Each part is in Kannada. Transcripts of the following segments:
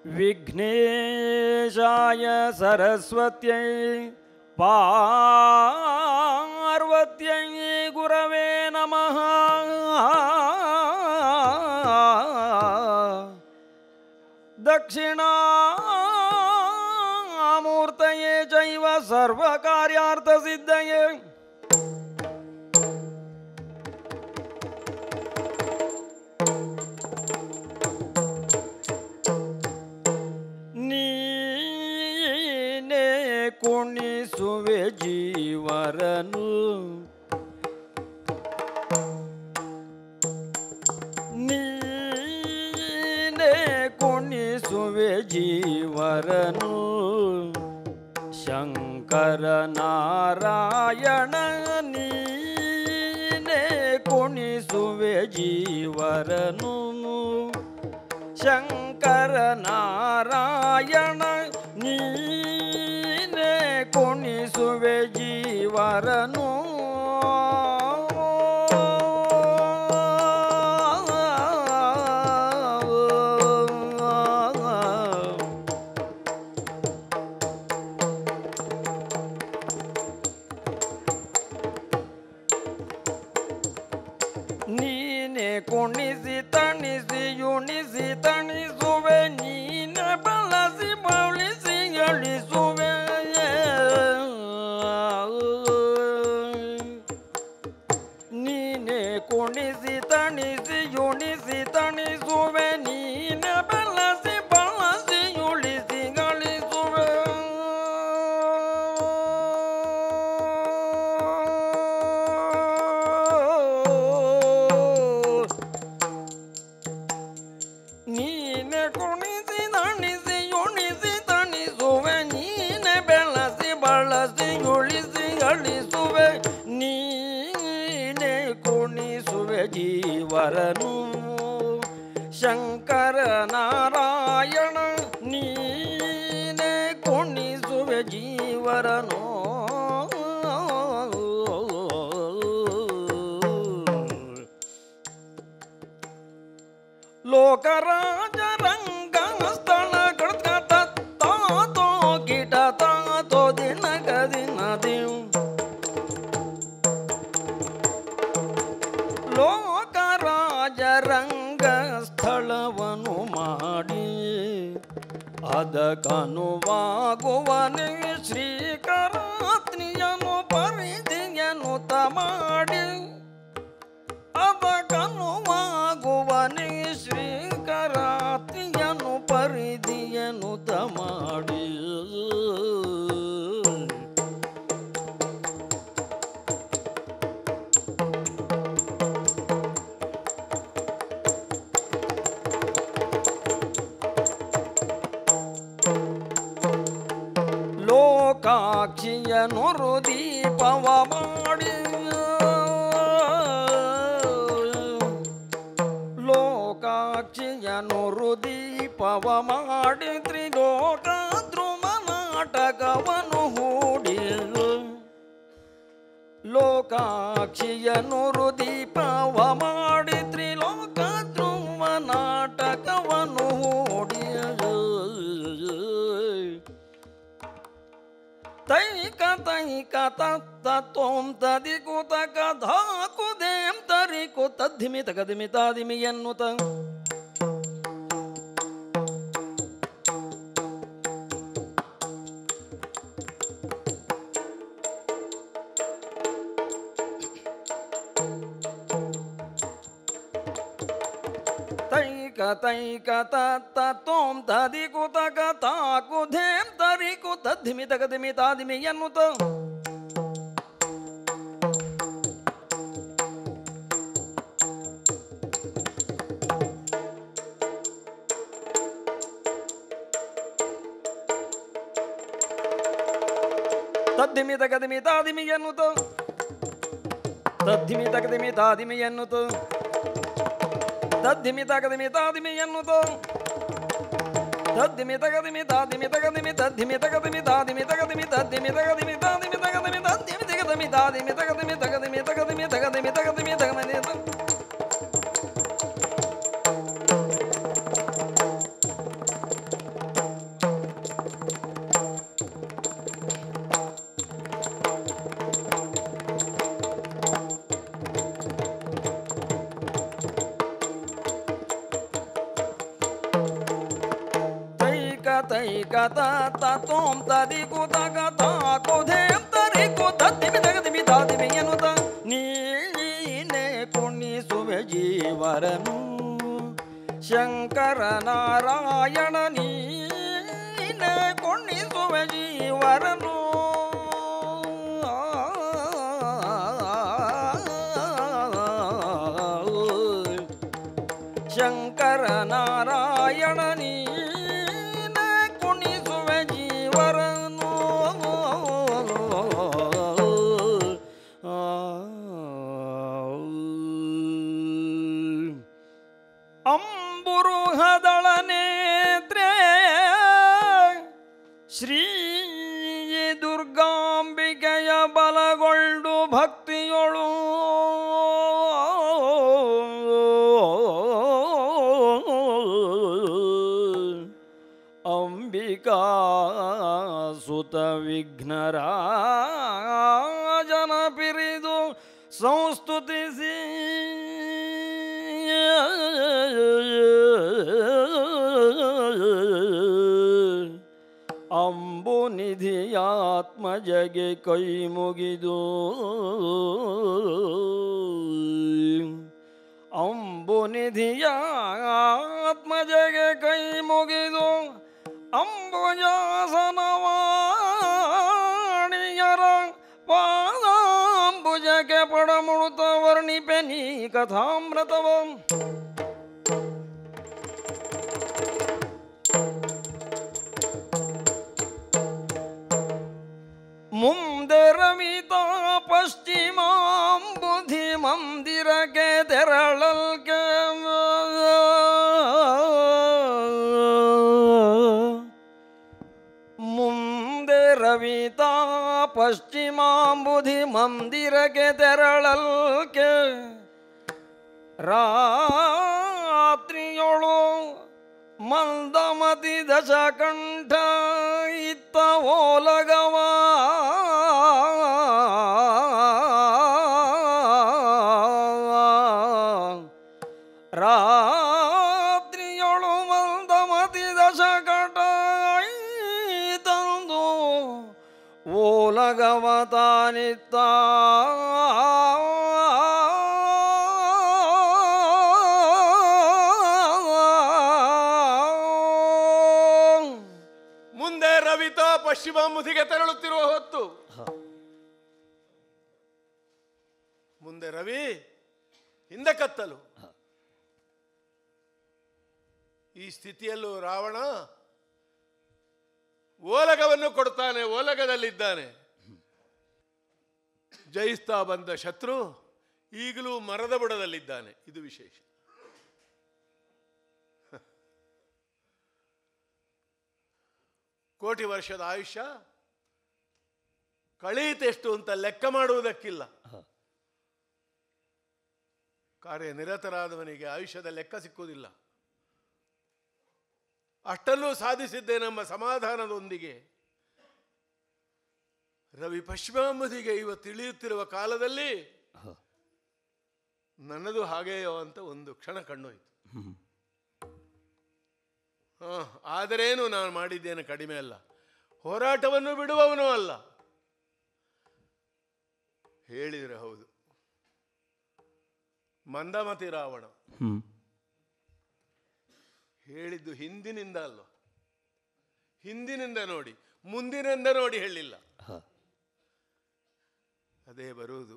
विघ्नेशाय सरस्वत्यै पार्वत्यै गुरवे नमः दक्षिणामूर्तये चैव सर्वकार्यार्थसिद्धये ನೀನೇ ಕುಣಿಸುವೆ ಜೀವರನು ನೀನೇ ಕುಣಿಸುವೆ ಜೀವರನು ಶಂಕರ ನಾರಾಯಣ ನೀನೇ ಕುಣಿಸುವೆ ಜೀವರನು ಶಂಕರ ನಾರಾಯಣ ನೀನೇ ಕುಣಿಸುವೆ ಜೀವರನು ನೀನೆ ಕುಣಿಸಿ ತಣಿಸಿ ಯುಣಿಸಿ ತಣಿಸುವೆ ನೀನೆ ಬಳಸಿ ಬಳಸಿ ಅಳಿಸುವೆ ನೀನೆ ಕುಣಿಸಿ ತಣಿಸಿ ಯುಣಿಸಿ ತಣಿಸುವೆ ನೀನೆ ಬಳಸಿ ಬಳಸಿ ಉಳಿಸಿ ಗಳಿಸುವೆ ನೀನೆ ಕುಣಿಸಿ ತಣಿಸಿ ಉಣಿಸಿ ತಣಿಸುವೆ ನೀನೆ ಬೆಳಸಿ ಬಳಸಿ ಉಳಿಸಿ ಗಳಿಸುವೆ ನೀನೆ ಕುಣಿಸುವೆ ಜೀವರನು ಶಂಕರ ನಾರಾಯಣ ನೀನೆ ಕುಣಿಸುವೆ ಜೀವರನು ಲೋಕರಾಜ ರಂಗ ಸ್ಥಳ ಕೃತ ತಾತೋ ಗಿಟ ತಾತೋ ದಿನ ಗದಿನ ದಿವ್ ಲೋಕರಾಜ ರಂಗ ಸ್ಥಳವನ್ನು ಮಾಡಿ ಅದಕ್ಕನುವಾಗುವನೆ ಶ್ರೀಕರಾತ್ರಿಯನು ಪರಿಧಿಯನು ಮಾಡಿ ಅದಕ್ಕನುವಾಗುವನೆ ಶ್ರೀಕರಾತ್ರಿಯನು ಪರಿಧಿಯನು ಮಾಡಿ ಲೋಕಾಕ್ಷಿಯನು ದೀಪವ ಮಾಡಿ ಲೋಕಾಕ್ಷಿಯನು ದೀಪವ ಮಾಡಿ ತ್ರಿಲೋಕ ಧ್ರುವ ನಾಟಕವನು ಹೂಡಿ ಲೋಕಾಕ್ಷಿಯನು ದೀಪವ ಮಾಡಿ ತ್ರಿಲೋಕ ಧ್ರುವ ನಾಟಕವನು ಹೂಡಿ ತೈಕ ತೈಕ ತತ್ತ ತೋಂ ತದಿ ಕುತ ಕಥಾ ಕುದೇಂ ತರಿ ಕುತ ಧಿಮಿ ತಗದಿಮಿ ತಾದಿಮಿ ಎನ್ನುತ ತೈಕ ತೈಕ ತತ್ತ ತೋಂ ತದಿ ಕುತ ಕಥಾ ಕುಧೇಂ ತರಿ ಕುತ ಧಿಮಿ ತಗದಿಮಿ ತಾದಿಮಿ ಎನ್ನುತ ತದ್ದಿಮಿ ತಗದಿಮಿ ತಾದಿಮಿ ಎನ್ನುತ್ತ ತದ್ದಿಮಿ ತಗದಿಮಿ ತಾದಿಮಿ ಎನ್ನುತ್ತ ತದ್ದಿಮಿ ತಗದಿಮಿ ತಾದಿಮಿ ಎನ್ನುತ್ತ ತದ್ದಿಮಿ ತಗದಿಮಿ ತಾದಿಮಿ ತಗದಿಮಿ ತದ್ದಿಮಿ ತಗದಿಮಿ ತಾದಿಮಿ ತಗದಿಮಿ ತದ್ದಿಮಿ ತಗದಿಮಿ ತಾದಿಮಿ ತಗದಿಮಿ ತದ್ದಿಮಿ ತಗದಿಮಿ ತಾದಿಮಿ ತಗದಿಮಿ ತಗದಿಮಿ ತಗದಿಮಿ ತಗದಿಮಿ ತಗದಿಮಿ ತಗದಿಮಿ ತೈಕತ ತೋಂ ತದಿ ಕುತ ಕತ ಕುಧೇಂ ತರಿ ಕುತ ದಿಮಿ ತಗ ದಿಮಿ ತಾ ದಿಮಿ ಎನ್ನುತ್ತ ನೀನೆ ಕುಣಿಸುವೆ ಜೀವರನು ಶಂಕರ ನಾರಾಯಣ ನೀನೆ ಕುಣಿಸುವೆ ಜೀವರನು ಶಂಕರ ನಾರಾಯಣ ನೀನೆ ಕುಣಿಸುವೆ ಜೀವರನು ಅಂಬುರುಹದಳ ನೇತ್ರೆ ಶ್ರೀ ದುರ್ಗಾಂಬಿಕೆಯ ಬಲಗೊಳ್ಳು ಭಕ್ತಿಯೊಳು ಅಂಬಿಕಾ ಸುತ ವಿಘ್ನರಾಜನ ಪಿರಿದು ಸಂಸ್ತುತಿಸಿ ಅಂಬು ನಿಧಿಯಾತ್ಮಜಗೆ ಕೈ ಮುಗಿದು ಅಂಬು ನಿಧಿಯಾತ್ಮಜಗೆ ಕೈ ಮುಗಿದು ಅಂಬುಜಾಸನವಾಣಿಯರ ಪಾದಾಂಬುಜಕ್ಕೆ ಪಡಮುಳುತ ವರ್ಣಿಪೆ ನೀ ಕಥಾಮೃತವಂ ಮುಂದೆ ರಮಿತ ಪಶ್ಚಿಮಾಂ ಬುಧಿ ಮಂದಿರಕ್ಕೆ ತೆರಳಲ್ಕೆ ಮುಂದೆ ರವಿತ ಪಶ್ಚಿಮಾಂ ಬುಧಿ ಮಂದಿರಕ್ಕೆ ತೆರಳಲ್ಕೆ ರಾತ್ರಿಯೊಳು ಮಂದಮತಿ ದಶಕಂಠ ಇತ್ತ ಓಲಗವ ರಾತ್ರಿಯೊಳು ಮಂದಮತಿ ದಶಕಟ ತಂದು ಓಲಗವ ತಾನಿತ್ತ ಮುಂದೆ ರವಿತ ಪಶ್ಚಿಮ ಮುದಿಗೆ ತೆರಳುತ್ತಿರುವ ಹೊತ್ತು ಮುಂದೆ ರವಿ ಹಿಂದೆ ಕತ್ತಲು ಈ ಸ್ಥಿತಿಯಲ್ಲೂ ರಾವಣ ಓಲಗವನ್ನು ಕೊಡ್ತಾನೆ ಓಲಗದಲ್ಲಿದ್ದಾನೆ ಜಯಿಸ್ತಾ ಬಂದ ಶತ್ರು ಈಗಲೂ ಮರದ ಬುಡದಲ್ಲಿದ್ದಾನೆ ಇದು ವಿಶೇಷ ಕೋಟಿ ವರ್ಷದ ಆಯುಷ್ಯ ಕಳೆಯಿತೆಷ್ಟು ಅಂತ ಲೆಕ್ಕ ಮಾಡುವುದಕ್ಕಿಲ್ಲ ಕಾರ್ಯನಿರತರಾದವನಿಗೆ ಆಯುಷ್ಯದ ಲೆಕ್ಕ ಸಿಕ್ಕುವುದಿಲ್ಲ ಅಷ್ಟಲ್ಲೂ ಸಾಧಿಸಿದ್ದೆ ನಮ್ಮ ಸಮಾಧಾನದೊಂದಿಗೆ ರವಿ ಪಶ್ಚಿಮಾಂಬುದಿಗೆ ಇವತ್ತು ತಿಳಿಯುತ್ತಿರುವ ಕಾಲದಲ್ಲಿ ನನ್ನದು ಹಾಗೆಯೋ ಅಂತ ಒಂದು ಕ್ಷಣ ಕಣ್ಣೋಯ್ತು ಹ, ಆದರೇನು ನಾನು ಮಾಡಿದ್ದೇನೆ ಕಡಿಮೆ ಅಲ್ಲ ಹೋರಾಟವನ್ನು ಬಿಡುವವನು ಅಲ್ಲ ಹೇಳಿದರೆ ಹೌದು ಮಂದಮತಿ ರಾವಣ ಹೇಳಿದ್ದು ಹಿಂದಿನಿಂದ ಅಲ್ಲ ಹಿಂದಿನಿಂದ ನೋಡಿ ಮುಂದಿನಿಂದ ನೋಡಿ ಹೇಳಿಲ್ಲ ಅದೇ ಬರುವುದು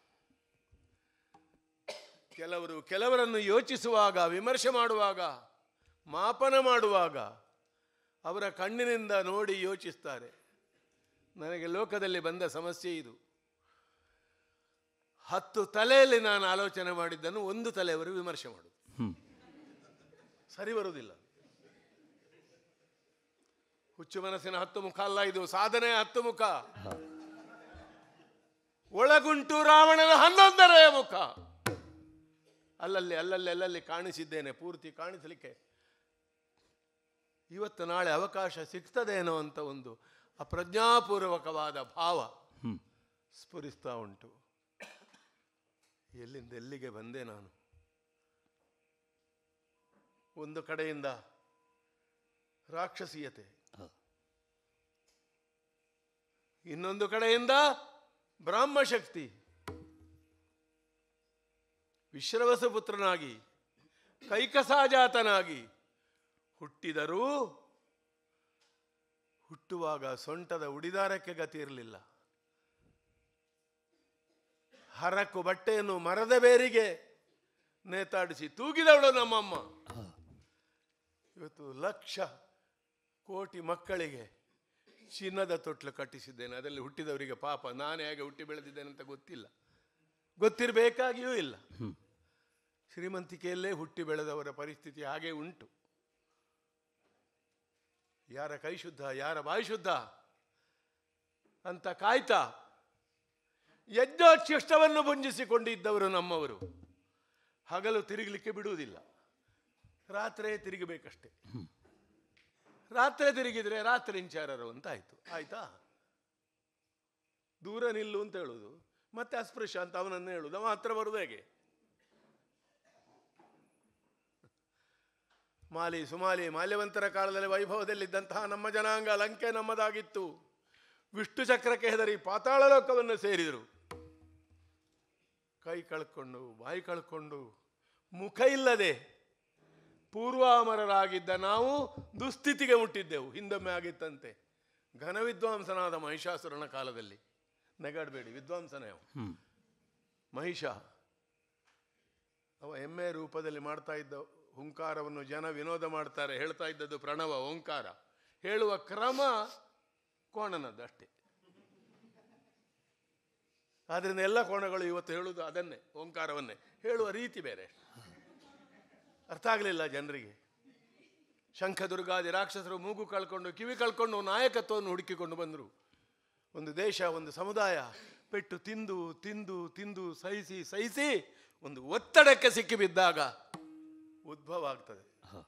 ಕೆಲವರು ಕೆಲವರನ್ನು ಯೋಚಿಸುವಾಗ ವಿಮರ್ಶೆ ಮಾಡುವಾಗ ಮಾಪನ ಮಾಡುವಾಗ ಅವರ ಕಣ್ಣಿನಿಂದ ನೋಡಿ ಯೋಚಿಸ್ತಾರೆ ನನಗೆ ಲೋಕದಲ್ಲಿ ಬಂದ ಸಮಸ್ಯೆ ಇದು ಹತ್ತು ತಲೆಯಲ್ಲಿ ನಾನು ಆಲೋಚನೆ ಮಾಡಿದ್ದನ್ನು ಒಂದು ತಲೆಯವರು ವಿಮರ್ಶೆ ಮಾಡುದು ಸರಿ ಬರುವುದಿಲ್ಲ ಹುಚ್ಚು ಮನಸ್ಸಿನ ಹತ್ತು ಮುಖ ಅಲ್ಲ ಇದು ಸಾಧನೆ ಹತ್ತು ಮುಖ ಒಳಗುಂಟು ರಾವಣನ ಹನ್ನೊಂದರೆಯ ಮುಖ ಅಲ್ಲಲ್ಲಿ ಅಲ್ಲಲ್ಲಿ ಅಲ್ಲಲ್ಲಿ ಕಾಣಿಸಿದ್ದೇನೆ ಪೂರ್ತಿ ಕಾಣಿಸಲಿಕ್ಕೆ ಇವತ್ತು ನಾಳೆ ಅವಕಾಶ ಸಿಗ್ತದೇನೋ ಅಂತ ಒಂದು ಅಪ್ರಜ್ಞಾಪೂರ್ವಕವಾದ ಭಾವ ಸ್ಫುರಿಸ್ತಾ ಉಂಟು ಎಲ್ಲಿಂದ ಎಲ್ಲಿಗೆ ಬಂದೆ ನಾನು ಒಂದು ಕಡೆಯಿಂದ ರಾಕ್ಷಸೀಯತೆ ಇನ್ನೊಂದು ಕಡೆಯಿಂದ ಬ್ರಾಹ್ಮಶಕ್ತಿ ವಿಶ್ರವಸ ಪುತ್ರನಾಗಿ ಕೈಕಸಾಜಾತನಾಗಿ ಹುಟ್ಟಿದರೂ ಹುಟ್ಟುವಾಗ ಸೊಂಟದ ಉಡಿದಾರಕ್ಕೆ ಗತಿ ಇರಲಿಲ್ಲ ಹರಕು ಬಟ್ಟೆಯನ್ನು ಮರದ ಬೇರಿಗೆ ನೇತಾಡಿಸಿ ತೂಗಿದವಳು ನಮ್ಮಮ್ಮ ಇವತ್ತು ಲಕ್ಷ ಕೋಟಿ ಮಕ್ಕಳಿಗೆ ಚಿನ್ನದ ತೊಟ್ಲು ಕಟ್ಟಿಸಿದ್ದೇನೆ ಅದರಲ್ಲಿ ಹುಟ್ಟಿದವರಿಗೆ ಪಾಪ ನಾನೇ ಹೇಗೆ ಹುಟ್ಟಿ ಬೆಳೆದಿದ್ದೇನೆ ಅಂತ ಗೊತ್ತಿಲ್ಲ ಗೊತ್ತಿರಬೇಕಾಗಿಯೂ ಇಲ್ಲ ಶ್ರೀಮಂತಿಕೆಯಲ್ಲೇ ಹುಟ್ಟಿ ಬೆಳೆದವರ ಪರಿಸ್ಥಿತಿ ಹಾಗೆ ಉಂಟು ಯಾರ ಕೈ ಶುದ್ಧ ಯಾರ ಬಾಯಿ ಶುದ್ಧ ಅಂತ ಕಾಯ್ತಾ ಯಜ್ಞೋಚ್ಛಿಷ್ಟವನ್ನು ಭುಂಜಿಸಿಕೊಂಡಿದ್ದವರು ನಮ್ಮವರು ಹಗಲು ತಿರುಗಲಿಕ್ಕೆ ಬಿಡುವುದಿಲ್ಲ ರಾತ್ರಿ ತಿರುಗಬೇಕಷ್ಟೆ ರಾತ್ರಿ ತಿರುಗಿದ್ರೆ ರಾತ್ರಿ ಇಂಚಾರರು ಅಂತ ಆಯ್ತು ಆಯ್ತಾ ದೂರ ನಿಲ್ಲು ಅಂತ ಹೇಳುದು ಮತ್ತೆ ಅಸ್ಪೃಶ್ಯ ಅಂತ ಅವನನ್ನು ಹೇಳುದು ಅವ ಹತ್ರ ಬರುದು ಹೇಗೆ ಮಾಲಿ ಸುಮಾಲಿ ಮಾಲ್ಯವಂತರ ಕಾಲದಲ್ಲಿ ವೈಭವದಲ್ಲಿದ್ದಂತಹ ನಮ್ಮ ಜನಾಂಗ ಲಂಕೆ ನಮ್ಮದಾಗಿತ್ತು ವಿಷ್ಣು ಚಕ್ರಕ್ಕೆ ಹೆದರಿ ಪಾತಾಳ ಲೋಕವನ್ನು ಸೇರಿದರು ಕೈ ಕಳ್ಕೊಂಡು ಬಾಯಿ ಕಳ್ಕೊಂಡು ಮುಖ ಇಲ್ಲದೆ ಪೂರ್ವಾಮರರಾಗಿದ್ದ ನಾವು ದುಸ್ಥಿತಿಗೆ ಮುಟ್ಟಿದ್ದೆವು ಹಿಂದೊಮ್ಮೆ ಆಗಿತ್ತಂತೆ ಘನ ವಿದ್ವಾಂಸನಾದ ಮಹಿಷಾಸುರನ ಕಾಲದಲ್ಲಿ ನೆಗಾಡಬೇಡಿ ವಿದ್ವಾಂಸನೇ ಅವ ಮಹಿಷ ಅವ ಎಮ್ಮೆ ರೂಪದಲ್ಲಿ ಮಾಡ್ತಾ ಇದ್ದ ಹುಂಕಾರವನ್ನು ಜನ ವಿನೋದ ಮಾಡ್ತಾರೆ ಹೇಳ್ತಾ ಇದ್ದದ್ದು ಪ್ರಣವ ಓಂಕಾರ ಹೇಳುವ ಕ್ರಮ ಕೋಣನದ್ದು ಅಷ್ಟೇ ಆದ್ರಿಂದ ಎಲ್ಲ ಕೋಣಗಳು ಇವತ್ತು ಹೇಳುವುದು ಅದನ್ನೇ ಓಂಕಾರವನ್ನೇ ಹೇಳುವ ರೀತಿ ಬೇರೆ ಅರ್ಥ ಆಗಲಿಲ್ಲ ಜನರಿಗೆ ಶಂಖದುರ್ಗಾದಿ ರಾಕ್ಷಸರು ಮೂಗು ಕಳ್ಕೊಂಡು ಕಿವಿ ಕಳ್ಕೊಂಡು ನಾಯಕತ್ವವನ್ನು ಹುಡುಕಿಕೊಂಡು ಬಂದರು ಒಂದು ದೇಶ ಒಂದು ಸಮುದಾಯ ಪೆಟ್ಟು ತಿಂದು ತಿಂದು ತಿಂದು ಸಹಿಸಿ ಸಹಿಸಿ ಒಂದು ಒತ್ತಡಕ್ಕೆ ಸಿಕ್ಕಿಬಿದ್ದಾಗ ಉದ್ಭವ ಆಗ್ತದೆ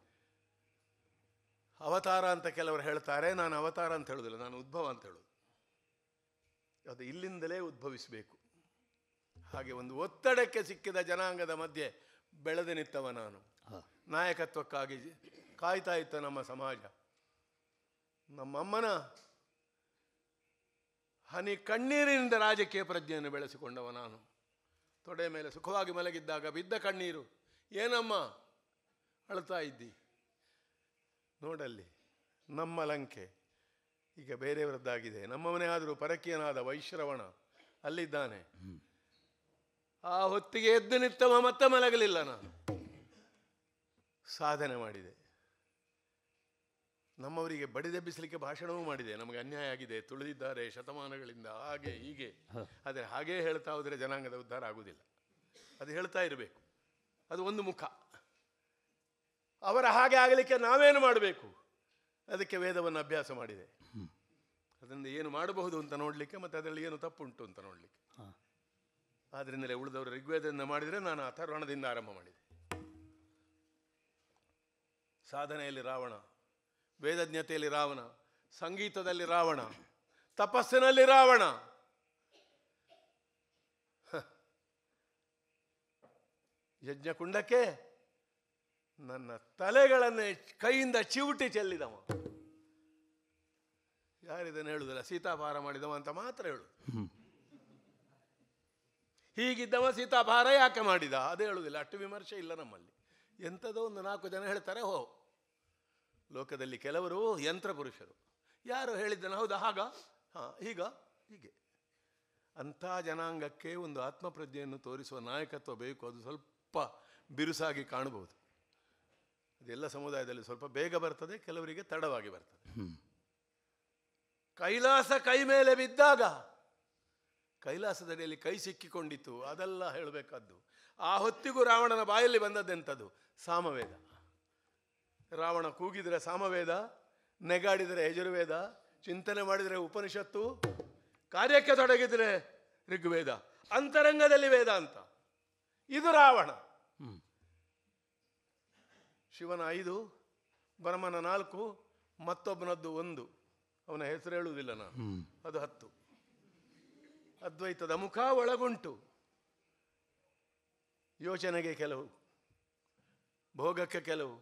ಅವತಾರ ಅಂತ ಕೆಲವರು ಹೇಳ್ತಾರೆ ನಾನು ಅವತಾರ ಅಂತ ಹೇಳುದಿಲ್ಲ ನಾನು ಉದ್ಭವ ಅಂತ ಹೇಳುದು ಅದು ಇಲ್ಲಿಂದಲೇ ಉದ್ಭವಿಸಬೇಕು ಹಾಗೆ ಒಂದು ಒತ್ತಡಕ್ಕೆ ಸಿಕ್ಕಿದ ಜನಾಂಗದ ಮಧ್ಯೆ ಬೆಳೆದು ನಿತ್ತವ ನಾನು ನಾಯಕತ್ವಕ್ಕಾಗಿ ಕಾಯ್ತಾ ಇತ್ತು ನಮ್ಮ ಸಮಾಜ ನಮ್ಮಮ್ಮನ ಹನಿ ಕಣ್ಣೀರಿನಿಂದ ರಾಜಕೀಯ ಪ್ರಜ್ಞೆಯನ್ನು ಬೆಳೆಸಿಕೊಂಡವ ನಾನು ತೊಡೆ ಮೇಲೆ ಸುಖವಾಗಿ ಮಲಗಿದ್ದಾಗ ಬಿದ್ದ ಕಣ್ಣೀರು ಏನಮ್ಮ ಅಳ್ತಾ ಇದ್ದಿ ನೋಡಲ್ಲಿ ನಮ್ಮ ಲಂಕೆ ಈಗ ಬೇರೆಯವರದ್ದಾಗಿದೆ ನಮ್ಮವನೇ ಆದರೂ ಪರಕೀಯನಾದ ವೈಶ್ರವಣ ಅಲ್ಲಿದ್ದಾನೆ ಆ ಹೊತ್ತಿಗೆ ಎದ್ದು ನಿತ್ತವ ಮತ್ತೆ ಮಲಗಲಿಲ್ಲ ನಾನು ಸಾಧನೆ ಮಾಡಿದೆ ನಮ್ಮವರಿಗೆ ಬಡಿದೆಬ್ಬಿಸಲಿಕ್ಕೆ ಭಾಷಣವೂ ಮಾಡಿದೆ ನಮಗೆ ಅನ್ಯಾಯ ಆಗಿದೆ ತುಳಿದಿದ್ದಾರೆ ಶತಮಾನಗಳಿಂದ ಹಾಗೆ ಹೀಗೆ ಆದರೆ ಹಾಗೇ ಹೇಳ್ತಾ ಹೋದರೆ ಜನಾಂಗದ ಉದ್ಧಾರ ಆಗುವುದಿಲ್ಲ ಅದು ಹೇಳ್ತಾ ಇರಬೇಕು ಅದು ಒಂದು ಮುಖ ಅವರ ಹಾಗೆ ಆಗಲಿಕ್ಕೆ ನಾವೇನು ಮಾಡಬೇಕು ಅದಕ್ಕೆ ವೇದವನ್ನು ಅಭ್ಯಾಸ ಮಾಡಿದೆ ಅದರಿಂದ ಏನು ಮಾಡಬಹುದು ಅಂತ ನೋಡಲಿಕ್ಕೆ ಮತ್ತು ಅದರಲ್ಲಿ ಏನು ತಪ್ಪುಂಟು ಅಂತ ನೋಡಲಿಕ್ಕೆ ಆದ್ದರಿಂದಲೇ ಉಳಿದವರು ಋಗ್ವೇದದಿಂದ ಮಾಡಿದರೆ ನಾನು ಅಥರ್ವಣದಿಂದ ಆರಂಭ ಮಾಡಿದೆ ಸಾಧನೆಯಲ್ಲಿ ರಾವಣ ವೇದಜ್ಞತೆಯಲ್ಲಿ ರಾವಣ ಸಂಗೀತದಲ್ಲಿ ರಾವಣ ತಪಸ್ಸಿನಲ್ಲಿ ರಾವಣ ಹ. ಯಜ್ಞಕುಂಡಕ್ಕೆ ನನ್ನ ತಲೆಗಳನ್ನೇ ಕೈಯಿಂದ ಚಿವುಟಿ ಚೆಲ್ಲಿದವ ಯಾರಿದನ್ನು ಹೇಳುದಿಲ್ಲ ಸೀತಾಪಾರ ಮಾಡಿದವ ಅಂತ ಮಾತ್ರ ಹೇಳು ಹೀಗಿದ್ದವ ಸೀತಾಪಾರ ಯಾಕೆ ಮಾಡಿದ ಅದು ಹೇಳುವುದಿಲ್ಲ ಅಷ್ಟು ವಿಮರ್ಶೆ ಇಲ್ಲ ನಮ್ಮಲ್ಲಿ ಎಂಥದೋ ಒಂದು ನಾಲ್ಕು ಜನ ಹೇಳ್ತಾರೆ ಹೋ ಲೋಕದಲ್ಲಿ ಕೆಲವರು ಯಂತ್ರ ಪುರುಷರು ಯಾರು ಹೇಳಿದ್ದನು ಹೌದಾ ಹಾಗ ಹಾಂ ಈಗ ಹೀಗೆ ಅಂಥ ಜನಾಂಗಕ್ಕೆ ಒಂದು ಆತ್ಮಪ್ರಜ್ಞೆಯನ್ನು ತೋರಿಸುವ ನಾಯಕತ್ವ ಬೇಕು ಅದು ಸ್ವಲ್ಪ ಬಿರುಸಾಗಿ ಕಾಣಬಹುದು ಅದೆಲ್ಲ ಸಮುದಾಯದಲ್ಲಿ ಸ್ವಲ್ಪ ಬೇಗ ಬರ್ತದೆ ಕೆಲವರಿಗೆ ತಡವಾಗಿ ಬರ್ತದೆ ಕೈಲಾಸ ಕೈ ಮೇಲೆ ಬಿದ್ದಾಗ ಕೈಲಾಸದಡಿಯಲ್ಲಿ ಕೈ ಸಿಕ್ಕಿಕೊಂಡಿತ್ತು ಅದೆಲ್ಲ ಹೇಳಬೇಕಾದ್ದು ಆ ಹೊತ್ತಿಗೂ ರಾವಣನ ಬಾಯಲ್ಲಿ ಬಂದದ್ದೆಂಥದ್ದು ಸಾಮವೇದ ರಾವಣ ಕೂಗಿದರೆ ಸಾಮವೇದ ನೆಗಾಡಿದರೆ ಯಜುರ್ವೇದ ಚಿಂತನೆ ಮಾಡಿದರೆ ಉಪನಿಷತ್ತು ಕಾರ್ಯಕ್ಕೆ ತೊಡಗಿದರೆ ಋಗ್ವೇದ ಅಂತರಂಗದಲ್ಲಿ ವೇದ ಅಂತ ಇದು ರಾವಣ ಶಿವನ ಐದು ಬ್ರಹ್ಮನ ನಾಲ್ಕು ಮತ್ತೊಬ್ಬನದ್ದು ಒಂದು ಅವನ ಹೆಸರು ಹೇಳುವುದಿಲ್ಲ ನಾನು ಅದು ಹತ್ತು ಅದ್ವೈತದ ಮುಖ ಒಳಗುಂಟು ಯೋಚನೆಗೆ ಕೆಲವು ಭೋಗಕ್ಕೆ ಕೆಲವು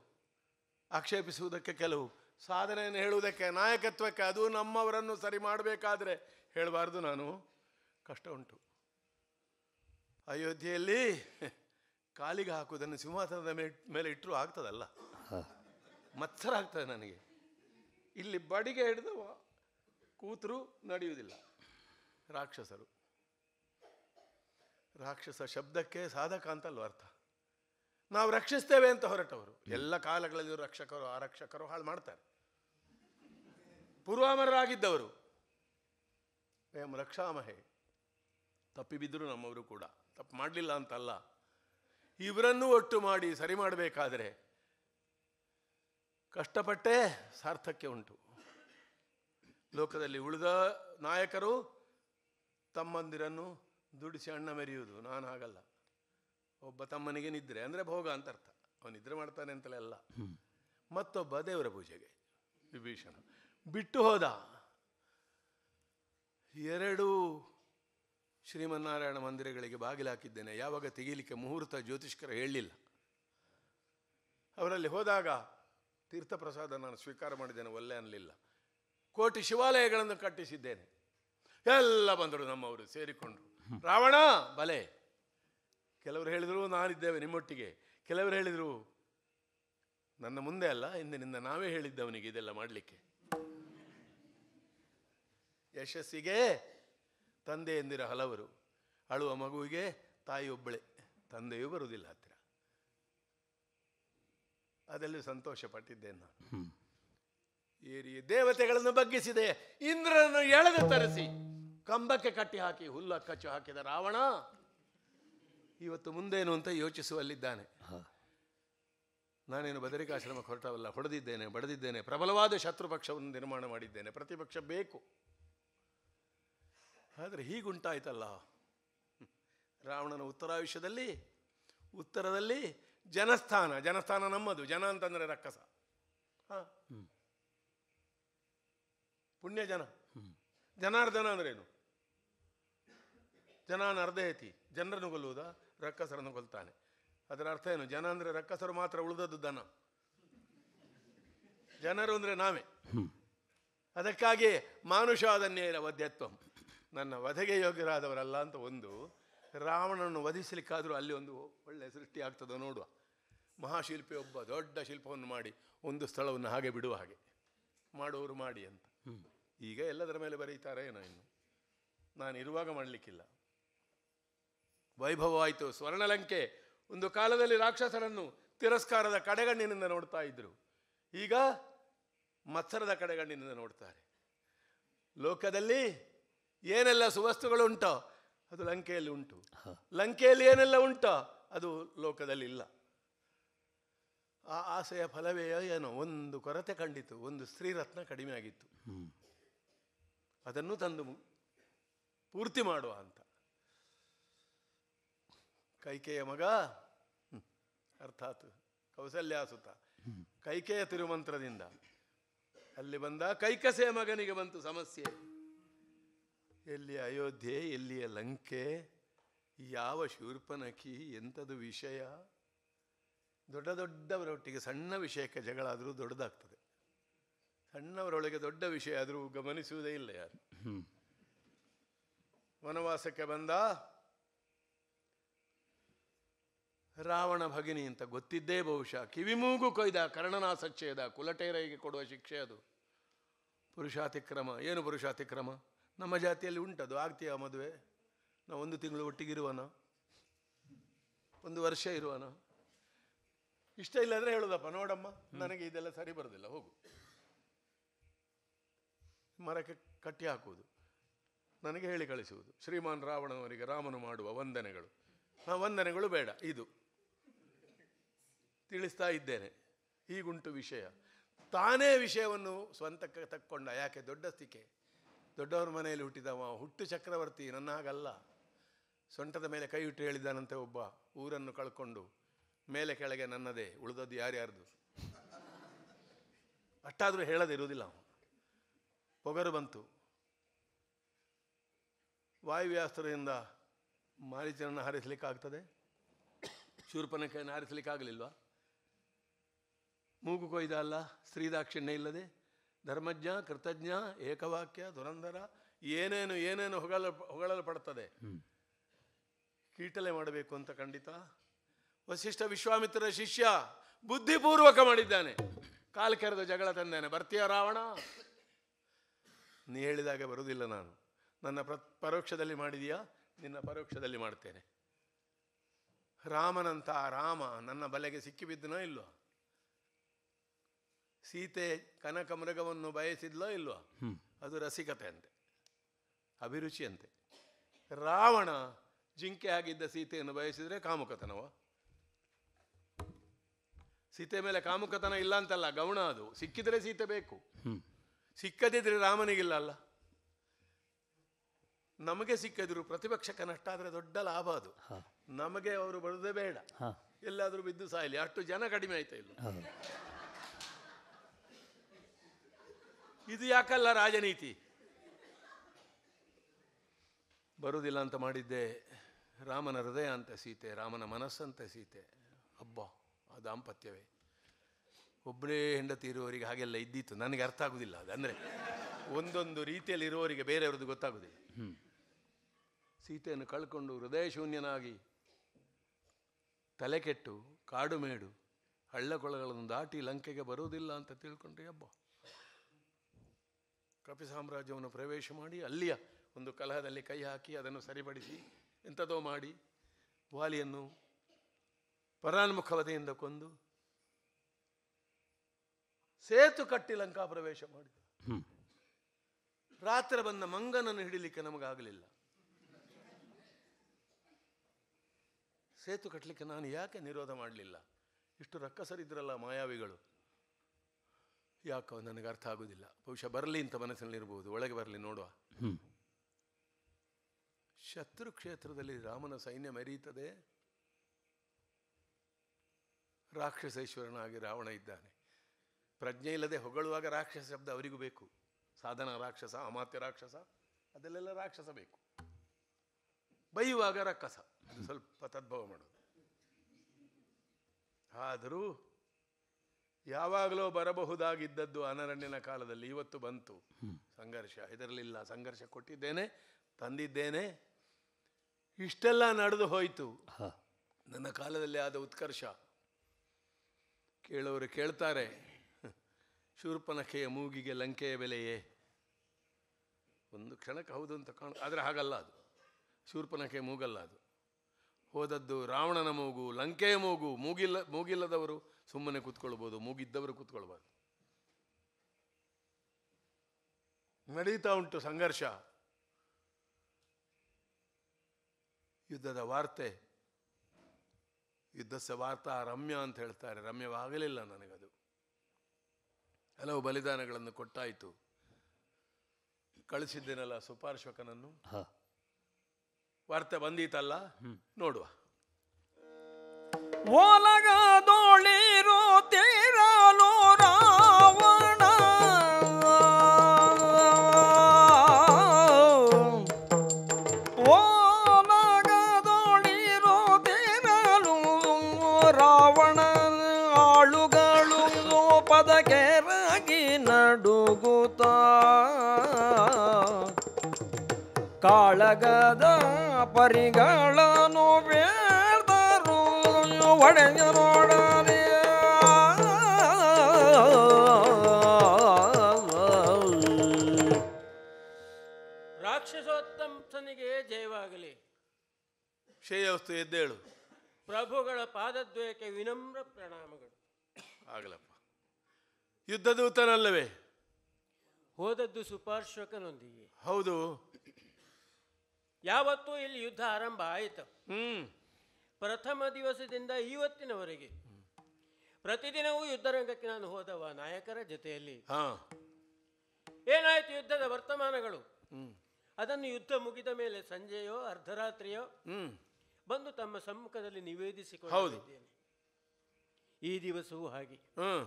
ಆಕ್ಷೇಪಿಸುವುದಕ್ಕೆ ಕೆಲವು ಸಾಧನೆಯನ್ನು ಹೇಳುವುದಕ್ಕೆ ನಾಯಕತ್ವಕ್ಕೆ ಅದು ನಮ್ಮವರನ್ನು ಸರಿ ಮಾಡಬೇಕಾದ್ರೆ ಹೇಳಬಾರ್ದು ನಾನು ಕಷ್ಟ ಉಂಟು ಅಯೋಧ್ಯೆಯಲ್ಲಿ ಕಾಲಿಗೆ ಹಾಕುವುದನ್ನು ಸಿಂಹಾಸನದ ಮೇ- ಮೇಲೆ ಇಟ್ಟರು ಆಗ್ತದಲ್ಲ ಮತ್ಸರ ಆಗ್ತದೆ ನನಗೆ ಇಲ್ಲಿ ಬಡಿಗೆ ಹಿಡಿದವ ಕೂತರು ನಡೆಯುವುದಿಲ್ಲ ರಾಕ್ಷಸರು ರಾಕ್ಷಸ ಶಬ್ದಕ್ಕೆ ಸಾಧಕ ಅಂತಲ್ವ ಅರ್ಥ ನಾವು ರಕ್ಷಿಸ್ತೇವೆ ಅಂತ ಹೊರಟವರು ಎಲ್ಲ ಕಾಲಗಳಲ್ಲಿ ರಕ್ಷಕರು ಆರಕ್ಷಕರು ಹಾಳು ಮಾಡ್ತಾರೆ ಪೂರ್ವಾಮರರಾಗಿದ್ದವರು ವಯಂ ರಕ್ಷಾಮಹೆ ತಪ್ಪಿ ಬಿದ್ದರು ನಮ್ಮವರು ಕೂಡ ತಪ್ಪು ಮಾಡಲಿಲ್ಲ ಅಂತಲ್ಲ ಇವರನ್ನೂ ಒಟ್ಟು ಮಾಡಿ ಸರಿ ಮಾಡಬೇಕಾದರೆ ಕಷ್ಟಪಟ್ಟೇ ಸಾರ್ಥಕ್ಯ ಉಂಟು ಲೋಕದಲ್ಲಿ ಉಳಿದ ನಾಯಕರು ತಮ್ಮಂದಿರನ್ನು ದುಡಿಸಿ ಅಣ್ಣ ಮೆರೆಯುವುದು ನಾನು ಹಾಗಲ್ಲ ಒಬ್ಬ ತಮ್ಮನಿಗೆ ನಿದ್ರೆ ಅಂದರೆ ಭೋಗ ಅಂತ ಅರ್ಥ ಅವನು ನಿದ್ರೆ ಮಾಡ್ತಾನೆ ಅಂತಲೇ ಅಲ್ಲ ಮತ್ತೊಬ್ಬ ದೇವರ ಪೂಜೆಗೆ ವಿಭೀಷಣ ಬಿಟ್ಟು ಹೋದ ಎರಡು ಶ್ರೀಮನ್ನಾರಾಯಣ ಮಂದಿರಗಳಿಗೆ ಬಾಗಿಲು ಹಾಕಿದ್ದೇನೆ ಯಾವಾಗ ತೆಗೀಲಿಕ್ಕೆ ಮುಹೂರ್ತ ಜ್ಯೋತಿಷ್ಕರ ಹೇಳಲಿಲ್ಲ ಅವರಲ್ಲಿ ಹೋದಾಗ ತೀರ್ಥಪ್ರಸಾದ ನಾನು ಸ್ವೀಕಾರ ಮಾಡಿದ್ದೇನೆ ಒಲ್ಲೆ ಅನ್ನಲಿಲ್ಲ ಕೋಟಿ ಶಿವಾಲಯಗಳನ್ನು ಕಟ್ಟಿಸಿದ್ದೇನೆ ಎಲ್ಲ ಬಂದರು ನಮ್ಮವರು ಸೇರಿಕೊಂಡ್ರು ರಾವಣ ಬಲೆ ಕೆಲವರು ಹೇಳಿದರು ನಾನಿದ್ದೇವೆ ನಿಮ್ಮೊಟ್ಟಿಗೆ ಕೆಲವರು ಹೇಳಿದರು ನನ್ನ ಮುಂದೆ ಅಲ್ಲ ಹಿಂದಿನಿಂದ ನಾವೇ ಹೇಳಿದ್ದವನಿಗೆ ಇದೆಲ್ಲ ಮಾಡಲಿಕ್ಕೆ ಯಶಸ್ಸಿಗೆ ತಂದೆಯಂದಿರ ಹಲವರು ಅಳುವ ಮಗುವಿಗೆ ತಾಯಿ ಒಬ್ಬಳೆ ತಂದೆಯೂ ಬರುವುದಿಲ್ಲ ಹತ್ತಿರ ಅದೆಲ್ಲೂ ಸಂತೋಷ ಪಟ್ಟಿದ್ದೇನೆ ನಾನು ಏರಿ ದೇವತೆಗಳನ್ನು ಬಗ್ಗಿಸಿದೆ ಇಂದ್ರನನ್ನು ಎಳೆದು ತರಿಸಿ ಕಂಬಕ್ಕೆ ಕಟ್ಟಿ ಹಾಕಿ ಹುಲ್ಲು ಕಚ್ಚು ಹಾಕಿದ ರಾವಣ ಇವತ್ತು ಮುಂದೇನು ಅಂತ ಯೋಚಿಸುವಲ್ಲಿದ್ದಾನೆ ನಾನೇನು ಬದರಿಕಾಶ್ರಮಕ್ಕೆ ಹೊರಟವಲ್ಲ ಹೊಡೆದಿದ್ದೇನೆ ಬಡದಿದ್ದೇನೆ ಪ್ರಬಲವಾದ ಶತ್ರು ಪಕ್ಷವನ್ನು ನಿರ್ಮಾಣ ಮಾಡಿದ್ದೇನೆ ಪ್ರತಿಪಕ್ಷ ಬೇಕು ಆದರೆ ಹೀಗುಂಟಾಯ್ತಲ್ಲ ಹ್ಮ್. ರಾವಣನ ಉತ್ತರಾಯುಷ್ಯದಲ್ಲಿ ಉತ್ತರದಲ್ಲಿ ಜನಸ್ಥಾನ ಜನಸ್ಥಾನ ನಮ್ಮದು ಜನ ಅಂತಂದ್ರೆ ರಕ್ಕಸ ಹಾ ಪುಣ್ಯ ಜನ ಜನಾರ್ದನ ಅಂದ್ರೇನು ಜನಾನ ಅರ್ಧಯತಿ ಜನರನ್ನು ಕೊಲ್ಲುವುದಾ ರಕ್ಕಸರನ್ನು ಕೊಲ್ತಾನೆ ಅದರ ಅರ್ಥ ಏನು ಜನ ಅಂದರೆ ರಕ್ಕಸರು ಮಾತ್ರ ಉಳಿದದ್ದು ದನ ಜನರು ಅಂದರೆ ನಾವೇ ಅದಕ್ಕಾಗಿ ಮಾನುಷಾದನ್ಯರ ವಧ್ಯತ್ವ ನನ್ನ ವಧೆಗೆ ಯೋಗ್ಯರಾದವರಲ್ಲ ಅಂತ ಒಂದು ರಾವಣನನ್ನು ವಧಿಸಲಿಕ್ಕಾದರೂ ಅಲ್ಲಿ ಒಂದು ಒಳ್ಳೆಯ ಸೃಷ್ಟಿ ಆಗ್ತದೋ ನೋಡುವ ಮಹಾಶಿಲ್ಪಿ ಒಬ್ಬ ದೊಡ್ಡ ಶಿಲ್ಪವನ್ನು ಮಾಡಿ ಒಂದು ಸ್ಥಳವನ್ನು ಹಾಗೆ ಬಿಡುವ ಹಾಗೆ ಮಾಡುವವರು ಮಾಡಿ ಅಂತ ಈಗ ಎಲ್ಲದರ ಮೇಲೆ ಬರೀತಾರೆ ಏನೋ ಇನ್ನು ನಾನು ಇರುವಾಗ ಮಾಡಲಿಕ್ಕಿಲ್ಲ ವೈಭವವಾಯಿತು ಸ್ವರ್ಣಲಂಕೆ ಒಂದು ಕಾಲದಲ್ಲಿ ರಾಕ್ಷಸರನ್ನು ತಿರಸ್ಕಾರದ ಕಡೆಗಣ್ಣಿನಿಂದ ನೋಡ್ತಾ ಇದ್ರು ಈಗ ಮತ್ಸರದ ಕಡೆಗಣ್ಣಿನಿಂದ ನೋಡ್ತಾರೆ ಲೋಕದಲ್ಲಿ ಏನೆಲ್ಲ ಸುವಸ್ತುಗಳು ಉಂಟೋ ಅದು ಲಂಕೆಯಲ್ಲಿ ಉಂಟು ಲಂಕೆಯಲ್ಲಿ ಏನೆಲ್ಲ ಉಂಟೋ ಅದು ಲೋಕದಲ್ಲಿ ಇಲ್ಲ ಆ ಆಸೆಯ ಫಲವೇ ಏನೋ ಒಂದು ಕೊರತೆ ಕಂಡಿತು ಒಂದು ಸ್ತ್ರೀರತ್ನ ಕಡಿಮೆ ಆಗಿತ್ತು ಅದನ್ನು ತಂದು ಮು- ಪೂರ್ತಿ ಮಾಡುವ ಅಂತ ಕೈಕೆಯ ಮಗ ಹ್ಮ್, ಅರ್ಥಾತ್ ಕೌಸಲ್ಯಾಸುತ ಕೈಕೆಯ ತಿರುಮಂತ್ರದಿಂದ ಅಲ್ಲಿ ಬಂದ ಕೈಕಸೆಯ ಮಗನಿಗೆ ಬಂತು ಸಮಸ್ಯೆ ಎಲ್ಲಿ ಅಯೋಧ್ಯೆ ಎಲ್ಲಿಯ ಲಂಕೆ ಯಾವ ಶೂರ್ಪನಖಿ ಎಂಥದು ವಿಷಯ ದೊಡ್ಡ ದೊಡ್ಡವರೊಟ್ಟಿಗೆ ಸಣ್ಣ ವಿಷಯಕ್ಕೆ ಜಗಳ ಆದರೂ ದೊಡ್ಡದಾಗ್ತದೆ ಸಣ್ಣವರೊಳಗೆ ದೊಡ್ಡ ವಿಷಯ ಆದರೂ ಗಮನಿಸುವುದೇ ಇಲ್ಲ ಯಾರು ವನವಾಸಕ್ಕೆ ಬಂದ ರಾವಣ ಭಗಿನಿ ಅಂತ ಗೊತ್ತಿದ್ದೇ ಬಹುಶಃ ಕಿವಿಮೂಗು ಕೊಯ್ದ ಕರ್ಣನಾಸಚ್ಛೇದ ಕುಲಟೇರೈಗೆ ಕೊಡುವ ಶಿಕ್ಷೆ ಅದು ಪುರುಷಾತಿಕ್ರಮ ಏನು ಪುರುಷಾತಿಕ್ರಮ ನಮ್ಮ ಜಾತಿಯಲ್ಲಿ ಉಂಟದು ಆಗ್ತೀಯ ಮದುವೆ ನಾವು ಒಂದು ತಿಂಗಳು ಒಟ್ಟಿಗಿರುವನ ಒಂದು ವರ್ಷ ಇರುವನ ಇಷ್ಟ ಇಲ್ಲದ್ರೆ ಹೇಳೋದಪ್ಪ ನೋಡಮ್ಮ ನನಗೆ ಇದೆಲ್ಲ ಸರಿ ಬರೋದಿಲ್ಲ ಹೋಗು ಮರಕ್ಕೆ ಕಟ್ಟಿ ಹಾಕುವುದು ನನಗೆ ಹೇಳಿ ಕಳಿಸುವುದು ಶ್ರೀಮಾನ್ ರಾವಣನವರಿಗೆ ರಾಮನು ಮಾಡುವ ವಂದನೆಗಳು ಆ ವಂದನೆಗಳು ಬೇಡ ಇದು ತಿಳಿಸ್ತಾ ಇದ್ದೇನೆ ಹೀಗುಂಟು ವಿಷಯ ತಾನೇ ವಿಷಯವನ್ನು ಸ್ವಂತಕ್ಕೆ ತಕ್ಕೊಂಡ ಯಾಕೆ ದೊಡ್ಡ ಸ್ಥಿಕೆ ದೊಡ್ಡವರ ಮನೆಯಲ್ಲಿ ಹುಟ್ಟಿದವ ಹುಟ್ಟು ಚಕ್ರವರ್ತಿ ನನ್ನ ಹಾಗಲ್ಲ ಸೊಂಟದ ಮೇಲೆ ಕೈ ಇಟ್ಟು ಹೇಳಿದ್ದಾನಂತೆ ಒಬ್ಬ ಊರನ್ನು ಕಳ್ಕೊಂಡು ಮೇಲೆ ಕೆಳಗೆ ನನ್ನದೇ ಉಳಿದದ್ದು ಯಾರ್ಯಾರ್ದು ಅಷ್ಟಾದರೂ ಹೇಳದಿರುವುದಿಲ್ಲ ಅವನು ಪೊಗರು ಬಂತು ವಾಯುವ್ಯಾಸ್ತ್ರದಿಂದ ಮಾರೀಚನನ್ನು ಹಾರಿಸಲಿಕ್ಕಾಗ್ತದೆ ಶೂರ್ಪನಖೆಯನ್ನು ಹಾರಿಸಲಿಕ್ಕಾಗಲಿಲ್ವಾ ಮೂಗು ಕೊಯ್ದ ಅಲ್ಲ ಸ್ತ್ರೀದಾಕ್ಷಿಣ್ಯ ಇಲ್ಲದೆ ಧರ್ಮಜ್ಞ ಕೃತಜ್ಞ ಏಕವಾಕ್ಯ ದುರಂಧರ ಏನೇನು ಏನೇನು ಹೊಗಳ ಹೊಗಳಲು ಪಡ್ತದೆ ಕೀಟಲೆ ಮಾಡಬೇಕು ಅಂತ ಖಂಡಿತ ವಸಿಷ್ಠ ವಿಶ್ವಾಮಿತ್ರರ ಶಿಷ್ಯ ಬುದ್ಧಿಪೂರ್ವಕ ಮಾಡಿದ್ದಾನೆ ಕಾಲು ಕೆರೆದು ಜಗಳ ತಂದೇನೆ ಬರ್ತೀಯ ರಾವಣ ನೀ ಹೇಳಿದಾಗ ಬರುವುದಿಲ್ಲ ನಾನು ನನ್ನ ಪ್ರ ಪರೋಕ್ಷದಲ್ಲಿ ಮಾಡಿದೀಯಾ ನಿನ್ನ ಪರೋಕ್ಷದಲ್ಲಿ ಮಾಡ್ತೇನೆ ರಾಮನಂತ ರಾಮ ನನ್ನ ಬಲೆಗೆ ಸಿಕ್ಕಿಬಿದ್ದನೋ ಇಲ್ವೋ ಸೀತೆ ಕನಕ ಮೃಗವನ್ನು ಬಯಸಿದ್ಲೋ ಇಲ್ವೋ ಅದು ರಸಿಕತೆ ಅಂತೆ ಅಭಿರುಚಿ ಅಂತೆ ರಾವಣ ಜಿಂಕೆ ಆಗಿದ್ದ ಸೀತೆಯನ್ನು ಬಯಸಿದ್ರೆ ಕಾಮುಕತನವ ಸೀತೆ ಮೇಲೆ ಕಾಮುಕತನ ಇಲ್ಲ ಅಂತಲ್ಲ ಗೌಣ ಅದು ಸಿಕ್ಕಿದ್ರೆ ಸೀತೆ ಬೇಕು ಸಿಕ್ಕದಿದ್ರೆ ರಾಮನಿಗಿಲ್ಲ ಅಲ್ಲ ನಮಗೆ ಸಿಕ್ಕದಿರು ಪ್ರತಿಪಕ್ಷಕ್ಕೆ ನಷ್ಟ ಆದರೆ ದೊಡ್ಡ ಲಾಭ ಅದು ನಮಗೆ ಅವರು ಬರುವುದೇ ಬೇಡ ಹಾ. ಎಲ್ಲಾದರೂ ಬಿದ್ದು ಸಾಯಲಿ ಅಷ್ಟು ಜನ ಕಡಿಮೆ ಆಯ್ತಾ ಇಲ್ಲ ಹೌದು ಇದು ಯಾಕಲ್ಲ ರಾಜನೀತಿ ಬರುವುದಿಲ್ಲ ಅಂತ ಮಾಡಿದ್ದೆ ರಾಮನ ಹೃದಯ ಅಂತ ಸೀತೆ ರಾಮನ ಮನಸ್ಸಂತ ಸೀತೆ ಹಬ್ಬ ಆ ದಾಂಪತ್ಯವೇ ಒಬ್ಬರೇ ಹೆಂಡತಿ ಇರುವವರಿಗೆ ಹಾಗೆಲ್ಲ ಇದ್ದಿತ್ತು ನನಗೆ ಅರ್ಥ ಆಗುದಿಲ್ಲ ಅದು ಅಂದರೆ ಒಂದೊಂದು ರೀತಿಯಲ್ಲಿ ಇರುವವರಿಗೆ ಬೇರೆಯವ್ರದ್ದು ಗೊತ್ತಾಗುದಿಲ್ಲ ಸೀತೆಯನ್ನು ಕಳ್ಕೊಂಡು ಹೃದಯ ಶೂನ್ಯನಾಗಿ ತಲೆ ಕೆಟ್ಟು ಕಾಡು ಮೇಡು ಹಳ್ಳ ಕೊಳಗಳನ್ನು ದಾಟಿ ಲಂಕೆಗೆ ಬರುವುದಿಲ್ಲ ಅಂತ ತಿಳ್ಕೊಂಡ್ರೆ ಹಬ್ಬ ಕಪಿ ಸಾಮ್ರಾಜ್ಯವನ್ನು ಪ್ರವೇಶ ಮಾಡಿ ಅಲ್ಲಿಯ ಒಂದು ಕಲಹದಲ್ಲಿ ಕೈ ಹಾಕಿ ಅದನ್ನು ಸರಿಪಡಿಸಿ ಎಂಥದೋ ಮಾಡಿ ವಾಲಿಯನ್ನು ಪರಾನ್ಮುಖ ವಧೆಯಿಂದ ಕೊಂದು ಸೇತು ಕಟ್ಟಿ ಲಂಕಾ ಪ್ರವೇಶ ಮಾಡಿ ರಾತ್ರಿ ಬಂದ ಮಂಗನನ್ನು ಹಿಡಿಲಿಕ್ಕೆ ನಮಗಾಗಲಿಲ್ಲ ಸೇತು ಕಟ್ಟಲಿಕ್ಕೆ ನಾನು ಯಾಕೆ ನಿರೋಧ ಮಾಡಲಿಲ್ಲ ಇಷ್ಟು ರಕ್ಕಸರಿದ್ರಲ್ಲ ಮಾಯಾವಿಗಳು ಯಾಕೋ ನನಗೆ ಅರ್ಥ ಆಗುವುದಿಲ್ಲ ಬಹುಶಃ ಬರಲಿ ಅಂತ ಮನಸ್ಸಿನಲ್ಲಿರ್ಬೋದು ಒಳಗೆ ಬರಲಿ ನೋಡುವ ಶತ್ರು ಕ್ಷೇತ್ರದಲ್ಲಿ ರಾಮನ ಸೈನ್ಯ ಮೆರೆಯುತ್ತದೆ ರಾಕ್ಷಸೇಶ್ವರನಾಗಿ ರಾವಣ ಇದ್ದಾನೆ ಪ್ರಜ್ಞೆ ಇಲ್ಲದೆ ಹೊಗಳುವಾಗ ರಾಕ್ಷಸ ಶಬ್ದ ಅವರಿಗೂ ಬೇಕು ಸಾಧನ ರಾಕ್ಷಸ ಅಮಾತ್ಯ ರಾಕ್ಷಸ ಅದಲ್ಲೆಲ್ಲ ರಾಕ್ಷಸ ಬೇಕು ಬೈಯುವಾಗ ರಕ್ಕಸ ಅದು ಸ್ವಲ್ಪ ತದ್ಭವ ಮಾಡೋದು ಆದರೂ ಯಾವಾಗಲೋ ಬರಬಹುದಾಗಿದ್ದದ್ದು ಅನರಣ್ಯನ ಕಾಲದಲ್ಲಿ ಇವತ್ತು ಬಂತು ಸಂಘರ್ಷ ಇದರಲಿಲ್ಲ ಸಂಘರ್ಷ ಕೊಟ್ಟಿದ್ದೇನೆ ತಂದಿದ್ದೇನೆ ಇಷ್ಟೆಲ್ಲ ನಡೆದು ಹೋಯಿತು ಹಾ ನನ್ನ ಕಾಲದಲ್ಲಿ ಆದ ಉತ್ಕರ್ಷ ಕೇಳೋರು ಕೇಳ್ತಾರೆ ಶೂರ್ಪನಖೆಯ ಮೂಗಿಗೆ ಲಂಕೆಯ ಬೆಲೆಯೇ ಒಂದು ಕ್ಷಣಕ್ಕೆ ಹೌದು ಅಂತ ಕಾಣ ಆದರೆ ಹಾಗಲ್ಲ ಅದು ಶೂರ್ಪನಖೆ ಮೂಗಲ್ಲ ಅದು ಹೋದದ್ದು ರಾವಣನ ಮೂಗು ಲಂಕೆಯ ಮೂಗು ಮೂಗಿಲ್ಲ ಮೂಗಿಲ್ಲದವರು ಸುಮ್ಮನೆ ಕೂತ್ಕೊಳ್ಬೋದು ಮೂಗಿದ್ದವರು ಕೂತ್ಕೊಳ್ಬಾರ್ದು ನಡೀತಾ ಉಂಟು ಸಂಘರ್ಷ ಯುದ್ಧದ ವಾರ್ತೆ ಯುದ್ಧಸ ವಾರ್ತಾ ರಮ್ಯ ಅಂತ ಹೇಳ್ತಾರೆ ರಮ್ಯವಾಗಲಿಲ್ಲ ನನಗದು ಹಲವು ಬಲಿದಾನಗಳನ್ನು ಕೊಟ್ಟಾಯಿತು ಕಳಿಸಿದ್ದೇನಲ್ಲ ಸುಪಾರ್ಶ್ವಕನನ್ನು ಹಾ ವಾರ್ತೆ ಬಂದೀತಲ್ಲ ನೋಡುವ ಒಲಗದೊಳಿರು ತೀರಲು ರಾವಣ ಒಲಗದೊಳಿರು ತೀರಲು ರಾವಣ ಆಳುಗಳು ಪದಕೆರಗಿ ನಡುಗುತ್ತಾ ಕಾಳಗದ ಪರಿಗಳನ್ನು ಬೇಡ್ದರು ಒಡೆಯ ನೋಡದೆ ರಾಕ್ಷಸೋತ್ತಂಸನಿಗೆ ಜಯವಾಗಲಿ ಶ್ರೇಯವಸ್ತು ಎದ್ದೇಳು ಪ್ರಭುಗಳ ಪಾದದ್ವಯಕ್ಕೆ ವಿನಮ್ರ ಪ್ರಣಾಮಗಳು ಆಗಲಪ್ಪ ಯುದ್ಧದೂತನಲ್ಲವೇ ಹೋದದ್ದು ಸುಪಾರ್ಶ್ವಕನೊಂದಿಗೆ ಹೌದು ಯಾವತ್ತೂ ಇಲ್ಲಿ ಯುದ್ಧ ಆರಂಭ ಆಯಿತು ಹ್ಮ್ ಪ್ರಥಮ ದಿವಸದಿಂದ ಇವತ್ತಿನವರೆಗೆ ಪ್ರತಿದಿನವೂ ಯುದ್ಧರಂಗಕ್ಕೆ ನಾನು ಹೋದವ ನಾಯಕರ ಜೊತೆಯಲ್ಲಿ ಹಾ ಏನಾಯಿತು ಯುದ್ಧದ ವರ್ತಮಾನಗಳು ಹ್ಮ್ ಅದನ್ನು ಯುದ್ಧ ಮುಗಿದ ಮೇಲೆ ಸಂಜೆಯೋ ಅರ್ಧರಾತ್ರಿಯೋ ಹ್ಮ್ ಬಂದು ತಮ್ಮ ಸಮ್ಮುಖದಲ್ಲಿ ಹೌದು. ನಿವೇದಿಸಿಕೊಂಡಿದ್ದೇನೆ ಈ ದಿವಸವೂ ಹಾಗೆ ಹ್ಮ್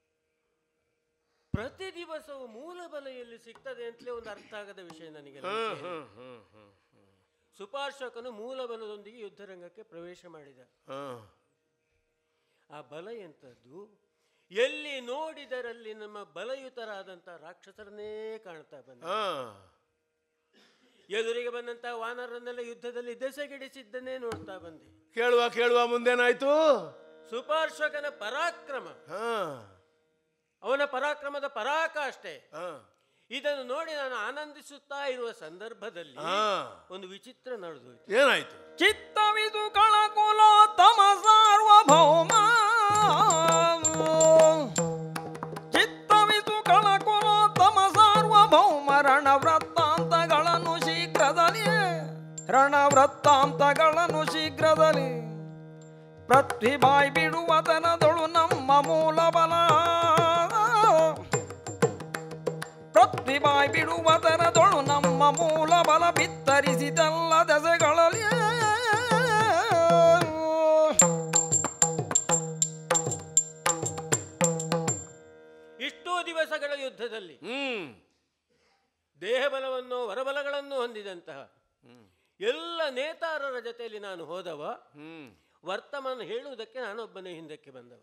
ಪ್ರತಿ ದಿವಸವೂ ಮೂಲ ಬಲೆಯಲ್ಲಿ ಸಿಗ್ತದೆ ಅಂತಲೇ ಒಂದು ಅರ್ಥ ಆಗದ ವಿಷಯ ನನಗೆ ಹ್ಮ್ ಹ್ಮ್ ಹ್ಮ್ ಹ್ಮ್ ಸುಪಾರ್ಶ್ವಕನು ಮೂಲ ಬಲದೊಂದಿಗೆ ಯುದ್ಧರಂಗಕ್ಕೆ ಪ್ರವೇಶ ಮಾಡಿದ ಹ್ಮ್ ಆ ಬಲ ಎಂಥದ್ದು ಎಲ್ಲಿ ನೋಡಿದರಲ್ಲಿ ನಮ್ಮ ಬಲಯುತರಾದಂಥ ರಾಕ್ಷಸರನ್ನೇ ಕಾಣ್ತಾ ಬಂದ ಹಾ ಎದುರಿಗೆ ಬಂದಂತಹ ವಾನರನ್ನೆಲ್ಲ ಯುದ್ಧದಲ್ಲಿ ದೆಸೆಗೆಡಿಸಿದ್ದನ್ನೇ ನೋಡ್ತಾ ಬಂದೆ ಕೇಳುವ ಕೇಳುವ ಮುಂದೇನಾಯ್ತು ಸುಪಾರ್ಶ್ವಕನ ಪರಾಕ್ರಮ ಹಾ ಅವನ ಪರಾಕ್ರಮದ ಪರಾಕಾಷ್ಠೆ ಹಾ ಇದನ್ನು ನೋಡಿ ನಾನು ಆನಂದಿಸುತ್ತಾ ಇರುವ ಸಂದರ್ಭದಲ್ಲಿ ಹಾ ಒಂದು ವಿಚಿತ್ರ ನಡೆದೋಯ್ತು ಏನಾಯ್ತು ಚಿತ್ತವಿದು ಕಳಕುಲ ತಮ ಸಾರ್ವಭೌಮ ಚಿತ್ತವಿದು ಕಳಕುಲ ತಮ ಸಾರ್ವಭೌಮ ರಣ ವೃತ್ತಾಂತಗಳನ್ನು ಶೀಘ್ರದಲ್ಲಿ ರಣ ವೃತ್ತಾಂತಗಳನ್ನು ಶೀಘ್ರದಲ್ಲಿ ಪೃಥ್ವಿಬಾಯ್ ಬಿಡುವತನದೊಳು ನಮ್ಮ ಮೂಲ ಬಲ ಪೃಥ್ವಿಬಾಯ್ ಬಿಡುವತನದೊಳು ನಮ್ಮ ಮೂಲ ಬಲ ಬಿತ್ತರಿಸಿದಲ್ಲ ದೆಸೆಗಳಲ್ಲಿ ಇಷ್ಟೋ ದಿವಸಗಳ ಯುದ್ಧದಲ್ಲಿ ಹ್ಮ್ ದೇಹಬಲವನ್ನು ವರಬಲಗಳನ್ನು ಹೊಂದಿದಂತಹ ಎಲ್ಲ ನೇತಾರರ ಜೊತೆಯಲ್ಲಿ ನಾನು ಹೋದವ ಹ್ಮ್ ವರ್ತಮಾನ ಹೇಳುವುದಕ್ಕೆ ನಾನೊಬ್ಬನೇ ಹಿಂದಕ್ಕೆ ಬಂದವ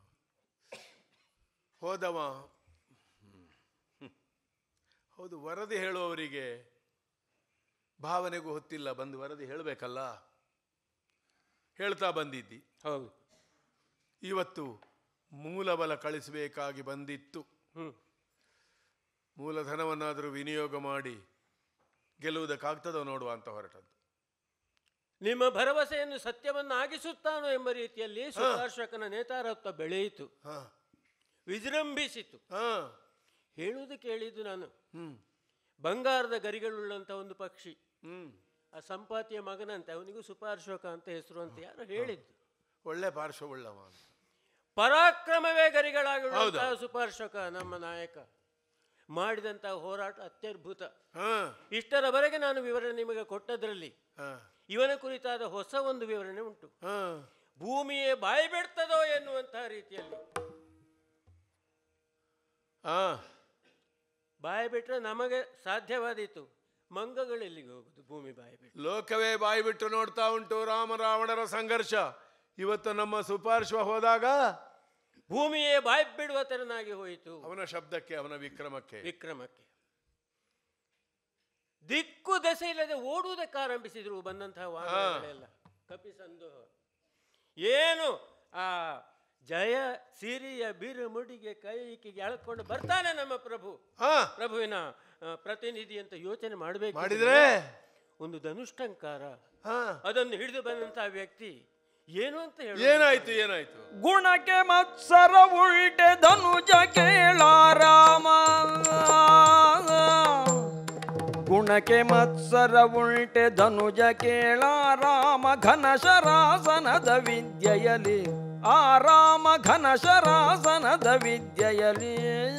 ಹೋದವ ಹ್ಮ್. ಹ್ಮ್. ಹೌದು ವರದಿ ಹೇಳುವವರಿಗೆ ಭಾವನೆಗೂ ಹೊತ್ತಿಲ್ಲ ಬಂದು ವರದಿ ಹೇಳಬೇಕಲ್ಲ ಹೇಳ್ತಾ ಬಂದಿದ್ದಿ ಹೌದು ಇವತ್ತು ಮೂಲಬಲ ಕಳಿಸಬೇಕಾಗಿ ಬಂದಿತ್ತು ಹ್ಮ್ ಮೂಲಧನವನ್ನಾದರೂ ವಿನಿಯೋಗ ಮಾಡಿ ಗೆಲ್ಲುವುದಕ್ಕಾಗ್ತದೋ ನೋಡುವ ಅಂತ ಹೊರಟದ್ದು ನಿಮ್ಮ ಭರವಸೆಯನ್ನು ಸತ್ಯವನ್ನು ಆಗಿಸುತ್ತಾನೋ ಎಂಬ ರೀತಿಯಲ್ಲಿ ಸುಪಾರ್ಶ್ವಕನ ನೇತಾರತ್ವ ಬೆಳೆಯಿತು ಹಾ ವಿಜೃಂಭಿಸಿತು ಹಾ ಹೇಳುವುದು ಕೇಳಿದ್ದು ನಾನು ಹ್ಮ್ ಬಂಗಾರದ ಗರಿಗಳುಳ್ಳಂತ ಒಂದು ಪಕ್ಷಿ ಹ್ಮ್ ಆ ಸಂಪಾತಿಯ ಮಗನಂತೆ ಅವನಿಗೂ ಸುಪಾರ್ಶ್ವಕ ಅಂತ ಹೆಸರು ಅಂತ ಯಾರು ಹೇಳಿದ್ದು ಒಳ್ಳೆ ಪಾರ್ಶ್ವವುಳ್ಳವ ಅಂತ ಪರಾಕ್ರಮವೇ ಗರಿಗಳಾಗಿರುವಂತಹ ಹೌದಾ? ಸುಪಾರ್ಶ್ವಕ ನಮ್ಮ ನಾಯಕ ಮಾಡಿದಂತಹ ಹೋರಾಟ ಅತ್ಯದ್ಭುತ ಹಾ ಇಷ್ಟರವರೆಗೆ ನಾನು ವಿವರಣೆ ನಿಮಗೆ ಕೊಟ್ಟದ್ರಲ್ಲಿ ಹಾ ಇವನ ಕುರಿತಾದ ಹೊಸ ಒಂದು ವಿವರಣೆ ಉಂಟು ಹಾ ಭೂಮಿಯೇ ಬಾಯಿ ಬಿಡ್ತದೋ ಎನ್ನುವಂತಹ ರೀತಿಯಲ್ಲಿ ಹಾ ಬಾಯಿ ಬಿಟ್ರೆ ನಮಗೆ ಸಾಧ್ಯವಾದೀತು ಮಂಗಗಳೆಲ್ಲಿಗೆ ಹೋಗುದು ಭೂಮಿ ಬಾಯಿ ಬಿಟ್ಟು ಲೋಕವೇ ಬಾಯಿ ಬಿಟ್ಟು ನೋಡ್ತಾ ಉಂಟು ರಾಮ ರಾವಣರ ಸಂಘರ್ಷ ಇವತ್ತು ನಮ್ಮ ಸುಪಾರ್ಶ್ವ ಹೋದಾಗ ಭೂಮಿಯೇ ಬಾಯಿ ಬಿಡುವ ತೆರನಾಗಿ ಹೋಯಿತು ಅವನ ಶಬ್ದಕ್ಕೆ ಅವನ ವಿಕ್ರಮಕ್ಕೆ ವಿಕ್ರಮಕ್ಕೆ ದಿಕ್ಕು ದೆಸೆ ಇಲ್ಲದೆ ಓಡುವುದಕ್ಕೆ ಆರಂಭಿಸಿದ್ರು ಬಂದಂತಹ ವಾಹನಗಳೆಲ್ಲ ಕಪಿಸಂದು ಏನು ಆ ಜಯ ಸಿರಿಯ ಬಿರು ಮುಡಿಗೆ ಕೈಕಿಗೆ ಎಳ್ಕೊಂಡು ಬರ್ತಾನೆ ನಮ್ಮ ಪ್ರಭು ಹಾ ಪ್ರಭುವಿನ ಆ, ಪ್ರತಿನಿಧಿ ಅಂತ ಯೋಚನೆ ಮಾಡಬೇಕು ಮಾಡಿದ್ರೆ ಒಂದು ಧನುಷ್ಟಂಕಾರ ಹಾ ಅದನ್ನು ಹಿಡಿದು ಬಂದಂತಹ ವ್ಯಕ್ತಿ ಏನು ಅಂತ ಹೇಳಿ ಏನಾಯ್ತು ಏನಾಯ್ತು ಗುಣಕ್ಕೆ ಮತ್ಸರ ಉಲ್ಟೆ ಧನುಜ ಕೇಳಾರಾಮ ಗುಣಕ್ಕೆ ಮತ್ಸರ ಉಲ್ಟೆ ಧನುಜ ಕೇಳಾರಾಮ ಘನ ಶರಾಸನದ ವಿದ್ಯೆಯಲಿ ಆ ರಾಮ ಘನ ಶರಾಸನದ ವಿದ್ಯೆಯಲಿ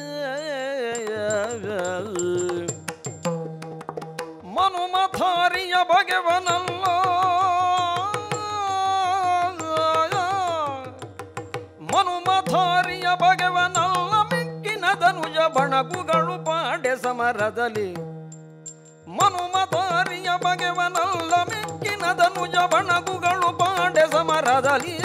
ಮನುಮಥಾರಿಯ ಭಗವನಲ್ಲ ಮನುಮಥಾರಿಯ ಭಗವನಲ್ಲ ಮಿಕ್ಕಿನ ಧನುಜ ಬಣಗುಗಳು ಪಾಡೆ ಸಮರದಲ್ಲಿ ಮನುಮಥಾರಿಯ ಭಗವನಲ್ಲ ಮಿಕ್ಕಿನ ಧನುಜ ಬಣಗುಗಳು ಪಾಡೆ ಸಮರದಲ್ಲಿ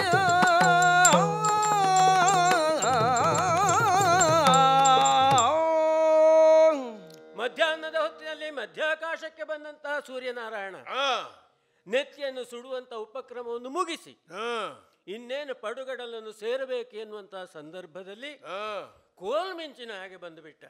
ಮಧ್ಯಾಹ್ನದ ಹೊತ್ತಿನಲ್ಲಿ ಮಧ್ಯಾಕಾಶಕ್ಕೆ ಬಂದಂತಹ ಸೂರ್ಯನಾರಾಯಣ ಹಾ ನೆತ್ತಿಯನ್ನು ಸುಡುವಂತ ಉಪಕ್ರಮವನ್ನು ಮುಗಿಸಿ ಹಾ ಇನ್ನೇನು ಪಡುಗಡಲನ್ನು ಸೇರಬೇಕು ಎನ್ನುವಂತಹ ಸಂದರ್ಭದಲ್ಲಿ ಹಾ ಕೋಲ್ಮಿಂಚಿನ ಹಾಗೆ ಬಂದುಬಿಟ್ಟ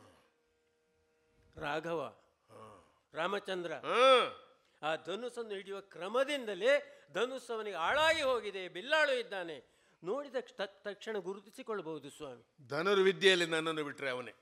ರಾಘವ ರಾಮಚಂದ್ರ ಹಾ ಆ ಧನುಸ್ಸನ್ನು ಹಿಡಿಯುವ ಕ್ರಮದಿಂದಲೇ ಧನುಸ್ಸು ಅವನಿಗೆ ಹಾಳಾಗಿ ಹೋಗಿದೆ ಬಿಲ್ಲಾಳು ಇದ್ದಾನೆ ನೋಡಿದ ಕ್ಷ- ತಕ್ಷಣ ಗುರುತಿಸಿಕೊಳ್ಳಬಹುದು ಸ್ವಾಮಿ ಧನುರ್ವಿದ್ಯೆಯಲ್ಲಿ ನನ್ನನ್ನು ಬಿಟ್ರೆ ಅವನೇ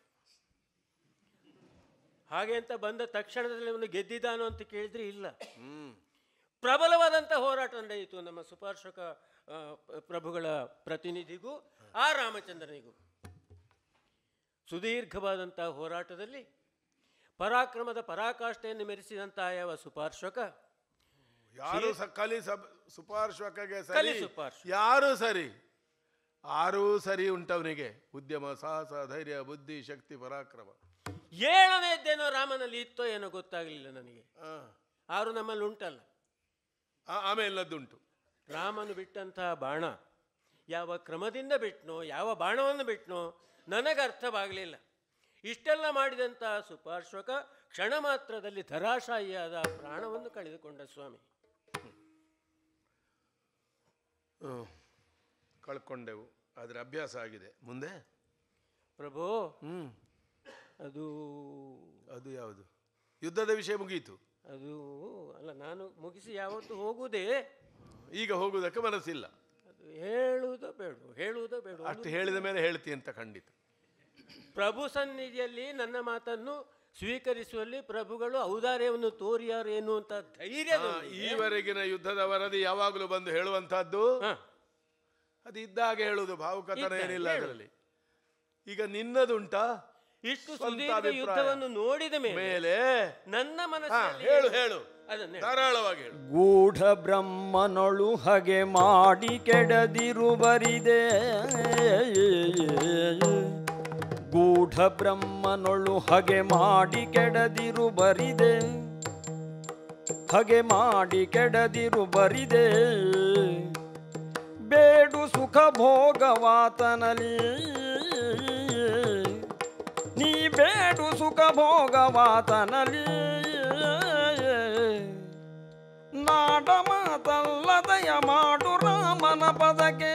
ಹಾಗೆ ಅಂತ ಬಂದ ತಕ್ಷಣದಲ್ಲಿ ಅವನು ಗೆದ್ದಿದ್ದಾನೋ ಅಂತ ಕೇಳಿದ್ರೆ ಇಲ್ಲ ಹ್ಮ್ ಪ್ರಬಲವಾದಂಥ ಹೋರಾಟ ನಡೆಯಿತು ನಮ್ಮ ಸುಪಾರ್ಶ್ವಕ ಆ, ಪ- ಪ್ರಭುಗಳ ಪ್ರತಿನಿಧಿಗೂ ಆ ರಾಮಚಂದ್ರನಿಗೂ ಸುದೀರ್ಘವಾದಂತಹ ಹೋರಾಟದಲ್ಲಿ ಪರಾಕ್ರಮದ ಪರಾಕಾಷ್ಠೆಯನ್ನು ಮೆರೆಸಿದಂತಹ ಯಾವ ಸುಪಾರ್ಶ್ವಕ ಯಾರು ಸ ಕಲಿ ಸಬ್ ಸುಪಾರ್ಶ್ವಕಗೆ ಕಲಿ ಸರಿ ಸುಪಾರ್ಶ್ವ. ಯಾರು ಸರಿ ಆರೂ ಸರಿ ಉಂಟವನಿಗೆ ಉದ್ಯಮ ಸಾಹಸ ಧೈರ್ಯ ಬುದ್ಧಿ ಶಕ್ತಿ ಪರಾಕ್ರಮ ಏಳನೇದ್ದೇನೋ ರಾಮನಲ್ಲಿ ಇತ್ತೋ ಏನೋ ಗೊತ್ತಾಗಲಿಲ್ಲ ನನಗೆ ಆ, ಆರು ನಮ್ಮಲ್ಲಿ ಉಂಟಲ್ಲ ಆ- ಆಮೇಲಿನದ್ದುಂಟು ರಾಮನು ಬಿಟ್ಟಂತಹ ಬಾಣ ಯಾವ ಕ್ರಮದಿಂದ ಬಿಟ್ನೋ ಯಾವ ಬಾಣವನ್ನು ಬಿಟ್ನೋ ನನಗೆ ಅರ್ಥವಾಗಲಿಲ್ಲ ಇಷ್ಟೆಲ್ಲ ಮಾಡಿದಂತಹ ಸುಪಾರ್ಶ್ವಕ ಕ್ಷಣ ಮಾತ್ರದಲ್ಲಿ ಧರಾಶಾಹಿಯಾದ ಪ್ರಾಣವನ್ನು ಕಳೆದುಕೊಂಡ ಸ್ವಾಮಿ ಹ್ಮ್. ಕಳ್ಕೊಂಡೆವು ಆದರೆ ಅಭ್ಯಾಸ ಆಗಿದೆ ಮುಂದೆ ಪ್ರಭು ಹ್ಮ್ ಅದು ಅದು ಯಾವುದು ಯುದ್ಧದ ವಿಷಯ ಮುಗಿಯಿತು ಅದು ಅಲ್ಲ ನಾನು ಮುಗಿಸಿ ಯಾವತ್ತು ಹೋಗುವುದೇ ಈಗ ಹೋಗುವುದಕ್ಕೆ ಮನಸ್ಸಿಲ್ಲ ಅದು ಹೇಳುವುದೋ ಬೇಡ ಹೇಳುವುದೋ ಬೇಡ ಅಷ್ಟು ಹೇಳಿದ ಮೇಲೆ ಹೇಳ್ತಿ ಅಂತ ಖಂಡಿತ ಪ್ರಭು ಸನ್ನಿಧಿಯಲ್ಲಿ ನನ್ನ ಮಾತನ್ನು ಸ್ವೀಕರಿಸುವಲ್ಲಿ ಪ್ರಭುಗಳು ಔದಾರ್ಯವನ್ನು ತೋರಿಯಾರೇನು ಅಂತ ಧೈರ್ಯ ಆ, ಈವರೆಗಿನ ಯುದ್ಧದ ವರದಿ ಯಾವಾಗಲೂ ಬಂದು ಹೇಳುವಂತಹದ್ದು ಅದು ಇದ್ದಾಗ ಹೇಳುವುದು ಭಾವುಕತನ ಇದ್ದಾಗ ಏನಿಲ್ಲ ಹೇಳು. ಅದರಲ್ಲಿ ಈಗ ನಿನ್ನದುಂಟಾ ಇಷ್ಟು ಸ್ವಂತ ಸುದೀರ್ಘ ಅಭಿಪ್ರಾಯ. ಯುದ್ಧವನ್ನು ನೋಡಿದ ಮೇಲೆ ಮೇಲೆ ನನ್ನ ಹಾ ಮನಸ್ಸಲ್ಲಿ ಹೇಳು ಹೇಳು ಅದನ್ನೇ ಧಾರಾಳವಾಗಿ ಹೇಳು ಗೂಢ ಬ್ರಹ್ಮನೊಳು ಹಗೆ ಮಾಡಿ ಕೆಡದಿರು ಬರಿದೆ ಗೂಢ ಬ್ರಹ್ಮನೊಳು ಹಗೆ ಮಾಡಿ ಕೆಡದಿರು ಬರಿದೆ ಹಗೆ ಮಾಡಿ ಕೆಡದಿರು ಬರಿದೆ ಬೇಡು ಸುಖ ಭೋಗವಾತನಲಿ ನೀ ಬೇಡು ಸುಖ ಭೋಗವಾತನಲಿ ನಾಡ ಮಾತಲ್ಲದಯ ಮಾಡು ರಾಮನ ಪದಕ್ಕೆ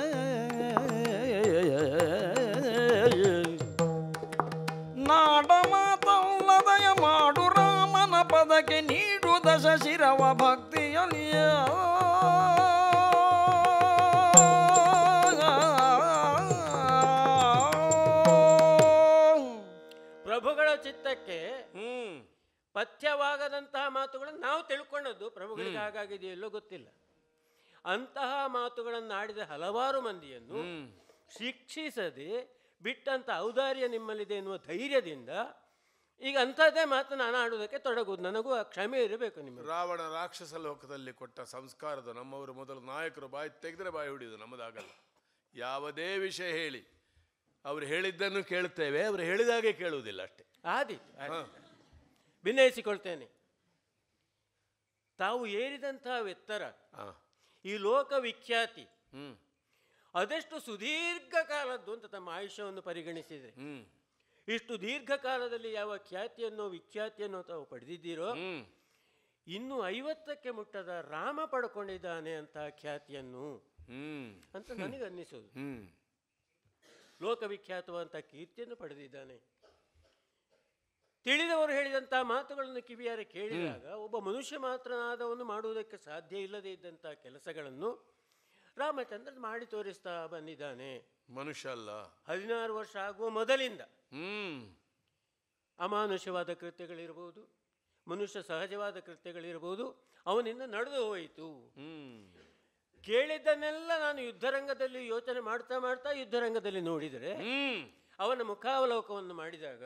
ನಾಡ ಮಾತಲ್ಲದಯ ಮಾಡು ರಾಮನ ಪದಕ್ಕೆ ನೀಡು ದಶ ಶಿರವ ಭಕ್ತಿಯಲಿಯ ಪ್ರಭುಗಳ ಚಿತ್ತಕ್ಕೆ ಹ್ಮ್ ಪಥ್ಯವಾಗದಂತಹ ಮಾತುಗಳನ್ನು ನಾವು ತಿಳ್ಕೊಂಡದ್ದು ಪ್ರಭುಗಳಿಗೆ ಹಾಗಾಗಿದೆಯೋ ಇಲ್ಲೋ ಗೊತ್ತಿಲ್ಲ ಅಂತಹ ಮಾತುಗಳನ್ನು ಆಡಿದ ಹಲವಾರು ಮಂದಿಯನ್ನು ಹ್ಮ್ ಶಿಕ್ಷಿಸದೆ ಬಿಟ್ಟಂತ ಔದಾರ್ಯ ನಿಮ್ಮಲ್ಲಿದೆ ಎನ್ನುವ ಧೈರ್ಯದಿಂದ ಈಗ ಅಂಥದ್ದೇ ಮಾತು ನಾನು ಆಡುವುದಕ್ಕೆ ತೊಡಗುವುದು ನನಗೂ ಆ ಕ್ಷಮೆ ಇರಬೇಕು ನಿಮ್ಮ ರಾವಣ ರಾಕ್ಷಸ ಲೋಕದಲ್ಲಿ ಕೊಟ್ಟ ಸಂಸ್ಕಾರದ ನಮ್ಮವರು ಮೊದಲು ನಾಯಕರು ಬಾಯಿ ತೆಗೆದ್ರೆ ಬಾಯಿ ಹೊಡೆಯುವುದು ನಮ್ಮದಾಗಲ್ಲ ಯಾವುದೇ ವಿಷಯ ಹೇಳಿ ಅವರು ಹೇಳಿದ್ದನ್ನು ಕೇಳುತ್ತೇವೆ ಅವರು ಹೇಳಿದಾಗೆ ಕೇಳುವುದಿಲ್ಲ ಅಷ್ಟೇ ಆದಿ ಹಾ. ಭಿನ್ನಯಿಸಿಕೊಳ್ತೇನೆ ತಾವು ಏರಿದಂತಹ ಎತ್ತರ ಹಾ ಈ ಲೋಕ ವಿಖ್ಯಾತಿ ಹ್ಮ್ ಅದೆಷ್ಟು ಸುದೀರ್ಘ ಕಾಲದ್ದು ಅಂತ ತಮ್ಮ ಆಯುಷ್ಯವನ್ನು ಪರಿಗಣಿಸಿದರೆ ಹ್ಮ್ ಇಷ್ಟು ದೀರ್ಘಕಾಲದಲ್ಲಿ ಯಾವ ಖ್ಯಾತಿಯನ್ನು ವಿಖ್ಯಾತಿಯನ್ನು ತಾವು ಪಡೆದಿದ್ದೀರೋ ಹ್ಮ್ ಇನ್ನು ಐವತ್ತಕ್ಕೆ ಮುಟ್ಟದ ರಾಮ ಪಡ್ಕೊಂಡಿದ್ದಾನೆ ಅಂತ ಖ್ಯಾತಿಯನ್ನು ಹ್ಮ್ ಅಂತ ನನಗೆ ಅನ್ನಿಸೋದು ಹ್ಮ್ ಲೋಕವಿಖ್ಯಾತವಂತ ಕೀರ್ತಿಯನ್ನು ಪಡೆದಿದ್ದಾನೆ ತಿಳಿದವರು ಹೇಳಿದಂಥ ಮಾತುಗಳನ್ನು ಕಿವಿಯಾರೆ ಕೇಳಿದಾಗ ಒಬ್ಬ ಮನುಷ್ಯ ಮಾತ್ರನಾದವನು ಮಾಡುವುದಕ್ಕೆ ಸಾಧ್ಯ ಇಲ್ಲದೆ ಇದ್ದಂಥ ಕೆಲಸಗಳನ್ನು ರಾಮಚಂದ್ರ ಮಾಡಿ ತೋರಿಸ್ತಾ ಬಂದಿದ್ದಾನೆ ಮನುಷ್ಯ ಅಲ್ಲ ಹದಿನಾರು ವರ್ಷ ಆಗುವ ಮೊದಲಿಂದ ಹ್ಮ್ ಅಮಾನುಷವಾದ ಕೃತ್ಯಗಳಿರ್ಬೋದು ಮನುಷ್ಯ ಸಹಜವಾದ ಕೃತ್ಯಗಳಿರ್ಬೋದು ಅವನಿಂದ ನಡೆದು ಹೋಯಿತು ಹ್ಮ್ ಕೇಳಿದ್ದನ್ನೆಲ್ಲ ನಾನು ಯುದ್ಧರಂಗದಲ್ಲಿ ಯೋಚನೆ ಮಾಡ್ತಾ ಮಾಡ್ತಾ ಯುದ್ಧರಂಗದಲ್ಲಿ ನೋಡಿದರೆ ಹ್ಮ್ ಅವನ ಮುಖಾವಲೋಕವನ್ನು ಮಾಡಿದಾಗ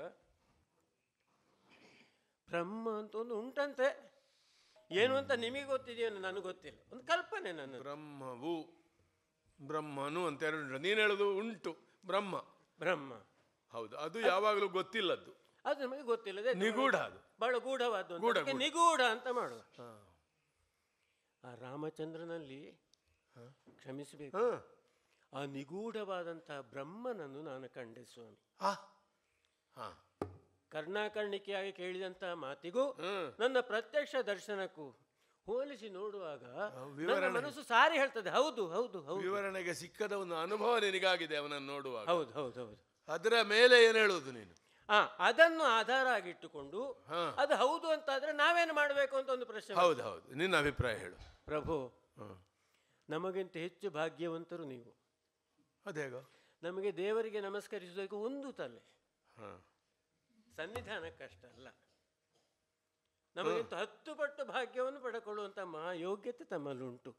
ಬ್ರಹ್ಮ ಅಂತ ಒಂದು ಉಂಟಂತೆ ಏನು ಅಂತ ನಿಮಗೆ ಗೊತ್ತಿದೆಯೋ ನನಗೆ ಗೊತ್ತಿಲ್ಲ ಒಂದು ಕಲ್ಪನೆ ನನ್ನ ಬ್ರಹ್ಮವು ಬ್ರಹ್ಮನು ಅಂತ ಎರಡು ಉಂಟು. ನೀನು ಹೇಳುದು ಉಂಟು ಬ್ರಹ್ಮ ಬ್ರಹ್ಮ ಹೌದು ಅದು ಯಾವಾಗಲೂ ಗೊತ್ತಿಲ್ಲದ್ದು ಅದು ನಮಗೆ ಗೊತ್ತಿಲ್ಲದೆ ನಿಗೂಢ ಅದು ಬಹಳ ಗೂಢವಾದ ಒಂದು. ಗೂಢ, ಅದಕ್ಕೆ ಗೂಢ. ನಿಗೂಢ ಅಂತ ಮಾಡುವ ಹಾ. ಆ ರಾಮಚಂದ್ರನಲ್ಲಿ ಕ್ಷಮಿಸಬೇಕು ಹಾ. ಆ ನಿಗೂಢವಾದಂತಹ ಬ್ರಹ್ಮನನ್ನು ನಾನು ಕಂಡೆ ಸ್ವಾಮಿ ಆ. ಹಾ. ಕರ್ಣಾಕರ್ಣಿಕೆಯಾಗಿ ಕೇಳಿದಂತಹ ಮಾತಿಗೂ ಹ್ಮ್. ನನ್ನ ಪ್ರತ್ಯಕ್ಷ ದರ್ಶನಕ್ಕೂ ಹೋಲಿಸಿ ನೋಡುವಾಗ ನನ್ನ ವಿವರಣೆ. ಮನಸ್ಸು ಸಾರಿ ಹೇಳ್ತದೆ ಹೌದು ಹೌದು ಹೌದು ವಿವರಣೆಗೆ ಸಿಕ್ಕದ ಒಂದು ಅನುಭವ ನಿನಗಾಗಿದೆ ಅವನನ್ನು ನೋಡುವಾಗ ಹೌದು ಹೌದು ಹೌದು ಅದರ ಮೇಲೆ ಏನು ಹೇಳುವುದು ನೀನು ಆ ಅದನ್ನು ಆಧಾರ ಆಗಿಟ್ಟುಕೊಂಡು ಹಾ. ಅದು ಹೌದು ಅಂತಾದ್ರೆ ನಾವೇನು ಮಾಡಬೇಕು ಅಂತ ಒಂದು ಪ್ರಶ್ನೆ ಹೌದು ಹೌದು ನಿನ್ನ ಅಭಿಪ್ರಾಯ ಹೇಳು ಪ್ರಭು ಹ್ಮ್. ನಮಗಿಂತ ಹೆಚ್ಚು ಭಾಗ್ಯವಂತರು ನೀವು ಅದೇಗ ನಮಗೆ ದೇವರಿಗೆ ನಮಸ್ಕರಿಸುವುದಕ್ಕೆ ಒಂದು ತಲೆ ಹಾ. ಸನ್ನಿಧಾನಕ್ಕಷ್ಟ ಅಲ್ಲ ನಮಗಿಂತ ಹತ್ತು ಪಟ್ಟು ಭಾಗ್ಯವನ್ನು ಪಡೆಕೊಳ್ಳುವಂತ ಮಹಾಯೋಗ್ಯತೆ ತಮ್ಮಲ್ಲುಂಟು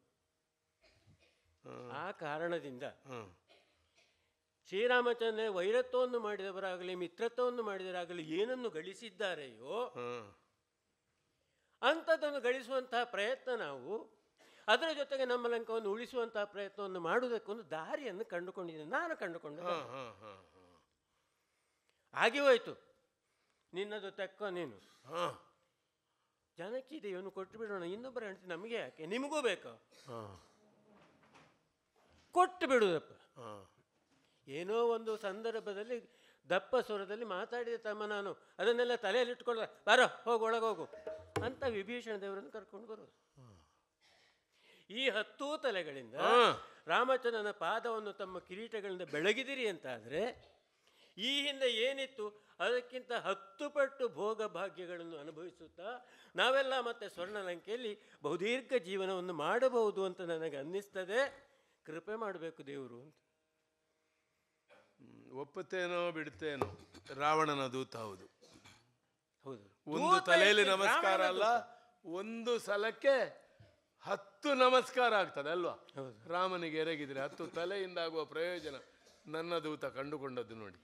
ಆ ಕಾರಣದಿಂದ ಹ್ಮ್. ಶ್ರೀರಾಮಚಂದ್ರ ವೈರತ್ವವನ್ನು ಮಾಡಿದವರಾಗಲಿ ಮಿತ್ರತ್ವವನ್ನು ಮಾಡಿದವರಾಗಲಿ ಏನನ್ನು ಗಳಿಸಿದ್ದಾರೆಯೋ ಹ್ಮ್. ಅಂಥದ್ದನ್ನು ಗಳಿಸುವಂತಹ ಪ್ರಯತ್ನ ನಾವು ಅದರ ಜೊತೆಗೆ ನಮ್ಮ ಲಂಕವನ್ನು ಉಳಿಸುವಂತಹ ಪ್ರಯತ್ನವನ್ನು ಮಾಡುವುದಕ್ಕೊಂದು ದಾರಿಯನ್ನು ಕಂಡುಕೊಂಡಿದ್ದೇನೆ ನಾನು ಕಂಡುಕೊಂಡೆ ಹಾ, ಹಾ, ಹಾ, ಹಾ. ಆಗಿ ಹೋಯ್ತು ನಿನ್ನದು ತೆಕ್ಕೋ ನೀನು ಹಾ. ಜನಕ್ಕೆ ಇದೆ ಇವನು ಕೊಟ್ಟು ಬಿಡೋಣ ಇನ್ನೊಬ್ಬರ ಹೆಂಡತಿ ನಮಗೆ ಯಾಕೆ ನಿಮಗೂ ಬೇಕು ಹಾ. ಕೊಟ್ಟು ಬಿಡುವುದಪ್ಪ ಹಾ. ಏನೋ ಒಂದು ಸಂದರ್ಭದಲ್ಲಿ ದಪ್ಪ ಸ್ವರದಲ್ಲಿ ಮಾತಾಡಿದ ತಮ್ಮ ನಾನು ಅದನ್ನೆಲ್ಲ ತಲೆಯಲ್ಲಿ ಇಟ್ಕೊಳ್ಳ ಬಾರೋ ಹೋಗು ಒಳಗೆ ಹೋಗು ಅಂತ ವಿಭೀಷಣ ದೇವರನ್ನು ಕರ್ಕೊಂಡು ಬರೋದು ಈ ಹತ್ತೂ ತಲೆಗಳಿಂದ ಹಾ. ರಾಮಚಂದ್ರನ ಪಾದವನ್ನು ತಮ್ಮ ಕಿರೀಟಗಳಿಂದ ಬೆಳಗಿದಿರಿ ಅಂತಾದರೆ ಈ ಹಿಂದೆ ಏನಿತ್ತು ಅದಕ್ಕಿಂತ ಹತ್ತು ಪಟ್ಟು ಭೋಗ ಭಾಗ್ಯಗಳನ್ನು ಅನುಭವಿಸುತ್ತಾ ನಾವೆಲ್ಲ ಮತ್ತೆ ಸ್ವರ್ಣಲಂಕೆಯಲ್ಲಿ ಬಹುದೀರ್ಘ ಜೀವನವನ್ನು ಮಾಡಬಹುದು ಅಂತ ನನಗೆ ಅನ್ನಿಸ್ತದೆ ಕೃಪೆ ಮಾಡಬೇಕು ದೇವರು ಅಂತ ಹ್ಮ್, ಒಪ್ಪುತ್ತೇನೋ ಬಿಡ್ತೇನೋ ರಾವಣನ ದೂತ ಹೌದು ಹೌದು ಒಂದು ದೂತ ತಲೆಯಲ್ಲಿ ಇರ್ಲಿ, ನಮಸ್ಕಾರ ರಾವಣನ ಅಲ್ಲ ದೂತ. ಒಂದು ಸಲಕ್ಕೆ ಹತ್ತು ನಮಸ್ಕಾರ ಆಗ್ತದೆ ಅಲ್ವಾ ಹೌದು. ರಾಮನಿಗೆ ಎರಗಿದ್ರೆ ಹತ್ತು ತಲೆಯಿಂದ ಆಗುವ ಪ್ರಯೋಜನ ನನ್ನ ದೂತ ಕಂಡುಕೊಂಡದ್ದು ನೋಡಿ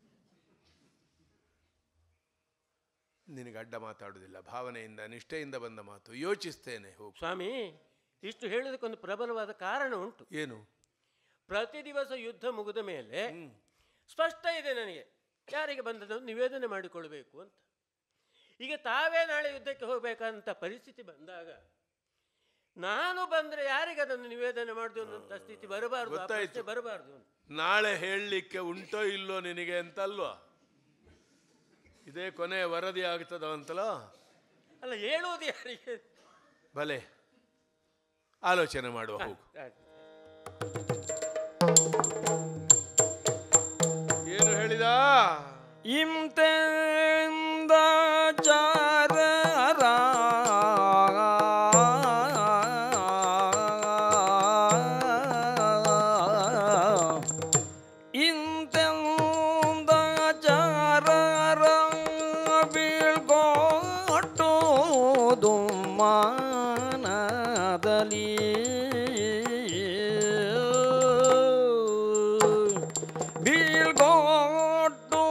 ನಿನಗೆ ಅಡ್ಡ ಮಾತಾಡುವುದಿಲ್ಲ ಭಾವನೆಯಿಂದ ನಿಷ್ಠೆಯಿಂದ ಬಂದ ಮಾತು ಯೋಚಿಸ್ತೇನೆ ಹೋಗು ಸ್ವಾಮಿ ಇಷ್ಟು ಹೇಳೋದಕ್ಕೊಂದು ಪ್ರಬಲವಾದ ಕಾರಣ ಉಂಟು ಏನು ಪ್ರತಿ ದಿವಸ ಯುದ್ಧ ಮುಗಿದ ಮೇಲೆ ಸ್ಪಷ್ಟ ಇದೆ ನನಗೆ ಯಾರಿಗೆ ಬಂದದನ್ನು ನಿವೇದನೆ ಮಾಡಿಕೊಳ್ಬೇಕು ಅಂತ ಈಗ ತಾವೇ ನಾಳೆ ಯುದ್ಧಕ್ಕೆ ಹೋಗ್ಬೇಕಂತ ಪರಿಸ್ಥಿತಿ ಬಂದಾಗ ನಾನು ಬಂದ್ರೆ ಯಾರಿಗೆ ಅದನ್ನು ನಿವೇದನೆ ಮಾಡುದು ಅನ್ನೋಂಥ ಸ್ಥಿತಿ ಬರಬಾರ್ದು ಆ ಗೊತ್ತಾಯ್ತು. ಪ್ರಶ್ನೆ ಬರಬಾರ್ದು ಅಂತ. ನಾಳೆ ಹೇಳಲಿಕ್ಕೆ ಉಂಟೋ ಇಲ್ಲೋ ನಿನಗೆ ಅಂತಲ್ವಾ ಇದೇ ಕೊನೆ ವರದಿ ಆಗ್ತದ ಅಂತಲೋ ಅಲ್ಲ ಹೇಳುವುದು ಯಾರಿಗೆ ಭಲೆ ಆಲೋಚನೆ ಮಾಡುವ ಹೋಗು ಆಯ್ತು. ಏನು ಹೇಳಿದ ಇಂತೆಂದ ಚಾರರ ಇಂತೆಂದ ಚಾರರ ಬೀಳ್ಕೊಟ್ಟು ದುಮ್ಮಾನದಲ್ಲಿ ಬೀಳ್ಕೊಟ್ಟು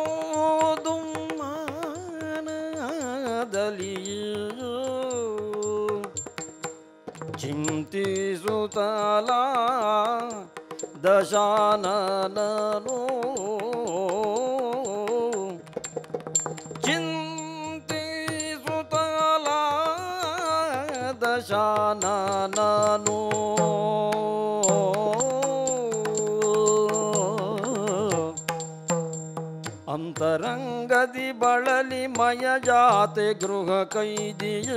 ದುಮ್ಮಾನದಲ್ಲಿ ಚಿಂತಿಸುತ್ತಲ ದಶಾನನನು ಚಿಂತಿಸುತ್ತಲ ದಶಾನನನು ಅಂತರಂಗದಿ ಬಳಲಿ ಮಯ ಜಾತೆ ಗೃಹ ಕೈದಿಯ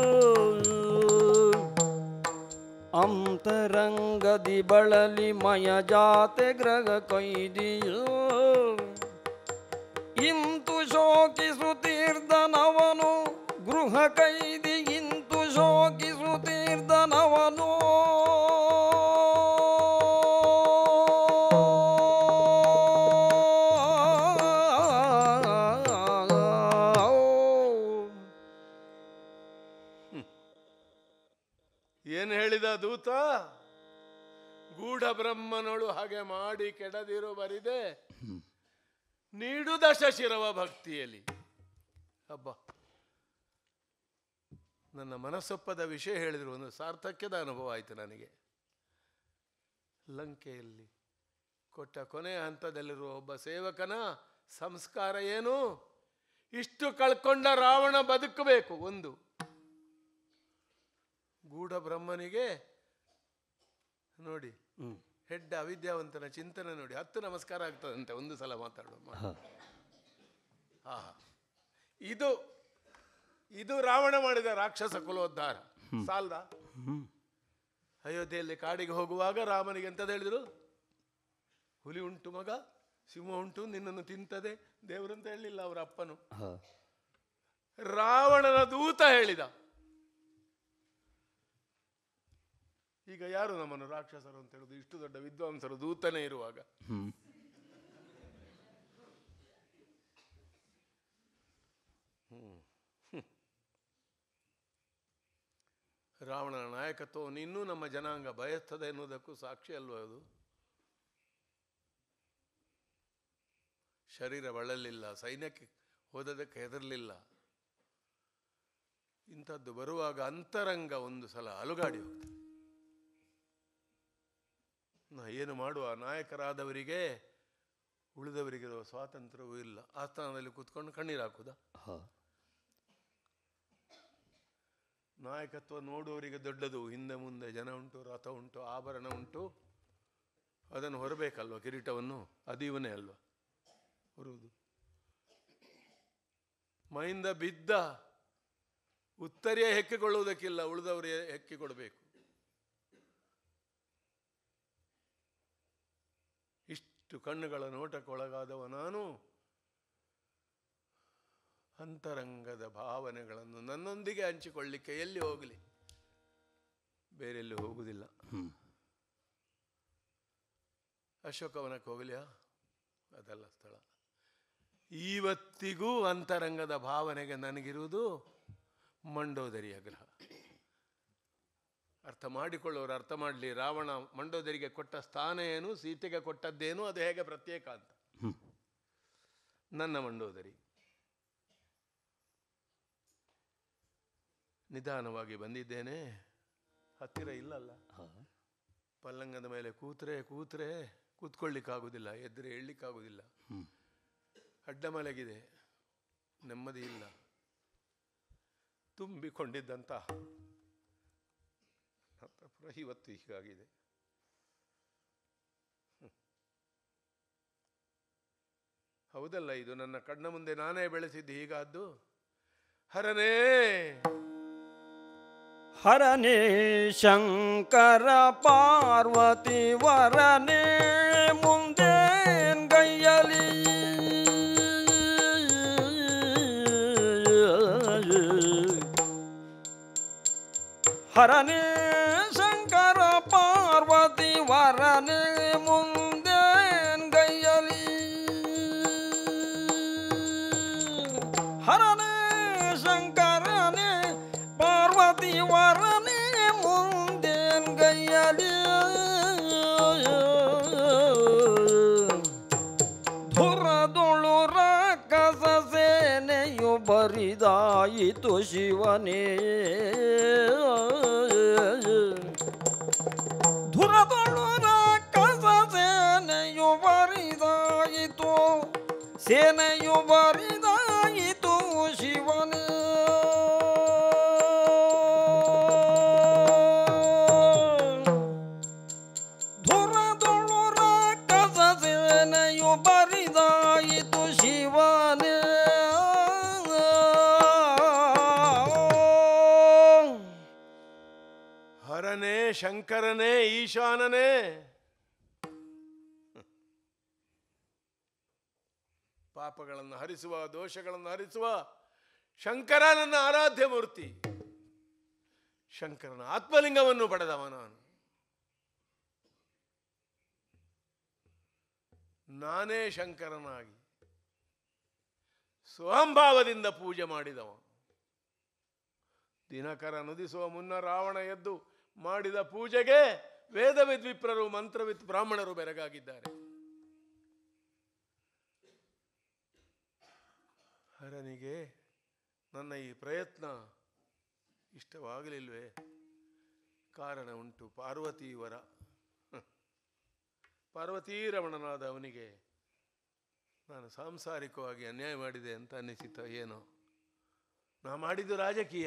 ಅಂತರಂಗದಿ ಬಳಲಿ ಮಯ ಜಾತೆ ಗೃಹ ಕೈದಿಯ ಇಂತು ಶೋಕಿಸುತ್ತೀರ್ದನವನು ಗೃಹ ಕೈದಿ ಇಂತು ಶೋಕಿಸುತ್ತೀರ್ದನವನು ಏನು ಹೇಳಿದ ದೂತ ಗೂಢ ಬ್ರಹ್ಮನಳು ಹಾಗೆ ಮಾಡಿ ಕೆಡದಿರು ಬರಿದೆ ನೀಡು ದಶಶಿರವ ಭಕ್ತಿಯಲ್ಲಿ ಹಬ್ಬ ನನ್ನ ಮನಸ್ಸೊಪ್ಪದ ವಿಷಯ ಹೇಳಿದ್ರು ಒಂದು ಸಾರ್ಥಕ್ಯದ ಅನುಭವ ಆಯಿತು ನನಗೆ ಲಂಕೆಯಲ್ಲಿ ಕೊಟ್ಟ ಕೊನೆಯ ಹಂತದಲ್ಲಿರುವ ಒಬ್ಬ ಸೇವಕನ ಸಂಸ್ಕಾರ ಏನು ಇಷ್ಟು ಕಳ್ಕೊಂಡ ರಾವಣ ಬದುಕಬೇಕು ಒಂದು ಗೂಢ ಬ್ರಹ್ಮನಿಗೆ ನೋಡಿ ಹೆಡ್ಡ ಅವಿದ್ಯಾವಂತನ ಚಿಂತನೆ ನೋಡಿ ಹತ್ತು ನಮಸ್ಕಾರ ಆಗ್ತದಂತೆ ಒಂದು ಸಲ ಮಾತಾಡುವ ಮಾತು. ಆಹಾ ಇದು ಇದು ರಾವಣ ಮಾಡಿದ ರಾಕ್ಷಸ ಕುಲೋದ್ಧಾರ ಸಾಲ್ದ ಅಯೋಧ್ಯೆಯಲ್ಲಿ ಕಾಡಿಗೆ ಹೋಗುವಾಗ ರಾಮನಿಗೆ ಎಂತದ್ದು ಹೇಳಿದ್ರು ಹುಲಿ ಉಂಟು ಮಗ ಸಿಂಹ ಉಂಟು ನಿನ್ನನ್ನು ತಿಂತದೆ ದೇವರಂತ ಹೇಳಿಲ್ಲ ಅವರ ಅಪ್ಪನು ರಾವಣನ ದೂತ ಹೇಳಿದ ಈಗ ಯಾರು ನಮ್ಮನ್ನು ರಾಕ್ಷಸರು ಅಂತ ಹೇಳುದು ಇಷ್ಟು ದೊಡ್ಡ ವಿದ್ವಾಂಸರು ದೂತನೇ ಇರುವಾಗ ಹ್ಮ್. ಹ್ಮ್. ರಾವಣನ ನಾಯಕತ್ವವನ್ನು ಇನ್ನೂ ನಮ್ಮ ಜನಾಂಗ ಬಯಸ್ತದೆ ಎನ್ನುವುದಕ್ಕೂ ಸಾಕ್ಷಿ ಅಲ್ವ ಅದು ಶರೀರ ಬಳಲಿಲ್ಲ ಸೈನ್ಯಕ್ಕೆ ಹೋದದಕ್ಕೆ ಹೆದರಲಿಲ್ಲ ಇಂಥದ್ದು ಬರುವಾಗ ಅಂತರಂಗ ಒಂದು ಸಲ ಅಲುಗಾಡಿ ಹೋಗ್ತದೆ ನಾ ಏನು ಮಾಡುವ ನಾಯಕರಾದವರಿಗೆ ಉಳಿದವರಿಗಿರುವ ಸ್ವಾತಂತ್ರ್ಯವೂ ಇಲ್ಲ ಆ ಸ್ಥಾನದಲ್ಲಿ ಕೂತ್ಕೊಂಡು ಕಣ್ಣೀರು ಹಾಕುದಾ ನಾಯಕತ್ವ ನೋಡುವವರಿಗೆ ದೊಡ್ಡದು ಹಿಂದೆ ಮುಂದೆ ಜನ ಉಂಟು ರಥ ಉಂಟು ಆಭರಣ ಉಂಟು ಅದನ್ನು ಹೊರಬೇಕಲ್ವ ಕಿರೀಟವನ್ನು ಅದು ಇವನೇ ಅಲ್ವಾ ಹೊರುವುದು ಮೈಂದ ಬಿದ್ದ ಉತ್ತರಿಯ ಹೆಕ್ಕಿಕೊಳ್ಳುವುದಕ್ಕಿಲ್ಲ ಉಳಿದವರು ಹೆಕ್ಕಿ ಕೊಡಬೇಕು ಇಷ್ಟು ಕಣ್ಣುಗಳ ನೋಟಕ್ಕೊಳಗಾದವ ನಾನು ಅಂತರಂಗದ ಭಾವನೆಗಳನ್ನು ನನ್ನೊಂದಿಗೆ ಹಂಚಿಕೊಳ್ಳಿಕ್ಕೆ ಎಲ್ಲಿ ಹೋಗಲಿ ಬೇರೆಲ್ಲಿ ಹೋಗುವುದಿಲ್ಲ ಅಶೋಕವನಕ್ಕೆ ಹೋಗಲಿಯಾ ಅದಲ್ಲ ಸ್ಥಳ ಇವತ್ತಿಗೂ ಅಂತರಂಗದ ಭಾವನೆಗೆ ನನಗಿರುವುದು ಮಂಡೋದರಿಯ ಗ್ರಹ ಅರ್ಥ ಮಾಡಿಕೊಳ್ಳೋರು ಅರ್ಥ ಮಾಡಲಿ ರಾವಣ ಮಂಡೋದರಿಗೆ ಕೊಟ್ಟ ಸ್ಥಾನ ಏನು ಸೀತೆಗೆ ಕೊಟ್ಟದ್ದೇನು ಅದು ಹೇಗೆ ಪ್ರತ್ಯೇಕ ಅಂತ ನನ್ನ ಮಂಡೋದರಿ ನಿಧಾನವಾಗಿ ಬಂದಿದ್ದೇನೆ ಹತ್ತಿರ ಇಲ್ಲಲ್ಲ ಪಲ್ಲಂಗದ ಮೇಲೆ ಕೂತ್ರೆ ಕೂತ್ರೆ ಕೂತ್ಕೊಳ್ಳಿಕ್ಕಾಗುವುದಿಲ್ಲ ಎದ್ರೆ ಏಳ್ಲಿಕ್ಕಾಗುವುದಿಲ್ಲ ಅಡ್ಡ ಮಲಗಿದೆ ನೆಮ್ಮದಿ ಇಲ್ಲ ತುಂಬಿಕೊಂಡಿದ್ದಂತ ಹತ್ತಪುರ ಇವತ್ತು ಹೀಗಾಗಿದೆ ಹ್ಮ್. ಹೌದಲ್ಲ ಇದು ನನ್ನ ಕಣ್ಣ ಮುಂದೆ ನಾನೇ ಬೆಳೆಸಿದ್ದು ಹೀಗಾದ್ದು ಹರನೇ ಹರನೇ ಶಂಕರ ಪಾರ್ವತಿ ವರನೇ ಮುಂದೇನ್ ಗೈಯಲಿ ಹರನೇ ಶಂಕರ ಪಾರ್ವತಿ ವರನೇ ಮುಂದೇನ್ ಗೈಯಲಿ ಹರನೇ ಶಂಕರನೇ ಪಾರ್ವತಿ ವರನೇ ಮುಂದೇನ್ ಗೈಯಲಿ ಧುರದೊಳು ರಾಕಸ ಸೇನೆಯು ಬರಿದಾಯಿತು ಶಿವನೇ ಧುರದೊಳು ರಾಕಸ ಸೇನೆಯು ಬರಿದಾಯಿತು ಸೇನೆಯು ಬರಿದಾಯಿತು ಶಿವನೇ ಧುರದೊಳು ರಾಕಸ ಸೇನೆಯು ಬರಿದಾಯಿತು ಶಿವನೇ ಹರನೇ ಶಂಕರನೇ ಈಶಾನನೇ ಪಾಪಗಳನ್ನು ಹರಿಸುವ ದೋಷಗಳನ್ನು ಹರಿಸುವ ಶಂಕರ ನನ್ನ ಆರಾಧ್ಯ ಮೂರ್ತಿ ಶಂಕರನ ಆತ್ಮಲಿಂಗವನ್ನು ಪಡೆದವ ನಾನು ನಾನೇ ಶಂಕರನಾಗಿ ಸ್ವಹಂಭಾವದಿಂದ ಪೂಜೆ ಮಾಡಿದವ ದಿನಕರ ನುದಿಸುವ ಮುನ್ನ ರಾವಣ ಎದ್ದು ಮಾಡಿದ ಪೂಜೆಗೆ ವೇದವಿದ್ ವಿಪ್ರರು ಮಂತ್ರವಿತ್ ಬ್ರಾಹ್ಮಣರು ಬೆರಗಾಗಿದ್ದಾರೆ ಹರನಿಗೆ ನನ್ನ ಈ ಪ್ರಯತ್ನ ಇಷ್ಟವಾಗಲಿಲ್ವೇ ಕಾರಣ ಉಂಟು ಪಾರ್ವತಿ ವರ ಹ. ಪಾರ್ವತೀ ರಮಣನಾದ ಅವನಿಗೆ ನಾನು ಸಾಂಸಾರಿಕವಾಗಿ ಅನ್ಯಾಯ ಮಾಡಿದೆ ಅಂತ ಅನ್ನಿಸಿತ ಏನೋ ನಾ ಮಾಡಿದ್ದು ರಾಜಕೀಯ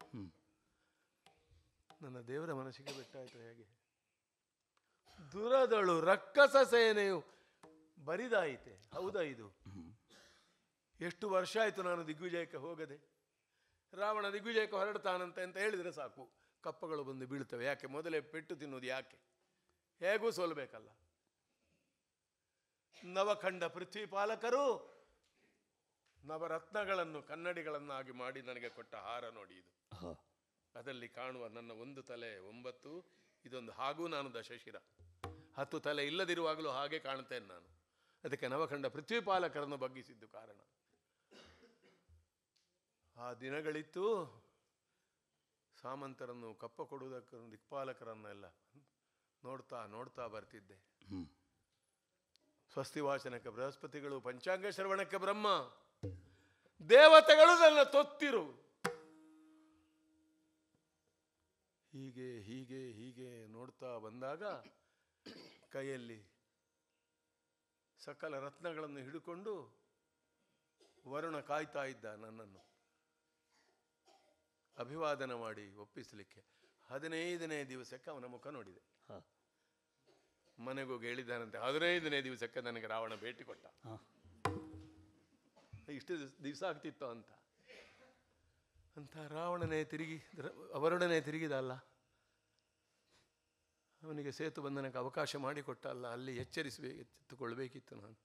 ನನ್ನ ದೇವರ ಮನಸ್ಸಿಗೆ ಬಿಟ್ಟಾಯ್ತು ಹೇಗೆ ದುರದಳು ರಕ್ಕಸ ಸೇನೆಯು ಬರಿದಾಯಿತೆ ಹೌದಾ ಇದು ಎಷ್ಟು ವರ್ಷ ಆಯಿತು ನಾನು ದಿಗ್ವಿಜಯಕ್ಕೆ ಹೋಗದೆ ರಾವಣ ದಿಗ್ವಿಜಯಕ್ಕೆ ಹೊರಡ್ತಾನಂತೆ ಅಂತ ಹೇಳಿದರೆ ಸಾಕು ಕಪ್ಪಗಳು ಬಂದು ಬೀಳ್ತವೆ ಯಾಕೆ ಮೊದಲೇ ಪೆಟ್ಟು ತಿನ್ನೋದು ಯಾಕೆ ಹೇಗೂ ಸೋಲ್ಬೇಕಲ್ಲ ನವಖಂಡ ಪೃಥ್ವಿ ಪಾಲಕರು ನವರತ್ನಗಳನ್ನು ಕನ್ನಡಿಗಳನ್ನಾಗಿ ಮಾಡಿ ನನಗೆ ಕೊಟ್ಟ ಹಾರ ನೋಡಿ ಇದು ಅದರಲ್ಲಿ ಕಾಣುವ ನನ್ನ ಒಂದು ತಲೆ ಒಂಬತ್ತು ಇದೊಂದು ಹಾಗೂ ನಾನು ದಶಶಿರ ಹತ್ತು ತಲೆ ಇಲ್ಲದಿರುವಾಗಲೂ ಹಾಗೆ ಕಾಣುತ್ತೇನೆ ನಾನು ಅದಕ್ಕೆ ನವಖಂಡ ಪೃಥ್ವಿ ಪಾಲಕರನ್ನು ಬಗ್ಗಿಸಿದ್ದು ಕಾರಣ ಆ ದಿನಗಳಿತ್ತು ಸಾಮಂತರನ್ನು ಕಪ್ಪ ಕೊಡುವುದಕ್ಕೆ ದಿಕ್ಪಾಲಕರನ್ನೆಲ್ಲ ನೋಡ್ತಾ ನೋಡ್ತಾ ಬರ್ತಿದ್ದೆ ಸ್ವಸ್ತಿ ವಾಚನಕ್ಕೆ ಬೃಹಸ್ಪತಿಗಳು ಪಂಚಾಂಗ ಶ್ರವಣಕ್ಕೆ ಬ್ರಹ್ಮ ದೇವತೆಗಳು ನನ್ನ ತೊತ್ತಿರು ಹೀಗೆ ಹೀಗೆ ಹೀಗೆ ನೋಡ್ತಾ ಬಂದಾಗ ಕೈಯಲ್ಲಿ ಸಕಲ ರತ್ನಗಳನ್ನು ಹಿಡ್ಕೊಂಡು ವರುಣ ಕಾಯ್ತಾ ಇದ್ದ ನನ್ನನ್ನು ಅಭಿವಾದನ ಮಾಡಿ ಒಪ್ಪಿಸಲಿಕ್ಕೆ ಹದಿನೈದನೇ ದಿವಸಕ್ಕೆ ಅವನ ಮುಖ ನೋಡಿದೆ ಮನೆಗೋಗಿ ಹೇಳಿದ್ದಾನಂತೆ ಹದಿನೈದನೇ ದಿವಸಕ್ಕೆ ನನಗೆ ರಾವಣ ಭೇಟಿ ಕೊಟ್ಟ ಇಷ್ಟು ದಿವಸ ಆಗ್ತಿತ್ತು ಅಂತ ಅಂತ ರಾವಣನೇ ತಿರುಗಿ ರ- ಅವರೊಡನೆ ತಿರುಗಿದ ಅಲ್ಲ ಅವನಿಗೆ ಸೇತು ಬಂಧನಕ್ಕೆ ಅವಕಾಶ ಮಾಡಿಕೊಟ್ಟ ಅಲ್ಲ ಅಲ್ಲಿ ಎಚ್ಚರಿಸಬೇಕಿತ್ತುಕೊಳ್ಬೇಕಿತ್ತು ನಾನು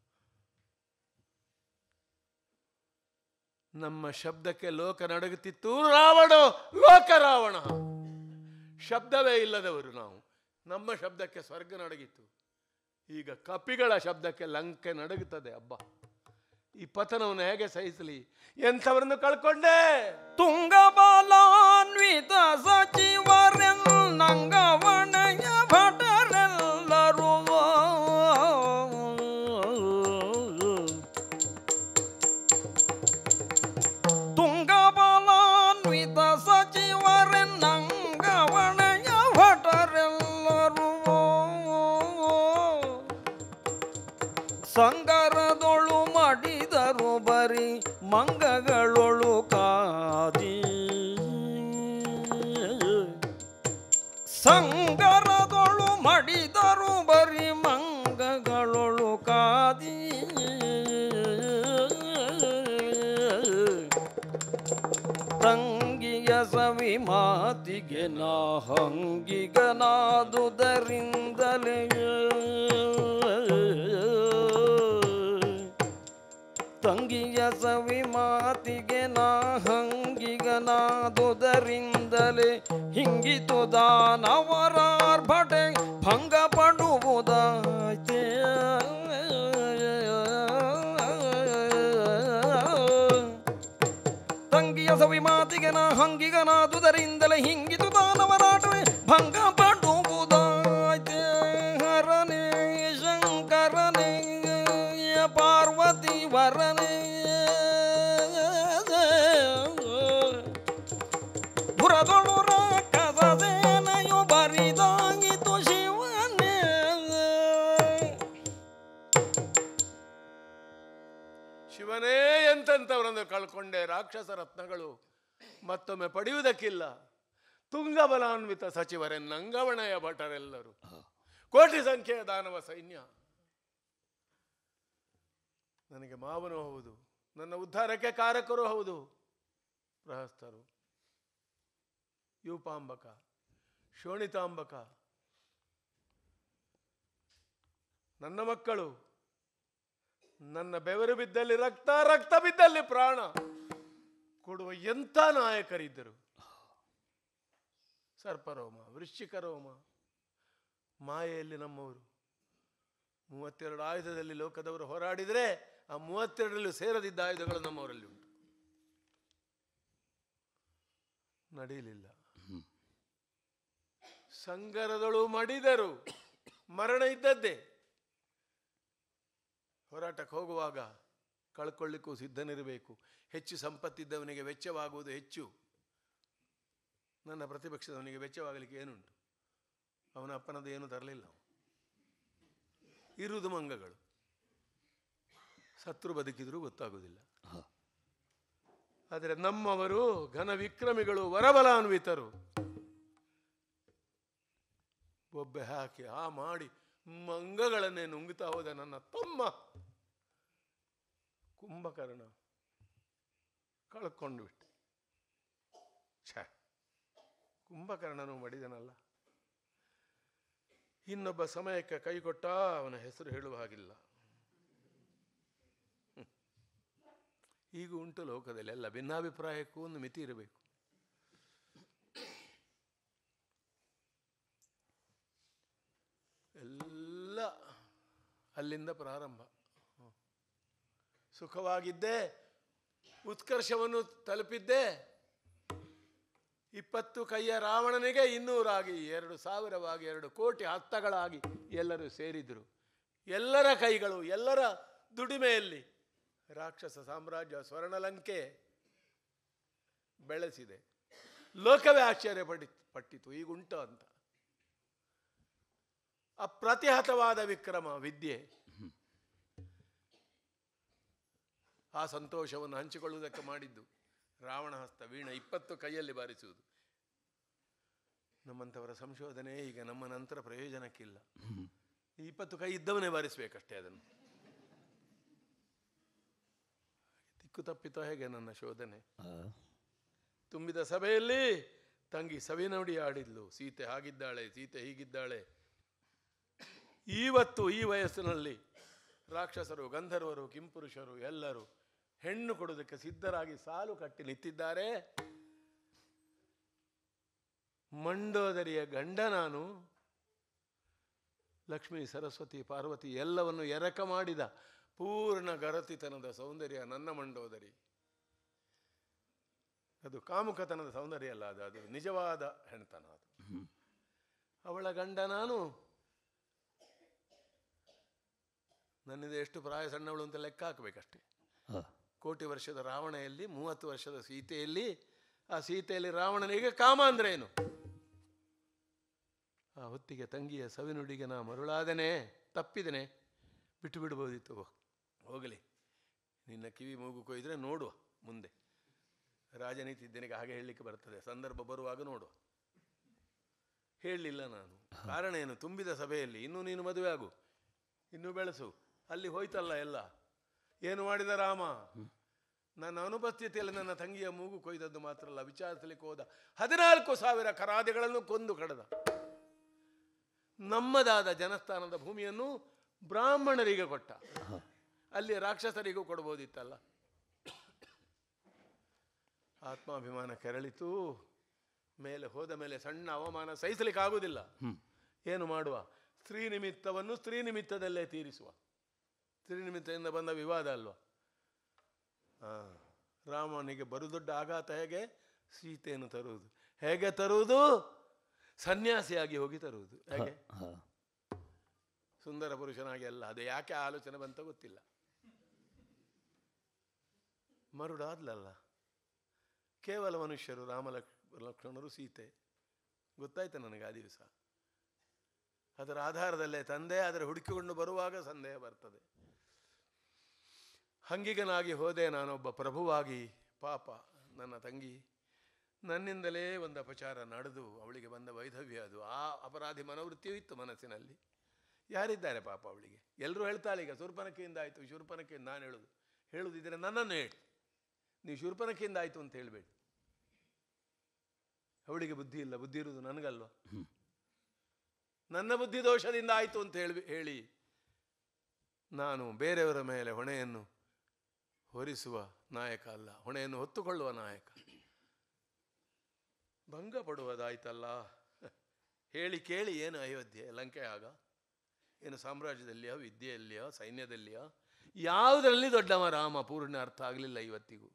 ನಮ್ಮ ಶಬ್ದಕ್ಕೆ ಲೋಕ ನಡಗುತ್ತಿತ್ತು ರಾವಣ ಲೋಕ ರಾವಣ ಶಬ್ದವೇ ಇಲ್ಲದವರು ನಾವು ನಮ್ಮ ಶಬ್ದಕ್ಕೆ ಸ್ವರ್ಗ ನಡಗಿತ್ತು ಈಗ ಕಪಿಗಳ ಶಬ್ದಕ್ಕೆ ಲಂಕೆ ನಡಗುತ್ತದೆ ಹಬ್ಬ ಈ ಪತನವನ್ನು ಹೇಗೆ ಸಹಿಸಲಿ ಎಂಥವರನ್ನು ಕಳ್ಕೊಂಡೆ ತುಂಗಬಲಾನ್ವಿತ ಸಚಿವರೆನ್ನಂಗವಣಯ ಭಟರೆಲ್ಲರೂ ತುಂಗಬಲಾನ್ವಿತ ಸಚಿವರೆನ್ನಂಗವಣಯ ಭಟರೆಲ್ಲರೂ ಸಂಗರದೊಳು ಮಾಡಿದರು ಬರಿ ಮಂಗಗಳೊಳು ಕಾದಿ ಸಂಗರದೊಳು ಮಡಿದರು ಬರಿ ಮಂಗಗಳೊಳು ಕಾದಿ ತಂಗಿಯ ಸವಿ ಮಾತಿಗೆ ನಾ ಹಂಗಿಗನಾದುದರಿಂದಲೇ ತಂಗಿಯ ಸವಿ ಮಾತಿಗೆ ನಾ ಹಂಗಿಗನಾದುದರಿಂದಲೇ ಹಿಂಗಿತು ದಾನವರಾರ್ಭಟೆ ಭಂಗ ಪಡುವುದಾಯ್ತೆ ತಂಗಿಯ ಸವಿ ಮಾತಿಗೆ ನಾ ಹಂಗಿಗನಾದುದರಿಂದಲೇ ಹಿಂಗಿತು ದಾನವರಾಟವೇ ಭಂಗ ಪಡುವುದಾಯ್ತೆ ಹರನೇ ಶಂಕರನೇ ಪಾರ್ವತಿ ವರನೇ ಬುರದೊಳು ರಾಕಸ ಸೇನೆಯು ಬರಿದಾಗಿತು ಶಿವನೇ ಶಿವನೇ ಎಂತೆಂಥವರನ್ನು ಕಳ್ಕೊಂಡೆ ರಾಕ್ಷಸ ರತ್ನಗಳು ಮತ್ತೊಮ್ಮೆ ಪಡೆಯುವುದಕ್ಕಿಲ್ಲ ತುಂಗಬಲಾನ್ವಿತ ಸಚಿವರೆನ್ನಂಗವಣೆಯ ಭಟರೆಲ್ಲರೂ ಕೋಟಿ ಸಂಖ್ಯೆಯ ದಾನವ ಸೈನ್ಯ ನನಗೆ ಮಾವನು ಹೌದು ನನ್ನ ಉದ್ಧಾರಕ್ಕೆ ಕಾರಕರು ಹೌದು ಪ್ರಹಸ್ತರು ಯೂಪಾಂಬಕ ಶೋಣಿತಾಂಬಕ ನನ್ನ ಮಕ್ಕಳು ನನ್ನ ಬೆವರು ಬಿದ್ದಲ್ಲಿ ರಕ್ತ ರಕ್ತ ಬಿದ್ದಲ್ಲಿ ಪ್ರಾಣ ಕೊಡುವ ಎಂಥ ನಾಯಕರಿದ್ದರು ಸರ್ಪರೋಮ ವೃಶ್ಚಿಕ ರೋಮ ಮಾಯೆಯಲ್ಲಿ ನಮ್ಮವರು ಮೂವತ್ತೆರಡು ಆಯುಧದಲ್ಲಿ ಲೋಕದವರು ಹೋರಾಡಿದರೆ ಆ ಮೂವತ್ತೆರಡರಲ್ಲೂ ಸೇರದಿದ್ದ ಆಯುಧಗಳು ನಮ್ಮವರಲ್ಲಿ ಉಂಟು ನಡೆಯಲಿಲ್ಲ ಸಂಗರದಳು ಮಡಿದರು ಮರಣ ಇದ್ದದ್ದೇ ಹೋರಾಟಕ್ಕೆ ಹೋಗುವಾಗ ಕಳ್ಕೊಳ್ಳಿಕ್ಕೂ ಸಿದ್ಧನಿರಬೇಕು ಹೆಚ್ಚು ಸಂಪತ್ತಿದ್ದವನಿಗೆ ವೆಚ್ಚವಾಗುವುದು ಹೆಚ್ಚು ನನ್ನ ಪ್ರತಿಪಕ್ಷದವನಿಗೆ ವೆಚ್ಚವಾಗಲಿಕ್ಕೆ ಏನುಂಟು ಅವನ ಅಪ್ಪನದು ಏನು ತರಲಿಲ್ಲ ಅವ. ಇರುವುದು ಮಂಗಗಳು ಸತ್ರು ಬದುಕಿದರೂ ಗೊತ್ತಾಗುವುದಿಲ್ಲ ಆದರೆ ನಮ್ಮವರು ಘನ ವಿಕ್ರಮಿಗಳು ವರಬಲಾನ್ವಿತರು ಬೊಬ್ಬೆ ಹಾಕಿ ಆ ಮಾಡಿ ಮಂಗಗಳನ್ನೇ ನುಂಗುತ್ತಾ ಹೋದ ನನ್ನ ತಮ್ಮ ಕುಂಭಕರ್ಣ ಕಳ್ಕೊಂಡು ಬಿಟ್ಟೆ ಛ ಕುಂಭಕರ್ಣನು ಮಡಿದನಲ್ಲ ಇನ್ನೊಬ್ಬ ಸಮಯಕ್ಕೆ ಕೈ ಕೊಟ್ಟ ಅವನ ಹೆಸರು ಹೇಳುವ ಹಾಗಿಲ್ಲ ಹ್ಮ್. ಈಗ ಉಂಟು ಲೋಕದಲ್ಲಿ ಎಲ್ಲ ಭಿನ್ನಾಭಿಪ್ರಾಯಕ್ಕೂ ಒಂದು ಮಿತಿ ಇರಬೇಕು ಎಲ್ಲ ಅಲ್ಲಿಂದ ಪ್ರಾರಂಭ ಹ್ಮ್. ಸುಖವಾಗಿದ್ದೆ ಉತ್ಕರ್ಷವನ್ನು ತಲುಪಿದ್ದೆ ಇಪ್ಪತ್ತು ಕೈಯ ರಾವಣನಿಗೆ ಇನ್ನೂರಾಗಿ ಎರಡು ಸಾವಿರವಾಗಿ ಎರಡು ಕೋಟಿ ಹತ್ತಗಳಾಗಿ ಎಲ್ಲರೂ ಸೇರಿದರು ಎಲ್ಲರ ಕೈಗಳು ಎಲ್ಲರ ದುಡಿಮೆಯಲ್ಲಿ ರಾಕ್ಷಸ ಸಾಮ್ರಾಜ್ಯ ಸ್ವರ್ಣಲಂಕೆ ಬೆಳೆಸಿದೆ ಲೋಕವೇ ಆಶ್ಚರ್ಯ ಪಡಿ ಪಟ್ಟಿತು ಈಗ ಉಂಟು ಅಂತ ಅಪ್ರತಿಹತವಾದ ವಿಕ್ರಮ ವಿದ್ಯೆ ಆ ಸಂತೋಷವನ್ನು ಹಂಚಿಕೊಳ್ಳುವುದಕ್ಕೆ ಮಾಡಿದ್ದು ರಾವಣ ಹಸ್ತ ವೀಣ ಇಪ್ಪತ್ತು ಕೈಯಲ್ಲಿ ಬಾರಿಸುವುದು ನಮ್ಮಂಥವರ ಸಂಶೋಧನೆ ಈಗ ನಮ್ಮ ನಂತರ ಪ್ರಯೋಜನಕ್ಕಿಲ್ಲ ಈ ಇಪ್ಪತ್ತು ಕೈ ಇದ್ದವನೇ ಬಾರಿಸಬೇಕಷ್ಟೇ ಅದನ್ನು ದಿಕ್ಕು ತಪ್ಪಿತೋ ಹೇಗೆ ನನ್ನ ಶೋಧನೆ ತುಂಬಿದ ಸಭೆಯಲ್ಲಿ ತಂಗಿ ಸವಿನುಡಿ ಆಡಿದ್ಲು ಸೀತೆ ಹಾಗಿದ್ದಾಳೆ ಸೀತೆ ಹೀಗಿದ್ದಾಳೆ ಇವತ್ತು ಈ ವಯಸ್ಸಿನಲ್ಲಿ ರಾಕ್ಷಸರು ಗಂಧರ್ವರು ಕಿಂಪುರುಷರು ಎಲ್ಲರೂ ಹೆಣ್ಣು ಕೊಡುವುದಕ್ಕೆ ಸಿದ್ಧರಾಗಿ ಸಾಲು ಕಟ್ಟಿ ನಿಂತಿದ್ದಾರೆ ಮಂಡೋದರಿಯ ಗಂಡ ನಾನು ಲಕ್ಷ್ಮೀ ಸರಸ್ವತಿ ಪಾರ್ವತಿ ಎಲ್ಲವನ್ನು ಎರಕ ಮಾಡಿದ ಪೂರ್ಣ ಗರತಿತನದ ಸೌಂದರ್ಯ ನನ್ನ ಮಂಡೋದರಿ ಅದು ಕಾಮುಕತನದ ಸೌಂದರ್ಯ ಅಲ್ಲ ಅದು ಅದು ನಿಜವಾದ ಹೆಣ್ತನ ಅದು ಅವಳ ಗಂಡ ನಾನು ನನ್ನಿಂದ ಎಷ್ಟು ಪ್ರಾಯ ಸಣ್ಣವಳು ಅಂತ ಲೆಕ್ಕ ಹಾಕಬೇಕಷ್ಟೆ ಹ. ಕೋಟಿ ವರ್ಷದ ರಾವಣೆಯಲ್ಲಿ ಮೂವತ್ತು ವರ್ಷದ ಸೀತೆಯಲ್ಲಿ ಆ ಸೀತೆಯಲ್ಲಿ ರಾವಣನಿಗೆ ಕಾಮ ಅಂದ್ರೆ ಏನು ಆ ಹೊತ್ತಿಗೆ ತಂಗಿಯ ಸವಿನುಡಿಗೆ ನಾ ಮರುಳಾದನೆ ತಪ್ಪಿದನೆ ಬಿಟ್ಟು ಬಿಡ್ಬೋದಿತ್ತು ಹೋಗಲಿ ನಿನ್ನ ಕಿವಿ ಮೂಗು ಕೊಯ್ದರೆ ನೋಡುವ ಮುಂದೆ ರಾಜನೀತಿ ಇದ್ದೇನೆಗೆ ಹಾಗೆ ಹೇಳಲಿಕ್ಕೆ ಬರ್ತದೆ ಸಂದರ್ಭ ಬರುವಾಗ ನೋಡುವ ಹೇಳಲಿಲ್ಲ ನಾನು ಕಾರಣ ಏನು ತುಂಬಿದ ಸಭೆಯಲ್ಲಿ ಇನ್ನೂ ನೀನು ಮದುವೆ ಆಗು ಇನ್ನೂ ಬೆಳೆಸು ಅಲ್ಲಿ ಹೋಯ್ತಲ್ಲ ಎಲ್ಲ ಏನು ಮಾಡಿದ ರಾಮ ನನ್ನ ಅನುಪಸ್ಥಿತಿಯಲ್ಲಿ ನನ್ನ ತಂಗಿಯ ಮೂಗು ಕೊಯ್ದದ್ದು ಮಾತ್ರ ಅಲ್ಲ ವಿಚಾರಿಸಲಿಕ್ಕೆ ಹೋದ ಹದಿನಾಲ್ಕು ಸಾವಿರ ಕರಾದಿಗಳನ್ನು ಕೊಂದು ಕಡದ ನಮ್ಮದಾದ ಜನಸ್ಥಾನದ ಭೂಮಿಯನ್ನು ಬ್ರಾಹ್ಮಣರಿಗೆ ಕೊಟ್ಟ ಅಲ್ಲಿ ರಾಕ್ಷಸರಿಗೂ ಕೊಡ್ಬೋದಿತ್ತಲ್ಲ ಆತ್ಮಾಭಿಮಾನ ಕೆರಳಿತು ಮೇಲೆ ಹೋದ ಮೇಲೆ ಸಣ್ಣ ಅವಮಾನ ಸಹಿಸಲಿಕ್ಕೆ ಆಗುವುದಿಲ್ಲ ಏನು ಮಾಡುವ ಸ್ತ್ರೀ ನಿಮಿತ್ತವನ್ನು ಸ್ತ್ರೀ ನಿಮಿತ್ತದಲ್ಲೇ ತೀರಿಸುವ ಸ್ತ್ರೀ ನಿಮಿತ್ತದಿಂದ ಬಂದ ವಿವಾದ ಅಲ್ವಾ ಆ, ರಾಮನಿಗೆ ಬರುದೊಡ್ಡ ಆಘಾತ ಹೇಗೆ ಸೀತೆಯನ್ನು ತರುವುದು ಹೇಗೆ ತರುವುದು ಸನ್ಯಾಸಿಯಾಗಿ ಹೋಗಿ ತರುವುದು ಹೇಗೆ ಹ. ಸುಂದರ ಪುರುಷನಾಗಿ ಅಲ್ಲ ಅದು ಯಾಕೆ ಆ ಆಲೋಚನೆ ಬಂತ ಗೊತ್ತಿಲ್ಲ ಮರುಡಾದ್ಲಲ್ಲ ಕೇವಲ ಮನುಷ್ಯರು ರಾಮ ಲಕ್- ಲಕ್ಷ್ಮಣರು ಸೀತೆ ಗೊತ್ತಾಯ್ತು ನನಗೆ ಆ ದಿವಸ ಅದರ ಆಧಾರದಲ್ಲೇ ತಂದೆ ಅದರ ಹುಡುಕಿಕೊಂಡು ಬರುವಾಗ ಸಂದೇಹ ಬರ್ತದೆ ಹಂಗಿಗನಾಗಿ ಹೋದೆ ನಾನೊಬ್ಬ ಪ್ರಭುವಾಗಿ ಪಾಪ ನನ್ನ ತಂಗಿ ನನ್ನಿಂದಲೇ ಒಂದು ಅಪಚಾರ ನಡೆದು ಅವಳಿಗೆ ಬಂದ ವೈಧವ್ಯ ಅದು ಆ ಅಪರಾಧಿ ಮನೋವೃತ್ತಿಯೂ ಇತ್ತು ಮನಸ್ಸಿನಲ್ಲಿ ಯಾರಿದ್ದಾರೆ ಪಾಪ ಅವಳಿಗೆ ಎಲ್ಲರೂ ಹೇಳ್ತಾಳೆ ಈಗ ಶೂರ್ಪನಕೆಯಿಂದ ಆಯಿತು ಶೂರ್ಪನಕೆಯಿಂದ ನಾನು ಹೇಳುದು ಹೇಳುದಿದ್ರೆ ನನ್ನನ್ನು ಹೇಳಿ ನೀವು ಶೂರ್ಪನಕೆಯಿಂದ ಆಯಿತು ಅಂತ ಹೇಳಬೇಡಿ ಅವಳಿಗೆ ಬುದ್ಧಿ ಇಲ್ಲ ಬುದ್ಧಿ ಇರುವುದು ನನಗಲ್ವ ನನ್ನ ಬುದ್ಧಿ ದೋಷದಿಂದ ಆಯಿತು ಅಂತ ಹೇಳಿ ಹೇಳಿ ನಾನು ಬೇರೆಯವರ ಮೇಲೆ ಹೊಣೆಯನ್ನು ಹೊರಿಸುವ ನಾಯಕ ಅಲ್ಲ ಹೊಣೆಯನ್ನು ಹೊತ್ತುಕೊಳ್ಳುವ ನಾಯಕ ಭಂಗ ಪಡುವುದಾಯ್ತಲ್ಲ ಹೇಳಿ ಕೇಳಿ ಏನು ಅಯೋಧ್ಯೆ ಲಂಕೆ ಆಗ ಏನು ಸಾಮ್ರಾಜ್ಯದಲ್ಲಿಯೋ ವಿದ್ಯೆಯಲ್ಲಿಯೋ ಸೈನ್ಯದಲ್ಲಿಯೋ ಯಾವುದರಲ್ಲಿ ದೊಡ್ಡವ ರಾಮ ಪೂರ್ಣ ಅರ್ಥ ಆಗಲಿಲ್ಲ ಇವತ್ತಿಗೂ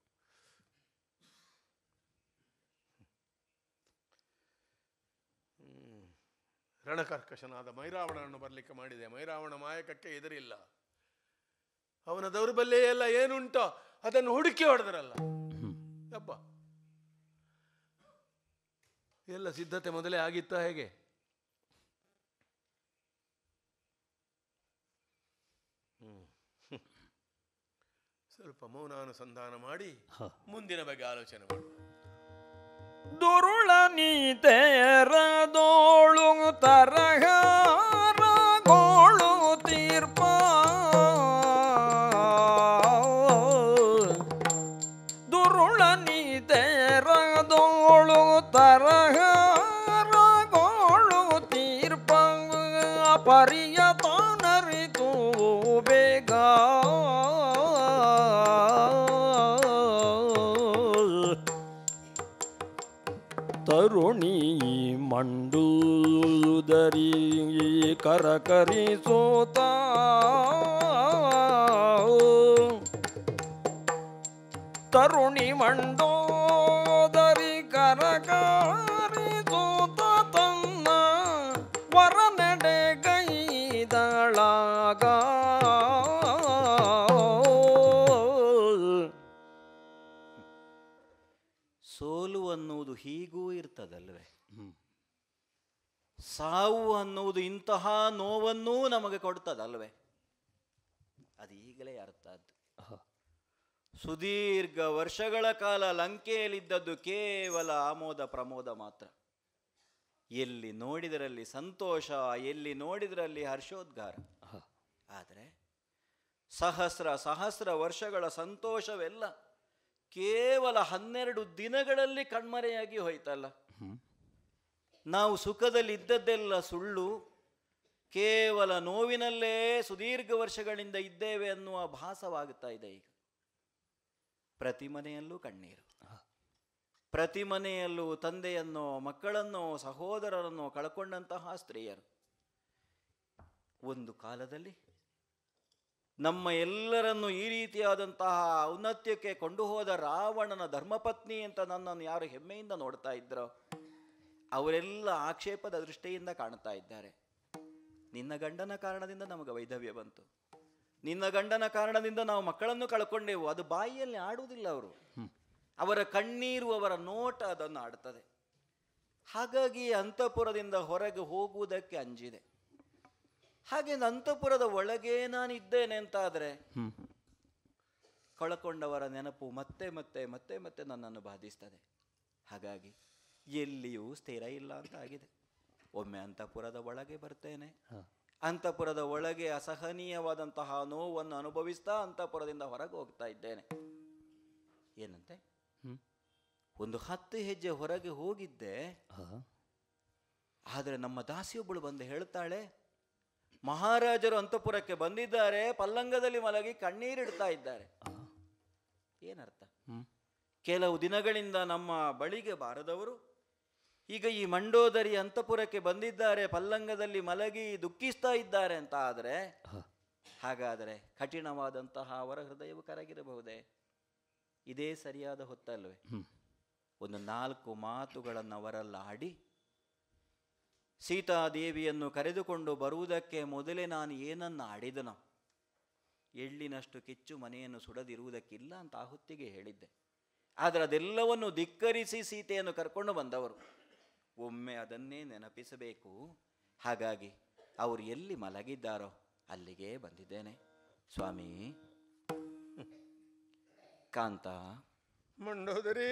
ಹ್ಮ್. ರಣಕರ್ಕಶನಾದ ಮೈರಾವಣನನ್ನು ಬರಲಿಕ್ಕೆ ಮಾಡಿದೆ ಮೈರಾವಣ ಮಾಯಕಕ್ಕೆ ಎದುರಿಲ್ಲ ಅವನ ದೌರ್ಬಲ್ಯ ಎಲ್ಲ ಏನುಂಟೋ ಅದನ್ನು ಹುಡುಕಿ ಹೊಡೆದರಲ್ಲ ಯಪ್ಪ ಎಲ್ಲ ಸಿದ್ಧತೆ ಮೊದಲೇ ಆಗಿತ್ತ ಹೇಗೆ ಹ್ಮ್. ಸ್ವಲ್ಪ ಮೌನಾನುಸಂಧಾನ ಮಾಡಿ ಹ. ಮುಂದಿನ ಬಗ್ಗೆ ಆಲೋಚನೆ ಮಾಡುವ ದುರುಳ ನೀತೆರದೋಳು ತರಹಾರಗೋಳು ತೀರ್ಪ ದುರುಳ ನೀತೆರದೋಳು ತರಹಾರಗೋಳು ತೀರ್ಪ ಪರಿಯ ತಾನರಿತು ಬೇಗ ತರುಣಿ ಮಂಡೂದರಿ ಕರಕರಿಸೋತ ತರುಣಿ ಮಂಡೋದರಿ ಕರಕರಿಸೋತ ತನ್ನ ವರನಡೆ ಗೈದಳಾಗ ಸೋಲು ಅನ್ನುವುದು ಹೀಗೂ ಇರ್ತದಲ್ವೇ ಸಾವು ಅನ್ನುವುದು ಇಂತಹ ನೋವನ್ನೂ ನಮಗೆ ಕೊಡ್ತದಲ್ವೇ ಅದು ಈಗಲೇ ಅರ್ಥ ಆದ್ದು ಸುದೀರ್ಘ ವರ್ಷಗಳ ಕಾಲ ಲಂಕೆಯಲ್ಲಿದ್ದದ್ದು ಕೇವಲ ಆಮೋದ ಪ್ರಮೋದ ಮಾತ್ರ ಎಲ್ಲಿ ನೋಡಿದರಲ್ಲಿ ಸಂತೋಷ ಎಲ್ಲಿ ನೋಡಿದರಲ್ಲಿ ಹರ್ಷೋದ್ಗಾರ ಆದರೆ ಸಹಸ್ರ ಸಹಸ್ರ ವರ್ಷಗಳ ಸಂತೋಷವೆಲ್ಲ ಕೇವಲ ಹನ್ನೆರಡು ದಿನಗಳಲ್ಲಿ ಕಣ್ಮರೆಯಾಗಿ ಹೋಯ್ತಲ್ಲ ನಾವು ಸುಖದಲ್ಲಿ ಇದ್ದದ್ದೆಲ್ಲ ಸುಳ್ಳು ಕೇವಲ ನೋವಿನಲ್ಲೇ ಸುದೀರ್ಘ ವರ್ಷಗಳಿಂದ ಇದ್ದೇವೆ ಅನ್ನುವ ಭಾಸವಾಗುತ್ತಾ ಇದೆ ಈಗ ಪ್ರತಿ ಮನೆಯಲ್ಲೂ ಕಣ್ಣೀರು ಪ್ರತಿ ಮನೆಯಲ್ಲೂ ತಂದೆಯನ್ನೋ ಮಕ್ಕಳನ್ನೋ ಸಹೋದರರನ್ನೋ ಕಳ್ಕೊಂಡಂತಹ ಸ್ತ್ರೀಯರು ಒಂದು ಕಾಲದಲ್ಲಿ ನಮ್ಮ ಎಲ್ಲರನ್ನು ಈ ರೀತಿಯಾದಂತಹ ಔನ್ನತ್ಯಕ್ಕೆ ಕೊಂಡು ಹೋದ ರಾವಣನ ಧರ್ಮಪತ್ನಿ ಅಂತ ನನ್ನನ್ನು ಯಾರು ಹೆಮ್ಮೆಯಿಂದ ನೋಡ್ತಾ ಇದ್ರೋ ಅವರೆಲ್ಲ ಆಕ್ಷೇಪದ ದೃಷ್ಟಿಯಿಂದ ಕಾಣ್ತಾ ಇದ್ದಾರೆ ನಿನ್ನ ಗಂಡನ ಕಾರಣದಿಂದ ನಮಗೆ ವೈಧವ್ಯ ಬಂತು ನಿನ್ನ ಗಂಡನ ಕಾರಣದಿಂದ ನಾವು ಮಕ್ಕಳನ್ನು ಕಳ್ಕೊಂಡೆವು ಅದು ಬಾಯಿಯಲ್ಲಿ ಆಡುವುದಿಲ್ಲ ಅವರು ಅವರ ಕಣ್ಣೀರು ಅವರ ನೋಟ ಅದನ್ನು ಆಡ್ತದೆ ಹಾಗಾಗಿ ಅಂತಃಪುರದಿಂದ ಹೊರಗೆ ಹೋಗುವುದಕ್ಕೆ ಅಂಜಿದೆ ಹಾಗೆ ಅಂತಃಪುರದ ಒಳಗೆ ನಾನಿದ್ದೇನೆ ಅಂತಾದರೆ ಕಳ್ಕೊಂಡವರ ನೆನಪು ಮತ್ತೆ ಮತ್ತೆ ಮತ್ತೆ ಮತ್ತೆ ನನ್ನನ್ನು ಬಾಧಿಸ್ತದೆ ಹಾಗಾಗಿ ಎಲ್ಲಿಯೂ ಸ್ಥಿರ ಇಲ್ಲ ಅಂತ ಆಗಿದೆ ಒಮ್ಮೆ ಅಂತಃಪುರದ ಒಳಗೆ ಬರ್ತೇನೆ ಅಂತಃಪುರದ ಒಳಗೆ ಅಸಹನೀಯವಾದಂತಹ ನೋವನ್ನು ಅನುಭವಿಸ್ತಾ ಅಂತಃಪುರದಿಂದ ಹೊರಗೆ ಹೋಗ್ತಾ ಇದ್ದೇನೆ ಏನಂತೆ ಒಂದು ಹತ್ತು ಹೆಜ್ಜೆ ಹೊರಗೆ ಹೋಗಿದ್ದೆ ಆದರೆ ನಮ್ಮ ದಾಸಿಯೊಬ್ಬಳು ಬಂದು ಹೇಳ್ತಾಳೆ ಮಹಾರಾಜರು ಅಂತಃಪುರಕ್ಕೆ ಬಂದಿದ್ದಾರೆ ಪಲ್ಲಂಗದಲ್ಲಿ ಮಲಗಿ ಕಣ್ಣೀರಿಡ್ತಾ ಇದ್ದಾರೆ ಏನರ್ಥ ಕೆಲವು ದಿನಗಳಿಂದ ನಮ್ಮ ಬಳಿಗೆ ಬಾರದವರು ಈಗ ಈ ಮಂಡೋದರಿ ಅಂತಃಪುರಕ್ಕೆ ಬಂದಿದ್ದಾರೆ ಪಲ್ಲಂಗದಲ್ಲಿ ಮಲಗಿ ದುಃಖಿಸ್ತಾ ಇದ್ದಾರೆ ಅಂತ ಆದರೆ ಹಾಗಾದರೆ ಕಠಿಣವಾದಂತಹ ಅವರ ಹೃದಯವು ಕರಗಿರಬಹುದೇ ಇದೇ ಸರಿಯಾದ ಹೊತ್ತಲ್ವೇ ಒಂದು ನಾಲ್ಕು ಮಾತುಗಳನ್ನು ಅವರೆಲ್ಲ ಆಡಿ ಸೀತಾದೇವಿಯನ್ನು ಕರೆದುಕೊಂಡು ಬರುವುದಕ್ಕೆ ಮೊದಲೇ ನಾನು ಏನನ್ನು ಆಡಿದನೋ ಎಳ್ಳಿನಷ್ಟು ಕಿಚ್ಚು ಮನೆಯನ್ನು ಸುಡದಿರುವುದಕ್ಕಿಲ್ಲ ಅಂತ ಆ ಹೊತ್ತಿಗೆ ಹೇಳಿದ್ದೆ ಆದರೆ ಅದೆಲ್ಲವನ್ನು ಧಿಕ್ಕರಿಸಿ ಸೀತೆಯನ್ನು ಕರ್ಕೊಂಡು ಬಂದವರು ಒಮ್ಮೆ ಅದನ್ನೇ ನೆನಪಿಸಬೇಕು ಹಾಗಾಗಿ ಅವರು ಎಲ್ಲಿ ಮಲಗಿದ್ದಾರೋ ಅಲ್ಲಿಗೆ ಬಂದಿದ್ದೇನೆ ಸ್ವಾಮಿ ಕಾಂತ ಮಂಡೋದರಿ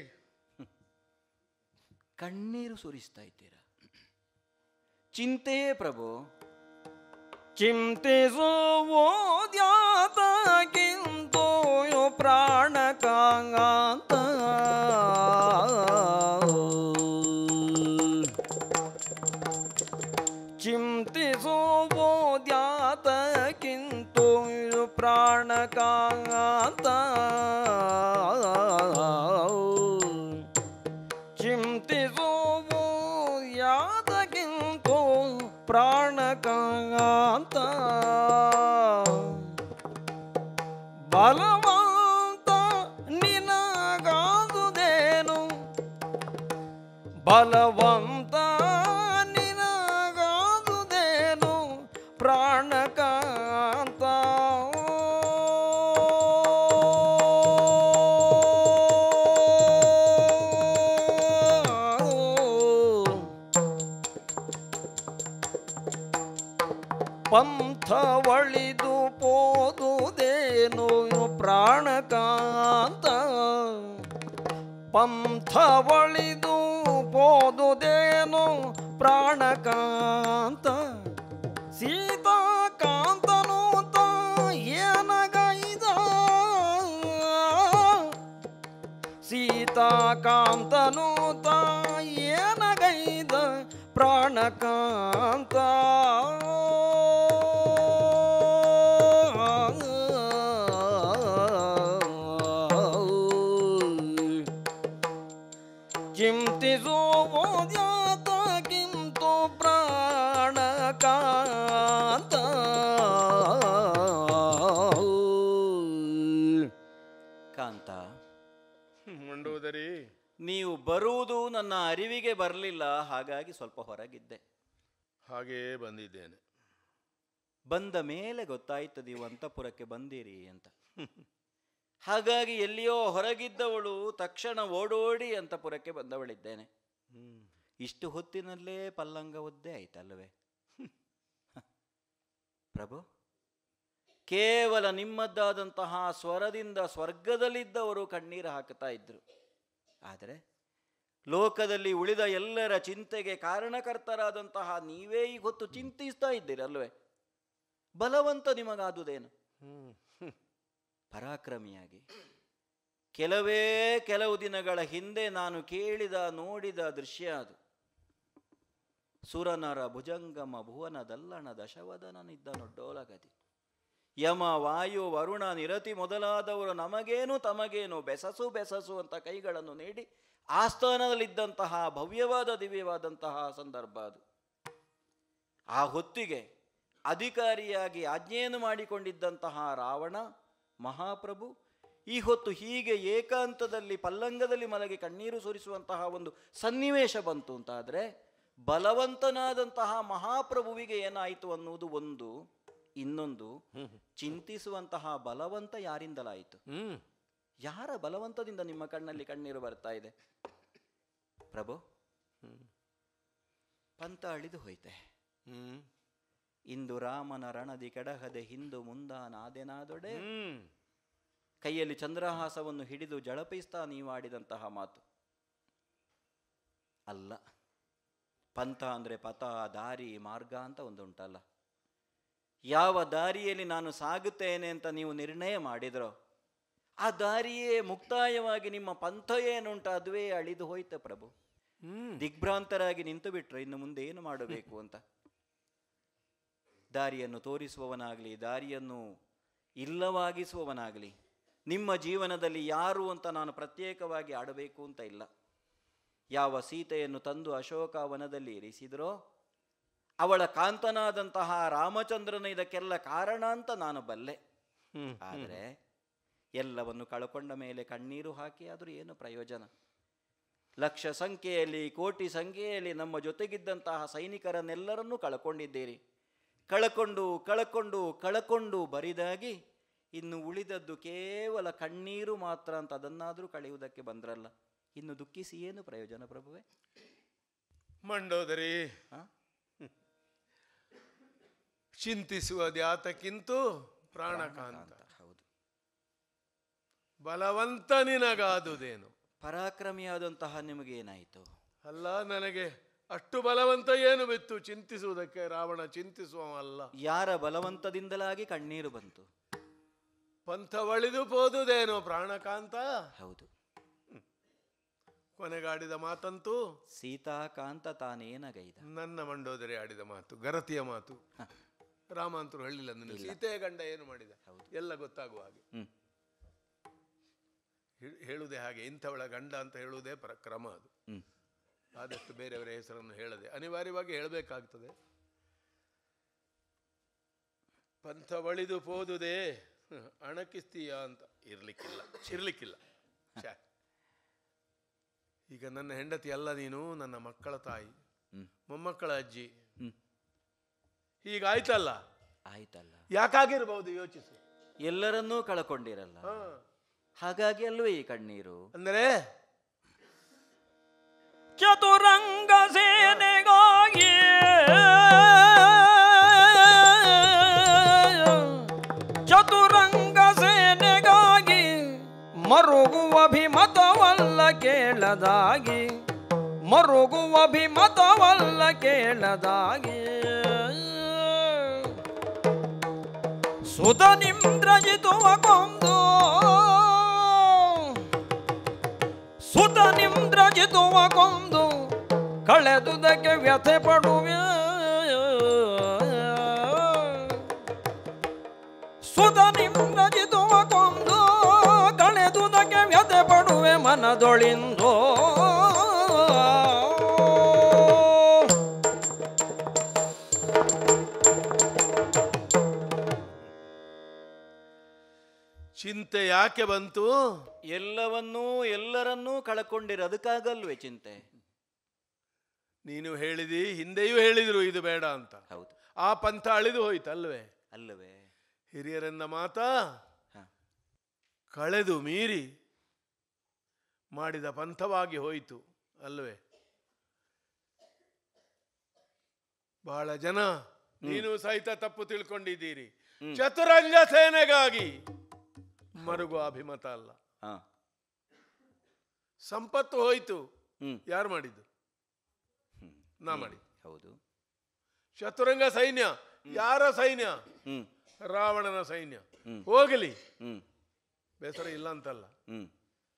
ಕಣ್ಣೀರು ಸುರಿಸ್ತಾ ಇದ್ದೀರಾ ಚಿಂತೆಯೇ ಪ್ರಭು ಚಿಂತಿಸುವುದ್ಯಾತಕ್ಕಿಂತೂ ಪ್ರಾಣ ಕಾಂಗಾಂತ ಚಿಂತಿಸುವುದ್ಯಾತಕ್ಕಿಂತೂ ಪ್ರಾಣ ಕಾಂಗಾಂತ ಚಿಂತಿಸುವು ಯಾದಕ್ಕಿಂತೂ ಪ್ರಾಣಕಾಂತ ಬಲವಂತ ನಿನಗಾದುದೇನು ಬಲವಂತ ನಿನಗಾದುದೇನು ಪ್ರಾಣಕಾಂತ ಪಂಥವಳಿದು ಪೋದುದೇನು ಪ್ರಾಣಕಾಂತ ಪಂಥವಳಿದು ಪೋದುದೇನು ಪ್ರಾಣಕಾಂತ ಸೀತಾಕಾಂತನು ತ ಏನಗೈದ ಸೀತಾಕಾಂತನು ತ ಏನಗೈದ ಪ್ರಾಣಕಾಂತ ಚಿಂತಿಸುವುದ್ಯಾತಕ್ಕಿಂತು ಪ್ರಾಣಕಾಂತ ಕಾಂತ ಮಂಡೋದರಿ ನೀವು ಬರುವುದು ನನ್ನ ಅರಿವಿಗೆ ಬರಲಿಲ್ಲ ಹಾಗಾಗಿ ಸ್ವಲ್ಪ ಹೊರಗಿದ್ದೆ ಹಾಗೆಯೇ ಬಂದಿದ್ದೇನೆ ಬಂದ ಮೇಲೆ ಗೊತ್ತಾಯ್ತು ನೀವು ಅಂತಃಪುರಕ್ಕೆ ಬಂದಿರಿ ಅಂತ ಹಾಗಾಗಿ ಎಲ್ಲಿಯೋ ಹೊರಗಿದ್ದವಳು ತಕ್ಷಣ ಓಡೋಡಿ ಅಂತಃಪುರಕ್ಕೆ ಬಂದವಳಿದ್ದೇನೆ ಇಷ್ಟು ಹೊತ್ತಿನಲ್ಲೇ ಪಲ್ಲಂಗ ಒದ್ದೆ ಆಯ್ತಲ್ವೇ ಪ್ರಭು ಕೇವಲ ನಿಮ್ಮದ್ದಾದಂತಹ ಸ್ವರದಿಂದ ಸ್ವರ್ಗದಲ್ಲಿದ್ದವರು ಕಣ್ಣೀರು ಹಾಕುತ್ತಾ ಇದ್ರು ಆದರೆ ಲೋಕದಲ್ಲಿ ಉಳಿದ ಎಲ್ಲರ ಚಿಂತೆಗೆ ಕಾರಣಕರ್ತರಾದಂತಹ ನೀವೇ ಈ ಹೊತ್ತು ಚಿಂತಿಸ್ತಾ ಇದ್ದೀರಲ್ವೇ ಬಲವಂತ ನಿಮಗಾದುದೇನು ಪರಾಕ್ರಮಿಯಾಗಿ ಕೆಲವೇ ಕೆಲವು ದಿನಗಳ ಹಿಂದೆ ನಾನು ಕೇಳಿದ ನೋಡಿದ ದೃಶ್ಯ ಅದು ಸುರನರ ಭುಜಂಗಮ ಭುವನದಲ್ಲಣ ದಶವದನನಿದ್ದ ನೊಡ್ಡೋಲಗದಿ ಯಮ ವಾಯು ವರುಣ ನಿರತಿ ಮೊದಲಾದವರು ನಮಗೇನು ತಮಗೇನು ಬೆಸಸು ಬೆಸಸು ಅಂತ ಕೈಗಳನ್ನು ನೀಡಿ ಆಸ್ಥಾನದಲ್ಲಿದ್ದಂತಹ ಭವ್ಯವಾದ ದಿವ್ಯವಾದಂತಹ ಸಂದರ್ಭ ಅದು ಆ ಹೊತ್ತಿಗೆ ಅಧಿಕಾರಿಯಾಗಿ ಆಜ್ಞೆಯನ್ನು ಮಾಡಿಕೊಂಡಿದ್ದಂತಹ ರಾವಣ ಮಹಾಪ್ರಭು ಈ ಹೊತ್ತು ಹೀಗೆ ಏಕಾಂತದಲ್ಲಿ ಪಲ್ಲಂಗದಲ್ಲಿ ಮಲಗಿ ಕಣ್ಣೀರು ಸುರಿಸುವಂತಹ ಒಂದು ಸನ್ನಿವೇಶ ಬಂತು ಅಂತಾದರೆ ಬಲವಂತನಾದಂತಹ ಮಹಾಪ್ರಭುವಿಗೆ ಏನಾಯಿತು ಅನ್ನುವುದು ಒಂದು ಇನ್ನೊಂದು ಚಿಂತಿಸುವಂತಹ ಬಲವಂತ ಯಾರಿಂದಲಾಯಿತು ಹ್ಮ್ ಯಾರ ಬಲವಂತದಿಂದ ನಿಮ್ಮ ಕಣ್ಣಲ್ಲಿ ಕಣ್ಣೀರು ಬರ್ತಾ ಇದೆ ಪ್ರಭು ಪಂತ ಅಳಿದು ಹೋಯ್ತೆ ಹ್ಮ್ ಇಂದು ರಾಮನ ರಣದಿ ಕೆಡಹದೆ ಹಿಂದು ಮುಂದಾನಾದೆನಾದೊಡೆ ಹ್ಮ್ ಕೈಯಲ್ಲಿ ಚಂದ್ರಹಾಸವನ್ನು ಹಿಡಿದು ಜಳಪಿಸ್ತಾ ನೀವಾಡಿದಂತಹ ಮಾತು ಅಲ್ಲ ಪಂಥ ಅಂದರೆ ಪಥ ದಾರಿ ಮಾರ್ಗ ಅಂತ ಒಂದುಂಟಲ್ಲ ಯಾವ ದಾರಿಯಲ್ಲಿ ನಾನು ಸಾಗುತ್ತೇನೆ ಅಂತ ನೀವು ನಿರ್ಣಯ ಮಾಡಿದ್ರೋ ಆ ದಾರಿಯೇ ಮುಕ್ತಾಯವಾಗಿ ನಿಮ್ಮ ಪಂಥ ಏನುಂಟ ಅದುವೇ ಅಳಿದು ಹೋಯ್ತೆ ಪ್ರಭು ಹ್ಮ್ ದಿಗ್ಭ್ರಾಂತರಾಗಿ ನಿಂತು ಬಿಟ್ರು ಇನ್ನು ಮುಂದೆ ಏನು ಮಾಡಬೇಕು ಅಂತ ದಾರಿಯನ್ನು ತೋರಿಸುವವನಾಗಲಿ ದಾರಿಯನ್ನು ಇಲ್ಲವಾಗಿಸುವವನಾಗಲಿ ನಿಮ್ಮ ಜೀವನದಲ್ಲಿ ಯಾರು ಅಂತ ನಾನು ಪ್ರತ್ಯೇಕವಾಗಿ ಆಡಬೇಕು ಅಂತ ಇಲ್ಲ ಯಾವ ಸೀತೆಯನ್ನು ತಂದು ಅಶೋಕವನದಲ್ಲಿ ಇರಿಸಿದ್ರೋ ಅವಳ ಕಾಂತನಾದಂತಹ ರಾಮಚಂದ್ರನ ಇದಕ್ಕೆಲ್ಲ ಕಾರಣ ಅಂತ ನಾನು ಬಲ್ಲೆ ಹ್ಮ್ ಆದರೆ ಎಲ್ಲವನ್ನು ಕಳ್ಕೊಂಡ ಮೇಲೆ ಕಣ್ಣೀರು ಹಾಕಿ ಆದರೂ ಏನು ಪ್ರಯೋಜನ ಲಕ್ಷ ಸಂಖ್ಯೆಯಲ್ಲಿ ಕೋಟಿ ಸಂಖ್ಯೆಯಲ್ಲಿ ನಮ್ಮ ಜೊತೆಗಿದ್ದಂತಹ ಸೈನಿಕರನ್ನೆಲ್ಲರನ್ನೂ ಕಳ್ಕೊಂಡಿದ್ದೀರಿ ಕಳಕೊಂಡು ಕಳಕೊಂಡು ಕಳಕೊಂಡು ಬರಿದಾಗಿ ಇನ್ನು ಉಳಿದದ್ದು ಕೇವಲ ಕಣ್ಣೀರು ಮಾತ್ರ ಅಂತ ಅದನ್ನಾದರೂ ಕಳೆಯುವುದಕ್ಕೆ ಬಂದ್ರಲ್ಲ ಇನ್ನು ದುಃಖಿಸಿ ಏನು ಪ್ರಯೋಜನ ಪ್ರಭುವೆ ಮಂಡೋದರಿ ಆ? ಚಿಂತಿಸುವುದ್ಯಾತಕ್ಕಿಂತೂ ಪ್ರಾಣಕಾಂತ ಹೌದು ಬಲವಂತ ನಿನಗಾದುದೇನು ಪರಾಕ್ರಮಿಯಾದಂತಹ ನಿಮಗೇನಾಯಿತು ಅಲ್ಲ ನನಗೆ ಅಷ್ಟು ಬಲವಂತ ಏನು ಬಿತ್ತು ಚಿಂತಿಸುವುದಕ್ಕೆ ರಾವಣ ಚಿಂತಿಸುವವಲ್ಲ ಯಾರ ಬಲವಂತದಿಂದಲಾಗಿ ಕಣ್ಣೀರು ಬಂತು ಪಂಥ ಒಳಿದು ಪೋದುದೇನೋ ಪ್ರಾಣಕಾಂತ ಹೌದು ಕೊನೆಗಾಡಿದ ಮಾತಂತೂ ಸೀತಾಕಾಂತ ತಾನೇನಗೈದ ನನ್ನ ಮಂಡೋದರಿ ಆಡಿದ ಮಾತು ಗರತಿಯ ಮಾತು ರಾಮಾಂತರು ಹೇಳಿಲ್ಲ ನನಗೆ ಸೀತೆಯ ಗಂಡ ಏನು ಮಾಡಿದ ಎಲ್ಲ ಗೊತ್ತಾಗುವ ಹಾಗೆ ಹ್ಮ್ ಹೇ- ಹೇಳುವುದೇ ಹಾಗೆ ಇಂಥವಳ ಗಂಡ ಅಂತ ಹೇಳುವುದೇ ಪ್ರಕ್ರಮ ಅದು ಹ್ಮ್ ಆದಷ್ಟು ಬೇರೆಯವರ ಹೆಸರನ್ನು ಹೇಳದೆ ಅನಿವಾರ್ಯವಾಗಿ ಹೇಳಬೇಕಾಗ್ತದೆ ಪಂಥ ಒಳಿದು ಪೋದುದೇ ಹ್ಮ್, ಅಣಕಿಸ್ತೀಯ ಅಂತ ಇರ್ಲಿಕ್ಕಿಲ್ಲ ಇರ್ಲಿಕ್ಕಿಲ್ಲ ಛೆ. ಈಗ ನನ್ನ ಹೆಂಡತಿ ಅಲ್ಲ ನೀನು ನನ್ನ ಮಕ್ಕಳ ತಾಯಿ ಹ್ಮ್ ಮೊಮ್ಮಕ್ಕಳ ಅಜ್ಜಿ ಹ್ಮ್ ಹೀಗಾಯ್ತಲ್ಲ ಆಯ್ತಲ್ಲ ಯಾಕಾಗಿರ್ಬಹುದು ಯೋಚಿಸು ಎಲ್ಲರನ್ನೂ ಕಳ್ಕೊಂಡಿರಲ್ಲ ಹಾ. ಹಾಗಾಗಿ ಅಲ್ವೇ ಈ ಕಣ್ಣೀರು ಅಂದರೆ ಚತುರಂಗ ಸೇನೆಗಾಗಿ ಚತುರಂಗ ಸೇನೆಗಾಗಿ ಮರುಗುವ ಅಭಿಮತವಲ್ಲ ಕೇಳದಾಗಿ ಮರುಗುವ ಅಭಿಮತವಲ್ಲ ಕೇಳದಾಗಿ ಸುತ ನಿಮ್ದ್ರಜಿತುವ ಕೊಂದು ಸುತ ನಿಮ್ದ್ರಜಿತುವ ಕೊಂದು ಕಳೆದುದಕ್ಕೆ ವ್ಯಥೆ ಪಡುವೆ ಸುತ ನಿಮ್ದ್ರಜಿತುವ ಕೊಂದು ಕಳೆದುದಕ್ಕೆ ವ್ಯಥೆ ಪಡುವೆ ಮನದೊಳಿಂದೋ ಚಿಂತೆ ಯಾಕೆ ಬಂತು ಎಲ್ಲವನ್ನೂ ಎಲ್ಲರನ್ನೂ ಕಳ್ಕೊಂಡಿರ ಅದಕ್ಕಾಗಲ್ವೇ ಚಿಂತೆ ನೀನು ಹೇಳಿದಿ ಹಿಂದೆಯೂ ಹೇಳಿದ್ರು ಇದು ಬೇಡ ಅಂತ ಹೌದು ಆ ಪಂಥ ಅಳಿದು ಹೋಯ್ತಲ್ವೇ ಅಲ್ಲವೇ ಹಿರಿಯರೆಂದ ಮಾತಾ ಹ. ಕಳೆದು ಮೀರಿ ಮಾಡಿದ ಪಂಥವಾಗಿ ಹೋಯಿತು ಅಲ್ವೇ ಬಹಳ ಜನ ನೀನು ಸಹಿತ ತಪ್ಪು ತಿಳ್ಕೊಂಡಿದ್ದೀರಿ ಚತುರಂಗ ಸೇನೆಗಾಗಿ ಮರುಗುವ ಅಭಿಮತ ಅಲ್ಲ ಹಾ ಸಂಪತ್ತು ಹೋಯ್ತು ಹ್ಮ್ ಯಾರು ಮಾಡಿದ್ದು ಹ್ಮ್. ನಾ ಮಾಡಿ ಹೌದು ಚತುರಂಗ ಸೈನ್ಯ ಯಾರ ಸೈನ್ಯ ಹ್ಮ್ ರಾವಣನ ಸೈನ್ಯ ಹ್ಮ್. ಹೋಗಲಿ ಹ್ಮ್ ಬೇಸರ ಇಲ್ಲ ಅಂತಲ್ಲ ಹ್ಮ್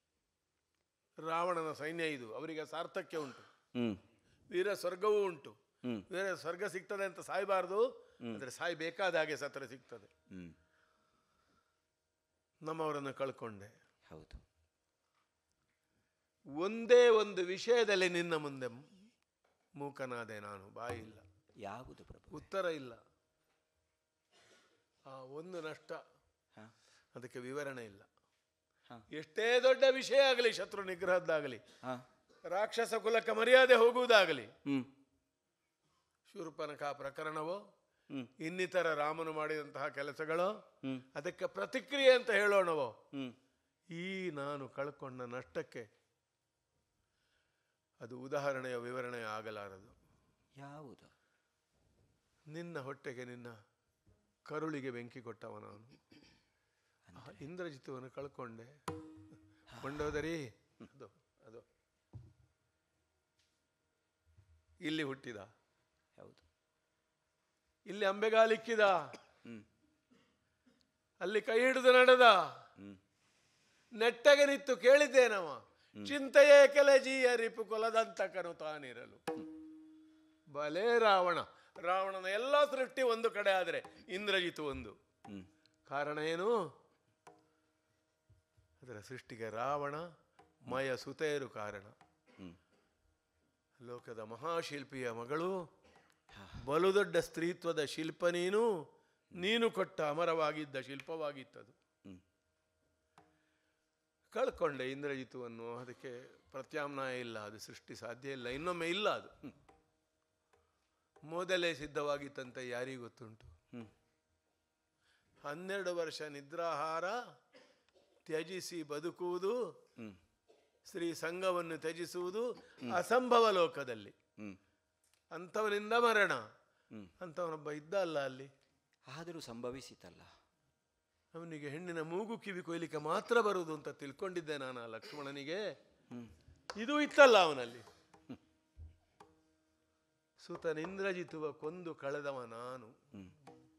ರಾವಣನ ಸೈನ್ಯ ಇದು ಅವರಿಗೆ ಸಾರ್ಥಕ್ಯ ಉಂಟು ಹ್ಮ್ ವೀರ ಸ್ವರ್ಗವೂ ಉಂಟು ಹ್ಮ್. ವೀರ ಸ್ವರ್ಗ ಸಿಗ್ತದೆ ಅಂತ ಸಾಯಬಾರ್ದು ಆದರೆ ಸಾಯ್ಬೇಕಾದ ಹಾಗೆ ಸತ್ರ ಸಿಗ್ತದೆ ಹ್ಮ್ ನಮ್ಮವರನ್ನು ಕಳ್ಕೊಂಡೆ ಹೌದು ಒಂದೇ ಒಂದು ವಿಷಯದಲ್ಲಿ ನಿನ್ನ ಮುಂದೆ ಮೂಕನಾದೆ ನಾನು ಬಾಯಿ ಇಲ್ಲ ಯಾವುದು ಪ್ರಭು ಉತ್ತರ ಇಲ್ಲ ಆ ಒಂದು ನಷ್ಟ ಹಾ ಅದಕ್ಕೆ ವಿವರಣೆ ಇಲ್ಲ ಹಾ. ಎಷ್ಟೇ ದೊಡ್ಡ ವಿಷಯ ಆಗಲಿ ಶತ್ರು ನಿಗ್ರಹದ್ದಾಗಲಿ ಹಾ ರಾಕ್ಷಸ ಕುಲಕ್ಕೆ ಮರ್ಯಾದೆ ಹೋಗುವುದಾಗಲಿ ಹ್ಮ್ ಶೂರ್ಪನಖ ಪ್ರಕರಣವೋ ಹ್ಮ್ ಇನ್ನಿತರ ರಾಮನು ಮಾಡಿದಂತಹ ಕೆಲಸಗಳೋ ಹ್ಮ್ ಅದಕ್ಕೆ ಪ್ರತಿಕ್ರಿಯೆ ಅಂತ ಹೇಳೋಣವೋ ಹ್ಮ್ ಈ ನಾನು ಕಳ್ಕೊಂಡ ನಷ್ಟಕ್ಕೆ ಅದು ಉದಾಹರಣೆಯ ವಿವರಣೆ ಆಗಲಾರದು ಯಾವುದು ನಿನ್ನ ಹೊಟ್ಟೆಗೆ ನಿನ್ನ ಕರುಳಿಗೆ ಬೆಂಕಿ ಕೊಟ್ಟವ ನಾನು ಆ ಇಂದ್ರಜಿತವನ್ನು ಕಳ್ಕೊಂಡೆ ಮಂಡೋದರಿ ಅದು ಅದು ಇಲ್ಲಿ ಹುಟ್ಟಿದ ಹೌದು ಇಲ್ಲಿ ಅಂಬೆಗಾಲಿಕ್ಕಿದ ಹ್ಮ್ ಅಲ್ಲಿ ಕೈ ಹಿಡಿದು ನಡೆದ ಹ್ಮ್ ನೆಟ್ಟಗೆ ನಿತ್ತು ಕೇಳಿದ್ದೇನವ ಚಿಂತೆಯೇ ಕೆಲಜಿಯ ರಿಪು ಕೊಲದಂತಕನು ತಾನಿರಲು ಬಲೇ ರಾವಣ ರಾವಣನ ಎಲ್ಲ ಸೃಷ್ಟಿ ಒಂದು ಕಡೆ ಆದರೆ ಇಂದ್ರಜಿತು ಒಂದು ಹ್ಮ್ ಕಾರಣ ಏನು ಅದರ ಸೃಷ್ಟಿಗೆ ರಾವಣ ಮಯ ಸುತೇರು ಕಾರಣ ಹ್ಮ್ ಲೋಕದ ಮಹಾಶಿಲ್ಪಿಯ ಮಗಳು ಬಲು ದೊಡ್ಡ ಸ್ತ್ರೀತ್ವದ ಶಿಲ್ಪ ನೀನು ನೀನು ಕೊಟ್ಟ ಅಮರವಾಗಿದ್ದ ಶಿಲ್ಪವಾಗಿತ್ತದು ಹ್ಮ್ ಕಳ್ಕೊಂಡೆ ಇಂದ್ರಜಿತುವನ್ನು ಅದಕ್ಕೆ ಪ್ರತ್ಯಾಮ್ನಾಯ ಇಲ್ಲ ಅದು ಸೃಷ್ಟಿ ಸಾಧ್ಯ ಇಲ್ಲ ಇನ್ನೊಮ್ಮೆ ಇಲ್ಲ ಅದು ಮೊದಲೇ ಸಿದ್ಧವಾಗಿತ್ತಂತೆ ಯಾರಿಗೂ ಗೊತ್ತುಂಟು ಹ್ಮ್ ಹನ್ನೆರಡು ವರ್ಷ ನಿದ್ರಾಹಾರ ತ್ಯಜಿಸಿ ಬದುಕುವುದು ಹ್ಮ್ ಶ್ರೀ ಸಂಘವನ್ನು ತ್ಯಜಿಸುವುದು ಅಸಂಭವ ಲೋಕದಲ್ಲಿ ಹ್ಮ್ ಅಂಥವನಿಂದ ಮರಣ ಹ್ಮ್ ಅಂಥವನೊಬ್ಬ ಇದ್ದ ಅಲ್ಲ ಅಲ್ಲಿ ಆದರೂ ಸಂಭವಿಸಿತಲ್ಲ ಅವನಿಗೆ ಹೆಣ್ಣಿನ ಮೂಗು ಕಿವಿ ಕೊಯ್ಲಿಕ್ಕೆ ಮಾತ್ರ ಬರುವುದು ಅಂತ ತಿಳ್ಕೊಂಡಿದ್ದೆ ನಾನು ಆ ಲಕ್ಷ್ಮಣನಿಗೆ ಹ್ಮ್ ಇದು ಇತ್ತಲ್ಲ ಅವನಲ್ಲಿ ಸುತನಿಂದ್ರಜಿತುವ ಕೊಂದು ಕಳೆದವ ನಾನು ಹ್ಮ್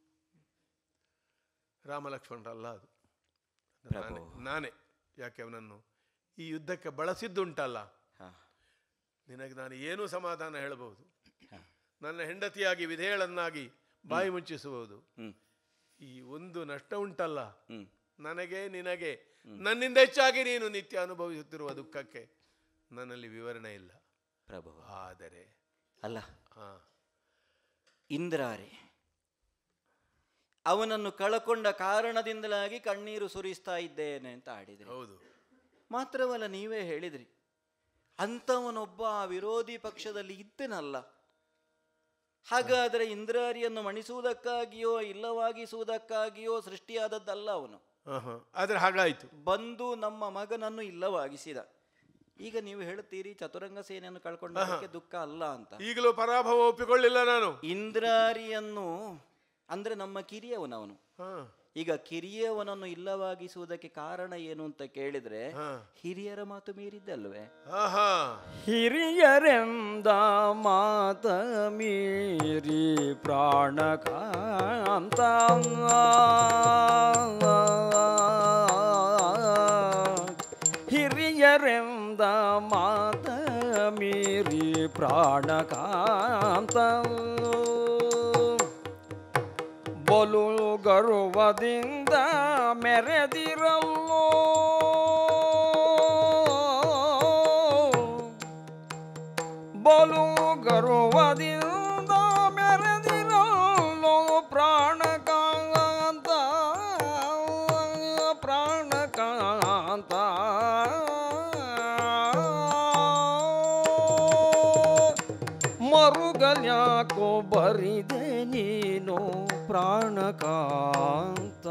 ರಾಮ ಲಕ್ಷ್ಮಣರಲ್ಲ ಅದು ಅದು ಪ್ರಭು. ನಾನೇ ನಾನೇ ಯಾಕೆ ಅವನನ್ನು ಈ ಯುದ್ಧಕ್ಕೆ ಬಳಸಿದ್ದುಂಟಲ್ಲ ಹಾ ನಿನಗೆ ನಾನು ಏನೂ ಸಮಾಧಾನ ಹೇಳಬಹುದು ಹಾ ನನ್ನ ಹೆಂಡತಿಯಾಗಿ ವಿಧೇಯಳನ್ನಾಗಿ ಬಾಯಿ ಮುಚ್ಚಿಸುವುದು ಹ್ಮ್ ಈ ಒಂದು ನಷ್ಟ ಉಂಟಲ್ಲ ಹ್ಮ್ ನನಗೆ ನಿನಗೆ ನನ್ನಿಂದ ಹೆಚ್ಚಾಗಿ ನೀನು ನಿತ್ಯ ಅನುಭವಿಸುತ್ತಿರುವ ದುಃಖಕ್ಕೆ ನನ್ನಲ್ಲಿ ವಿವರಣೆ ಇಲ್ಲ ಪ್ರಭು ಆದರೆ ಅಲ್ಲ ಹಾ ಇಂದ್ರಾರಿ ಅವನನ್ನು ಕಳಕೊಂಡ ಕಾರಣದಿಂದಲಾಗಿ ಕಣ್ಣೀರು ಸುರಿಸ್ತಾ ಇದ್ದೇನೆ ಅಂತ ಆಡಿದ್ರಿ ಹೌದು ಮಾತ್ರವಲ್ಲ ನೀವೇ ಹೇಳಿದ್ರಿ ಅಂಥವನೊಬ್ಬ ಆ ವಿರೋಧಿ ಪಕ್ಷದಲ್ಲಿ ಇದ್ದನಲ್ಲ ಹಾಗಾದರೆ ಇಂದ್ರಾರಿಯನ್ನು ಮಣಿಸುವುದಕ್ಕಾಗಿಯೋ ಇಲ್ಲವಾಗಿಸುವುದಕ್ಕಾಗಿಯೋ ಸೃಷ್ಟಿಯಾದದ್ದಲ್ಲ ಅವನು ಆಹಾ. ಆದ್ರೆ ಹಾಗಾಯ್ತು ಬಂದು ನಮ್ಮ ಮಗನನ್ನು ಇಲ್ಲವಾಗಿಸಿದ ಈಗ ನೀವು ಹೇಳುತ್ತೀರಿ ಚತುರಂಗ ಸೇನೆಯನ್ನು ಕಳ್ಕೊಂಡಕ್ಕೆ ದುಃಖ ಅಲ್ಲ ಅಂತ ಈಗಲೂ ಪರಾಭವ ಒಪ್ಪಿಕೊಳ್ಳಿಲ್ಲ ನಾನು ಇಂದ್ರಾರಿಯನ್ನು ಅಂದ್ರೆ ನಮ್ಮ ಕಿರಿಯವನವನು ಹಾ ಈಗ ಕಿರಿಯವನನ್ನು ಇಲ್ಲವಾಗಿಸುವುದಕ್ಕೆ ಕಾರಣ ಏನು ಅಂತ ಕೇಳಿದ್ರೆ ಹಾ ಹಿರಿಯರ ಮಾತು ಮೀರಿದ್ದಲ್ವೇ ಆಹಾ ಹಿರಿಯರೆಂದ ಮಾತ ಮೀರಿ ಪ್ರಾಣಕಾಂತ ಹಿರಿಯರೆಂದ ಮಾತ ಮೀರಿ ಪ್ರಾಣಕಾಂತ ಬಲು ಗರ್ವದಿಂದ ಮೆರೆದಿರಲ್ಲೋ ಬಲು ಗರ್ವದಿಂದ ಮೆರೆದಿರಲ್ಲೋ ಪ್ರಾಣಕಾಂತ ಪ್ರಾಣಕಾಂತ ಮರುಗಲ್ಯಾಕೋ ಬರಿದೆ ನೀನು ಪ್ರಾಣಕಾಂತ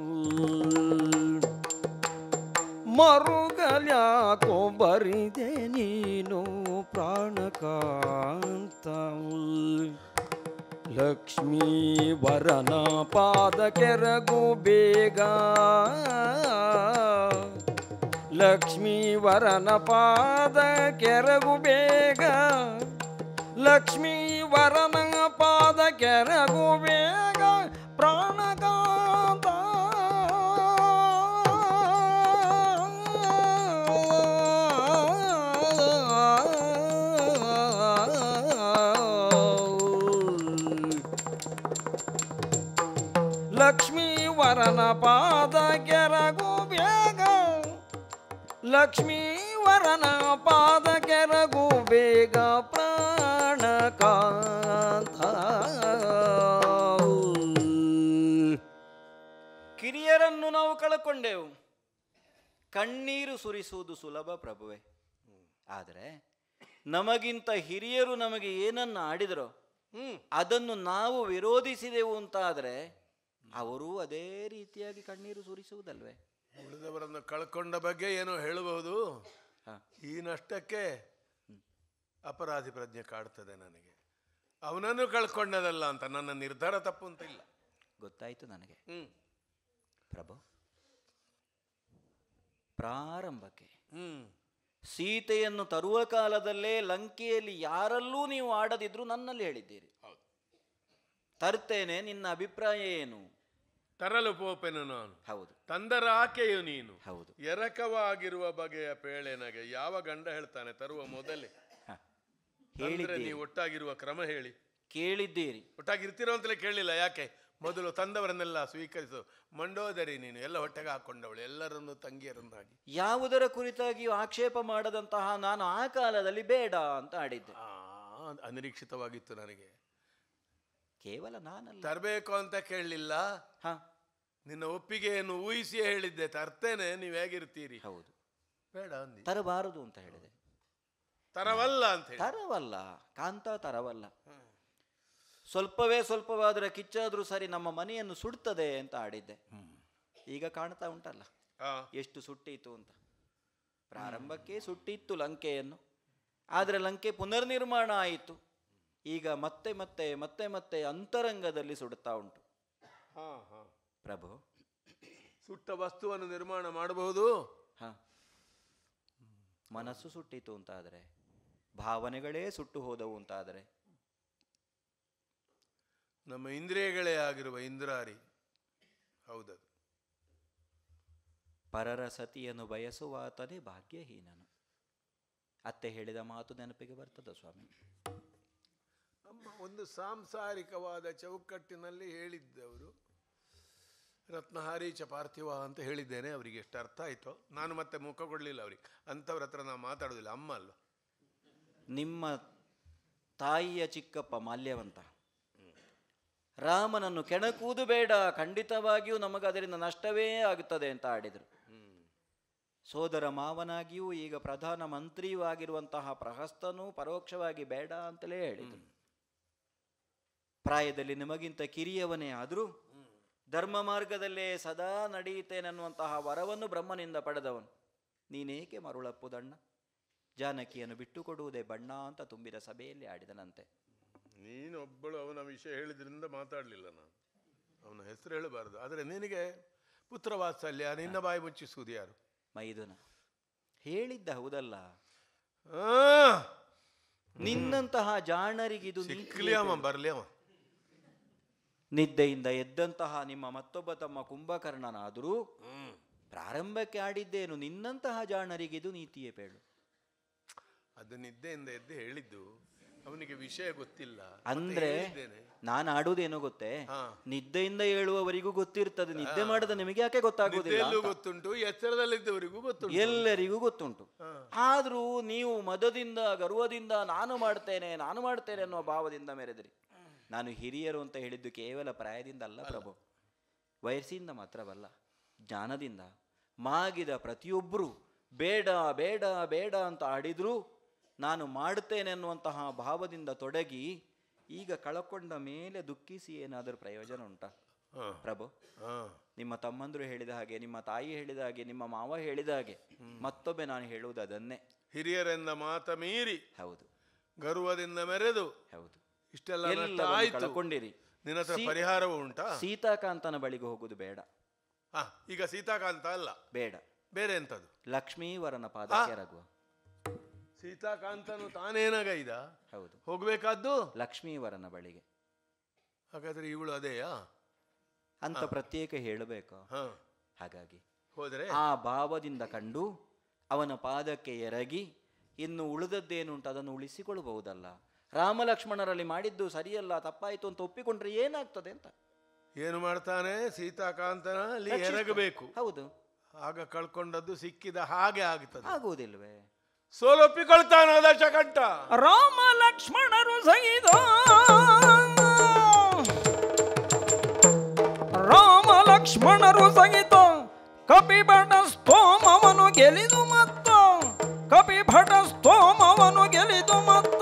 ಮರುಗಲ್ಯಾಕೋ ಬರಿದೆ ನೀನು ಪ್ರಾಣಕಾಂತ ಲಕ್ಷ್ಮೀ ವರನ ಪಾದ ಕೆರಗು ಬೇಗ ಲಕ್ಷ್ಮೀ ವರನ ಪಾದ ಕೆರಗು ಬೇಗ ಲಕ್ಷ್ಮೀ ವರನ ಪಾದ ಕೆರಗು ಬೇಗ ಪ್ರಾಣಕಾಂತ ಲಕ್ಷ್ಮೀವರನ ಪಾದ ಕೆರಗು ಬೇಗ ಲಕ್ಷ್ಮೀವರನ ಪಾದ ಕೆರಗು ಬೇಗ ಪ್ರಾಣಕಾಂತ ಕಿರಿಯರನ್ನು ನಾವು ಕಳಕೊಂಡೆವು ಕಣ್ಣೀರು ಸುರಿಸುವುದು ಸುಲಭ ಪ್ರಭುವೆ ಆದರೆ ನಮಗಿಂತ ಹಿರಿಯರು ನಮಗೆ ಏನನ್ನು ಆಡಿದರೋ ಹ್ಮ್ ಅದನ್ನು ನಾವು ವಿರೋಧಿಸಿದೆವು ಅಂತಾದರೆ ಅವರೂ ಅದೇ ರೀತಿಯಾಗಿ ಕಣ್ಣೀರು ಸುರಿಸುವುದಲ್ವೇ ಉಳಿದವರನ್ನು ಕಳ್ಕೊಂಡ ಬಗ್ಗೆ ಏನೋ ಹೇಳಬಹುದು ಹ. ಈ ನಷ್ಟಕ್ಕೆ ಅಪರಾಧಿ ಪ್ರಜ್ಞೆ ಕಾಡ್ತದೆ ನನಗೆ ಅವನನ್ನು ಕಳ್ಕೊಂಡದಲ್ಲ ಅಂತ ನನ್ನ ನಿರ್ಧಾರ ತಪ್ಪು ಅಂತ ಇಲ್ಲ ಗೊತ್ತಾಯಿತು ನನಗೆ ಹ್ಮ್ ಪ್ರಭು ಪ್ರಾರಂಭಕ್ಕೆ ಹ್ಮ್ ಸೀತೆಯನ್ನು ತರುವ ಕಾಲದಲ್ಲೇ ಲಂಕೆಯಲ್ಲಿ ಯಾರಲ್ಲೂ ನೀವು ಆಡದಿದ್ರು ನನ್ನಲ್ಲಿ ಹೇಳಿದ್ದೀರಿ ಹೌದು. ತರ್ತೇನೆ ನಿನ್ನ ಅಭಿಪ್ರಾಯ ಏನು ತರಲು ಪೋಪೆನು ನಾನು ಹೌದು ತಂದರ ಆಕೆಯು ನೀನು ಹೌದು ಎರಕವಾಗಿರುವ ಬಗೆಯ ಪೇಳೆನಗೆ ಯಾವ ಗಂಡ ಹೇಳ್ತಾನೆ ತರುವ ಮೊದಲೇ ಹ. ಅಂದ್ರೆ ಹೇಳಿದ್ದೀರಿ ನೀವು ಒಟ್ಟಾಗಿರುವ ಕ್ರಮ ಹೇಳಿ ಕೇಳಿದ್ದೀರಿ ಒಟ್ಟಾಗಿರ್ತೀರೋ ಅಂತಲೇ ಕೇಳಲಿಲ್ಲ ಯಾಕೆ ಮೊದಲು ತಂದವರನ್ನೆಲ್ಲ ಸ್ವೀಕರಿಸು ಮಂಡೋದರಿ ನೀನು ಎಲ್ಲ ಹೊಟ್ಟೆಗೆ ಹಾಕೊಂಡವಳು ಎಲ್ಲರನ್ನು ತಂಗಿಯರನ್ನಾಗಿ ಯಾವುದರ ಕುರಿತಾಗಿಯೂ ಆಕ್ಷೇಪ ಮಾಡದಂತಹ ನಾನು ಆ ಕಾಲದಲ್ಲಿ ಬೇಡ ಅಂತ ಆಡಿದ್ದೆ ಆ, ಅನಿರೀಕ್ಷಿತವಾಗಿತ್ತು ನನಗೆ ಕೇವಲ ನಾನಲ್ಲ ತರಬೇಕು ಅಂತ ಕೇಳಲಿಲ್ಲ ಹ ನಿನ್ನ ಒಪ್ಪಿಗೆಯನ್ನು ಊಹಿಸಿ ಹೇಳಿದ್ದೆ ತರ್ತೇನೆ ನೀವು ಹೇಗಿರ್ತೀರಿ ಹೌದು ಬೇಡ ಅಂದಿ ತರಬಾರದು ಅಂತ ಹೇಳಿದೆ ತರವಲ್ಲ ಅಂತ ಹೇಳಿ ತರವಲ್ಲ ಕಾಂತ ತರವಲ್ಲ ಸ್ವಲ್ಪವೇ ಸ್ವಲ್ಪವಾದರೆ ಕಿಚ್ಚಾದ್ರೂ ಸರಿ ನಮ್ಮ ಮನೆಯನ್ನು ಸುಡ್ತದೆ ಅಂತ ಆಡಿದ್ದೆ ಈಗ ಕಾಣ್ತಾ ಉಂಟಲ್ಲ ಆ, ಎಷ್ಟು ಸುಟ್ಟಿತು ಅಂತ ಪ್ರಾರಂಭಕ್ಕೆ ಸುಟ್ಟಿತ್ತು ಲಂಕೆಯನ್ನು ಆದರೆ ಲಂಕೆ ಪುನರ್ನಿರ್ಮಾಣ ಆಯಿತು ಈಗ ಮತ್ತೆ ಮತ್ತೆ ಮತ್ತೆ ಮತ್ತೆ ಅಂತರಂಗದಲ್ಲಿ ಸುಡುತ್ತಾ ಉಂಟು ಹಾ, ಹಾ. ಪ್ರಭು ಸುಟ್ಟ ವಸ್ತುವನ್ನು ನಿರ್ಮಾಣ ಮಾಡಬಹುದು ಹ ಮನಸ್ಸು ಸುಟ್ಟಿತು ಅಂತಾದರೆ ಭಾವನೆಗಳೇ ಸುಟ್ಟು ಹೋದವು ಅಂತಾದರೆ ನಮ್ಮ ಇಂದ್ರಿಯಗಳೇ ಆಗಿರುವ ಇಂದ್ರಾರಿ ಹೌದದು ಪರರ ಸತಿಯನ್ನು ಬಯಸುವಾತನೇ ಭಾಗ್ಯಹೀನನು ಅತ್ತೆ ಹೇಳಿದ ಮಾತು ನೆನಪಿಗೆ ಬರ್ತದ ಸ್ವಾಮಿ ನಮ್ಮ ಒಂದು ಸಾಂಸಾರಿಕವಾದ ಚೌಕಟ್ಟಿನಲ್ಲಿ ಹೇಳಿದ್ದವರು ರತ್ನಹಾರೀಚ ಪಾರ್ಥಿವ ಅಂತ ಹೇಳಿದ್ದೇನೆ ಅವರಿಗೆ ಎಷ್ಟು ಅರ್ಥ ಆಯಿತೋ ನಾನು ಮತ್ತೆ ಮುಖ ಕೊಡಲಿಲ್ಲ ಅವರಿಗೆ ಅಂಥವ್ರ ಹತ್ರ ನಾವು ಮಾತಾಡೋದಿಲ್ಲ ಅಮ್ಮ ಅಲ್ಲ ನಿಮ್ಮ ತಾಯಿಯ ಚಿಕ್ಕಪ್ಪ ಮಾಲ್ಯವಂತ ರಾಮನನ್ನು ಕೆಣಕುವುದು ಬೇಡ ಖಂಡಿತವಾಗಿಯೂ ನಮಗೆ ಅದರಿಂದ ನಷ್ಟವೇ ಆಗುತ್ತದೆ ಅಂತ ಆಡಿದರು ಸೋದರ ಮಾವನಾಗಿಯೂ ಈಗ ಪ್ರಧಾನ ಮಂತ್ರಿಯೂ ಆಗಿರುವಂತಹ ಪ್ರಹಸ್ತನೂ ಪರೋಕ್ಷವಾಗಿ ಬೇಡ ಅಂತಲೇ ಹೇಳಿದರು ಪ್ರಾಯದಲ್ಲಿ ನಿಮಗಿಂತ ಕಿರಿಯವನೇ ಆದರೂ ಧರ್ಮ ಮಾರ್ಗದಲ್ಲೇ ಸದಾ ನಡೆಯುತ್ತೇನೆನ್ನುವಂತಹ ವರವನ್ನು ಬ್ರಹ್ಮನಿಂದ ಪಡೆದವನು ನೀನೇಕೆ ಮರುಳಪ್ಪುದಣ್ಣ ಜಾನಕಿಯನ್ನು ಬಿಟ್ಟುಕೊಡುವುದೇ ಬಣ್ಣ ಅಂತ ತುಂಬಿದ ಸಭೆಯಲ್ಲಿ ಆಡಿದನಂತೆ ನೀನೊಬ್ಬಳು ಅವನ ವಿಷಯ ಹೇಳಿದ್ರಿಂದ ಮಾತಾಡಲಿಲ್ಲ ನಾನು ಅವನ ಹೆಸರು ಹೇಳಬಾರದು ಆದರೆ ನಿನಗೆ ಪುತ್ರ ವಾತ್ಸಲ್ಯ ನಿನ್ನ ಬಾಯಿ ಮುಚ್ಚಿಸುವುದು ಯಾರು ಮೈದುನ ಹೇಳಿದ್ದ ಹೌದಲ್ಲ ಆ, ನಿನ್ನಂತಹ ಜಾಣರಿಗಿದು ನೀತಿಯೇ ಸಿಕ್ಲಿ ಅವ ಬೇಡ. ಬರಲಿ ಅವ ನಿದ್ದೆಯಿಂದ ಎದ್ದಂತಹ ನಿಮ್ಮ ಮತ್ತೊಬ್ಬ ತಮ್ಮ ಕುಂಭಕರ್ಣನಾದರೂ ಪ್ರಾರಂಭಕ್ಕೆ ಆಡಿದ್ದೇನು ನಿನ್ನಂತಹ ಜಾಣರಿಗಿದು ನೀತಿಯೇ ಬೇಳು ಅದು ನಿದ್ದೆಯಿಂದ ಎದ್ದು ಹೇಳಿದ್ದು ಅವನಿಗೆ ವಿಷಯ ಗೊತ್ತಿಲ್ಲ ಮತ್ತೆ ಅಂದ್ರೆ ಹೇಳಿದ್ದೇನೆ. ನಾನು ಆಡುವುದೇನೋ ಗೊತ್ತೇ ಹಾ. ನಿದ್ದೆಯಿಂದ ಹೇಳುವವರಿಗೂ ಗೊತ್ತಿರ್ತದೆ ನಿದ್ದೆ ಮಾಡದ ನಿಮಗೆ ಯಾಕೆ ಗೊತ್ತಾಗುವುದಿಲ್ಲ ನಿದ್ದೆಯಲ್ಲೂ ಅಂತ. ಗೊತ್ತುಂಟು ಎಚ್ಚರದಲ್ಲಿದ್ದವರಿಗೂ ಗೊತ್ತುಂಟು ಎಲ್ಲರಿಗೂ ಗೊತ್ತುಂಟು ಆದ್ರೂ ನೀವು ಮದದಿಂದ ಗರ್ವದಿಂದ ನಾನು ಮಾಡ್ತೇನೆ ನಾನು ಮಾಡ್ತೇನೆ ಅನ್ನುವ ಭಾವದಿಂದ ಮೆರೆದಿರಿ ನಾನು ಹಿರಿಯರು ಅಂತ ಹೇಳಿದ್ದು ಕೇವಲ ಪ್ರಾಯದಿಂದ ಅಲ್ಲ ಪ್ರಭು ವಯಸ್ಸಿಂದ ಮಾತ್ರವಲ್ಲ ಜ್ಞಾನದಿಂದ ಮಾಗಿದ ಪ್ರತಿಯೊಬ್ಬರು ಬೇಡ ಬೇಡ ಬೇಡ ಅಂತ ಆಡಿದ್ರು ನಾನು ಮಾಡುತ್ತೇನೆ ಅನ್ನುವಂತಹ ಭಾವದಿಂದ ತೊಡಗಿ ಈಗ ಕಳಕೊಂಡ ಮೇಲೆ ದುಃಖಿಸಿ ಏನಾದರೂ ಪ್ರಯೋಜನ ಉಂಟಾ ಹಾ. ಪ್ರಭು ಹಾ. ನಿಮ್ಮ ತಮ್ಮಂದರು ಹೇಳಿದ ಹಾಗೆ ನಿಮ್ಮ ತಾಯಿ ಹೇಳಿದ ಹಾಗೆ ನಿಮ್ಮ ಮಾವ ಹೇಳಿದ ಹಾಗೆ ಮತ್ತೊಮ್ಮೆ ನಾನು ಹೇಳುವುದು ಅದನ್ನೇ ಹಿರಿಯರೆಂದ ಮಾತ ಮೀರಿ ಹೌದು ಗರ್ವದಿಂದ ಮೆರೆದು ಹೌದು ಇಷ್ಟೆಲ್ಲ ನಷ್ಟ ಎಲ್ಲವನ್ನು ಆಯ್ತು ಕಳ್ಕೊಂಡಿರಿ ನಿನ್ನ ಹತ್ರ ಸೀ- ಪರಿಹಾರವೂ ಉಂಟಾ ಸೀತಾಕಾಂತನ ಬಳಿಗೆ ಹೋಗುದು ಬೇಡ ಹಾ ಈಗ ಸೀತಾಕಾಂತ ಅಲ್ಲ ಬೇಡ ಬೇರೆ ಎಂತದು ಲಕ್ಷ್ಮೀವರನ ಪಾದಕ್ಕೆ ರಘುವ ಸೀತಾಕಾಂತನು ತಾನೇನಾಗೈದ ಹೌದು ಹೋಗ್ಬೇಕಾದ್ದು ಲಕ್ಷ್ಮೀವರನ ಬಳಿಗೆ ಹಾಗಾದ್ರೆ ಇವಳು ಅದೇಯಾ ಅಂತ ಪ್ರತ್ಯೇಕ ಹೇಳಬೇಕು ಹಾ ಹಾಗಾಗಿ ಹೋದ್ರೆ ಆ ಭಾವದಿಂದ ಕಂಡು ಅವನ ಪಾದಕ್ಕೆ ಎರಗಿ ಇನ್ನು ಉಳಿದದ್ದೇನುಂಟು ಅದನ್ನು ಉಳಿಸಿಕೊಳ್ಳಬಹುದಲ್ಲ ರಾಮ ಲಕ್ಷ್ಮಣರಲ್ಲಿ ಮಾಡಿದ್ದು ಸರಿಯಲ್ಲ ತಪ್ಪಾಯಿತು ಅಂತ ಒಪ್ಪಿಕೊಂಡ್ರೆ ಏನಾಗ್ತದೆ ಅಂತ ಏನು ಮಾಡ್ತಾನೆ ಸೀತಾಕಾಂತನ ಅಲ್ಲಿ ಎರಗಬೇಕು ಹೌದು ಆಗ ಕಳ್ಕೊಂಡದ್ದು ಸಿಕ್ಕಿದ ಹಾಗೆ ಆಗ್ತದೆ ಆಗುವುದಿಲ್ವೇ ಸೋಲೊಪ್ಪಿಕೊಳ್ತಾನ ದಶಕಂಠ ರಾಮ ಲಕ್ಷ್ಮಣರು ಸಹಿತ ರಾಮ ಲಕ್ಷ್ಮಣರು ಸಹಿತ ಕಪಿಭಟ ಸ್ತೋಮವನು ಗೆಲಿದು ಮತ್ತ ಕಪಿಭಟ ಸ್ತೋಮವನು ಗೆಲಿದು ಮತ್ತ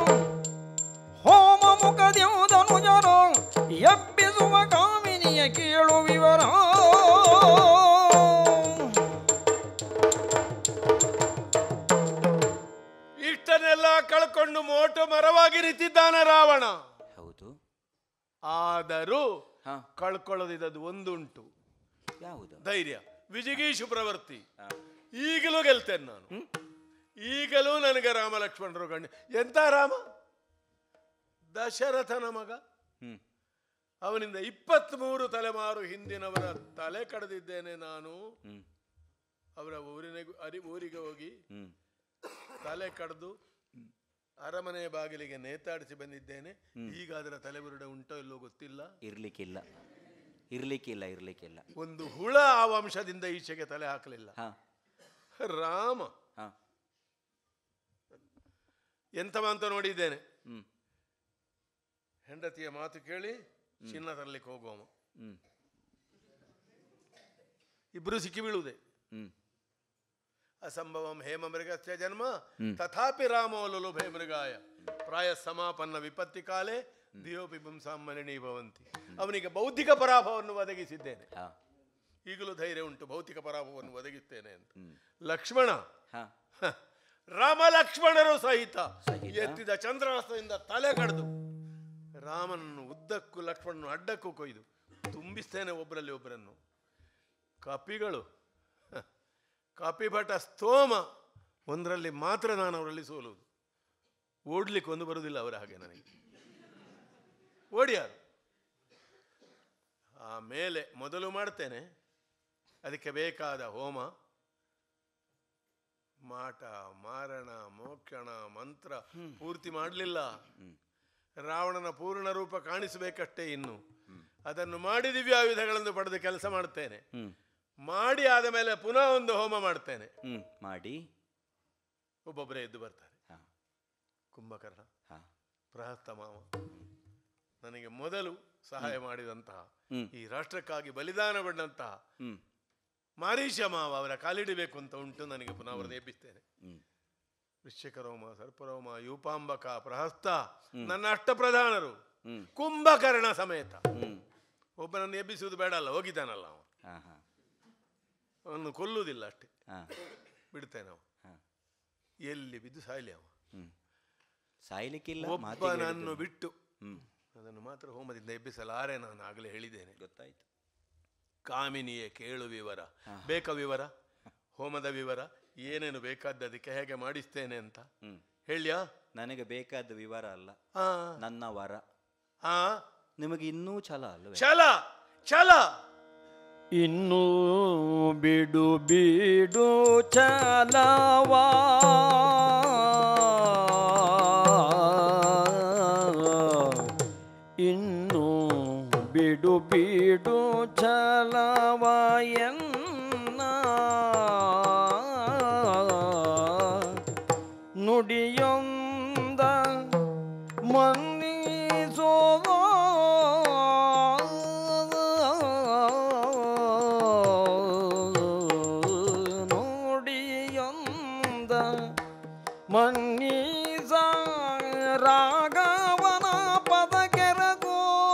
ಹೋಮ ಮುಖದಿಯುವುದನು ಜನ ಎಬ್ಬಿಸುವ ಕಾಮಿನಿಯ ಕೇಳು ವಿವರ ಇಷ್ಟನ್ನೆಲ್ಲ ಕಳ್ಕೊಂಡು ಮೋಟು ಮರವಾಗಿ ನಿಂತಿದ್ದಾನ ರಾವಣ ಹೌದು ಆದರೂ ಹಾ ಕಳ್ಕೊಳ್ಳೋದಿದ್ದು ಒಂದುಂಟು ಯಾವುದು ಧೈರ್ಯ ವಿಜಿಗೀಷು ಪ್ರವರ್ತಿ ಹಾ. ಈಗಲೂ ಗೆಲ್ತೇನೆ ನಾನು ಈಗಲೂ ನನಗೆ ರಾಮ ಲಕ್ಷ್ಮಣರು ಗಂಡ ಎಂತ ರಾಮ ದಶರಥನ ಮಗ ಹ್ಮ್ ಅವನಿಂದ ಇಪ್ಪತ್ತ್ಮೂರು ತಲೆಮಾರು ಹಿಂದಿನವರ ತಲೆ ಕಡ್ದಿದ್ದೇನೆ ನಾನು ಹ್ಮ್ ಅವರ ಊರಿನ ಅರಿ ಊರಿಗೆ ಹೋಗಿ ಹ್ಮ್ ತಲೆ ಕಡ್ದು ಅರಮನೆಯ ಬಾಗಿಲಿಗೆ ನೇತಾಡಿಸಿ ಬಂದಿದ್ದೇನೆ ಈಗ ಅದರ ತಲೆಬುರುಡೆ ಉಂಟೋ ಇಲ್ಲೋ ಗೊತ್ತಿಲ್ಲ ಇರ್ಲಿಕ್ಕಿಲ್ಲ ಇರ್ಲಿಕ್ಕಿಲ್ಲ ಇರ್ಲಿಕ್ಕಿಲ್ಲ ಒಂದು ಹುಳ ಆ ವಂಶದಿಂದ ಈಚೆಗೆ ತಲೆ ಹಾಕಲಿಲ್ಲ ಹಾ ರಾಮ ಹಾ ಎಂಥವ ಅಂತ ನೋಡಿದ್ದೇನೆ ಹ್ಮ್ ಹೆಂಡತಿಯ ಮಾತು ಕೇಳಿ ಚಿನ್ನ ತರಲಿಕ್ಕೆ ಹೋಗುವವ ಹ್ಮ್ ಇಬ್ರು ಸಿಕ್ಕಿ ಬೀಳುವುದೇ ಹ್ಮ್ ಅಸಂಭವಂ ಹೇಮ ಮೃಗಸ್ಯ ಜನ್ಮ ತಥಾಪಿ ರಾಮೋಲುಲು ಭೇ ಮೃಗಾಯ ಪ್ರಾಯ ಸಮಾಪನ್ನ ವಿಪತ್ತಿ ಕಾಲೇ ದಿಯೋಪಿ ಪುಂಸಾಂ ಮಲಿನೀ ಭವಂತಿ ಅವನಿಗೆ ಬೌದ್ಧಿಕ ಪರಾಭವವನ್ನು ಒದಗಿಸಿದ್ದೇನೆ ಹಾ ಈಗಲೂ ಧೈರ್ಯ ಉಂಟು ಭೌತಿಕ ಪರಾಭವವನ್ನು ಒದಗಿಸ್ತೇನೆ ಅಂತ ಹ್ಮ್ ಲಕ್ಷ್ಮಣ ಹಾ ಹ, ರಾಮ ಲಕ್ಷ್ಮಣರು ಸಹಿತ ಸಹಿತ? ಎತ್ತಿದ ಚಂದ್ರಾಸ್ತ್ರದಿಂದ ತಲೆ ಕಡ್ದು ರಾಮನನ್ನು ಉದ್ದಕ್ಕೂ ಲಕ್ಷ್ಮಣನು ಅಡ್ಡಕ್ಕೂ ಕೊಯ್ದು ತುಂಬಿಸ್ತೇನೆ ಒಬ್ಬರಲ್ಲಿ ಒಬ್ಬರನ್ನು ಕಪಿಗಳು ಹ, ಕಪಿಭಟ ಸ್ತೋಮ ಒಂದರಲ್ಲಿ ಮಾತ್ರ ನಾನು ಅವರಲ್ಲಿ ಸೋಲುವುದು ಓಡ್ಲಿಕ್ಕೆ ಒಂದು ಬರುವುದಿಲ್ಲ ಅವರ ಹಾಗೆ ನನಗೆ ಓಡಿಯಾರು ಆಮೇಲೆ ಮೊದಲು ಮಾಡ್ತೇನೆ ಅದಕ್ಕೆ ಬೇಕಾದ ಹೋಮ ಮಾಟ ಮಾರಣ ಮೋಕ್ಷಣ ಮಂತ್ರ ಪೂರ್ತಿ ಮಾಡಲಿಲ್ಲ ರಾವಣನ ಪೂರ್ಣ ರೂಪ ಕಾಣಿಸಬೇಕಷ್ಟೇ ಇನ್ನು ಅದನ್ನು ಮಾಡಿ ದಿವ್ಯಾಯುಧಗಳನ್ನು ಪಡೆದು ಕೆಲಸ ಮಾಡ್ತೇನೆ ಹ್ಮ್ ಮಾಡಿ ಆದ ಮೇಲೆ ಪುನಃ ಒಂದು ಹೋಮ ಮಾಡ್ತೇನೆ ಹ್ಮ್ ಮಾಡಿ ಒಬ್ಬೊಬ್ಬರೇ ಎದ್ದು ಬರ್ತಾರೆ ಹಾ ಕುಂಭಕರ್ಣ ಹಾ ಪ್ರಹಸ್ತ ಮಾವ ನನಗೆ ಮೊದಲು ಸಹಾಯ ಮಾಡಿದಂತಹ ಹ್ಮ್. ಈ ರಾಷ್ಟ್ರಕ್ಕಾಗಿ ಬಲಿದಾನ ಪಡೆದಂತಹ ಹ್ಮ್ ಮಾರೀಶ ಮಾವ ಅವರ ಕಾಲಿಡಬೇಕು ಅಂತ ಉಂಟು ನನಗೆ ಪುನಃ ಅವರನ್ನು ಎಬ್ಬಿಸ್ತೇನೆ ಹ್ಮ್ ವೃಶ್ಚಿಕರೋಮ ಸರ್ಪರೋಮ ಯೂಪಾಂಬಕ ಪ್ರಹಸ್ತ ನನ್ನ ಅಷ್ಟಪ್ರಧಾನರು ಹ್ಮ್ ಕುಂಭಕರ್ಣ ಸಮೇತ ಹ್ಮ್ ಒಬ್ಬನನ್ನು ಎಬ್ಬಿಸುವುದು ಬೇಡ ಅಲ್ಲ ಹೋಗಿದ್ದಾನಲ್ಲ ಅವ ಹಾ ಹಾ ಅವನು ಕೊಲ್ಲುವುದಿಲ್ಲ ಅಷ್ಟೇ ಹಾ ಬಿಡ್ತೇನೆ ಅವ ಹಾ ಎಲ್ಲಿ ಬಿದ್ದು ಸಾಯ್ಲಿ ಅವ ಹ್ಮ್ ಸಾಯ್ಲಿಕ್ಕಿಲ್ಲ ಮಾತಿಗೆ ಒಬ್ಬನನ್ನು ಹೇಳಿದ್ದು. ಬಿಟ್ಟು ಹ್ಮ್ ಅದನ್ನು ಮಾತ್ರ ಹೋಮದಿಂದ ಎಬ್ಬಿಸಲಾರೆ ನಾನು ಆಗಲೇ ಹೇಳಿದ್ದೇನೆ ಗೊತ್ತಾಯ್ತು ಕಾಮಿನಿಯೇ ಕೇಳು ವಿವರ ಬೇಕ ವಿವರ ಹೋಮದ ವಿವರ ಏನೇನು ಬೇಕಾದ್ದು ಅದಕ್ಕೆ ಹೇಗೆ ಮಾಡಿಸ್ತೇನೆ ಅಂತ ಹ್ಮ್ ಹೇಳ್ಯಾ ನನಗೆ ಬೇಕಾದ ವಿವರ ಅಲ್ಲ ಹಾ ನನ್ನ ವರ ಹಾ ನಿಮಗೆ ಇನ್ನೂ ಛಲ ಅಲ್ವೇ ಛಲ ಛಲ ಇನ್ನು ಬಿಡು ಬಿಡು ಚಲವಾ ಇನ್ನು ಬಿಡು ಬಿಡು ಚಲವ ಎನ್ನ ನುಡಿಯೊಂದ ಮನ್ನಿಸೋವ ನುಡಿಯೊಂದ ಮನ್ನಿಸ ರಾಘವನ ಪದ ಕೆರಗೋ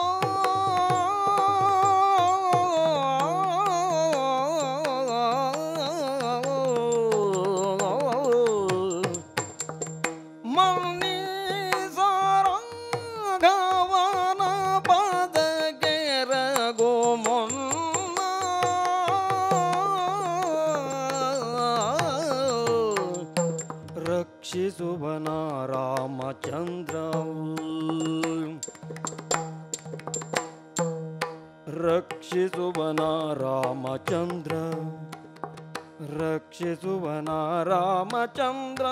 ಮನ್ನಿಸಾರಂಗವನ ಪದಗೆರಗೋ ಮೊನ್ನ ರಕ್ಷಿಸುವನ ರಾಮಚಂದ್ರವು ರಕ್ಷಿಸುವನ ರಾಮಚಂದ್ರ ರಕ್ಷಿಸುವನ ರಾಮಚಂದ್ರ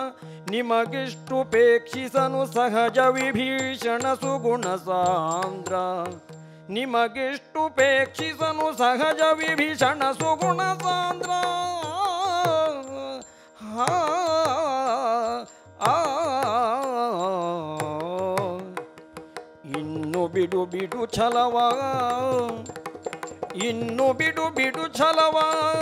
ನಿಮಗಿಷ್ಟುಪೇಕ್ಷಿಸನು ಸಹಜ ವಿಭೀಷಣ ಸುಗುಣ ಸಾಂದ್ರ ನಿಮಗಿಷ್ಟುಪೇಕ್ಷಿಸನು ಸಹಜ ವಿಭೀಷಣ ಸುಗುಣ ಸಾಂದ್ರ ಆ, ಆ, ಇನ್ನು ಬಿಡು ಬಿಡು ಛಲವ ಇನ್ನು ಬಿಡು ಬಿಡು ಛಲವ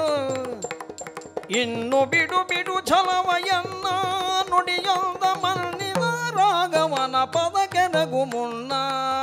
ಇನ್ನು ಬಿಡು ಬಿಡು ಛಲವ ಎನ್ನ ನುಡಿಯೊಂದ ಮನ್ನಿದ ರಾಘವನ ಪದ ಕೆನಗು ಮುನ್ನ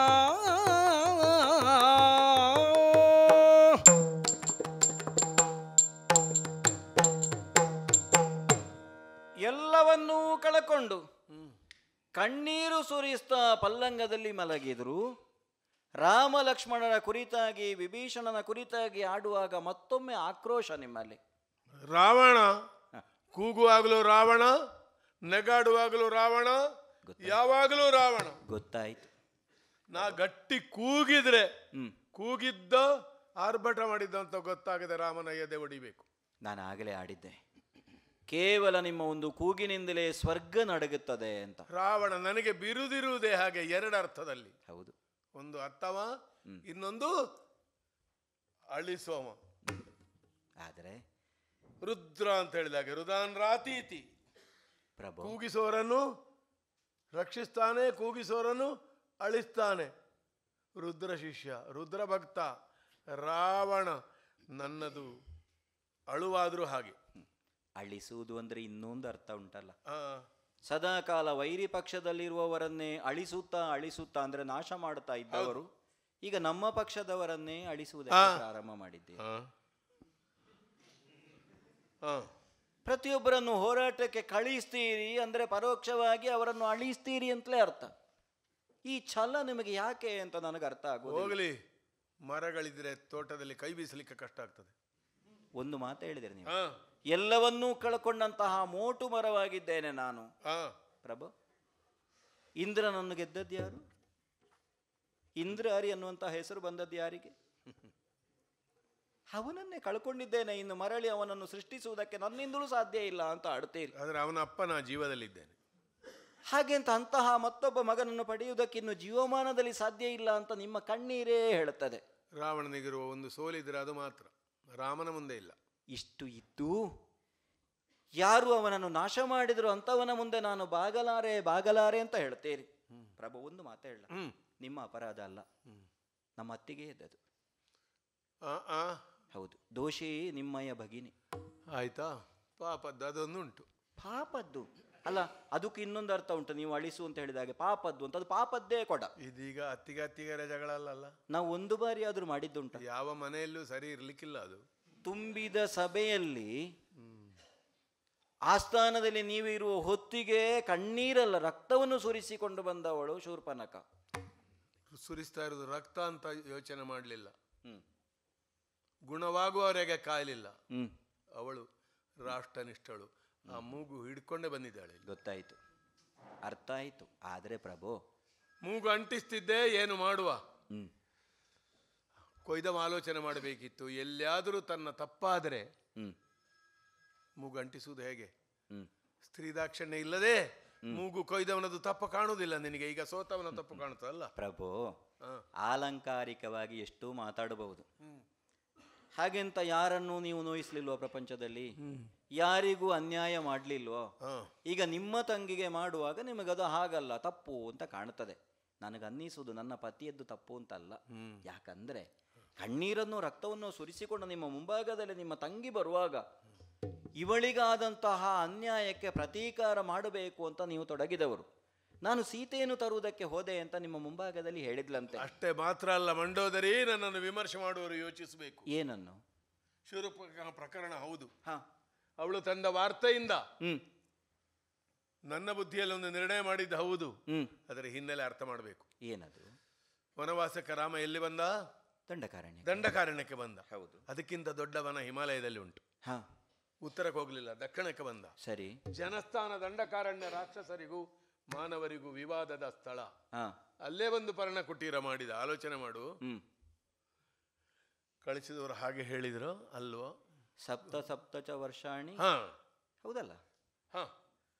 ಎಲ್ಲವನ್ನೂ ಕಳಕೊಂಡು ಕಣ್ಣೀರು ಸುರಿಸ್ತಾ ಪಲ್ಲಂಗದಲ್ಲಿ ಮಲಗಿದ್ರು ರಾಮ ಲಕ್ಷ್ಮಣರ ಕುರಿತಾಗಿ ವಿಭೀಷಣನ ಕುರಿತಾಗಿ ಆಡುವಾಗ ಮತ್ತೊಮ್ಮೆ ಆಕ್ರೋಶ ನಿಮ್ಮಲ್ಲಿ ರಾವಣ ಕೂಗುವಾಗಲೂ ರಾವಣ ನೆಗಾಡುವಾಗಲೂ ರಾವಣ ಯಾವಾಗಲೂ ರಾವಣ ಗೊತ್ತಾಯ್ತು ನಾ ಗಟ್ಟಿ ಕೂಗಿದ್ರೆ ಹ್ಮ್ ಕೂಗಿದ್ದ ಆರ್ಭಟ ಮಾಡಿದ್ದ ಅಂತ ಗೊತ್ತಾಗದೆ ರಾಮನ ಎದೆ ಹೊಡಿಬೇಕು ನಾನು ಆಗಲೇ ಆಡಿದ್ದೆ ಕೇವಲ ನಿಮ್ಮ ಒಂದು ಕೂಗಿನಿಂದಲೇ ಸ್ವರ್ಗ ನಡಗುತ್ತದೆ ಅಂತ ರಾವಣ ನನಗೆ ಬಿರುದಿರುವುದೇ ಹಾಗೆ ಎರಡು ಅರ್ಥದಲ್ಲಿ ಹೌದು ಒಂದು ಅರ್ಥವ ಇನ್ನೊಂದು ಅಳಿಸೋಮ ಆದರೆ ರುದ್ರ ಅಂತ ಹೇಳಿದಾಗ ರುದಾನ್ ರಾತೀತಿ ಪ್ರಭು ಕೂಗಿಸೋರನ್ನು ರಕ್ಷಿಸ್ತಾನೆ ಕೂಗಿಸೋರನ್ನು ಅಳಿಸ್ತಾನೆ ರುದ್ರ ಶಿಷ್ಯ ರುದ್ರ ಭಕ್ತ ರಾವಣ ನನ್ನದು ಅಳುವಾದರೂ ಹಾಗೆ ಅಳಿಸುವುದು ಅಂದ್ರೆ ಇನ್ನೊಂದು ಅರ್ಥ ಉಂಟಲ್ಲ ಆ, ಸದಾಕಾಲ ವೈರಿ ಪಕ್ಷದಲ್ಲಿರುವವರನ್ನೇ ಅಳಿಸುತ್ತಾ ಅಳಿಸುತ್ತಾ ಅಂದ್ರೆ ನಾಶ ಮಾಡುತ್ತಾ ಇದ್ದವರು ಈಗ ನಮ್ಮ ಪಕ್ಷದವರನ್ನೇ ಅಳಿಸುವುದಕ್ಕೆ ಆ. ಪ್ರಾರಂಭ ಮಾಡಿದ್ದೇವೆ ಆ. ಆ, ಪ್ರತಿಯೊಬ್ಬರನ್ನು ಹೋರಾಟಕ್ಕೆ ಕಳಿಸ್ತೀರಿ ಅಂದ್ರೆ ಪರೋಕ್ಷವಾಗಿ ಅವರನ್ನು ಅಳಿಸ್ತೀರಿ ಅಂತಲೇ ಅರ್ಥ ಈ ಛಲ ನಿಮಗೆ ಯಾಕೆ ಅಂತ ನನಗೆ ಅರ್ಥ ಆಗುವುದು ಹೋಗಲಿ ಮರಗಳಿದ್ರೆ ತೋಟದಲ್ಲಿ ಕೈ ಬೀಸಲಿಕ್ಕೆ ಕಷ್ಟ ಆಗ್ತದೆ ಒಂದು ಮಾತು ಹೇಳಿದಿರಿ ನೀವು ಆ, ಎಲ್ಲವನ್ನೂ ಕಳ್ಕೊಂಡಂತಹ ಮೋಟು ಮರವಾಗಿದ್ದೇನೆ ನಾನು ಆ, ಪ್ರಭು ಇಂದ್ರನನ್ನು ಗೆದ್ದದ್ದು ಯಾರು ಇಂದ್ರ ಹರಿ ಅನ್ನುವಂತಹ ಹೆಸರು ಬಂದದ್ದು ಯಾರಿಗೆ ಅವನನ್ನೇ ಕಳ್ಕೊಂಡಿದ್ದೇನೆ ಇನ್ನು ಮರಳಿ ಅವನನ್ನು ಸೃಷ್ಟಿಸುವುದಕ್ಕೆ ನನ್ನಿಂದಲೂ ಸಾಧ್ಯ ಇಲ್ಲ ಅಂತ ಆಡ್ತೀರಿ ಆದ್ರೆ ಅವನ ಅಪ್ಪ ನಾ ಜೀವದಲ್ಲಿದ್ದೇನೆ ಹಾಗೆ ಅಂತ ಅಂತಹ ಮತ್ತೊಬ್ಬ ಮಗನನ್ನು ಪಡೆಯುವುದಕ್ಕೆ ಇನ್ನು ಜೀವಮಾನದಲ್ಲಿ ಸಾಧ್ಯ ಇಲ್ಲ ಅಂತ ನಿಮ್ಮ ಕಣ್ಣೀರೇ ಹೇಳುತ್ತದೆ ರಾವಣನಿಗಿರುವ ಒಂದು ಸೋಲಿದ್ರೆ ಅದು ಮಾತ್ರ ರಾಮನ ಮುಂದೆ ಇಲ್ಲ ಇಷ್ಟು ಇದ್ದು ಯಾರು ಅವನನ್ನು ನಾಶ ಮಾಡಿದ್ರು ಅಂತವನ ಮುಂದೆ ನಾನು ಬಾಗಲಾರೆ ಬಾಗಲಾರೆ ಅಂತ ಹೇಳ್ತೇರಿ ಪ್ರಭು ಒಂದು ಮಾತು ಹೇಳ ಹ್ಮ್ ನಿಮ್ಮ ಅಪರಾಧ ಅಲ್ಲ ನಮ್ಮ ಅತ್ತಿಗೆ ಇದ್ದದು ಆ, ಆ, ಹೌದು ದೋಷಿ ನಿಮ್ಮಯ್ಯ ಭಗಿನಿ ಆಯ್ತಾ ಪಾಪದ್ದು ಅದೊಂದು ಉಂಟು ಪಾಪದ್ದು ಅಲ್ಲ ಅದಕ್ಕೆ ಇನ್ನೊಂದು ಅರ್ಥ ಉಂಟು ನೀವು ಅಳಿಸು ಅಂತ ಹೇಳಿದಾಗೆ ಪಾಪದ್ದು ಅಂತ ಅದು ಪಾಪದ್ದೇ ಕೊಡ ಇದೀಗ ಅತ್ತಿಗೆ ಅತ್ತಿಗೆರ ಜಗಳ ಅಲ್ಲಲ್ಲ ನಾವು ಒಂದು ಬಾರಿ ಆದ್ರೂ ಮಾಡಿದ್ದುಂಟ ಯಾವ ಮನೆಯಲ್ಲೂ ಸರಿ ಇರ್ಲಿಕ್ಕಿಲ್ಲ ಅದು ತುಂಬಿದ ಸಭೆಯಲ್ಲಿ ಆಸ್ಥಾನದಲ್ಲಿ ನೀವು ಇರುವ ಹೊತ್ತಿಗೆ ಕಣ್ಣೀರಲ್ಲ ರಕ್ತವನ್ನು ಸುರಿಸಿಕೊಂಡು ಬಂದವಳು ಶೂರ್ಪನಕ ಸುರಿಸ್ತಾ ಇರೋದು ರಕ್ತ ಅಂತ ಯೋಚನೆ ಮಾಡಲಿಲ್ಲ ಹ್ಮ್ ಗುಣವಾಗುವವರೆಗೆ ಕಾಯಲಿಲ್ಲ ಹ್ಮ್ ಅವಳು ರಾಷ್ಟ್ರನಿಷ್ಠಳು ಆ ಮೂಗು ಹಿಡ್ಕೊಂಡೇ ಬಂದಿದ್ದಾಳೆ ಇಲ್ಲಿ. ಗೊತ್ತಾಯ್ತು ಅರ್ಥ ಆಯ್ತು ಆದ್ರೆ ಪ್ರಭು ಮೂಗು ಅಂಟಿಸ್ತಿದ್ದೆ ಏನು ಮಾಡುವ ಹ್ಮ್ ಕೊಯ್ದವ ಆಲೋಚನೆ ಮಾಡಬೇಕಿತ್ತು ಎಲ್ಲಿಯಾದರೂ ತನ್ನ ತಪ್ಪಾದರೆ ಹ್ಮ್ ಮೂಗು ಅಂಟಿಸುವುದು ಹೇಗೆ ಹ್ಮ್ ಸ್ತ್ರೀ ದಾಕ್ಷಣ್ಯ ಇಲ್ಲದೆ ಮೂಗು ಕೊಯ್ದವನದು ತಪ್ಪು ಕಾಣುವುದಿಲ್ಲ ನಿನಗೆ ಈಗ ಸೋತವನ ತಪ್ಪು ಕಾಣುತ್ತಲ್ಲ ಪ್ರಭು ಹಾ. ಆಲಂಕಾರಿಕವಾಗಿ ಎಷ್ಟೂ ಮಾತಾಡಬಹುದು ಹ್ಮ್. ಹಾಗೆಂತ ಯಾರನ್ನು ನೀವು ನೋಯಿಸ್ಲಿಲ್ವೋ ಪ್ರಪಂಚದಲ್ಲಿ ಯಾರಿಗೂ ಅನ್ಯಾಯ ಮಾಡ್ಲಿಲ್ವೋ ಹಾ. ಈಗ ನಿಮ್ಮ ತಂಗಿಗೆ ಮಾಡುವಾಗ ನಿಮಗದು ಹಾಗಲ್ಲ ತಪ್ಪು ಅಂತ ಕಾಣುತ್ತದೆ ನನಗೆ ಅನ್ನಿಸುವುದು ನನ್ನ ಪತಿಯದ್ದು ತಪ್ಪು ಅಂತಲ್ಲ ಯಾಕಂದ್ರೆ ಕಣ್ಣೀರನ್ನು ರಕ್ತವನ್ನು ಸುರಿಸಿಕೊಂಡು ನಿಮ್ಮ ಮುಂಭಾಗದಲ್ಲಿ ನಿಮ್ಮ ತಂಗಿ ಬರುವಾಗ ಇವಳಿಗಾದಂತಹ ಅನ್ಯಾಯಕ್ಕೆ ಪ್ರತೀಕಾರ ಮಾಡಬೇಕು ಅಂತ ನೀವು ತೊಡಗಿದವರು ನಾನು ಸೀತೆಯನ್ನು ತರುವುದಕ್ಕೆ ಹೋದೆ ಅಂತ ನಿಮ್ಮ ಮುಂಭಾಗದಲ್ಲಿ ಹೇಳಿದ್ಲಂತೆ ಅಷ್ಟೇ ಮಾತ್ರ ಅಲ್ಲ ಮಂಡೋದರಿ ನನ್ನನ್ನು ವಿಮರ್ಶೆ ಮಾಡುವವರು ಯೋಚಿಸಬೇಕು ಏನನ್ನು ಶೂರಪ ಪ್ರಕರಣ ಹೌದು ಹಾ ಅವಳು ತಂದ ವಾರ್ತೆಯಿಂದ ಹ್ಮ್ ನನ್ನ ಬುದ್ಧಿಯಲ್ಲಿ ಒಂದು ನಿರ್ಣಯ ಮಾಡಿದ್ದು ಹೌದು ಹ್ಮ್ ಅದರ ಹಿನ್ನೆಲೆ ಅರ್ಥ ಮಾಡಬೇಕು ಏನದು ವನವಾಸಕ ರಾಮ ಎಲ್ಲಿ ಬಂದ ದಂಡಕಾರಣ್ಯ ದಂಡಕಾರಣ್ಯಕ್ಕೆ ಬಂದ ಹೌದು ಅದಕ್ಕಿಂತ ದೊಡ್ಡ ವನ ಹಿಮಾಲಯದಲ್ಲಿ ಉಂಟು ಹಾ ಉತ್ತರಕ್ಕೆ ಹೋಗಲಿಲ್ಲ ದಕ್ಷಿಣಕ್ಕೆ ಬಂದ ಸರಿ ಜನಸ್ಥಾನ ದಂಡಕಾರಣ್ಯ ರಾಕ್ಷಸರಿಗೂ ಮಾನವರಿಗೂ ವಿವಾದದ ಸ್ಥಳ ಹಾ ಅಲ್ಲೇ ಒಂದು ಪರ್ಣ ಕುಟೀರ ಮಾಡಿದ ಆಲೋಚನೆ ಮಾಡು ಹ್ಮ್ ಕಳಿಸಿದವರು ಹಾಗೆ ಹೇಳಿದ್ರು ಅಲ್ವೋ ಸಪ್ತ ಸಪ್ತ ಚ ವರ್ಷಾಣಿ ಹಾ ಹೌದಲ್ಲ ಹಾ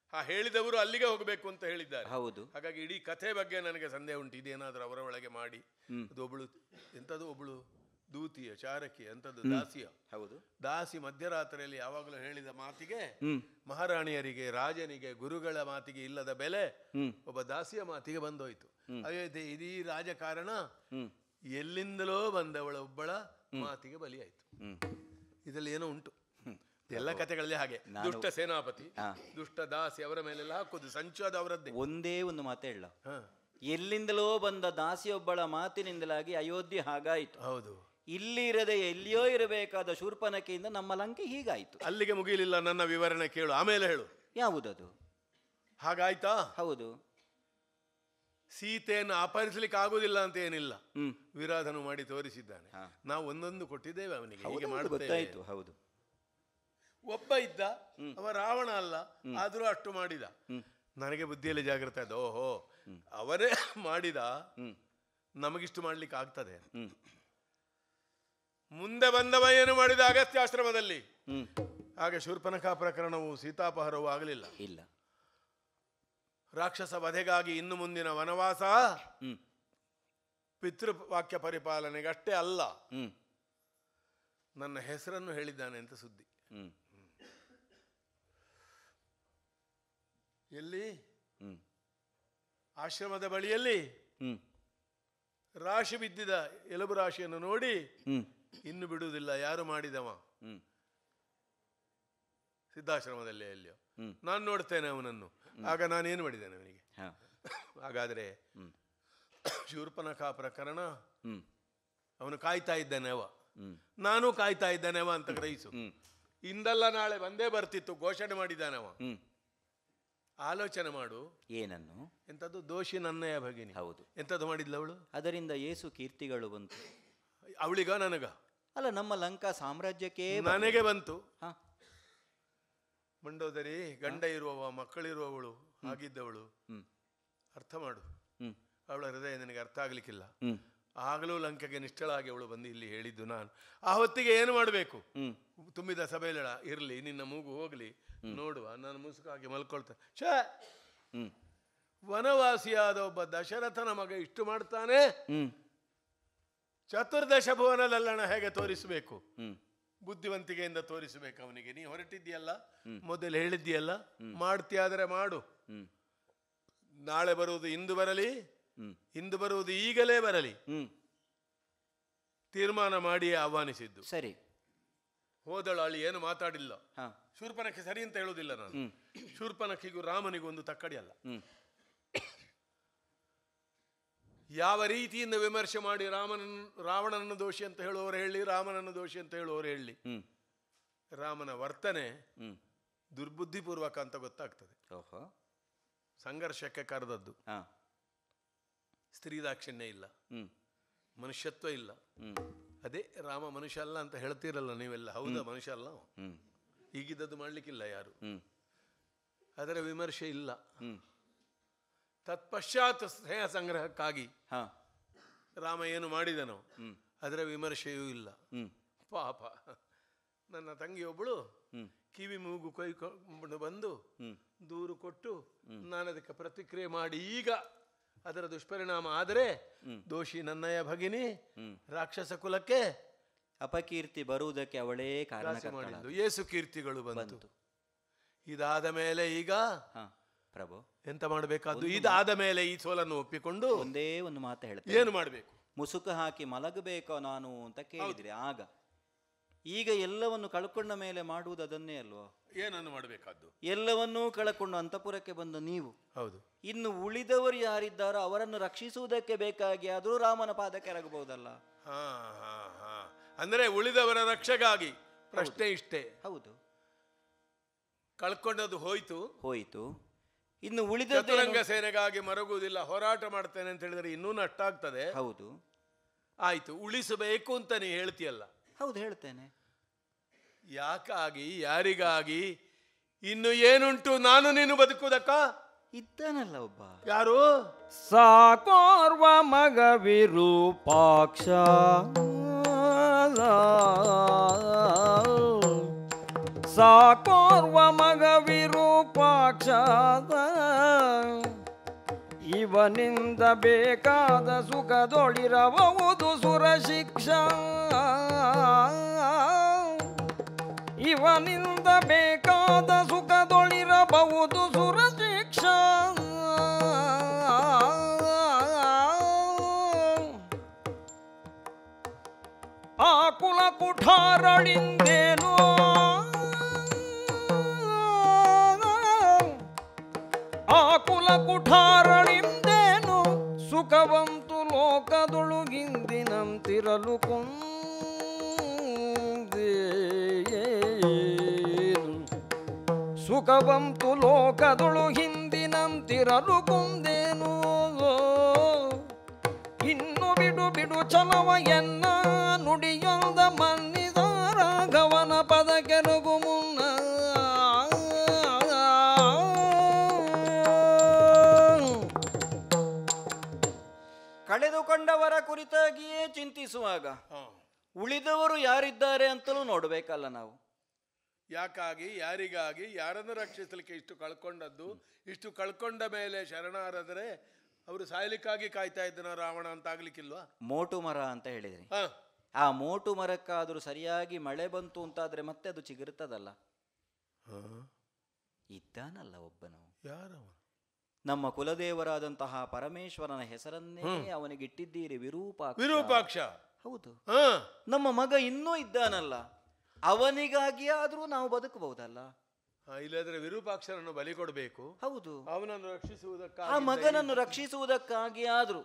ಆ ಹೇಳಿದವರು ಅಲ್ಲಿಗೆ ಹೋಗಬೇಕು ಅಂತ ಹೇಳಿದ್ದಾರೆ ಹೌದು ಹಾಗಾಗಿ ಇಡೀ ಕಥೆ ಬಗ್ಗೆ ನನಗೆ ಸಂದೇಹ ಉಂಟು ಇದೇನಾದ್ರೂ ಅವರ ಒಳಗೆ ಮಾಡಿ ಅದು ಒಬ್ಳು ಎಂಥದ್ದು ಒಬ್ಳು ದೂತಿಯ ಚಾರಕಿ ಎಂಥದ್ದು ದಾಸಿಯ ಹೌದು ದಾಸಿ ಮಧ್ಯರಾತ್ರಿಯಲ್ಲಿ ಯಾವಾಗಲೂ ಹೇಳಿದ ಮಾತಿಗೆ ಹ್ಮ್ ಮಹಾರಾಣಿಯರಿಗೆ ರಾಜನಿಗೆ ಗುರುಗಳ ಮಾತಿಗೆ ಇಲ್ಲದ ಬೆಲೆ ಹ್ಮ್ ಒಬ್ಬ ದಾಸಿಯ ಮಾತಿಗೆ ಬಂದೋಯ್ತು ಅಯೋಧ್ಯೆ ಇಡೀ ರಾಜಕಾರಣ ಹ್ಮ್ ಎಲ್ಲಿಂದಲೋ ಬಂದವಳ ಒಬ್ಬಳ ಮಾತಿಗೆ ಬಲಿಯಾಯಿತು ಹ್ಮ್ ಇದರಲ್ಲಿ ಏನೋ ಉಂಟು ಎಲ್ಲ ಕಥೆಗಳಲ್ಲಿ ಹಾಗೆ ನಾನು- ದುಷ್ಟ ಸೇನಾಪತಿ ಹಾ. ದುಷ್ಟ ದಾಸಿ ಅವರ ಮೇಲೆಲ್ಲ ಹಾಕುದು ಸಂಚು ಅದು ಅವರದ್ದೇ ಒಂದೇ ಒಂದು ಮಾತು ಹೇಳ ಹಾ, ಎಲ್ಲಿಂದಲೋ ಬಂದ ದಾಸಿಯೊಬ್ಬಳ ಮಾತಿನಿಂದಲಾಗಿ ಅಯೋಧ್ಯೆ ಹಾಗಾಯಿತು ಹೌದು ಇಲ್ಲಿ ಇರದೆ ಎಲ್ಲಿಯೋ ಇರಬೇಕಾದ ಶೂರ್ಪನಕೆಯಿಂದ ನಮ್ಮ ಲಂಕೆ ಹೀಗಾಯಿತು ಅಲ್ಲಿಗೆ ಮುಗಿಲಿಲ್ಲ ನನ್ನ ವಿವರಣೆ ಕೇಳು ಆಮೇಲೆ ಹೇಳು ಯಾವುದದು ಹಾಗಾಯ್ತಾ ಹೌದು ಸೀತೆಯನ್ನು ಅಪಹರಿಸಲಿಕ್ಕೆ ಆಗುದಿಲ್ಲ ಅಂತ ಏನಿಲ್ಲ ಹ್ಮ್ ವಿರಾಧನು ಮಾಡಿ ತೋರಿಸಿದ್ದಾನೆ ಹಾ. ನಾವು ಒಂದೊಂದು ಕೊಟ್ಟಿದ್ದೇವೆ ಅವನಿಗೆ ಹೀಗೆ ಹೌದು, ಮಾಡುತ್ತೇವೆ ಗೊತ್ತಾಯ್ತು ಹೌದು ಒಬ್ಬ ಇದ್ದ ಅವ ರಾವಣ ಅಲ್ಲ ಆದ್ರೂ ಅಷ್ಟು ಮಾಡಿದ ನನಗೆ ಬುದ್ಧಿಯಲ್ಲಿ ಜಾಗ್ರತೆ ಅದು ಓಹೋ ಅವರೇ ಮಾಡಿದ ಹ್ಮ್ ನಮಗಿಷ್ಟು ಮಾಡ್ಲಿಕ್ಕೆ ಆಗ್ತದೆ ಹ್ಮ್ ಮುಂದೆ ಬಂದವ ಏನು ಮಾಡಿದ ಅಗಸ್ತ್ಯಾಶ್ರಮದಲ್ಲಿ ಹ್ಮ್ ಹಾಗೆ ಶೂರ್ಪನಖಾ ಪ್ರಕರಣವು ಸೀತಾಪಹರವೂ ಆಗಲಿಲ್ಲ ಇಲ್ಲ ರಾಕ್ಷಸ ವಧೆಗಾಗಿ ಇನ್ನು ಮುಂದಿನ ವನವಾಸ ಹ್ಮ್ ಪಿತೃವಾಕ್ಯ ಪರಿಪಾಲನೆಗೆ ಅಷ್ಟೇ ಅಲ್ಲ ಹ್ಮ್ ನನ್ನ ಹೆಸರನ್ನು ಹೇಳಿದ್ದಾನೆ ಅಂತ ಸುದ್ದಿ ಹ್ಮ್ ಎಲ್ಲಿ ಹ್ಮ್ ಆಶ್ರಮದ ಬಳಿಯಲ್ಲಿ ಹ್ಮ್ ರಾಶಿ ಬಿದ್ದಿದ ಎಲುಬು ರಾಶಿಯನ್ನು ನೋಡಿ ಹ್ಮ್ ಇನ್ನು ಬಿಡುವುದಿಲ್ಲ ಯಾರು ಮಾಡಿದವ ಹ್ಮ್ ಸಿದ್ಧಾಶ್ರಮದಲ್ಲಿ ಎಲ್ಲಿಯೋ ಹ್ಮ್. ನಾನು ನೋಡ್ತೇನೆ ಅವನನ್ನು ಆಗ ನಾನೇನು ಮಾಡಿದ್ದೇನೆ ಅವನಿಗೆ ಹಾ ಹಾಗಾದ್ರೆ ಹ್ಮ್ ಶೂರ್ಪನಖಾ ಪ್ರಕರಣ ಹ್ಮ್ ಅವನು ಕಾಯ್ತಾ ಇದ್ದಾನೆ ಅವ ಹ್ಮ್ ನಾನು ಕಾಯ್ತಾ ಇದ್ದಾನೆ ಅವ ಅಂತ ಗ್ರಹಿಸು ಹ್ಮ್ ಇಂದಲ್ಲ ನಾಳೆ ಬಂದೇ ಬರ್ತಿತ್ತು ಘೋಷಣೆ ಮಾಡಿದ್ದಾನೆ ಅವ ಹ್ಮ್ ಆಲೋಚನೆ ಮಾಡು ಏನನ್ನು ಎಂಥದ್ದು ದೋಷಿ ನನ್ನಯ ಭಗಿನಿ ಹೌದು ಎಂಥದ್ದು ಮಾಡಿದ್ಲ ಅವಳು ಅದರಿಂದ ಏಸು ಕೀರ್ತಿಗಳು ಬಂತು ಅವಳಿಗ ನನಗ ಅಲ್ಲ ನಮ್ಮ ಲಂಕಾ ಸಾಮ್ರಾಜ್ಯಕ್ಕೆ ಬ- ನನಗೆ ಬಂತು ಹಾ ಮಂಡೋದರಿ ಗಂಡ ಇರುವವ ಮಕ್ಕಳಿರುವವಳು ಆಗಿದ್ದವಳು ಹ್ಮ್ ಅರ್ಥ ಮಾಡು ಹ್ಮ್ ಅವಳ ಹೃದಯ ನಿನಗೆ ಅರ್ಥ ಆಗ್ಲಿಕ್ಕಿಲ್ಲ ಹ್ಮ್ ಆಗಲೂ ಲಂಕೆಗೆ ನಿಷ್ಠಳಾಗಿ ಅವಳು ಬಂದು ಇಲ್ಲಿ ಹೇಳಿದ್ದು ನಾನು ಆ ಹೊತ್ತಿಗೆ ಏನು ಮಾಡಬೇಕು ಹ್ಮ್ ತುಂಬಿದ ಸಭೆಯಲ್ಲ ಇರಲಿ ನಿನ್ನ ಮೂಗು ಹೋಗಲಿ ನೋಡುವ ನಾನು ಮುಸುಕಾಗಿ ಮಲ್ಕೊಳ್ತೇನೆ ಛೇ ಹ್ಮ್ ವನವಾಸಿಯಾದ ಒಬ್ಬ ದಶರಥನ ಮಗ ಇಷ್ಟು ಮಾಡ್ತಾನೆ ಹ್ಮ್ ಚತುರ್ದಶ ಭುವನದಲ್ಲಣ ಹೇಗೆ ತೋರಿಸಬೇಕು ಹ್ಮ್ ಬುದ್ಧಿವಂತಿಕೆಯಿಂದ ತೋರಿಸಬೇಕು ಅವನಿಗೆ ನೀ ಹೊರಟಿದ್ದೀಯಲ್ಲ ಮೊದಲು ಹೇಳಿದ್ದೀಯಲ್ಲ ಮಾಡ್ತೀಯಾದರೆ ಮಾಡು ಹ್ಮ್ ನಾಳೆ ಬರುವುದು ಇಂದು ಬರಲಿ ಹ್ಮ್ ಇಂದು ಬರುವುದು ಈಗಲೇ ಬರಲಿ ಹ್ಮ್ ತೀರ್ಮಾನ ಮಾಡಿ ಆಹ್ವಾನಿಸಿದ್ದು ಸರಿ ಹೋದಳು ಅಲ್ಲಿ ಏನು ಮಾತಾಡಿಲ್ಲ ಹಾ ಶೂರ್ಪನಖಿ ಸರಿ ಅಂತ ಹೇಳುವುದಿಲ್ಲ ನಾನು ಹ್ಮ್ ಶೂರ್ಪನಖಿಗೂ ರಾಮನಿಗೂ ಒಂದು ತಕ್ಕಡಿ ಅಲ್ಲ ಹ್ಮ್ ಯಾವ ರೀತಿಯಿಂದ ವಿಮರ್ಶೆ ಮಾಡಿ ರಾಮನನ್ನು ರಾವಣನನ್ನು ದೋಷಿ ಅಂತ ಹೇಳುವವರು ಹೇಳಿ ರಾಮನನ್ನು ದೋಷಿ ಅಂತ ಹೇಳುವವರು ಹೇಳಿ ಹ್ಮ್ ರಾಮನ ವರ್ತನೆ ಹ್ಮ್ ದುರ್ಬುದ್ಧಿಪೂರ್ವಕ ಅಂತ ಗೊತ್ತಾಗ್ತದೆ ಓಹೋ ಸಂಘರ್ಷಕ್ಕೆ ಕರೆದದ್ದು ಹಾ ಸ್ತ್ರೀದಾಕ್ಷಿಣ್ಯ ಇಲ್ಲ ಹ್ಮ್ ಮನುಷ್ಯತ್ವ ಇಲ್ಲ ಹ್ಮ್ ಅದೇ ರಾಮ ಮನುಷ್ಯ ಅಲ್ಲ ಅಂತ ಹೇಳ್ತೀರಲ್ಲ ನೀವೆಲ್ಲ ಹೌದಾ ಮನುಷ್ಯ ಅಲ್ಲ ಅವ? ಹ್ಮ್ ಹೀಗಿದ್ದದ್ದು ಮಾಡ್ಲಿಕ್ಕಿಲ್ಲ ಯಾರು ಹ್ಮ್ ಅದರ ವಿಮರ್ಶೆ ಇಲ್ಲ ಹ್ಮ್ ತತ್ಪಶ್ಚಾತ್ ಸ್ನೇಹ ಸಂಗ್ರಹಕ್ಕಾಗಿ ಹಾ ರಾಮ ಏನು ಮಾಡಿದನೋ ಹ್ಮ್ ಅದರ ವಿಮರ್ಶೆಯೂ ಇಲ್ಲ ಹ್ಮ್ ಪಾಪ ನನ್ನ ತಂಗಿಯೊಬ್ಬಳು ಹ್ಮ್ ಕಿವಿ ಮೂಗು ಕೊಯ್ಕೊಂಡು ಬಂದು ಹ್ಮ್ ದೂರು ಕೊಟ್ಟು ನಾನು ಅದಕ್ಕೆ ಪ್ರತಿಕ್ರಿಯೆ ಮಾಡಿ ಈಗ ಅದರ ದುಷ್ಪರಿಣಾಮ ಆದರೆ ದೋಷಿ ನನ್ನಯ ಭಗಿನಿ ಹ್ಮ್. ರಾಕ್ಷಸ ಕುಲಕ್ಕೆ ಅಪಕೀರ್ತಿ ಬರುವುದಕ್ಕೆ ಅವಳೇ ರಾಶಿ ಕಾರಣಕರ್ತಳ ಮಾಡಿದ್ದು ಏಸು ಕೀರ್ತಿಗಳು ಬಂತು ಬಂತು ಇದಾದ ಮೇಲೆ ಈಗ ಹಾ ಪ್ರಭು ಎಂತ ಮಾಡಬೇಕಾದ್ದು ಇದಾದ ಮೇಲೆ ಈ ಸೋಲನ್ನು ಒಪ್ಪಿಕೊಂಡು ಒಂದೇ ಒಂದು ಮಾತು ಹೇಳ್ತೇನೆ ಏನು ಮಾಡಬೇಕು ಮುಸುಕು ಹಾಕಿ ಮಲಗಬೇಕೋ ನಾನು ಅಂತ ಕೇಳಿದ್ರಿ ಆಗ ಈಗ ಎಲ್ಲವನ್ನು ಕಳ್ಕೊಂಡ ಮೇಲೆ ಮಾಡುವುದು ಅದನ್ನೇ ಅಲ್ವೋ ಏನನ್ನು ಮಾಡಬೇಕಾದ್ದು ಎಲ್ಲವನ್ನೂ ಕಳ್ಕೊಂಡು ಅಂತಪುರಕ್ಕೆ ಬಂದ ನೀವು ಹೌದು ಇನ್ನು ಉಳಿದವರು ಯಾರಿದ್ದಾರೋ ಅವರನ್ನು ರಕ್ಷಿಸುವುದಕ್ಕೆ ಬೇಕಾಗಿ ಆದರೂ ರಾಮನ ಪಾದಕ್ಕೆ ಎರಗಬಹುದಲ್ಲ ಹಾ ಹಾ ಹಾ ಅಂದ್ರೆ ಉಳಿದವರ ರಕ್ಷೆಗಾಗಿ ಪ್ರಶ್ನೆ ಇಷ್ಟೇ ಹೌದು ಕಳ್ಕೊಂಡದ್ದು ಹೋಯ್ತು ಹೋಯಿತು ಇನ್ನು ಉಳಿದದ್ದು ಚತುರಂಗ ಸೇನೆಗಾಗಿ ಮರಗುವುದಿಲ್ಲ ಹೋರಾಟ ಮಾಡ್ತೇನೆ ಅಂತ ಹೇಳಿದ್ರೆ ಇನ್ನೂ ನಷ್ಟಾಗ್ತದೆ ಹೌದು ಆಯ್ತು ಉಳಿಸಬೇಕು ಅಂತ ನೀ ಹೇಳ್ತೀಯಲ್ಲ ಹೌದು ಹೇಳ್ತೇನೆ ಯಾಕಾಗಿ ಯಾರಿಗಾಗಿ ಇನ್ನು ಏನುಂಟು ನಾನು ನೀನು ಬದುಕುವುದಕ್ಕ ಇದ್ದಾನಲ್ಲ ಒಬ್ಬ ಯಾರು ಸಾಕೋರ್ವ ಮಗ ವಿರೂಪಾಕ್ಷ ಸಾಕೋರ್ವ ಮಗ ವಿರೂಪಾಕ್ಷ ವಿರೂಪಾಕ್ಷದ ಇವನಿಂದ ಬೇಕಾದ ಸುಖದೊಳಿರಬಹುದು ಸುರ ಶಿಕ್ಷಾ ಇವನಿಂದ ಬೇಕಾದ ಸುಖದೊಳಿರಬಹುದು ಸುರ ಶಿಕ್ಷಾ ಆ ಕುಲ ಕುಠಾರಳಿಂದೇನು ಆ ಕುಲ ಕುಠಾರಳಿಂದೇನು ಸುಖವಂತು ಲೋಕದೊಳುಗಿಂದಿನಂತಿರಲು ಕೊಂದೇನು ಸುಖವಂತು ಲೋಕದೊಳು ಹಿಂದಿನಂತಿರಲು ಕೊಂದೇನು ಇನ್ನು ಬಿಡು ಬಿಡು ಚಲವ ಎನ್ನ ನುಡಿಯೊಂದ ಮನ್ನಿದ ರಾಘವನ ಪದ ಕೆರಗು ಮುನ್ನ ಕಳೆದುಕೊಂಡವರ ಕುರಿತಾಗಿಯೇ ಚಿಂತಿಸುವಾಗ ಹಾ. ಉಳಿದವರು ಯಾರಿದ್ದಾರೆ ಅಂತಲೂ ನೋಡಬೇಕಲ್ಲ ನಾವು ಯಾಕಾಗಿ ಯಾರಿಗಾಗಿ ಯಾರನ್ನು ರಕ್ಷಿಸಲಿಕ್ಕೆ ಇಷ್ಟು ಕಳ್ಕೊಂಡದ್ದು ಇಷ್ಟು ಕಳ್ಕೊಂಡ ಮೇಲೆ ಶರಣಾರದರೆ ಅವರು ಸಾಯ್ಲಿಕ್ಕಾಗಿ ಕಾಯ್ತಾ ಇದ್ದನ ರಾವಣ ಅಂತ ಆಗ್ಲಿಕ್ಕಿಲ್ವಾ ಮೋಟು ಮರ ಅಂತ ಹೇಳಿದ್ರಿ ಹಾ ಆ ಮೋಟು ಮರಕ್ಕಾದರೂ ಸರಿಯಾಗಿ ಮಳೆ ಬಂತು ಅಂತಾದ್ರೆ ಮತ್ತೆ ಅದು ಚಿಗುರುತ್ತದಲ್ಲ ಇದ್ದಾನಲ್ಲ ಒಬ್ಬನು ಯಾರವ ನಮ್ಮ ಕುಲದೇವರಾದಂತಹ ಪರಮೇಶ್ವರನ ಹೆಸರನ್ನೇ ಅವನಿಗೆ ಇಟ್ಟಿದ್ದೀರಿ ವಿರೂಪ ವಿರೂಪಾಕ್ಷ ಹೌದು ಹಾ ನಮ್ಮ ಮಗ ಇನ್ನೂ ಇದ್ದಾನಲ್ಲ ಅವನಿಗಾಗಿ ಆದ್ರೂ ನಾವು ಬದುಕಬಹುದಲ್ಲ ಹಾ, ಇಲ್ಲದ್ರೆ ವಿರೂಪಾಕ್ಷರನ್ನು ಬಲಿ ಕೊಡಬೇಕು ಹೌದು ಅವನನ್ನು ಆ ರಕ್ಷಿಸುವುದಕ್ಕಾಗಿ ಮಗನನ್ನು ರಕ್ಷಿಸುವುದಕ್ಕಾಗಿ ಆದ್ರೂ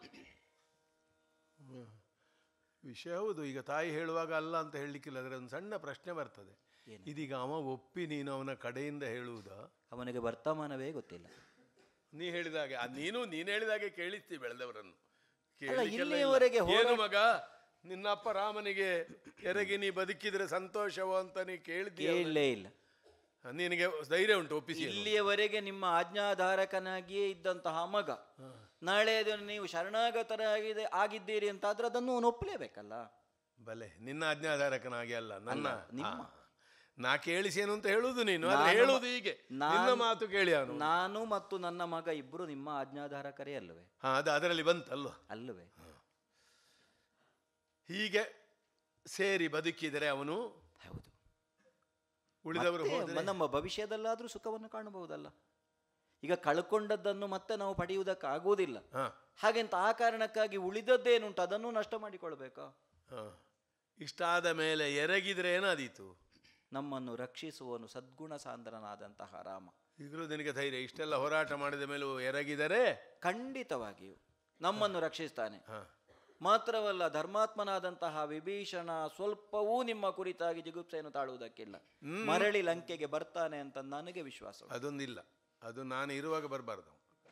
ವಿಷಯ ಹೌದು ಈಗ ತಾಯಿ ಹೇಳುವಾಗ ಅಲ್ಲ ಅಂತ ಹೇಳಲಿಕ್ಕಿಲ್ಲ ಅದರ ಒಂದು ಸಣ್ಣ ಪ್ರಶ್ನೆ ಬರ್ತದೆ ಇದೀಗ ಅವ ಒಪ್ಪಿ ನೀನು ಅವನ ಕಡೆಯಿಂದ ಹೇಳುವುದಾ ಅವನಿಗೆ ವರ್ತಮಾನವೇ ಗೊತ್ತಿಲ್ಲ ನೀ ಹೇಳಿದಾಗೆ ಆ ನೀನು ನೀನು ಹೇಳಿದಾಗೆ ಕೇಳಿಸ್ತಿ ಬೆಳೆದವರನ್ನು ಅಲ್ಲ, ಕೇಳ್ಲಿಕ್ಕೆಲ್ಲ ಇಲ್ಲ. ಇಲ್ಲಿಯವರೆಗೆ ಏನು ಹೋರಾಟ- ಮಗ ನಿನ್ನ ಅಪ್ಪ ರಾಮನಿಗೆ ಎರಗಿ ನೀ ಬದುಕಿದ್ರೆ ಸಂತೋಷವೋ ಅಂತ ನೀ ಕೇಳಿದ್ದೀಯ ಕೇಳಲೇ ಇಲ್ಲ ನಿನಗೆ ಧೈರ್ಯ ಉಂಟು ಒಪ್ಪಿಸಿ ಏನು? ಇಲ್ಲಿಯವರೆಗೆ ನಿಮ್ಮ ಆಜ್ಞಾಧಾರಕನಾಗಿಯೇ ಇದ್ದಂತಹ ಮಗ ನಾಳೆ ಅದನ್ನು ನೀವು ಶರಣಾಗತರಾಗಿದೆ ಆಗಿದ್ದೀರಿ ಅಂತಾದ್ರೆ ಅದನ್ನು ಅವನು ಒಪ್ಪಲೇಬೇಕಲ್ಲ ಬಲೆ ನಿನ್ನ ಆಜ್ಞಾಧಾರಕನಾಗಿ ಅಲ್ಲ ನನ್ನ ಅಲ್ಲ, ನಿಮ್ಮ. ಆ. ನಾ ಕೇಳಿಸೇನು ಅಂತ ಹೇಳುದು ನೀನು ಆದ್ರೆ ನಾನು- ಹೇಳುದು ಹೀಗೆ ನಾನು- ನಿನ್ನ ಮಾತು ಕೇಳಿ ಅವನು ನಾನು ಮತ್ತು ನನ್ನ ಮಗ ಇಬ್ಬರು ನಿಮ್ಮ ಆಜ್ಞಾಧಾರಕರೇ ಅಲ್ಲವೇ ಹಾ ಅದು ಅದರಲ್ಲಿ ಬಂತಲ್ವ ಅಲ್ಲವೇ ಹೀಗೆ ಸೇರಿ ಬದುಕಿದರೆ ಅವನು ಹೌದು ಉಳಿದವರು ಮತ್ತೆ ಹೋದರೆ ನಮ್ಮ ಭವಿಷ್ಯದಲ್ಲಾದ್ರೂ ಸುಖವನ್ನು ಕಾಣಬಹುದಲ್ಲ ಈಗ ಕಳ್ಕೊಂಡದ್ದನ್ನು ಮತ್ತೆ ನಾವು ಪಡೆಯುವುದಕ್ಕಾಗುವುದಿಲ್ಲ ಹಾ ಹಾಗೆಂತ ಆ ಕಾರಣಕ್ಕಾಗಿ ಉಳಿದದ್ದೇನುಂಟು ಅದನ್ನು ನಷ್ಟ ಮಾಡಿಕೊಳ್ಬೇಕಾ ಹಾ. ಇಷ್ಟಾದ ಮೇಲೆ ಎರಗಿದ್ರೆ ಏನಾದೀತು ನಮ್ಮನ್ನು ರಕ್ಷಿಸುವನು ಸದ್ಗುಣ ಸಾಂದ್ರನಾದಂತಹ ರಾಮ ಈಗಲೂ ನಿನಗೆ ಧೈರ್ಯ ಇಷ್ಟೆಲ್ಲ ಹೋರಾಟ ಮಾಡಿದ ಮೇಲೂ ಎರಗಿದರೆ ಖಂಡಿತವಾಗಿಯೂ ನಮ್ಮನ್ನು ರಕ್ಷಿಸ್ತಾನೆ ಹಾ ಮಾತ್ರವಲ್ಲ ಧರ್ಮಾತ್ಮನಾದಂತಹ ವಿಭೀಷಣ ಸ್ವಲ್ಪವೂ ನಿಮ್ಮ ಕುರಿತಾಗಿ ಜಿಗುಪ್ಸೆಯನ್ನು ತಾಳುವುದಕ್ಕಿಲ್ಲ ಮರಳಿ ಲಂಕೆಗೆ ಬರ್ತಾನೆ ಅಂತ ನನಗೆ ವಿಶ್ವಾಸ ಉಂಟು. ಅದೊಂದಿಲ್ಲ ಅದು ನಾನು ಇರುವಾಗ ಬರಬಾರ್ದು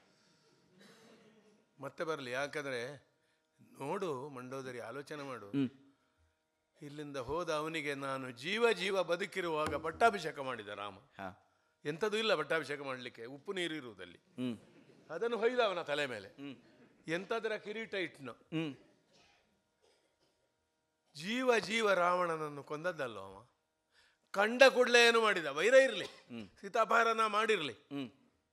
ಮತ್ತೆ ಬರಲಿ ಯಾಕಂದ್ರೆ ನೋಡು ಮಂಡೋದರಿ ಆಲೋಚನೆ ಮಾಡು ಇಲ್ಲಿಂದ ಹೋದ ಅವನಿಗೆ ನಾನು ಜೀವ ಜೀವ ಬದುಕಿರುವಾಗ ಪಟ್ಟಾಭಿಷೇಕ ಮಾಡಿದ ರಾಮ ಹಾ ಎಂಥದ್ದು ಇಲ್ಲ ಪಟ್ಟಾಭಿಷೇಕ ಮಾಡಲಿಕ್ಕೆ ಉಪ್ಪು ನೀರು ಇರುವುದಲ್ಲಿ ಹ್ಮ್ ಅದನ್ನು ಹೊಯ್ದ ಅವನ ತಲೆ ಮೇಲೆ ಹ್ಮ್ ಎಂಥದರ ಕಿರೀಟ ಇಟ್ನು ಹ್ಮ್ ಜೀವ ಜೀವ ರಾವಣನನ್ನು ಕೊಂದದ್ದಲ್ಲ ಅವ ಕಂಡ ಕೂಡಲೇ ಏನು ಮಾಡಿದ ವೈರ ಇರಲಿ ಸೀತಾಪಹರನ ಮಾಡಿರಲಿ ಹ್ಮ್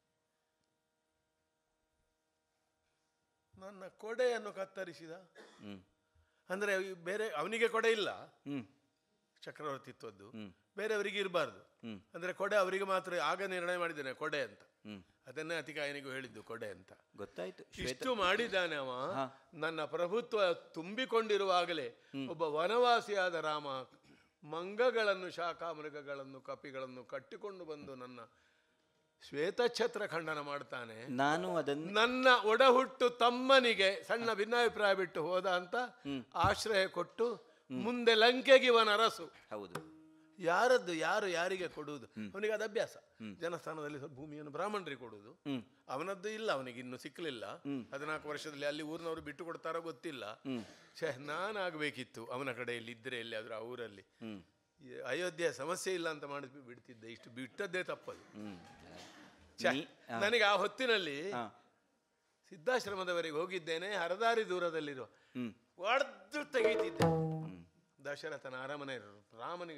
ನನ್ನ ಕೊಡೆಯನ್ನು ಕತ್ತರಿಸಿದ ಹ್ಮ್ ಅಂದ್ರೆ ಈ ಬೇರೆ ಅವನಿಗೆ ಕೊಡೆ ಇಲ್ಲ ಹ್ಮ್ ಚಕ್ರವರ್ತಿತ್ವದ್ದು ಹ್ಮ್. ಬೇರೆಯವರಿಗೆ ಇರಬಾರ್ದು ಹ್ಮ್. ಅಂದ್ರೆ ಕೊಡೆ ಅವರಿಗೆ ಮಾತ್ರ ಆಗ ನಿರ್ಣಯ ಮಾಡಿದ್ದೇನೆ ಕೊಡೆ ಅಂತ ಹ್ಮ್ ಅದನ್ನೇ ಅತಿಕಾಯನಿಗೂ ಹೇಳಿದ್ದು ಕೊಡೆ ಅಂತ ಗೊತ್ತಾಯ್ತು ಶ್ವೇತ ಇಷ್ಟು ಮಾಡಿದ್ದಾನೆ ಅವ ಹಾ. ನನ್ನ ಪ್ರಭುತ್ವ ತುಂಬಿಕೊಂಡಿರುವಾಗಲೇ ಒಬ್ಬ ವನವಾಸಿಯಾದ ರಾಮ ಮಂಗಗಳನ್ನು ಶಾಖಾಮೃಗಗಳನ್ನು ಕಪಿಗಳನ್ನು ಕಟ್ಟಿಕೊಂಡು ಬಂದು ನನ್ನ ಶ್ವೇತಛತ್ರ ಖಂಡನ ಮಾಡ್ತಾನೆ ನಾನು ಅದನ್ನು ನನ್ನ ಒಡಹುಟ್ಟು ತಮ್ಮನಿಗೆ ಸಣ್ಣ ಭಿನ್ನಾಭಿಪ್ರಾಯ ಬಿಟ್ಟು ಹೋದ ಅಂತ ಆಶ್ರಯ ಕೊಟ್ಟು ಮುಂದೆ ಲಂಕೆಗೆ ಇವನ ಅರಸು ಹೌದು ಯಾರದ್ದು ಯಾರು ಯಾರಿಗೆ ಕೊಡುವುದು ಅವನಿಗೆ ಅದು ಅಭ್ಯಾಸ ಜನಸ್ಥಾನದಲ್ಲಿ ಸ್ವಲ್ಪ ಭೂಮಿಯನ್ನು ಬ್ರಾಹ್ಮಣರಿಗೆ ಕೊಡುವುದು ಹ್ಮ್ ಅವನದ್ದು ಇಲ್ಲ ಅವನಿಗೆ ಇನ್ನು ಸಿಕ್ಕಲಿಲ್ಲ ಹದಿನಾಲ್ಕು ವರ್ಷದಲ್ಲಿ ಅಲ್ಲಿ ಊರಿನವರು ಬಿಟ್ಟು ಕೊಡ್ತಾರೋ ಗೊತ್ತಿಲ್ಲ ಛೇ ನಾನಾಗಬೇಕಿತ್ತು ಅವನ ಕಡೆಯಲ್ಲಿ ಇದ್ರೆ ಎಲ್ಲಿ ಆದ್ರೂ ಆ ಊರಲ್ಲಿ ಹ್ಮ್ ಈ ಅಯೋಧ್ಯೆ ಸಮಸ್ಯೆ ಇಲ್ಲ ಅಂತ ಮಾಡಿ ಬಿಡ್ತಿದ್ದೆ ಇಷ್ಟು ಬಿಟ್ಟದ್ದೇ ತಪ್ಪದು ಹ್ಮ್ ಛೆ, ನೀ- ಆ, ನನಗೆ ಆ ಹೊತ್ತಿನಲ್ಲಿ ಆ, ಸಿದ್ಧಾಶ್ರಮದವರೆಗೆ ಹೋಗಿದ್ದೇನೆ ಹರದಾರಿ ದೂರದಲ್ಲಿರುವ ಹ್ಮ್ ಒಡ್ದು ತೆಗೀತಿದ್ದೆ ಹ್ಮ್ ದಶರಥನ ಅರಮನೆ ರಾಮನಿಗೆ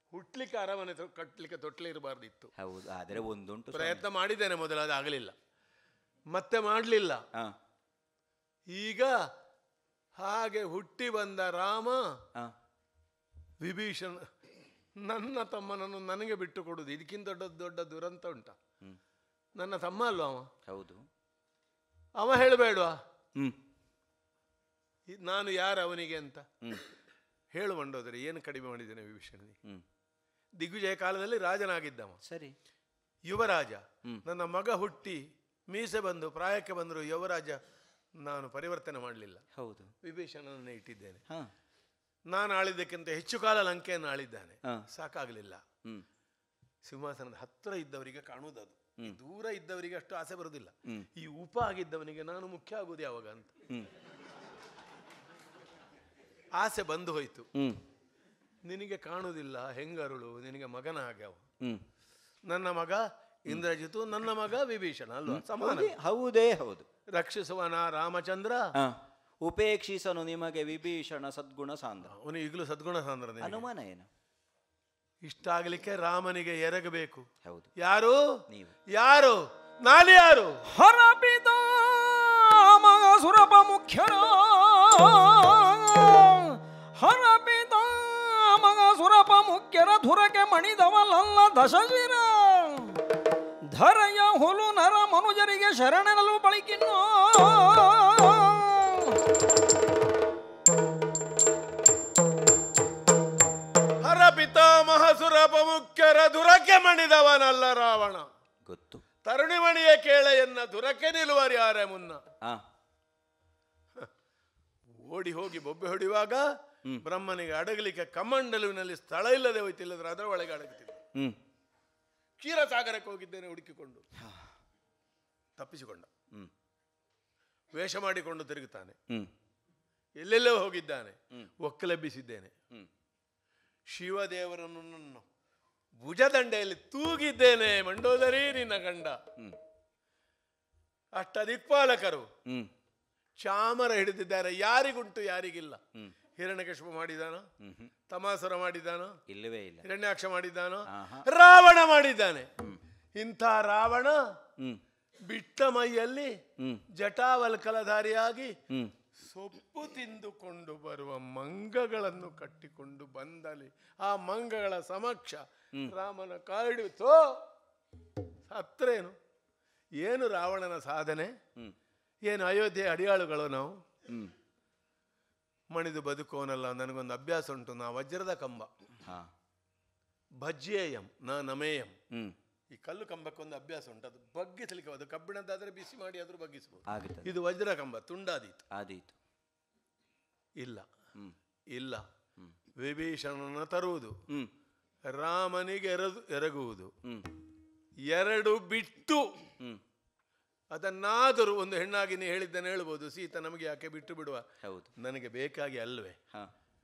ಹುಟ್ಲಿಕ್ಕೆ ಅರಮನೆ ತೊ- ಕಟ್ಲಿಕ್ಕೆ ತೊಟ್ಲೆ ಇರಬಾರ್ದಿತ್ತು ಹೌದು ಆದರೆ ಒಂದುಂಟು ಸ್ವಾಮಿ. ಪ್ರಯತ್ನ ಮಾಡಿದ್ದೇನೆ ಮೊದಲು ಅದು ಆಗಲಿಲ್ಲ ಮತ್ತೆ ಮಾಡಲಿಲ್ಲ ಆ, ಈಗ ಹಾಗೆ ಹುಟ್ಟಿ ಬಂದ ರಾಮ ಆ, ವಿಭೀಷಣ ನನ್ನ ತಮ್ಮನನ್ನು ನನಗೆ ಬಿಟ್ಟು ಕೊಡುದು ಇದಕ್ಕಿಂತ ದೊಡ್ಡ ದೊಡ್ಡ ದುರಂತ ಉಂಟ ಹ್ಮ್. ನನ್ನ ತಮ್ಮ ಅಲ್ವಾ ಅವ ಹೌದು ಅವ ಹೇಳಬೇಡ್ವಾ ಹ್ಮ್ ಇದ್ ನಾನು ಯಾರು ಅವನಿಗೆ ಅಂತ ಹ್ಮ್ ಹೇಳು ಮಂಡೋದರಿ ಏನು ಕಡಿಮೆ ಮಾಡಿದ್ದೇನೆ ವಿಭೀಷಣನಿಗೆ ಹ್ಮ್ ದಿಗ್ವಿಜಯ ಕಾಲದಲ್ಲಿ ರಾಜನಾಗಿದ್ದವ ಸರಿ ಯುವರಾಜ ಹ್ಮ್. ನನ್ನ ಮಗ ಹುಟ್ಟಿ ಮೀಸೆ ಬಂದು ಪ್ರಾಯಕ್ಕೆ ಬಂದರು ಯುವರಾಜ ನಾನು ಪರಿವರ್ತನೆ ಮಾಡಲಿಲ್ಲ ಹೌದು ವಿಭೀಷಣನನ್ನೇ ಇಟ್ಟಿದ್ದೇನೆ ಹಾ ನಾನು ಆಳಿದ್ದಕ್ಕಿಂತ ಹೆಚ್ಚು ಕಾಲ ಲಂಕೆಯನ್ನು ಆಳಿದ್ದಾನೆ ಹಾ. ಸಾಕಾಗಲಿಲ್ಲ ಹ್ಮ್ ಸಿಂಹಾಸನದ ಹತ್ತಿರ ಇದ್ದವರಿಗೆ ಕಾಣುವುದದು ಈ ಹ್ಮ್. ದೂರ ಇದ್ದವರಿಗೆ ಅಷ್ಟು ಆಸೆ ಬರುವುದಿಲ್ಲ ಹ್ಮ್. ಈ ಉಪ ಆಗಿದ್ದವನಿಗೆ ನಾನು ಮುಖ್ಯ ಆಗುವುದು ಯಾವಾಗ ಅಂತ ಹ್ಮ್ ಆಸೆ ಬಂದು ಹೋಯ್ತು ಹ್ಮ್ ನಿನಗೆ ಕಾಣುವುದಿಲ್ಲ ಹೆಂಗರುಳು ನಿನಗೆ ಮಗನ ಹಾಗೆ ಅವ ಹ್ಮ್ ನನ್ನ ಮಗ ಇಂದ್ರಜಿತು ನನ್ನ ಮಗ ವಿಭೀಷಣ ಅಲ್ವಾ ಸಮಾನ ಹೌದೇ- ಹೌದೇ ಹೌದು ರಕ್ಷಿಸುವನ ರಾಮಚಂದ್ರ ಆ, ಉಪೇಕ್ಷಿಸನು ನಿಮಗೆ ವಿಭೀಷಣ ಸದ್ಗುಣ ಸಾಂದ್ರ ಅವನು ಈಗಲೂ ಸದ್ಗುಣ ಸಾಂದ್ರ ನಿನಗೆ. ಅನುಮಾನ ಏನು ಇಷ್ಟ ಆಗಲಿಕ್ಕೆ ರಾಮನಿಗೆ ಎರಗಬೇಕು ಹೌದು ಯಾರು ನೀವು ಯಾರು ನಾನು ಯಾರು ಹರಪಿತ ಮಗ ಸುರಪ ಮುಖ್ಯರ ಹರಪಿತ ಮಗ ಸುರಪ ಮುಖ್ಯರ ಧುರಕ್ಕೆ ಮಣಿದವಲಲ್ಲ ದಶವೀರ ಧರೆಯ ಹುಲು ನರ ಮನುಜರಿಗೆ ಶರಣನಲು ಬಳಿಕಿನ್ನೋ ಹರ ಪಿತಾಮಹ ಸುರಪ ಮುಖ್ಯರ ದುರಕ್ಕೆ ಮಣಿದವನಲ್ಲ ರಾವಣ ಗೊತ್ತು ತರುಣಿಮಣಿಯ ಕೇಳೆಯನ್ನ ದುರಕ್ಕೆ ನಿಲ್ಲುವರು ಯಾರೇ ಮುನ್ನ ಆ ಓಡಿ ಹೋಗಿ ಬೊಬ್ಬೆ ಹೊಡೆಯುವಾಗ ಹ್ಮ್. ಬ್ರಹ್ಮನಿಗೆ ಅಡಗಲಿಕ್ಕೆ ಕಮಂಡಲುವಿನಲ್ಲಿ ಸ್ಥಳ ಇಲ್ಲದೆ ಹೋಯ್ತಿಲ್ಲದ್ರೆ ಅದರ ಒಳಗೆ ಅಡಗುತ್ತಿದ್ದ ಹ್ಮ್ ಕ್ಷೀರಸಾಗರಕ್ಕೆ ಹೋಗಿದ್ದೇನೆ ಹುಡುಕಿಕೊಂಡು ತಪ್ಪಿಸಿಕೊಂಡ ಹ್ಮ್ ವೇಷ ಮಾಡಿಕೊಂಡು ತಿರುಗುತ್ತಾನೆ ಹ್ಮ್ ಎಲ್ಲೆಲ್ಲೋ ಹೋಗಿದ್ದಾನೆ ಹ್ಮ್. ಒಕ್ಕಲೆಬ್ಬಿಸಿದ್ದೇನೆ ಹ್ಮ್ ಶಿವದೇವರನ್ನು ನನ್ನ ಭುಜದಂಡೆಯಲ್ಲಿ ತೂಗಿದ್ದೇನೆ ಮಂಡೋದರಿ ನಿನ್ನ ಗಂಡ ಹ್ಮ್ ಅಷ್ಟ ದಿಕ್ಪಾಲಕರು ಹ್ಮ್ ಚಾಮರ ಹಿಡಿದಿದ್ದಾರೆ ಯಾರಿಗುಂಟು ಯಾರಿಗಿಲ್ಲ ಹ್ಮ್ ಹಿರಣ್ಯಕಶಿಪು ಮಾಡಿದಾನೋ ಹ್ಮ್ ಹ್ಮ್ ತಮಾಸುರ ಮಾಡಿದ್ದಾನೋ ಇಲ್ಲವೇ ಇಲ್ಲ ಹಿರಣ್ಯಾಕ್ಷ ಮಾಡಿದ್ದಾನೋ ಆಹಾ. ರಾವಣ ಮಾಡಿದ್ದಾನೆ ಇಂಥ ರಾವಣ ಹ್ಮ್ ಬಿಟ್ಟ ಮೈಯಲ್ಲಿ ಹ್ಮ್ ಜಟಾವಲ್ಕಲಧಾರಿಯಾಗಿ ಹ್ಮ್ ಸೊಪ್ಪು ತಿಂದುಕೊಂಡು ಬರುವ ಮಂಗಗಳನ್ನು ಕಟ್ಟಿಕೊಂಡು ಬಂದಲ್ಲಿ ಆ ಮಂಗಗಳ ಸಮಕ್ಷ ರಾಮನ ಕಾಡಿತೋ ಸತ್ರೇನು ಏನು ರಾವಣನ ಸಾಧನೆ ಹ್ಮ್ ಏನು ಅಯೋಧ್ಯೆ ಅಡಿಯಾಳುಗಳು ನಾವು ಹ್ಮ್ ಮಣಿದು ಬದುಕೋನಲ್ಲ ನನಗೊಂದು ಅಭ್ಯಾಸ ಉಂಟು ನಾ ವಜ್ರದ ಕಂಬ ಹಾ ಭಜ್ಯೇಯಂ ನ ನಮೇಯಂ ಹ್ಮ್ ಈ ಕಲ್ಲು ಕಂಬಕ್ಕೊಂದು ಅಭ್ಯಾಸ ಉಂಟು ಅದು ಬಗ್ಗಿಸಲಿಕ್ಕೆ ಅದು ಕಬ್ಬಿಣದ್ದಾದ್ರೆ ಬಿಸಿ ಮಾಡಿ ಆದ್ರೂ ಬಗ್ಗಿಸಬಹುದು ಆಗುತ್ತದೆ ಇದು ವಜ್ರ ಕಂಬ ತುಂಡಾದೀತು ಆದೀತು ಇಲ್ಲ ಹ್ಮ್ ಇಲ್ಲ ವಿಭೀಷಣನ ತರುವುದು ಹ್ಮ್ ರಾಮನಿಗೆ ಎರದು ಎರಗುವುದು ಹ್ಮ್ ಎರಡು ಬಿಟ್ಟು ಹ್ಮ್ ಅದನ್ನಾದರೂ ಒಂದು ಹೆಣ್ಣಾಗಿ ನೀ ಹೇಳಿದ್ದನ್ನು ಹೇಳ್ಬೋದು ಸೀತ ನಮಗೆ ಯಾಕೆ ಬಿಟ್ಟು ಬಿಡುವ ಹೌದು ನನಗೆ ಬೇಕಾಗಿ ಅಲ್ವೇ ಹಾ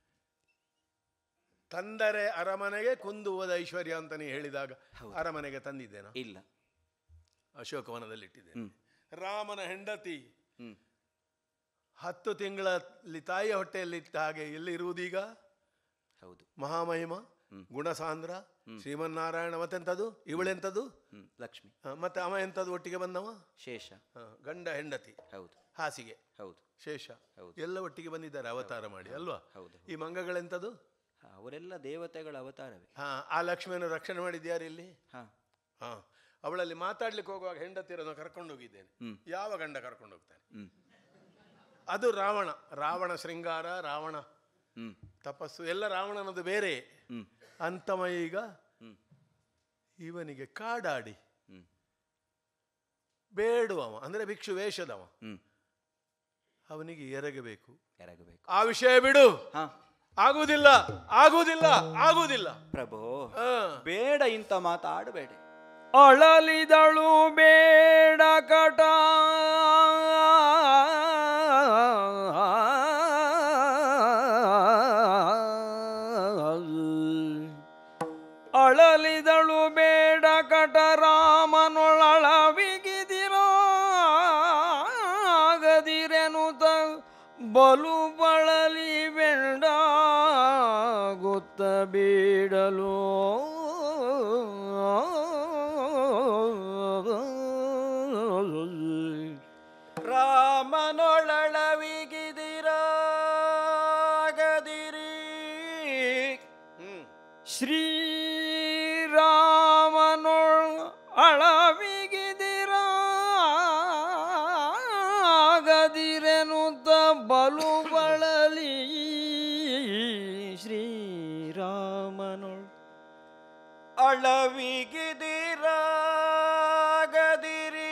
ತಂದರೆ ಅರಮನೆಗೆ ಕುಂದುವದ ಐಶ್ವರ್ಯ ಅಂತ ನೀ ಹೇಳಿದಾಗ ಅರಮನೆಗೆ ತಂದಿದ್ದೇನ ಇಲ್ಲ ಅಶೋಕವನದಲ್ಲಿ ಇಟ್ಟಿದ್ದೇನೆ ಹ್ಮ್ ರಾಮನ ಹೆಂಡತಿ ಹ್ಮ್ ಹತ್ತು ತಿಂಗಳಲ್ಲಿ ತಾಯಿಯ ಹೊಟ್ಟೆಯಲ್ಲಿದ್ದ ಹಾಗೆ ಎಲ್ಲಿ ಇರುವುದೀಗ ಹೌದು ಮಹಾಮಹಿಮ ಗುಣಸಾಂದ್ರ ಶ್ರೀಮನ್ನಾರಾಯಣ ಮತ್ತೆಂಥದ್ದು ಇವಳೆಂಥದ್ದು ಹ್ಮ್ ಲಕ್ಷ್ಮಿ ಆ, ಮತ್ತೆ ಅವ ಎಂಥದ್ದು ಒಟ್ಟಿಗೆ ಬಂದವ ಶೇಷ ಆ, ಗಂಡ ಹೆಂಡತಿ ಹೌದು ಹಾಸಿಗೆ ಹೌದು ಶೇಷ ಹೌದು. ಎಲ್ಲ ಒಟ್ಟಿಗೆ ಬಂದಿದ್ದಾರೆ ಅವತಾರ ಮಾಡಿ ಅಲ್ವಾ ಹೌದು ಈ ಮಂಗಗಳೆಂಥದ್ದು ಹಾ, ಅವರೆಲ್ಲ ದೇವತೆಗಳ ಅವತಾರವೇ ಹಾ ಆ ಲಕ್ಷ್ಮಿಯನ್ನು ರಕ್ಷಣೆ ಮಾಡಿದ್ಯಾರು ಇಲ್ಲಿ ಹಾ ಹಾ ಅವಳಲ್ಲಿ ಮಾತಾಡ್ಲಿಕ್ಕೆ ಹೋಗುವಾಗ ಹೆಂಡತಿರನ್ನು ಕರ್ಕೊಂಡು ಹೋಗಿದ್ದೇನೆ ಹ್ಮ್. ಯಾವ ಗಂಡ ಕರ್ಕೊಂಡು ಹೋಗ್ತಾನೆ ಹ್ಮ್ ಅದು ರಾವಣ ರಾವಣ ಶೃಂಗಾರ ರಾವಣ ಹ್ಮ್ ತಪಸ್ಸು ಎಲ್ಲ ರಾವಣನದು ಬೇರೆ ಹ್ಮ್ ಅಂತಮ ಈಗ ಹ್ಮ್ ಇವನಿಗೆ ಕಾಡಾಡಿ ಹ್ಮ್ ಬೇಡುವವ ಅಂದ್ರೆ ಭಿಕ್ಷು ವೇಷದವ ಹ್ಮ್ ಅವನಿಗೆ ಎರಗಬೇಕು ಎರಗಬೇಕು ಆ ವಿಷಯ ಬಿಡು ಹಾ ಆಗುವುದಿಲ್ಲ ಆಗುವುದಿಲ್ಲ ಆಗುವುದಿಲ್ಲ ಪ್ರಭು ಆ, ಬೇಡ ಇಂಥ ಮಾತಾಡಬೇಡ ಅಳಲಿದಳು ಬೇಡ ಕಟ ಅಳಲಿದಳು ಬೇಡ ಕಟ ರಾಮನೊಳಳವಿಗಿದಿರಾಗದಿರೆನುತ ಬಲು ಬಳಲಿ ಬೆಂಡ ಗೊತ್ತ ಬೀಡಲು ಹ್ಮ್ ಶ್ರೀರಾಮನೊಳ್ ಅಳವಿಗಿದಿರಾಗದಿರೆನುತ್ತ ಬಲು ಬಳಲಿ ಶ್ರೀರಾಮನೊಳ್ ಅಳವಿಗಿದಿರಾಗದಿರಿ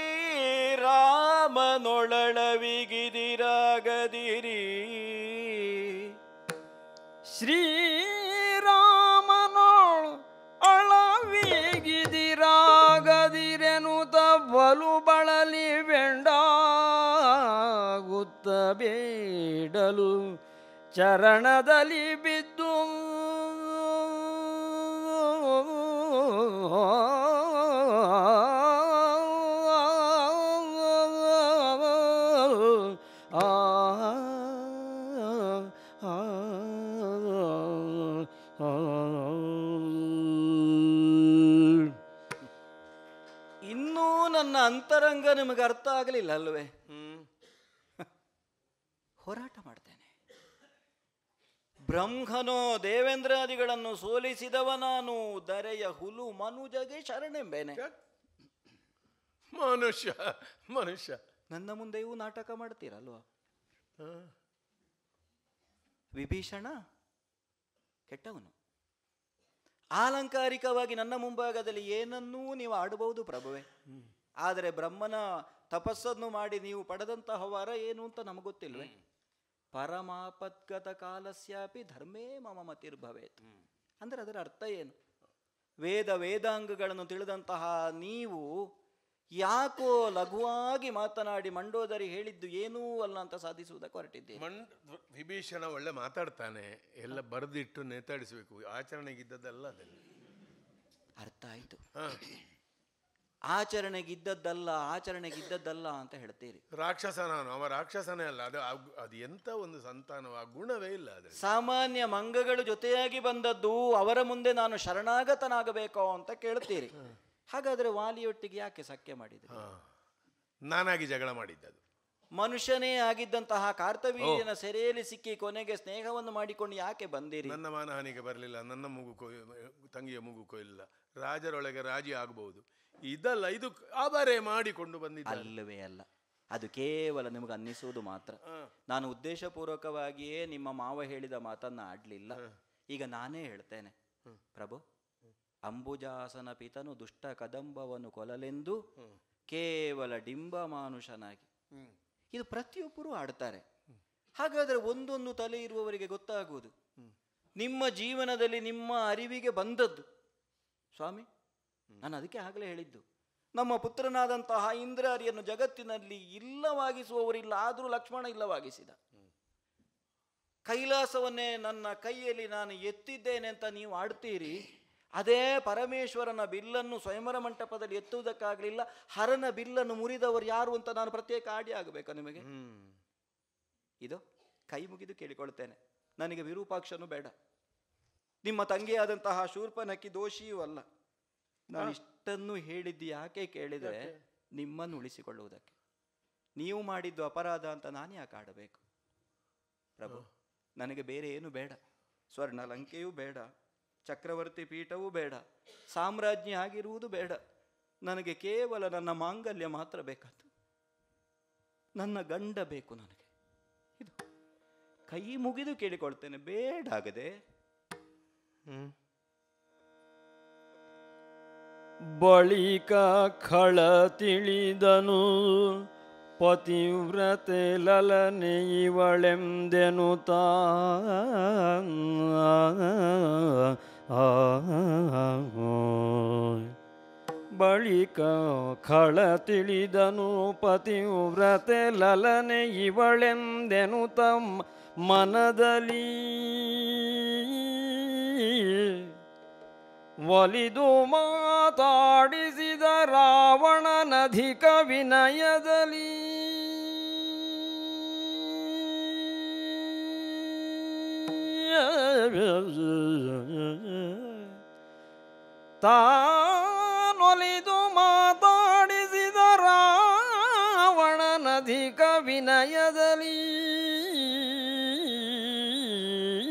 ರಾಮನೊಳಳವಿಗಿದಿರಾಗದಿರಿ ಶ್ರೀರಾಮನೋಳ್ ಅಳವಿಗಿದಿರಾಗದಿರೆನುತ ಬಲು ಬಳಲಿ ಬೆಂಡಾಗುತ್ತ ಬೇಡಲು ಚರಣದಲ್ಲಿ ಬಿದ್ದು ಆ ಇನ್ನೂ ನನ್ನ ಅಂತರಂಗ ನಿಮಗೆ ಅರ್ಥ ಆಗಲಿಲ್ಲ ಅಲ್ವೇ ಹ್ಮ್ ಹೋರಾಟ ಮಾಡ್ತೇನೆ ಬ್ರಹ್ಮನೋ ದೇವೇಂದ್ರಾದಿಗಳನ್ನು ಸೋಲಿಸಿದವ ನಾನು ದರೆಯ ಹುಲು ಮನುಜಗೆ ಶರಣೆಂಬೇನೆ ಮನುಷ್ಯ ಮನುಷ್ಯ ನನ್ನ ಮುಂದೆಯೂ ನಾಟಕ ಮಾಡ್ತೀರಲ್ವಾ ಹ. ವಿಭೀಷಣ ಕೆಟ್ಟವನು ಆಲಂಕಾರಿಕವಾಗಿ ನನ್ನ ಮುಂಭಾಗದಲ್ಲಿ ಏನನ್ನೂ ನೀವು ಆಡಬಹುದು ಪ್ರಭುವೆ ಆದರೆ ಬ್ರಹ್ಮನ ತಪಸ್ಸನ್ನು ಮಾಡಿ ನೀವು ಪಡೆದಂತಹ ವರ ಏನು ಅಂತ ನಮಗೆ ಗೊತ್ತಿಲ್ವೇ ಪರಮಾಪದ್ಗತ ಕಾಲಸ್ಯಾಪಿ ಧರ್ಮೇ ಮಮ ಮತಿರ್ಭವೇತ್ ಅಂದ್ರೆ ಅದರ ಅರ್ಥ ಏನು ವೇದ ವೇದಾಂಗಗಳನ್ನು ತಿಳಿದಂತಹ ನೀವು ಯಾಕೋ ಲಘುವಾಗಿ ಮಾತನಾಡಿ ಮಂಡೋದರಿ ಹೇಳಿದ್ದು ಏನೂ ಅಲ್ಲ ಅಂತ ಸಾಧಿಸುವುದಕ್ಕೆ ಹೊರಟಿದ್ದೀರಿ ಮಂಡ್ ವಿಭೀಷಣ ಒಳ್ಳೆ ಮಾತಾಡ್ತಾನೆ ಎಲ್ಲ ಬರೆದಿಟ್ಟು ನೇತಾಡಿಸ್ಬೇಕು ಆಚರಣೆಗಿದ್ದದ್ದಲ್ಲ ಅದೆಲ್ಲ ಅರ್ಥ ಆಯ್ತು ಹ. ಆಚರಣೆಗಿದ್ದದ್ದಲ್ಲ ಆಚರಣೆಗಿದ್ದದ್ದಲ್ಲ ಅಂತ ಹೇಳ್ತೀರಿ ರಾಕ್ಷಸ ನಾನು ಅವ ರಾಕ್ಷಸನೇ ಅಲ್ಲ ಅದು ಆ- ಅದು ಎಂತ ಒಂದು ಸಂತಾನ ಆ ಗುಣವೇ ಇಲ್ಲ ಅದ್ರಲ್ಲಿ ಸಾಮಾನ್ಯ ಮಂಗಗಳು ಜೊತೆಯಾಗಿ ಬಂದದ್ದು ಅವರ ಮುಂದೆ ನಾನು ಶರಣಾಗತನಾಗಬೇಕೋ ಅಂತ ಕೇಳ್ತೀರಿ ಹಾಗಾದ್ರೆ ವಾಲಿಯೊಟ್ಟಿಗೆ ಯಾಕೆ ಸಖ್ಯ ಮಾಡಿದ್ರಿ ಹ. ನಾನಾಗಿ ಜಗಳ ಮಾಡಿದ್ದದು ಮನುಷ್ಯನೇ ಆಗಿದ್ದಂತಹ ಕಾರ್ತವೀರ್ಯನ ಸೆರೆಯಲ್ಲಿ ಸಿಕ್ಕಿ ಕೊನೆಗೆ ಸ್ನೇಹವನ್ನು ಮಾಡಿಕೊಂಡು ಯಾಕೆ ಬಂದಿರಿ ನನ್ನ ಮಾನಹಾನಿಗೆ ಬರಲಿಲ್ಲ ನನ್ನ ಮೂಗು ಕೊಯ್ ತಂಗಿಯ ಮೂಗು ಕೊಯ್ಲಿಲ್ಲ ರಾಜರೊಳಗೆ ರಾಜಿ ಆಗಬಹುದು ಇದಲ್ಲ ಇದು ಅಬರೆ ಮಾಡಿಕೊಂಡು ಬಂದಿದ್ದ ಅಲ್ಲವೇ ಅಲ್ಲ ಅದು ಕೇವಲ ನಿಮಗೆ ಅನ್ನಿಸುವುದು ಮಾತ್ರ ನಾನು ಉದ್ದೇಶಪೂರ್ವಕವಾಗಿಯೇ ನಿಮ್ಮ ಮಾವ ಹೇಳಿದ ಮಾತನ್ನ ಆಡ್ಲಿಲ್ಲ ಈಗ ನಾನೇ ಹೇಳ್ತೇನೆ ಪ್ರಭು ಅಂಬುಜಾಸನ ಪಿತನು ದುಷ್ಟ ಕದಂಬವನ್ನು ಕೊಲಲೆಂದು ಕೇವಲ ಡಿಂಬ ಮಾನುಷನಾಗಿ ಇದು ಪ್ರತಿಯೊಬ್ಬರು ಆಡ್ತಾರೆ ಹಾಗಾದ್ರೆ ಒಂದೊಂದು ತಲೆ ಇರುವವರಿಗೆ ಗೊತ್ತಾಗುವುದು ನಿಮ್ಮ ಜೀವನದಲ್ಲಿ ನಿಮ್ಮ ಅರಿವಿಗೆ ಬಂದದ್ದು ಸ್ವಾಮಿ ನಾನು ಅದಕ್ಕೆ ಆಗಲೇ ಹೇಳಿದ್ದು ನಮ್ಮ ಪುತ್ರನಾದಂತಹ ಇಂದ್ರಾರಿಯನ್ನು ಜಗತ್ತಿನಲ್ಲಿ ಇಲ್ಲವಾಗಿಸುವವರಿಲ್ಲ ಆದರೂ ಲಕ್ಷ್ಮಣ ಇಲ್ಲವಾಗಿಸಿದ ಕೈಲಾಸವನ್ನೇ ನನ್ನ ಕೈಯಲ್ಲಿ ನಾನು ಎತ್ತಿದ್ದೇನೆ ಅಂತ ನೀವು ಆಡ್ತೀರಿ ಅದೇ ಪರಮೇಶ್ವರನ ಬಿಲ್ಲನ್ನು ಸ್ವಯಂವರ ಮಂಟಪದಲ್ಲಿ ಎತ್ತುವುದಕ್ಕಾಗಲಿಲ್ಲ ಹರನ ಬಿಲ್ಲನ್ನು ಮುರಿದವರು ಯಾರು ಅಂತ ನಾನು ಪ್ರತ್ಯೇಕ ಆಡಿ ಆಗಬೇಕಾ ನಿಮಗೆ ಇದು ಕೈ ಮುಗಿದು ಕೇಳಿಕೊಳ್ತೇನೆ ನನಗೆ ವಿರೂಪಾಕ್ಷನು ಬೇಡ ನಿಮ್ಮ ತಂಗಿಯಾದಂತಹ ಶೂರ್ಪನಕ್ಕಿ ದೋಷಿಯೂ ಅಲ್ಲ ನಾನು ಇಷ್ಟನ್ನು ಹೇಳಿದ್ದು ಯಾಕೆ ಕೇಳಿದರೆ ನಿಮ್ಮನ್ನು ಉಳಿಸಿಕೊಳ್ಳುವುದಕ್ಕೆ ನೀವು ಮಾಡಿದ್ದು ಅಪರಾಧ ಅಂತ ನಾನು ಯಾಕೆ ಆಡಬೇಕು ಪ್ರಭು ನನಗೆ ಬೇರೆ ಏನು ಬೇಡ ಸ್ವರ್ಣ ಲಂಕೆಯೂ ಬೇಡ ಚಕ್ರವರ್ತಿ ಪೀಠವೂ ಬೇಡ ಸಾಮ್ರಾಜ್ಞಿ ಆಗಿರುವುದು ಬೇಡ ನನಗೆ ಕೇವಲ ನನ್ನ ಮಾಂಗಲ್ಯ ಮಾತ್ರ ಬೇಕಾದ್ದು ನನ್ನ ಗಂಡ ಬೇಕು ನನಗೆ ಇದು ಕೈ ಮುಗಿದು ಕೇಳಿಕೊಳ್ತೇನೆ ಬೇಡ ಆಗದೆ ಬಳಿಕ ಖಳ ತಿಳಿದನು ಪತಿವ್ರತೆ ಲಲನೆ ಇವಳೆಂದೆನು ತಾ ಬಳಿಕ ಖಳ ತಿಳಿದನು ಪತಿವ್ರತೆ ಲಲನೆ ಇವಳೆಂದೆನು ತಮ್ಮ ಮನದಲ್ಲಿ ಒಲಿದು ಮಾತಾಡಿಸಿದ ರಾವಣನಧಿಕ ವಿನಯದಲ್ಲಿ ತಾನೊಲಿದು ಮಾತಾಡಿಸಿದ ರಾವಣನಧಿಕ ವಿನಯದಲ್ಲಿ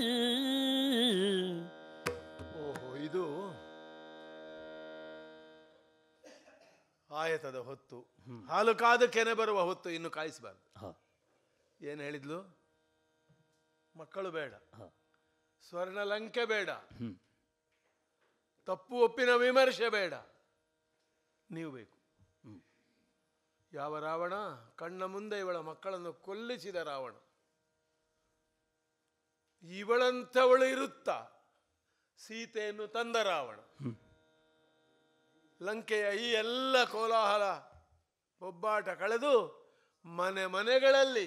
ಆಯತದ ಹೊತ್ತು ಹಾಲು ಕಾದು ಕೆನೆ ಬರುವ ಹೊತ್ತು ಇನ್ನು ಕಾಯಿಸಬಾರ್ದು ಹ ಏನು ಹೇಳಿದ್ಲು ಮಕ್ಕಳು ಬೇಡ ಹ. ಸ್ವರ್ಣ ಲಂಕೆ ಬೇಡ ಹ್ಮ್. ತಪ್ಪು ಒಪ್ಪಿನ ವಿಮರ್ಶೆ ಬೇಡ ನೀವು ಬೇಕು ಯಾವ ರಾವಣ ಕಣ್ಣ ಮುಂದೆ ಇವಳ ಮಕ್ಕಳನ್ನು ಕೊಲ್ಲಿಸಿದ ರಾವಣ ಇವಳಂಥವಳು ಇರುತ್ತಾ ಸೀತೆಯನ್ನು ತಂದ ರಾವಣ ಲಂಕೆಯ ಈ ಎಲ್ಲ ಕೋಲಾಹಲ ಒಬ್ಬಾಟ ಕಳೆದು ಮನೆ ಮನೆಗಳಲ್ಲಿ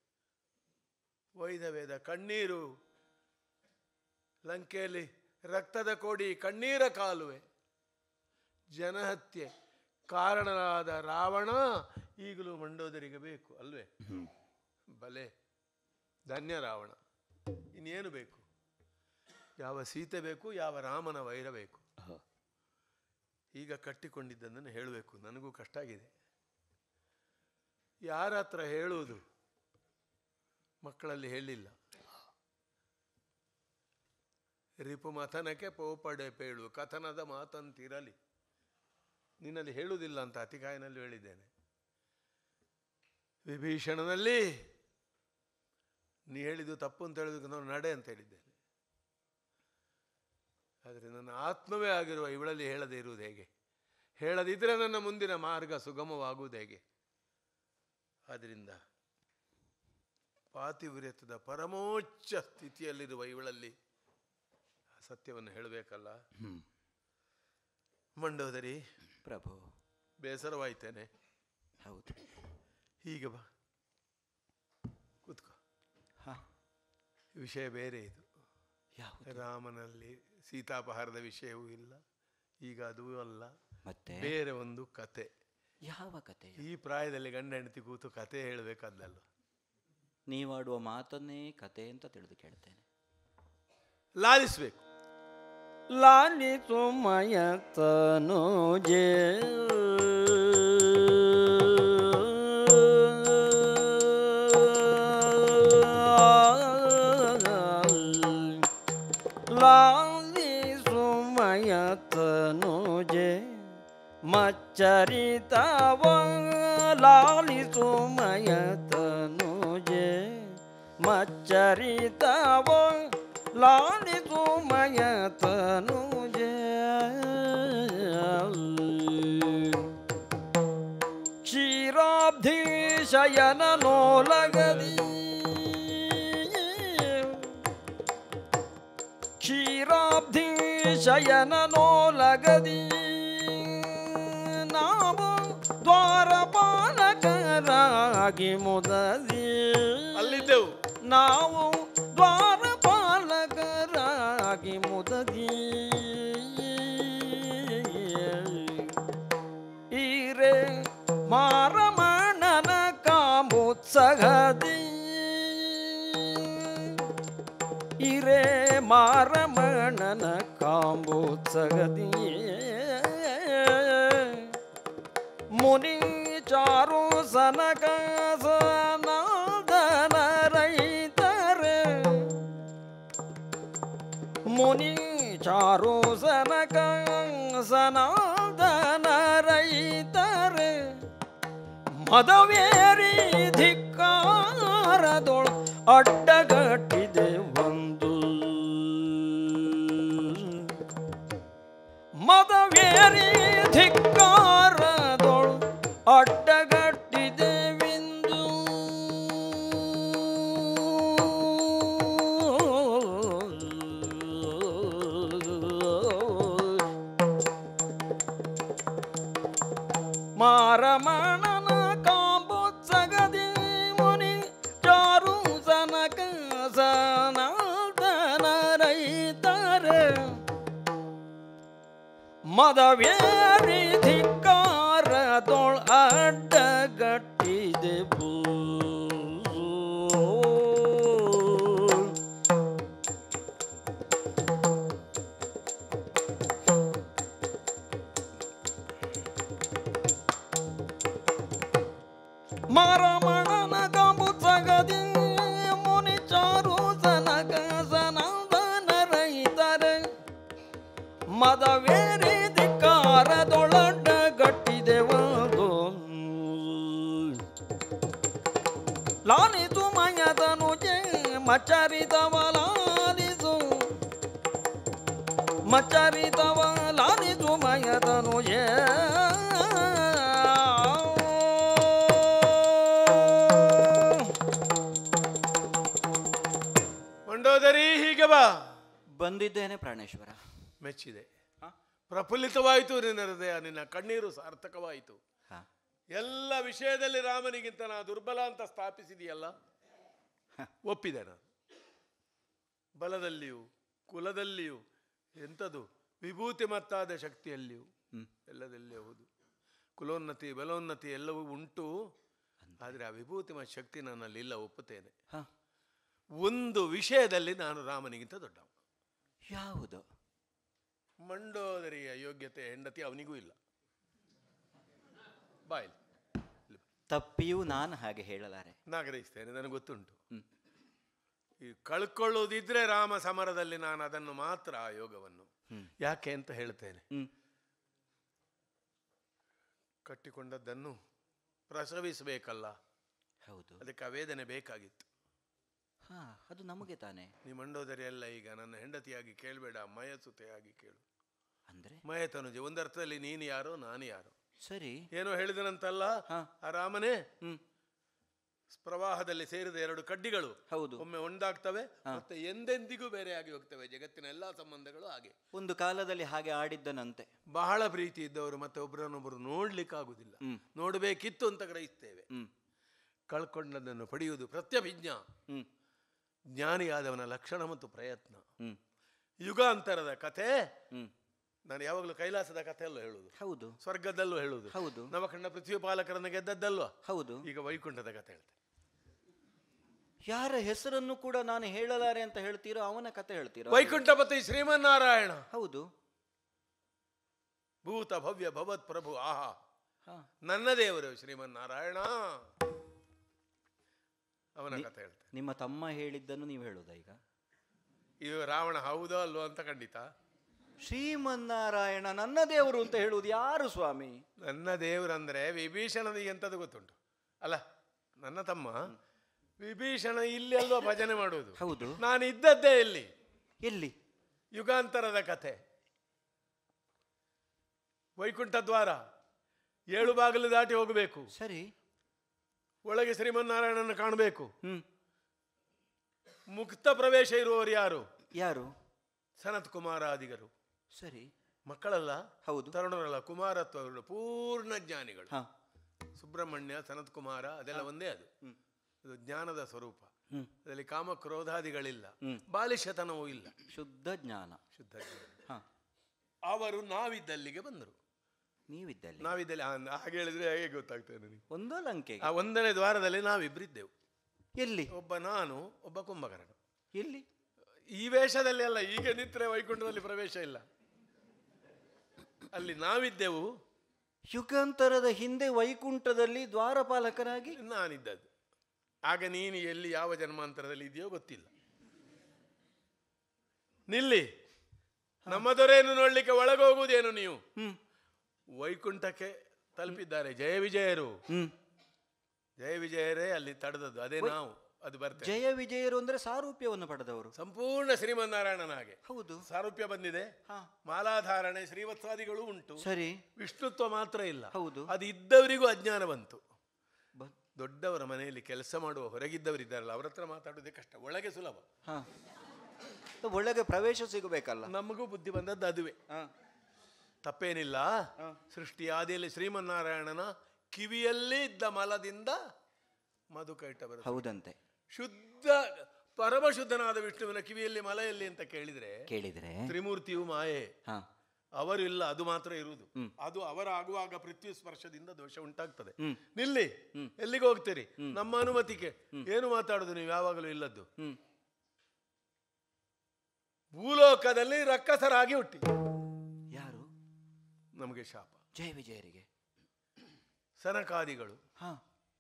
ವೈದವೇದ ಕಣ್ಣೀರು ಲಂಕೆಯಲ್ಲಿ ರಕ್ತದ ಕೋಡಿ ಕಣ್ಣೀರ ಕಾಲುವೆ ಜನಹತ್ಯೆ ಕಾರಣನಾದ ರಾವಣ ಈಗಲೂ ಮಂಡೋದರಿಗೆ ಬೇಕು ಅಲ್ವೇ ಬಲೆ ಧನ್ಯ ರಾವಣ ಇನ್ನೇನು ಬೇಕು ಯಾವ ಸೀತೆ ಬೇಕು ಯಾವ ರಾಮನ ವೈರ ಬೇಕು ಹ ಈಗ ಕಟ್ಟಿಕೊಂಡಿದ್ದನ್ನು ಹೇಳಬೇಕು ನನಗೂ ಕಷ್ಟ ಆಗಿದೆ ಯಾರ ಹತ್ರ ಹೇಳುವುದು ಮಕ್ಕಳಲ್ಲಿ ಹೇಳಿಲ್ಲ ರಿಪು ಮಥನಕ್ಕೆ ಪೋಪಡೆ ಪೇಳು ಕಥನದ ಮಾತಂತಿರಲಿ ನಿನ್ನಲ್ಲಿ ಹೇಳುವುದಿಲ್ಲ ಅಂತ ಅತಿಕಾಯನಲ್ಲಿ ಹೇಳಿದ್ದೇನೆ ವಿಭೀಷಣನಲ್ಲಿ ನೀ ಹೇಳಿದ್ದು ತಪ್ಪು ಅಂತ ಹೇಳಿದಕ್ಕೆ ನಾನು ನಡೆ ಅಂತ ಹೇಳಿದ್ದೇನೆ ಆದರೆ ನನ್ನ ಆತ್ಮವೇ ಆಗಿರುವ ಇವಳಲ್ಲಿ ಹೇಳದೇ ಇರುವುದು ಹೇಗೆ ಹೇಳದಿದ್ರೆ ನನ್ನ ಮುಂದಿನ ಮಾರ್ಗ ಸುಗಮವಾಗುವುದು ಹೇಗೆ ಆದ್ದರಿಂದ ಪಾತಿವ್ರತ್ಯದ ಪರಮೋಚ್ಚ ಸ್ಥಿತಿಯಲ್ಲಿರುವ ಇವಳಲ್ಲಿ ಸತ್ಯವನ್ನು ಹೇಳಬೇಕಲ್ಲ ಹ್ಮ್ ಮಂಡೋದರಿ ಪ್ರಭು ಬೇಸರವಾಯ್ತೇನೆ ಹೌದು ಹೀಗೆ ಬಾ ಕೂತ್ಕೋ ಹಾ ವಿಷಯ ಬೇರೆ ಇದು ಯಾವುದು ರಾಮನಲ್ಲಿ ಸೀತಾಪಹಾರದ ವಿಷಯವೂ ಇಲ್ಲ ಈಗ ಅದೂ ಅಲ್ಲ ಮತ್ತೆ ಬೇರೆ ಒಂದು ಕತೆ ಯಾವ ಕತೆ ಈ ಪ್ರಾಯದಲ್ಲಿ ಗಂಡ ಹೆಂಡತಿ ಕೂತು ಕತೆ ಹೇಳಬೇಕಾದಲ್ಲ ನೀವಾಡುವ ಮಾತನ್ನೇ ಕತೆ ಅಂತ ತಿಳಿದು ಕೇಳ್ತೇನೆ ಲಾಲಿಸ್ಬೇಕು ಲಾಲಿತು ಮಯತನುಜೆ ಲಾಲಿಸು ಮಯತನುಜೆ ಮಚ್ಚರಿತವ ಲಾಲಿಸು ಮಯತನುಜೆ ಮಚ್ಚರಿತವ ಲಾಲಿಸು ಮಯತನುಜೆ ಕ್ಷೀರಾಬ್ಧಿ ಶಯನ ನೋಲಗದಿ ಕ್ಷೀರಾಬ್ಧಿ ಶಯನ ನೋಲಗದಿ ನಾವು ದ್ವಾರಪಾಲಕರಾಗಿ ಮುದದಿ ಅಲ್ಲಿದ್ದೆವು ನಾವು ದ್ವಾರಪಾಲಕರಾಗಿ ಮುದದಿ ಈರೆ ಮಾರಮಣನ ಕಾಮುತ್ಸಗದಿ ಇರೆ ಮಾರಮಣನ ಕಾಂಬೋತ್ಸಗದಿ ಮುನಿ ಚಾರು ಸನಕ ಸನಾದನ ರೈತರೆ ಮುನಿ ಚಾರು ಸನಕ ಸನಾದನ ರೈತರೆ ಮದವೇರಿ ಧಿಕ್ಕಾರದೊಳ ಅಡ್ಡಗಟ್ಟಿದೆ ಒಂದು ಮದವೇರಿ ಧಿಕ್ಕಾರದೊಳ ಅಡ್ಡಗಟ್ಟಿದೆ ವಿಂದು ಮಾರಮಣನ ಕಾಂಬೋತ್ಸಗದಿ ಮುನಿ ಚಾರು ಸನಕ ಸನಾತನ ರೈತರೆ ಮದವೇರಿ ಧಿಕ್ಕಾರದೊಳ ಅಡ್ಡಗಟ್ಟಿದೆ ಭೂ ಮರಮಣನ ಕಾಂಬುತ್ಸಗದಿ ಮುನಿ ಚಾರು ಸನಕ ಸನಾತನ ರೈತರೆ ಮದವೇರಿ ಧಿಕ್ಕಾರದೊಳಡ್ಡ ಗಟ್ಟಿದೆ ಒಂದು ಮಚ್ಚರಿತವಲಾಲಿಸು ಮಚ್ಚರಿತವಲಾಲಿಸು ಮಯತನು ಏ ಮಂಡೋದರಿ ಹೀಗೆ ಬಾ ಬಂದಿದ್ದೇನೆ ಪ್ರಾಣೇಶ್ವರ ಮೆಚ್ಚಿದೆ ಹ? ಪ್ರಫುಲ್ಲಿತವಾಯಿತು ನಿನ್ನ ಹೃದಯ ನಿನ್ನ ಕಣ್ಣೀರು ಸಾರ್ಥಕವಾಯಿತು ಹಾ ಎಲ್ಲ ವಿಷಯದಲ್ಲಿ ರಾಮನಿಗಿಂತ ನಾ ದುರ್ಬಲ ಅಂತ ಸ್ಥಾಪಿಸಿದೆಯಲ್ಲ ಒಪ್ಪಿದೆ ನಾನು ಬಲದಲ್ಲಿಯೂ ಕುಲದಲ್ಲಿಯೂ ಎಂಥದು ವಿಭೂತಿ ಮತ್ತಾದ ಶಕ್ತಿಯಲ್ಲಿಯೂ ಹ್ಮ್. ಎಲ್ಲದಲ್ಲಿ ಹೌದು ಕುಲೋನ್ನತಿ ಬಲೋನ್ನತಿ ಎಲ್ಲವೂ ಉಂಟು ಆದರೆ ಆ ವಿಭೂತಿ ಮತ್ತು ಶಕ್ತಿ ನನ್ನಲ್ಲಿ ಇಲ್ಲ ಒಪ್ಪುತ್ತೇನೆ ಹಾ ಒಂದು ವಿಷಯದಲ್ಲಿ ನಾನು ರಾಮನಿಗಿಂತ ದೊಡ್ಡವ ಯಾವುದು ಮಂಡೋದರಿಯ ಯೋಗ್ಯತೆ ಹೆಂಡತಿ ಅವನಿಗೂ ಇಲ್ಲ ಬಾಯ್ ತಪ್ಪಿಯೂ ನಾನು ಹಾಗೆ ಹೇಳಲಾರೆ ನಾಗರಿಸ್ತೇನೆ ನನಗೆ ಗೊತ್ತುಂಟು ಹ್ಮ್. ಈ ಕಳ್ಕೊಳ್ಳುವುದಿದ್ರೆ ರಾಮ ಸಮರದಲ್ಲಿ ನಾನು ಅದನ್ನು ಮಾತ್ರ ಆ ಯೋಗವನ್ನು ಹ್ಮ್. ಯಾಕೆ ಅಂತ ಹೇಳ್ತೇನೆ ಹ್ಮ್ ಕಟ್ಟಿಕೊಂಡದ್ದನ್ನು ಪ್ರಸವಿಸಬೇಕಲ್ಲ ಹೌದು ಅದಕ್ಕೆ ಆ ವೇದನೆ ಬೇಕಾಗಿತ್ತು ಹಾ ಅದು ನಮಗೆ ತಾನೆ ನೀ ಮಂಡೋದರಿ ಎಲ್ಲ ಈಗ ನನ್ನ ಹೆಂಡತಿಯಾಗಿ ಕೇಳಬೇಡ ಮಯಸುತೆಯಾಗಿ ಕೇಳು ಅಂದ್ರೆ ಮಯತನುಜ ಒಂದರ್ಥದಲ್ಲಿ ನೀನು ಯಾರೋ ನಾನು ಯಾರೋ ಸರಿ ಏನೋ ಹೇಳಿದನಂತಲ್ಲ ಹಾ. ಆ ರಾಮನೇ ಹ್ಮ್ ಪ್ರವಾಹದಲ್ಲಿ ಸೇರಿದ ಎರಡು ಕಡ್ಡಿಗಳು ಹೌದು ಒಮ್ಮೆ ಒಂದಾಗ್ತವೆ ಮತ್ತೆ ಎಂದೆಂದಿಗೂ ಬೇರೆಯಾಗಿ ಹೋಗ್ತವೆ ಜಗತ್ತಿನ ಎಲ್ಲಾ ಸಂಬಂಧಗಳು ಹಾಗೆ ಒಂದು ಕಾಲದಲ್ಲಿ ಹಾಗೆ ಆಡಿದ್ದನಂತೆ ಬಹಳ ಪ್ರೀತಿ ಇದ್ದವರು ಮತ್ತೆ ಒಬ್ಬರನ್ನೊಬ್ಬರು ನೋಡ್ಲಿಕ್ಕಾಗುದಿಲ್ಲ ಹ್ಮ್. ನೋಡಬೇಕಿತ್ತು ಅಂತ ಗ್ರಹಿಸ್ತೇವೆ ಹ್ಮ್ ಕಳ್ಕೊಂಡದ್ದನ್ನು ಪಡೆಯುವುದು ಪ್ರತ್ಯಭಿಜ್ಞ ಹ್ಮ್ ಜ್ಞಾನಿಯಾದವನ ಲಕ್ಷಣ ಮತ್ತು ಪ್ರಯತ್ನ ಹ್ಮ್ ಯುಗಾಂತರದ ಕಥೆ ಹ್ಮ್ ನಾನು ಯಾವಾಗಲೂ ಕೈಲಾಸದ ಕಥೆಯಲ್ಲೂ ಹೇಳುವುದು ಹೌದು ಸ್ವರ್ಗದಲ್ಲೂ ಹೇಳುವುದು ಹೌದು ನವಖಂಡ ಪೃಥ್ವಿ ಪಾಲಕರನ್ನು ಗೆದ್ದದ್ದಲ್ವಾ ಹೌದು ಈಗ ವೈಕುಂಠದ ಕಥೆ ಹೇಳ್ತೇನೆ ಯಾರ ಹೆಸರನ್ನು ಕೂಡ ನಾನು ಹೇಳಲಾರೆ ಅಂತ ಹೇಳ್ತೀರೋ ಅವನ ಕತೆ ಹೇಳ್ತೀರೋ ವೈಕುಂಠಪತಿ ಶ್ರೀಮನ್ನಾರಾಯಣ ಹೌದು ಭೂತ ಭವ್ಯ ಭವತ್ ಪ್ರಭು ಆಹಾ ಹಾ ನನ್ನ ದೇವರು ಶ್ರೀಮನ್ನಾರಾಯಣ ಅವನ ಕಥೆ ಹೇಳ್ತೇನೆ ನಿಮ್ಮ ತಮ್ಮ ಹೇಳಿದ್ದನ್ನು ನೀವು ಹೇಳೋದಾ ಈಗ ಇದು ರಾವಣ ಹೌದೋ ಅಲ್ವೋ ಅಂತ ಖಂಡಿತ ಶ್ರೀಮನ್ನಾರಾಯಣ ನನ್ನ ದೇವರು ಅಂತ ಹೇಳುವುದು ಯಾರು ಸ್ವಾಮಿ ನನ್ನ ದೇವರಂದ್ರೆ ವಿಭೀಷಣನಿಗೆ ಎಂಥದ್ದು ಗೊತ್ತುಂಟು ಅಲ್ಲ ನನ್ನ ತಮ್ಮ ವಿಭೀಷಣ ಇಲ್ಲಿ ಅಲ್ವಾ ಭಜನೆ ಮಾಡುವುದು ಹೌದು ನಾನು ಇದ್ದದ್ದೇ ಇಲ್ಲಿ ಎಲ್ಲಿ ಯುಗಾಂತರದ ಕಥೆ ವೈಕುಂಠ ದ್ವಾರ ಏಳು ಬಾಗಿಲು ದಾಟಿ ಹೋಗಬೇಕು ಸರಿ ಒಳಗೆ ಶ್ರೀಮನ್ನಾರಾಯಣನ ಕಾಣಬೇಕು ಹ್ಮ್ ಮುಕ್ತ ಪ್ರವೇಶ ಇರುವವರು ಯಾರು ಯಾರು ಸನತ್ ಕುಮಾರಾದಿಗರು ಸರಿ ಮಕ್ಕಳಲ್ಲ ಹೌದು ತರುಣರಲ್ಲ ಕುಮಾರತ್ವ ಪೂರ್ಣ ಜ್ಞಾನಿಗಳು ಹಾ ಸುಬ್ರಹ್ಮಣ್ಯ ಸನತ್ ಕುಮಾರ ಅದೆಲ್ಲ ಒಂದೇ ಅದು ಹ್ಮ್. ಅದು ಜ್ಞಾನದ ಸ್ವರೂಪ ಹ್ಮ್ ಅದರಲ್ಲಿ ಕಾಮ ಕ್ರೋಧಾದಿಗಳಿಲ್ಲ ಹ್ಮ್. ಬಾಲಿಶತನವೂ ಇಲ್ಲ ಶುದ್ಧ ಜ್ಞಾನ ಶುದ್ಧ ಜ್ಞಾನ ಹಾ ಅವರು ನಾವಿದ್ದಲ್ಲಿಗೆ ಬಂದರು ನೀವಿದ್ದಲ್ಲಿ ನಾವಿದ್ದಲ್ಲಿ ಆ- ಹಾಗೆ ಹೇಳಿದ್ರೆ ಹೇಗೆ ಗೊತ್ತಾಗ್ತದೆ ನನಗೆ ಒಂದೋ ಲಂಕೆಗೆ ಆ ಒಂದನೇ ದ್ವಾರದಲ್ಲಿ ನಾವಿಬ್ಬರಿದ್ದೆವು ಎಲ್ಲಿ ಒಬ್ಬ ನಾನು ಒಬ್ಬ ಕುಂಭಕರ್ಣ ಎಲ್ಲಿ ಈ ವೇಷದಲ್ಲಿ ಅಲ್ಲ ಈಗ ನಿಂತರೆ ವೈಕುಂಠದಲ್ಲಿ ಪ್ರವೇಶ ಇಲ್ಲ ಅಲ್ಲಿ ನಾವಿದ್ದೆವು ಯುಗಾಂತರದ ಹಿಂದೆ ವೈಕುಂಠದಲ್ಲಿ ದ್ವಾರಪಾಲಕರಾಗಿ ನಾನಿದ್ದದ್ದು ಆಗ ನೀನು ಎಲ್ಲಿ ಯಾವ ಜನ್ಮಾಂತರದಲ್ಲಿ ಇದೆಯೋ ಗೊತ್ತಿಲ್ಲ ನಿಲ್ಲಿ ನಮ್ಮ ದೊರೆಯನ್ನು ನೋಡ್ಲಿಕ್ಕೆ ಒಳಗೋಗುವುದೇನು ನೀವು ಹ್ಮ್ ವೈಕುಂಠಕ್ಕೆ ತಲುಪಿದ್ದಾರೆ ಜಯ ವಿಜಯರು ಹ್ಮ್ ಜಯ ವಿಜಯರೇ ಅಲ್ಲಿ ತಡೆದದ್ದು ಅದೇ ನಾವು ಅದು ಬರ್ತೇವೆ ಜಯ ವಿಜಯರು ಅಂದ್ರೆ ಸಾರೂಪ್ಯವನ್ನು ಪಡೆದವರು ಸಂಪೂರ್ಣ ಶ್ರೀಮನ್ನಾರಾಯಣನ ಹಾಗೆ ಹೌದು ಸಾರೂಪ್ಯ ಬಂದಿದೆ ಹಾ ಮಾಲಾಧಾರಣೆ ಶ್ರೀವತ್ಸಾದಿಗಳು ಉಂಟು ಸರಿ ವಿಷ್ಣುತ್ವ ಮಾತ್ರ ಇಲ್ಲ ಹೌದು ಅದು ಇದ್ದವರಿಗೂ ಅಜ್ಞಾನ ಬಂತು ಬ- ದೊಡ್ಡವರ ಮನೆಯಲ್ಲಿ ಕೆಲಸ ಮಾಡುವ ಹೊರಗಿದ್ದವರಿದ್ದಾರಲ್ಲ ಅವ್ರ ಹತ್ರ ಮಾತಾಡೋದೇ ಕಷ್ಟ ಒಳಗೆ ಸುಲಭ ಹಾ ಒಳಗೆ ಪ್ರವೇಶ ಸಿಗಬೇಕಲ್ಲ ನಮಗೂ ಬುದ್ಧಿ ಬಂದದ್ದು ಅದುವೆ ಹಾ ತಪ್ಪೇನಿಲ್ಲ ಹಾ. ಸೃಷ್ಟಿ ಆದಿಯಲ್ಲಿ ಶ್ರೀಮನ್ನಾರಾಯಣನ ಕಿವಿಯಲ್ಲಿ ಇದ್ದ ಮಲದಿಂದ ಮಧುಕೈಟ ಬರುತ್ತೆ ಹೌದಂತೆ ಶುದ್ಧ ಪರಮಶುದ್ಧನಾದ ವಿಷ್ಣುವಿನ ಕಿವಿಯಲ್ಲಿ ಮಲ ಎಲ್ಲಿ ಅಂತ ಕೇಳಿದ್ರೆ ಕೇಳಿದ್ರೆ ತ್ರಿಮೂರ್ತಿಯು ಮಾಯೆ ಹಾ ಅವರು ಇಲ್ಲ ಅದು ಮಾತ್ರ ಇರುವುದು ಹ್ಮ್. ಅದು ಅವರ ಆಗುವಾಗ ಪೃಥ್ವಿ ಸ್ಪರ್ಶದಿಂದ ದೋಷ ಉಂಟಾಗ್ತದೆ ಹ್ಮ್. ನಿಲ್ಲಿ ಎಲ್ಲಿಗೆ ಹೋಗ್ತೀರಿ ನಮ್ಮ ಅನುಮತಿಗೆ ಏನು ಮಾತಾಡುದು ನೀವು ಯಾವಾಗಲೂ ಇಲ್ಲದ್ದು ಹ್ಮ್ ಭೂಲೋಕದಲ್ಲಿ ರಕ್ಕಸರಾಗಿ ಹುಟ್ಟಿ ಯಾರು ನಮಗೆ ಶಾಪ ಜಯ ವಿಜಯರಿಗೆ ಸನಕಾದಿಗಳು ಹಾ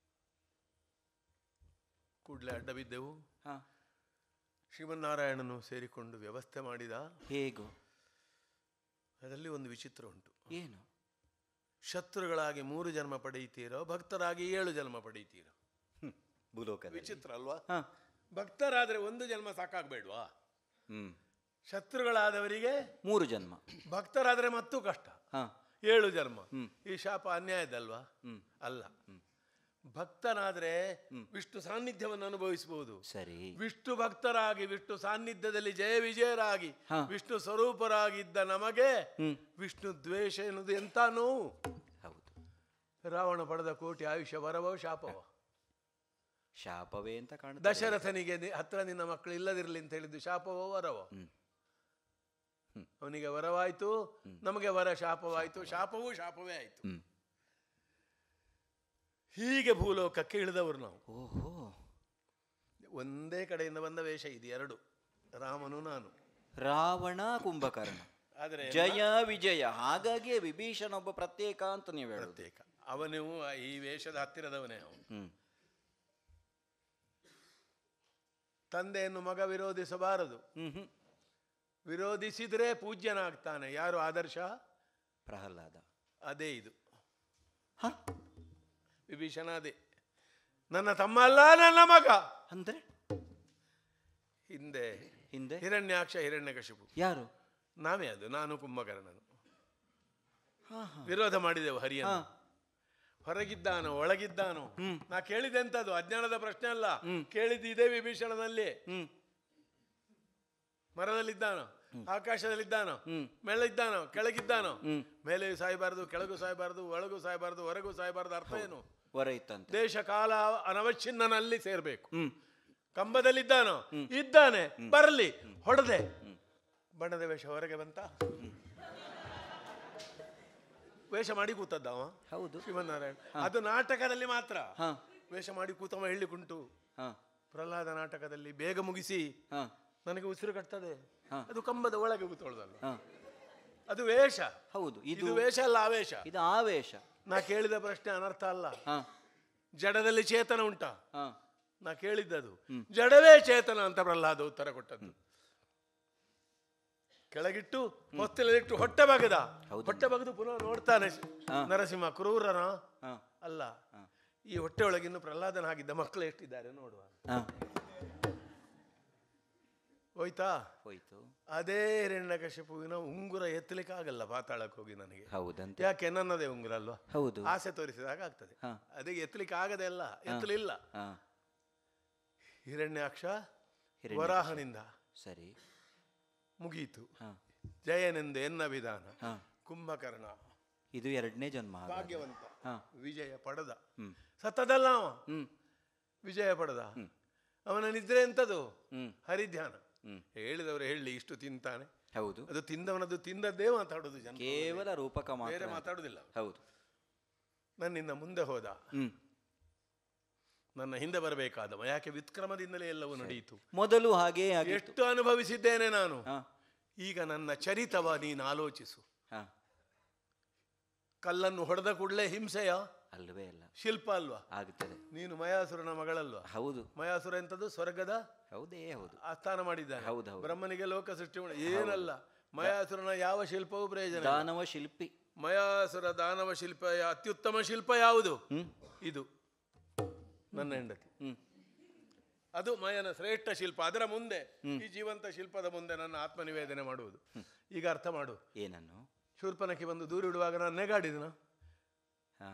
ಕೂಡಲೇ ಅಡ್ಡ ಬಿದ್ದೆವು ಹಾ ಶ್ರೀಮನ್ನಾರಾಯಣನು ಸೇರಿಕೊಂಡು ವ್ಯವಸ್ಥೆ ಮಾಡಿದ ಹೇಗೋ ಅದರಲ್ಲಿ ಒಂದು ವಿಚಿತ್ರ ಉಂಟು ಏನು ಶತ್ರುಗಳಾಗಿ ಮೂರು ಜನ್ಮ ಪಡೆಯುತ್ತೀರೋ ಭಕ್ತರಾಗಿ ಏಳು ಜನ್ಮ ಪಡೆಯುತ್ತೀರೋ ಭೂಲೋಕದಲ್ಲಿ ವಿಚಿತ್ರ ಅಲ್ವಾ ಹಾ ಭಕ್ತರಾದರೆ ಒಂದು ಜನ್ಮ ಸಾಕಾಗಬೇಡ್ವಾ ಹ್ಮ್ ಶತ್ರುಗಳಾದವರಿಗೆ ಮೂರು ಜನ್ಮ ಭಕ್ತರಾದರೆ ಮತ್ತೂ ಕಷ್ಟ ಹಾ ಏಳು ಜನ್ಮ ಈ ಶಾಪ ಅನ್ಯಾಯದಲ್ವಾ ಹ್ಮ್. ಅಲ್ಲ ಭಕ್ತನಾದ್ರೆ ವಿಷ್ಣು ಸಾನ್ನಿಧ್ಯವನ್ನು ಅನುಭವಿಸಬಹುದು ಸರಿ ವಿಷ್ಣು ಭಕ್ತರಾಗಿ ವಿಷ್ಣು ಸಾನ್ನಿಧ್ಯದಲ್ಲಿ ಜಯ ವಿಜಯರಾಗಿ ಹಾ. ವಿಷ್ಣು ಸ್ವರೂಪರಾಗಿದ್ದ ನಮಗೆ ಹ್ಮ್. ವಿಷ್ಣು ದ್ವೇಷ ಎನ್ನುವುದು ಎಂತ ನೋವು ಹೌದು ರಾವಣ ಪಡೆದ ಕೋಟಿ ಆಯುಷ್ಯ ವರವೋ ಶಾಪವ ಶಾಪವೇ ಅಂತ ಕಾಣುತ್ತೆ ದಶರಥನಿಗೆ ನಿ- ಹತ್ರ ನಿನ್ನ ಮಕ್ಕಳು ಇಲ್ಲದಿರಲಿ ಅಂತ ಹೇಳಿದ್ದು ಶಾಪವೋ ವರವೋ ಹ್ಮ್. ಅವನಿಗೆ ವರವಾಯ್ತು ನಮಗೆ ವರ ಶಾಪವಾಯ್ತು ಶಾಪವೂ ಶಾಪವೇ ಆಯ್ತು ಹ್ಮ್ ಹೀಗೆ ಭೂಲೋಕಕ್ಕೆ ಇಳಿದವರು ನಾವು ಓಹೋ ಒಂದೇ ಕಡೆಯಿಂದ ಬಂದ ವೇಷ ಇದು ಎರಡು ರಾಮನು ನಾನು ರಾವಣ ಕುಂಭಕರ್ಣ ಆದರೆ ಜಯ ವಿಜಯ ಹಾಗಾಗಿ ವಿಭೀಷಣ ಒಬ್ಬ ಪ್ರತ್ಯೇಕ ಅಂತ ನೀವು ಹೇಳೋದು ಪ್ರತ್ಯೇಕ ಅವನು ಈ ವೇಷದ ಹತ್ತಿರದವನೇ ಅವನು ಹ್ಮ್ ತಂದೆಯನ್ನು ಮಗ ವಿರೋಧಿಸಬಾರದು ಹ್ಮ್ ಹ್ಮ್ ವಿರೋಧಿಸಿದ್ರೆ ಪೂಜ್ಯನಾಗ್ತಾನೆ ಯಾರು ಆದರ್ಶ ಪ್ರಹ್ಲಾದ ಅದೇ ಇದು ಹ ವಿಭೀಷಣ ಅದೇ ನನ್ನ ತಮ್ಮ ಅಲ್ಲ ನನ್ನ ಮಗ ಅಂದ್ರೆ ಹಿಂದೆ ಹಿಂದೆ ಹಿರಣ್ಯಾಕ್ಷ ಹಿರಣ್ಯಕಶಿಪು ಯಾರು ನಾವೇ ಅದು ನಾನು ಕುಂಭಕರ್ಣನು ಹಾ ಹಾ ವಿರೋಧ ಮಾಡಿದೆವು ಹರಿಯನ್ನು ಹಾ. ಹೊರಗಿದ್ದಾನೋ ಒಳಗಿದ್ದಾನೋ ನಾ ಕೇಳಿದೆಂತದು ಅಜ್ಞಾನದ ಪ್ರಶ್ನೆ ಅಲ್ಲ ಕೇಳಿದ್ದು ಇದೇ ವಿಭೀಷಣನಲ್ಲಿ ಹ್ಮ್ ಮರದಲ್ಲಿದ್ದಾನೋ ಆಕಾಶದಲ್ಲಿದ್ದಾನೋ ಹ್ಮ್. ಮೇಲಿದ್ದಾನೋ ಕೆಳಗಿದ್ದಾನೋ ಹ್ಮ್. ಮೇಲೆ ಸಾಯಬಾರದು ಕೆಳಗೂ ಸಾಯಬಾರದು ಒಳಗೂ ಸಾಯಬಾರದು ಹೊರಗೂ ಸಾಯಬಾರದು ಅರ್ಥ ಏನು ವರ ಇತ್ತಂತೆ ದೇಶ ಕಾಲ ಅನವಚ್ಛಿನ್ನನಲ್ಲಿ ಸೇರ್ಬೇಕು ಹ್ಮ್ ಕಂಬದಲ್ಲಿದ್ದಾನೋ ಇದ್ದಾನೆ ಬರಲಿ ಹೊಡೆದೆ ಬಣ್ಣದ ವೇಷ ಹೊರಗೆ ಬಂತ ವೇಷ ಮಾಡಿ ಕೂತದ್ದ ಅವ ಹೌದು ಶಿವನಾರಾಯಣ ಅದು ನಾಟಕದಲ್ಲಿ ಮಾತ್ರ ಹಾ ವೇಷ ಮಾಡಿ ಕೂತವ ಹೇಳಿಕುಂಟು ಹಾ ಪ್ರಹ್ಲಾದ ನಾಟಕದಲ್ಲಿ ಬೇಗ ಮುಗಿಸಿ ಹಾ ನನಗೆ ಉಸಿರು ಕಟ್ತದೆ ಹಾ. ಅದು ಕಂಬದ ಒಳಗೆ ಕೂತೊಳ್ದಲ್ಲ ಹಾ ಅದು ವೇಷ ಹೌದು ಇದು ಇದು ವೇಷ ಅಲ್ಲ ಆವೇಶ ಇದು ಆವೇಶ ನಾ ಕೇಳಿದ ಪ್ರಶ್ನೆ ಅನರ್ಥ ಅಲ್ಲ ಹಾ ಜಡದಲ್ಲಿ ಚೇತನ ಉಂಟಾ ಹಾ ನಾ ಕೇಳಿದ್ದದು ಜಡವೇ ಚೇತನ ಅಂತ ಪ್ರಹ್ಲಾದ ಉತ್ತರ ಕೊಟ್ಟದ್ದು ಕೆಳಗಿಟ್ಟು ಹೊತ್ತಲಿಟ್ಟು ಹೊಟ್ಟೆ ಬಗದ ಹೌದು. ಹೊಟ್ಟೆ ಬಗದು ಪುನಃ ನೋಡ್ತಾನೆ ಹಾ. ನರಸಿಂಹ ಕ್ರೂರನ ಹಾ ಅಲ್ಲ ಈ ಹೊಟ್ಟೆ ಒಳಗಿನ್ನು ಪ್ರಹ್ಲಾದನಾಗಿದ್ದ ಮಕ್ಕಳು ಎಷ್ಟಿದ್ದಾರೆ ನೋಡುವ ಹಾ ಹೋಯ್ತಾ ಹೋಯ್ತು ಅದೇ ಹಿರಣ್ಯಕಶಿಪುವಿನ ಉಂಗುರ ಎತ್ತಲಿಕ್ಕೆ ಆಗಲ್ಲ ಪಾತಾಳಕ್ಕೆ ಹೋಗಿ ನನಗೆ ಹೌದಂತೆ ಯಾಕೆ ನನ್ನದೇ ಉಂಗುರ ಅಲ್ವಾ ಹೌದು ಆಸೆ ತೋರಿಸಿದಾಗ ಆಗ್ತದೆ ಹಾ. ಅದಕ್ಕೆ ಎತ್ತಲಿಕ್ಕೆ ಆಗದೆ ಅಲ್ಲ ಎತ್ತಲಿಲ್ಲ ಹಾ ಹಿರಣ್ಯಾಕ್ಷ ಹಿರಣ್ಯ ವರಾಹನಿಂದ ಸರಿ ಮುಗೀತು ಹಾ ಜಯನೆಂದು ಎನ್ನ ವಿಧಾನ ಹಾ ಕುಂಭಕರ್ಣ ಇದು ಎರಡನೇ ಜನ್ಮ ಹಾಗಾದ್ರೆ. ಭಾಗ್ಯವಂತ ಹಾ ವಿಜಯ ಪಡೆದ ಹ್ಮ್ ಸತ್ತದಲ್ಲ ಅವ ಹ್ಮ್ ವಿಜಯ ಪಡೆದ ಅವನ ನಿದ್ರೆ ಎಂತದು ಹ್ಮ್ ಹರಿಧ್ಯಾನ ಹ್ಮ್ ಹೇಳಿದವರು ಹೇಳಿ ಇಷ್ಟು ತಿಂತಾನೆ ಹೌದು ಅದು ತಿಂದವನದು ತಿಂದದ್ದೇ ಮಾತಾಡೋದು ಜನ ಕೇವಲ ರೂಪಕ ಬೇರೆ ಮಾತ್ರ ಮಾತಾಡುದಿಲ್ಲ ಹೌದು ನನ್ನಿಂದ ಮುಂದೆ ಹೋದ ಹ್ಮ್ ನನ್ನ ಹಿಂದೆ ಬರಬೇಕಾದವ ಯಾಕೆ ವಿಕ್ರಮದಿಂದಲೇ ಎಲ್ಲವೂ ನಡೆಯಿತು ಮೊದಲು ಹಾಗೇ ಆಗಿತ್ತು ಎಷ್ಟು ಅನುಭವಿಸಿದ್ದೇನೆ ನಾನು ಹಾ ಈಗ ನನ್ನ ಚರಿತವ ನೀನು ಆಲೋಚಿಸು ಹಾ ಕಲ್ಲನ್ನು ಹೊಡೆದ ಕೂಡಲೇ ಹಿಂಸೆಯ ಅಲ್ವೇ ಅಲ್ಲ ಶಿಲ್ಪ ಅಲ್ವಾ ಆಗುತ್ತದೆ ನೀನು ಮಯಾಸುರನ ಮಗಳಲ್ವಾ ಹೌದು ಮಯಾಸುರ ಎಂತದ್ದು ಸ್ವರ್ಗದ ಹೌದೇ ಹೌದು ಆಸ್ಥಾನ ಮಾಡಿದ್ದಾನೆ ಹೌದು, ಹೌದು. ಬ್ರಹ್ಮನಿಗೆ ಲೋಕ ಸೃಷ್ಟಿ ಮಾಡಿ ಏನಲ್ಲ ಮಯಾಸುರನ ಯಾವ ಶಿಲ್ಪವೂ ಪ್ರಯೋಜನ ಇಲ್ಲ. ದಾನವ ಶಿಲ್ಪಿ ಮಯಾಸುರ ದಾನವ ಶಿಲ್ಪ ಯಾ- ಅತ್ಯುತ್ತಮ ಶಿಲ್ಪ ಯಾವುದು ಹ್ಮ್ ಇದು ನನ್ನ ಹೆಂಡತಿ ಹ್ಮ್ ಅದು ಮಯನ ಶ್ರೇಷ್ಠ ಶಿಲ್ಪ ಅದರ ಮುಂದೆ ಈ ಜೀವಂತ ಶಿಲ್ಪದ ಮುಂದೆ ನನ್ನ ಆತ್ಮನಿವೇದನೆ ಮಾಡುವುದು ಈಗ ಅರ್ಥ ಮಾಡು ಏನನ್ನು ಶೂರ್ಪನಕ್ಕೆ ಬಂದು ದೂರಿಡುವಾಗ ನಾನು ನೆಗಾಡಿದನ ಹಾ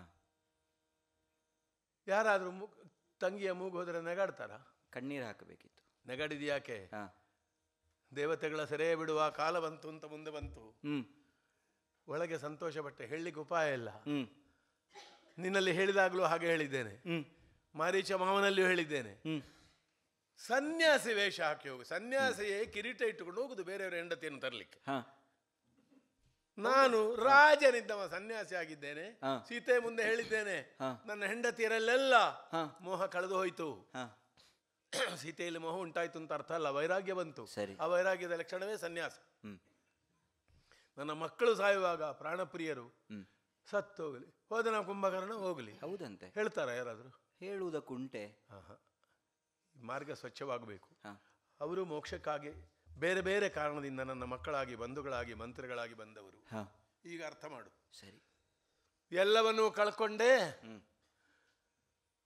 ಯಾರಾದರೂ ಮು ತಂಗಿಯ ಮೂಗು ಹೋದರೆ ನೆಗಾಡ್ತಾರ ಕಣ್ಣೀರು ಹಾಕಬೇಕಿತ್ತು ನೆಗಾಡಿದ ಯಾಕೆ ಹಾ ದೇವತೆಗಳ ಸೆರೆ ಬಿಡುವ ಕಾಲ ಬಂತು ಅಂತ ಮುಂದೆ ಬಂತು ಹ್ಮ್ ಒಳಗೆ ಸಂತೋಷ ಪಟ್ಟೆ ಹೇಳಲಿಕ್ಕೆ ಉಪಾಯ ಇಲ್ಲ ಹ್ಮ್ ನಿನ್ನಲ್ಲಿ ಹೇಳಿದಾಗಲೂ ಹಾಗೆ ಹೇಳಿದ್ದೇನೆ ಹ್ಮ್ ಮಾರೀಚ ಮಾವನಲ್ಲಿಯೂ ಹೇಳಿದ್ದೇನೆ ಹ್ಮ್ ಸನ್ಯಾಸಿ ವೇಷ ಹಾಕಿ ಹೋಗು ಸನ್ಯಾಸಿಯೇ ಕಿರೀಟ ಇಟ್ಟುಕೊಂಡು ಹೋಗುದು ಬೇರೆಯವರ ಹೆಂಡತಿಯನ್ನು ತರಲಿಕ್ಕೆ ಹಾ ನಾನು ರಾಜನಿದ್ದವ ಸನ್ಯಾಸಿ ಆಗಿದ್ದೇನೆ ಹಾ. ಸೀತೆ ಮುಂದೆ ಹೇಳಿದ್ದೇನೆ ಹಾ. ನನ್ನ ಹೆಂಡತಿಯರಲ್ಲೆಲ್ಲ ಹಾ. ಮೋಹ ಕಳೆದು ಹೋಯಿತು ಹಾ ಸೀತೆಯಲ್ಲಿ ಮೋಹ ಉಂಟಾಯ್ತು ಅಂತ ಅರ್ಥ ಅಲ್ಲ ವೈರಾಗ್ಯ ಬಂತು ಸರಿ. ಆ ವೈರಾಗ್ಯದ ಲಕ್ಷಣವೇ ಸನ್ಯಾಸ ಹ್ಮ್ ನನ್ನ ಮಕ್ಕಳು ಸಾಯುವಾಗ ಪ್ರಾಣಪ್ರಿಯರು ಹ್ಮ್ ಸತ್ತೋಗಲಿ ಹೋದನ ಕುಂಭಕರ್ಣ ಹೋಗಲಿ ಹೌದಂತೆ ಹೇಳ್ತಾರ ಯಾರಾದರೂ ಹೇಳುವುದಕ್ಕುಂಟೆ ಆಹಾ. ಮಾರ್ಗ ಸ್ವಚ್ಛವಾಗಬೇಕು ಹಾ ಅವರು ಮೋಕ್ಷಕ್ಕಾಗಿ ಬೇರೆ ಬೇರೆ ಕಾರಣದಿಂದ ನನ್ನ ಮಕ್ಕಳಾಗಿ ಬಂಧುಗಳಾಗಿ ಮಂತ್ರಿಗಳಾಗಿ ಬಂದವರು ಹಾ ಈಗ ಅರ್ಥ ಮಾಡು ಸರಿ ಎಲ್ಲವನ್ನೂ ಕಳ್ಕೊಂಡೆ ಹ್ಮ್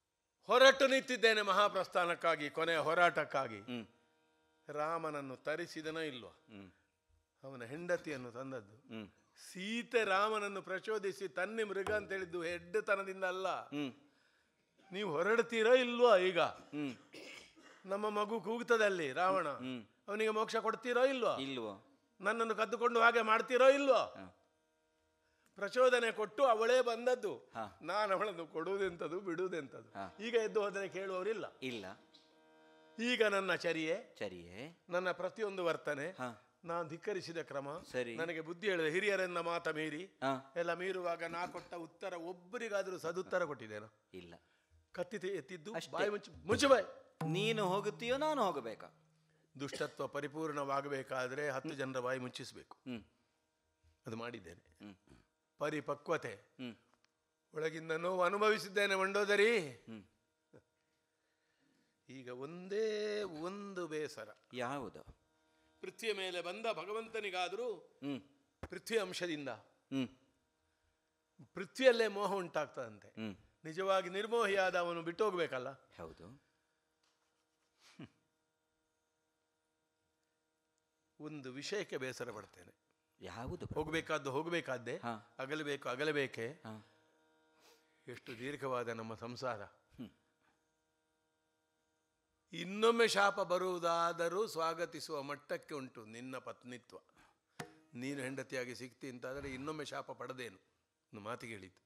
ಹೊರಟು ನಿಂತಿದ್ದೇನೆ ಮಹಾಪ್ರಸ್ಥಾನಕ್ಕಾಗಿ ಕೊನೆಯ ಹೋರಾಟಕ್ಕಾಗಿ ಹ್ಮ್ ರಾಮನನ್ನು ತರಿಸಿದನೋ ಇಲ್ವೋ ಹ್ಮ್ ಅವನ ಹೆಂಡತಿಯನ್ನು ತಂದದ್ದು ಹ್ಮ್ ಸೀತೆ ರಾಮನನ್ನು ಪ್ರಚೋದಿಸಿ ತನ್ನಿ ಮೃಗ ಅಂತ ಹೇಳಿದ್ದು ಹೆಡ್ಡತನದಿಂದ ಅಲ್ಲ ಹ್ಮ್ ನೀವು ಹೊರಡ್ತೀರೋ ಇಲ್ವೋ ಈಗ ಹ್ಮ್ ನಮ್ಮ ಮಗು ಕೂಗ್ತದಲ್ಲಿ ರಾವಣ ಹ್ಮ್. ಅವನಿಗೆ ಮೋಕ್ಷ ಕೊಡ್ತೀರೋ ಇಲ್ವೋ ಇಲ್ವೋ ನನ್ನನ್ನು ಕದ್ದುಕೊಂಡು ಹಾಗೆ ಮಾಡ್ತೀರೋ ಇಲ್ವೋ ಹ. ಪ್ರಚೋದನೆ ಕೊಟ್ಟು ಅವಳೇ ಬಂದದ್ದು ಹಾ. ನಾನು ಅವಳನ್ನು ಕೊಡುವುದೆಂತದು ಬಿಡುವುದೆಂತದು ಹಾ. ಈಗ ಎದ್ದು ಹೋದರೆ ಕೇಳುವವರಿಲ್ಲ ಇಲ್ಲ ಈಗ ನನ್ನ ಚರಿಯೆ ಸರಿಯೇ ನನ್ನ ಪ್ರತಿಯೊಂದು ವರ್ತನೆ ಹಾ ನಾನು ಧಿಕ್ಕರಿಸಿದ ಕ್ರಮ ಸರಿ. ನನಗೆ ಬುದ್ಧಿ ಹೇಳಿದೆ ಹಿರಿಯರೆನ್ನ ಮಾತ ಮೀರಿ ಹಾ ಎಲ್ಲ ಮೀರುವಾಗ ನಾ ಕೊಟ್ಟ ಉತ್ತರ ಒಬ್ಬರಿಗಾದರೂ ಸದುತ್ತರ ಕೊಟ್ಟಿದ್ದೇನೋ ಇಲ್ಲ ಕತ್ತಿ ತೆ- ಎತ್ತಿದ್ದು ಅಷ್ಟೇ. ಬಾಯಿ ಮುಚ್ಚಿ ಮುಚ್ಚು ಬಾಯಿ ನೀನು ಹೋಗುತ್ತೀಯೋ ನಾನು ಹೋಗಬೇಕಾ ದುಷ್ಟತ್ವ ಪರಿಪೂರ್ಣವಾಗಬೇಕಾದ್ರೆ ಹತ್ತು ಜನರ ಬಾಯಿ ಮುಚ್ಚಿಸಬೇಕು ಹ್ಮ್ ಅದು ಮಾಡಿದ್ದೇನೆ ಹ್ಮ್ ಪರಿಪಕ್ವತೆ ಹ್ಮ್ ಒಳಗಿಂದ ನೋವು ಅನುಭವಿಸಿದ್ದೇನೆ ಮಂಡೋದರಿ ಹ್ಮ್ ಈಗ ಒಂದೇ ಒಂದು ಬೇಸರ ಯಾವುದು ಪೃಥ್ವಿಯ ಮೇಲೆ ಬಂದ ಭಗವಂತನಿಗಾದರೂ ಹ್ಮ್ ಪೃಥ್ವಿ ಅಂಶದಿಂದ ಹ್ಮ್ ಪೃಥ್ವಿಯಲ್ಲೇ ಮೋಹ ಉಂಟಾಗ್ತದಂತೆ ಹ್ಮ್ ನಿಜವಾಗಿ ನಿರ್ಮೋಹಿಯಾದ ಅವನು ಬಿಟ್ಟು ಹೋಗ್ಬೇಕಲ್ಲ ಹೌದು ಒಂದು ವಿಷಯಕ್ಕೆ ಬೇಸರ ಪಡ್ತೇನೆ ಯಾವುದು ಹೋಗಬೇಕಾದ್ದು ಹೋಗಬೇಕಾದ್ದೆ ಹಾ. ಅಗಲಬೇಕು ಅಗಲಬೇಕೆ ಹಾ ಎಷ್ಟು ದೀರ್ಘವಾದ ನಮ್ಮ ಸಂಸಾರ ಹ್ಮ್. ಇನ್ನೊಮ್ಮೆ ಶಾಪ ಬರುವುದಾದರೂ ಸ್ವಾಗತಿಸುವ ಮಟ್ಟಕ್ಕೆ ಉಂಟು ನಿನ್ನ ಪತ್ನಿತ್ವ ನೀನು ಹೆಂಡತಿಯಾಗಿ ಸಿಗ್ತಿ ಅಂತಾದರೆ ಇನ್ನೊಮ್ಮೆ ಶಾಪ ಪಡೆದೇನು ಒಂದು ಮಾತಿಗೆ ಹೇಳಿದ್ದು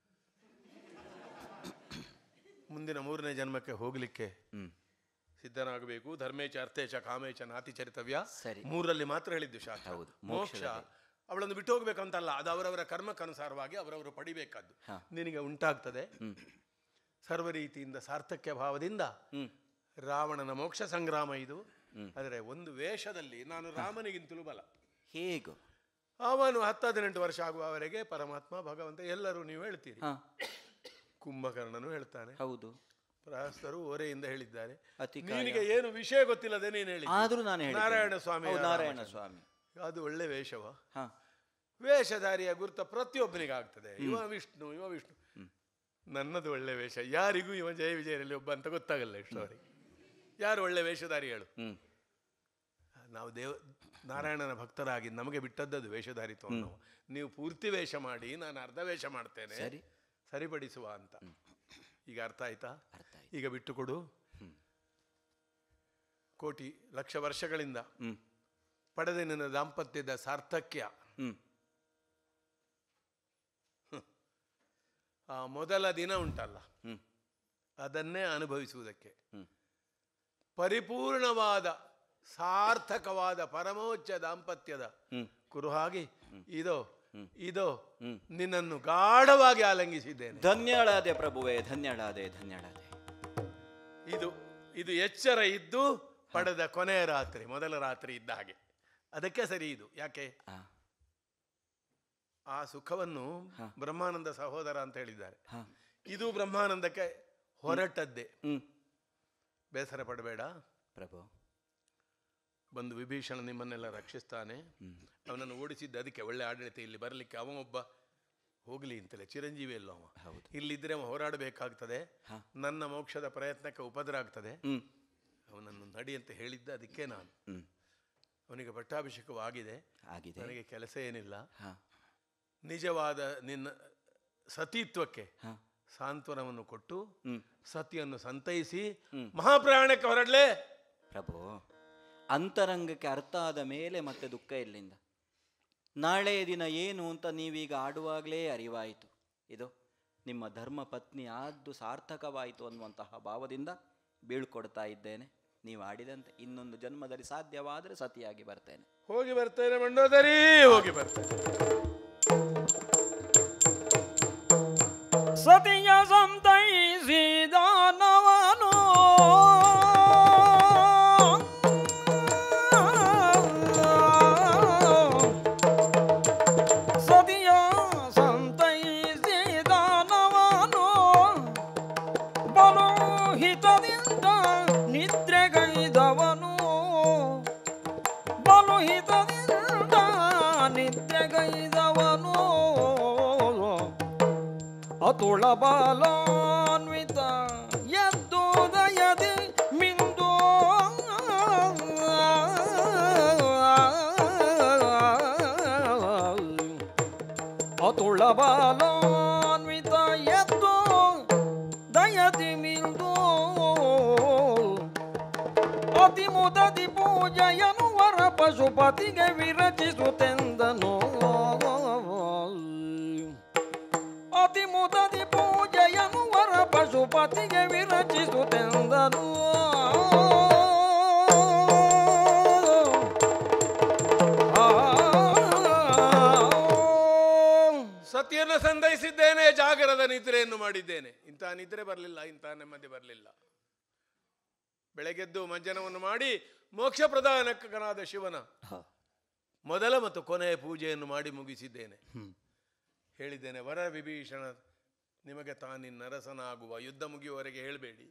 ಮುಂದಿನ ಮೂರನೇ ಜನ್ಮಕ್ಕೆ ಹೋಗಲಿಕ್ಕೆ ಹ್ಮ್ ಸಿದ್ಧನಾಗಬೇಕು ಧರ್ಮೇಚ ಅರ್ಥೇಚ ಕಾಮೇಚ ನಾತಿ ಚರಿತವ್ಯ ಸರಿ. ಮೂರರಲ್ಲಿ ಮಾತ್ರ ಹೇಳಿದ್ದು ಶಾಸ್ತ್ರ ಹೌದು, ಮೋಕ್ಷ ಮೋಕ್ಷದಲ್ಲಿ. ಅವಳನ್ನು ಬಿಟ್ಟು ಹೋಗ್ಬೇಕಂತಲ್ಲ ಅದು ಅವರವರ ಕರ್ಮಕ್ಕನುಸಾರವಾಗಿ ಅವರವರು ಪಡಿಬೇಕಾದ್ದು ಹಾ. ನಿನಗೆ ಉಂಟಾಗ್ತದೆ ಹ್ಮ್ ಸರ್ವ ರೀತಿಯಿಂದ ಸಾರ್ಥಕ್ಯ ಭಾವದಿಂದ ಹ್ಮ್ ರಾವಣನ ಮೋಕ್ಷ ಸಂಗ್ರಾಮ ಇದು ಹ್ಮ್. ಆದರೆ ಒಂದು ವೇಷದಲ್ಲಿ ನಾನು ರಾಮನಿಗಿಂತಲೂ ಬಲ ಹೇಗೋ ಅವನು ಹತ್ತು ಹದಿನೆಂಟು ವರ್ಷ ಆಗುವವರೆಗೆ ಪರಮಾತ್ಮ ಭಗವಂತ ಎಲ್ಲರೂ ನೀವು ಹೇಳ್ತೀರಿ ಹಾ ಕುಂಭಕರ್ಣನು ಹೇಳ್ತಾನೆ ಹೌದು ಪ್ರಹಸ್ತರು ಓರೆಯಿಂದ ಹೇಳಿದ್ದಾರೆ ಅತಿಕಾಯ. ನಿನಗೆ ಏನು ವಿಷಯ ಗೊತ್ತಿಲ್ಲದೆ ನೀನು ಹೇಳಿ ಆದ್ರೂ ನಾನು ಹೇಳಿದ್ದೇನೆ. ನಾರಾಯಣ ಸ್ವಾಮಿ ಹೌದು, ನಾರಾಯಣ ಸ್ವಾಮಿ ಅದು ಒಳ್ಳೆ ವೇಷವ ಹಾ ವೇಷಧಾರಿಯ ಗುರುತ ಪ್ರತಿಯೊಬ್ಬನಿಗೆ ಆಗ್ತದೆ ಇವ ವಿಷ್ಣು ಇವ ವಿಷ್ಣು ನನ್ನದು ಒಳ್ಳೆ ವೇಷ ಯಾರಿಗೂ ಇವ ಜಯ ವಿಜಯರಲ್ಲಿ ಒಬ್ಬ ಅಂತ ಗೊತ್ತಾಗಲ್ಲ ಇಷ್ಟವರೆಗೆ ಯಾರು ಒಳ್ಳೆ ವೇಷಧಾರಿಗಳು ಹ್ಮ್ ನಾವು ದೇವ ನಾರಾಯಣನ ಭಕ್ತರಾಗಿ ನಮಗೆ ಬಿಟ್ಟದ್ದದು ವೇಷಧಾರಿತ್ವ ನಾವು ನೀವು ಪೂರ್ತಿ ವೇಷ ಮಾಡಿ ನಾನು ಅರ್ಧ ವೇಷ ಮಾಡ್ತೇನೆ ಸರಿ. ಸರಿಪಡಿಸುವ ಅಂತ ಈಗ ಅರ್ಥ ಆಯ್ತಾ ಅರ್ಥ ಆಯ್ತು. ಈಗ ಬಿಟ್ಟುಕೊಡು ಕೋಟಿ ಲಕ್ಷ ವರ್ಷಗಳಿಂದ ಹ್ಮ್ ಪಡೆದ ನಿನ್ನ ದಾಂಪತ್ಯದ ಸಾರ್ಥಕ್ಯ ಹ್ಮ್ ಆ ಮೊದಲ ದಿನ ಉಂಟಲ್ಲ ಹ್ಮ್ ಅದನ್ನೇ ಅನುಭವಿಸುವುದಕ್ಕೆ ಹ್ಮ್ ಪರಿಪೂರ್ಣವಾದ ಸಾರ್ಥಕವಾದ ಪರಮೋಚ್ಚ ದಾಂಪತ್ಯದ ಹ್ಮ್ ಕುರುಹಾಗಿ ಇದೋ ಇದೋ ಹ್ಮ್. ನಿನ್ನನ್ನು ಗಾಢವಾಗಿ ಆಲಂಗಿಸಿದ್ದೇನೆ ಧನ್ಯಳಾದೆ ಪ್ರಭುವೇ ಧನ್ಯಳಾದೆ ಧನ್ಯಳಾದೆ ಇದು ಇದು ಎಚ್ಚರ ಇದ್ದು ಪಡೆದ ಕೊನೆಯ ರಾತ್ರಿ ಮೊದಲ ರಾತ್ರಿ ಇದ್ದ ಹಾಗೆ ಅದಕ್ಕೆ ಸರಿ ಇದು ಯಾಕೆ ಆ, ಆ ಸುಖವನ್ನು ಹ. ಬ್ರಹ್ಮಾನಂದ ಸಹೋದರ ಅಂತ ಹೇಳಿದ್ದಾರೆ ಹಾ ಇದು ಬ್ರಹ್ಮಾನಂದಕ್ಕೆ ಹೊರಟದ್ದೇ ಹ್ಮ್ ಬೇಸರ ಪಡಬೇಡ ಪ್ರಭು ಬಂದು ವಿಭೀಷಣ ನಿಮ್ಮನ್ನೆಲ್ಲ ರಕ್ಷಿಸ್ತಾನೆ ಅವನನ್ನು ಓಡಿಸಿದ್ದ ಅದಕ್ಕೆ ಒಳ್ಳೆ ಆಡಳಿತ ಇಲ್ಲಿ ಬರಲಿಕ್ಕೆ ಅವ ಒಬ್ಬ ಹೋಗಲಿ ಅಂತಲೇ ಚಿರಂಜೀವಿ ಅಲ್ಲ ಅವ ಹೌದು. ಇಲ್ಲಿದ್ರೆ ಅವ ಹೋರಾಡಬೇಕಾಗ್ತದೆ ಹ. ನನ್ನ ಮೋಕ್ಷದ ಪ್ರಯತ್ನಕ್ಕೆ ಉಪದ್ರ ಆಗ್ತದೆ ಹ್ಮ್ ಅವನನ್ನು ನಡಿ ಅಂತ ಹೇಳಿದ್ದ ಅದಕ್ಕೆ ನಾನು ಹ್ಮ್ ಅವನಿಗೆ ಪಟ್ಟಾಭಿಷೇಕವಾಗಿದೆ ಆಗಿದೆ ನನಗೆ ಕೆಲಸ ಏನಿಲ್ಲ ಹಾ ನಿಜವಾದ ನಿನ್ನ ಸತೀತ್ವಕ್ಕೆ ಹಾ ಸಾಂತ್ವನವನ್ನು ಕೊಟ್ಟು ಹ್ಮ್ ಸತಿಯನ್ನು ಸಂತೈಸಿ ಹ್ಮ್. ಮಹಾಪ್ರಯಾಣಕ್ಕೆ ಹೊರಡ್ಲೇ ಪ್ರಭು ಅಂತರಂಗಕ್ಕೆ ಅರ್ಥ ಆದ ಮೇಲೆ ಮತ್ತೆ ದುಃಖ ಎಲ್ಲಿಂದ ನಾಳೆಯ ದಿನ ಏನು ಅಂತ ನೀವೀಗ ಆಡುವಾಗಲೇ ಅರಿವಾಯಿತು ಇದು ನಿಮ್ಮ ಧರ್ಮ ಪತ್ನಿ ಆದ್ದು ಸಾರ್ಥಕವಾಯಿತು ಅನ್ನುವಂತಹ ಭಾವದಿಂದ ಬೀಳ್ಕೊಡ್ತಾ ಇದ್ದೇನೆ ನೀವು ಆಡಿದಂತೆ ಇನ್ನೊಂದು ಜನ್ಮದಲ್ಲಿ ಸಾಧ್ಯವಾದರೆ ಸತಿಯಾಗಿ ಬರ್ತೇನೆ ಹೋಗಿ ಬರ್ತೇನೆ ಮಂಡೋದರಿ ಹೋಗಿ ಬರ್ತೇನೆ ಸತಿಯ ಸಂತೈಸಿದ ನವನು ಸತಿಯ ಸಂತೈಸಿದ ನವನು ಬಲು ಹಿತದಿಂದ ನಿದ್ರೆಗೈದವನು ಬಲು ಹಿತದಿಂದ ನಿದ್ರೆಗೈದವನು ಅತುಳ ಬಾಲಾನ್ವಿತ ಎದ್ದ ಬಲಬಲಾನ್ವಿತ ಎದ್ದು ದಯದಿ ಮಿಲ್ದು ಅತಿ ಮುದದಿ ಪೂಜೆಯನು ವರ ಪಶುಪತಿಗೆ ವಿರಚಿಸುತ್ತೆಂದನು ಅತಿ ಮುದದಿ ಪೂಜೆಯನು ವರ ಪಶುಪತಿಗೆ ವಿರಚಿಸುತ್ತೆಂದನು ಸತಿಯನ್ನು ಸಂತೈಸಿದ್ದೇನೆ ಜಾಗರದ ನಿದ್ರೆಯನ್ನು ಮಾಡಿದ್ದೇನೆ ಇಂತಹ ನಿದ್ರೆ ಬರಲಿಲ್ಲ ಇಂತಹ ನೆಮ್ಮದಿ ಬರಲಿಲ್ಲ ಬೆಳಗೆದ್ದು ಮಂಜನವನ್ನು ಮಾಡಿ ಮೋಕ್ಷ ಪ್ರಧಾನಕನಾದ ಶಿವನ ಮೊದಲ ಮತ್ತು ಕೊನೆಯ ಪೂಜೆಯನ್ನು ಮಾಡಿ ಮುಗಿಸಿದ್ದೇನೆ ಹೇಳಿದ್ದೇನೆ ವರ ವಿಭೀಷಣ ನಿಮಗೆ ತಾನಿನ್ ನರಸನಾಗುವ ಯುದ್ಧ ಮುಗಿಯುವವರೆಗೆ ಹೇಳಬೇಡಿ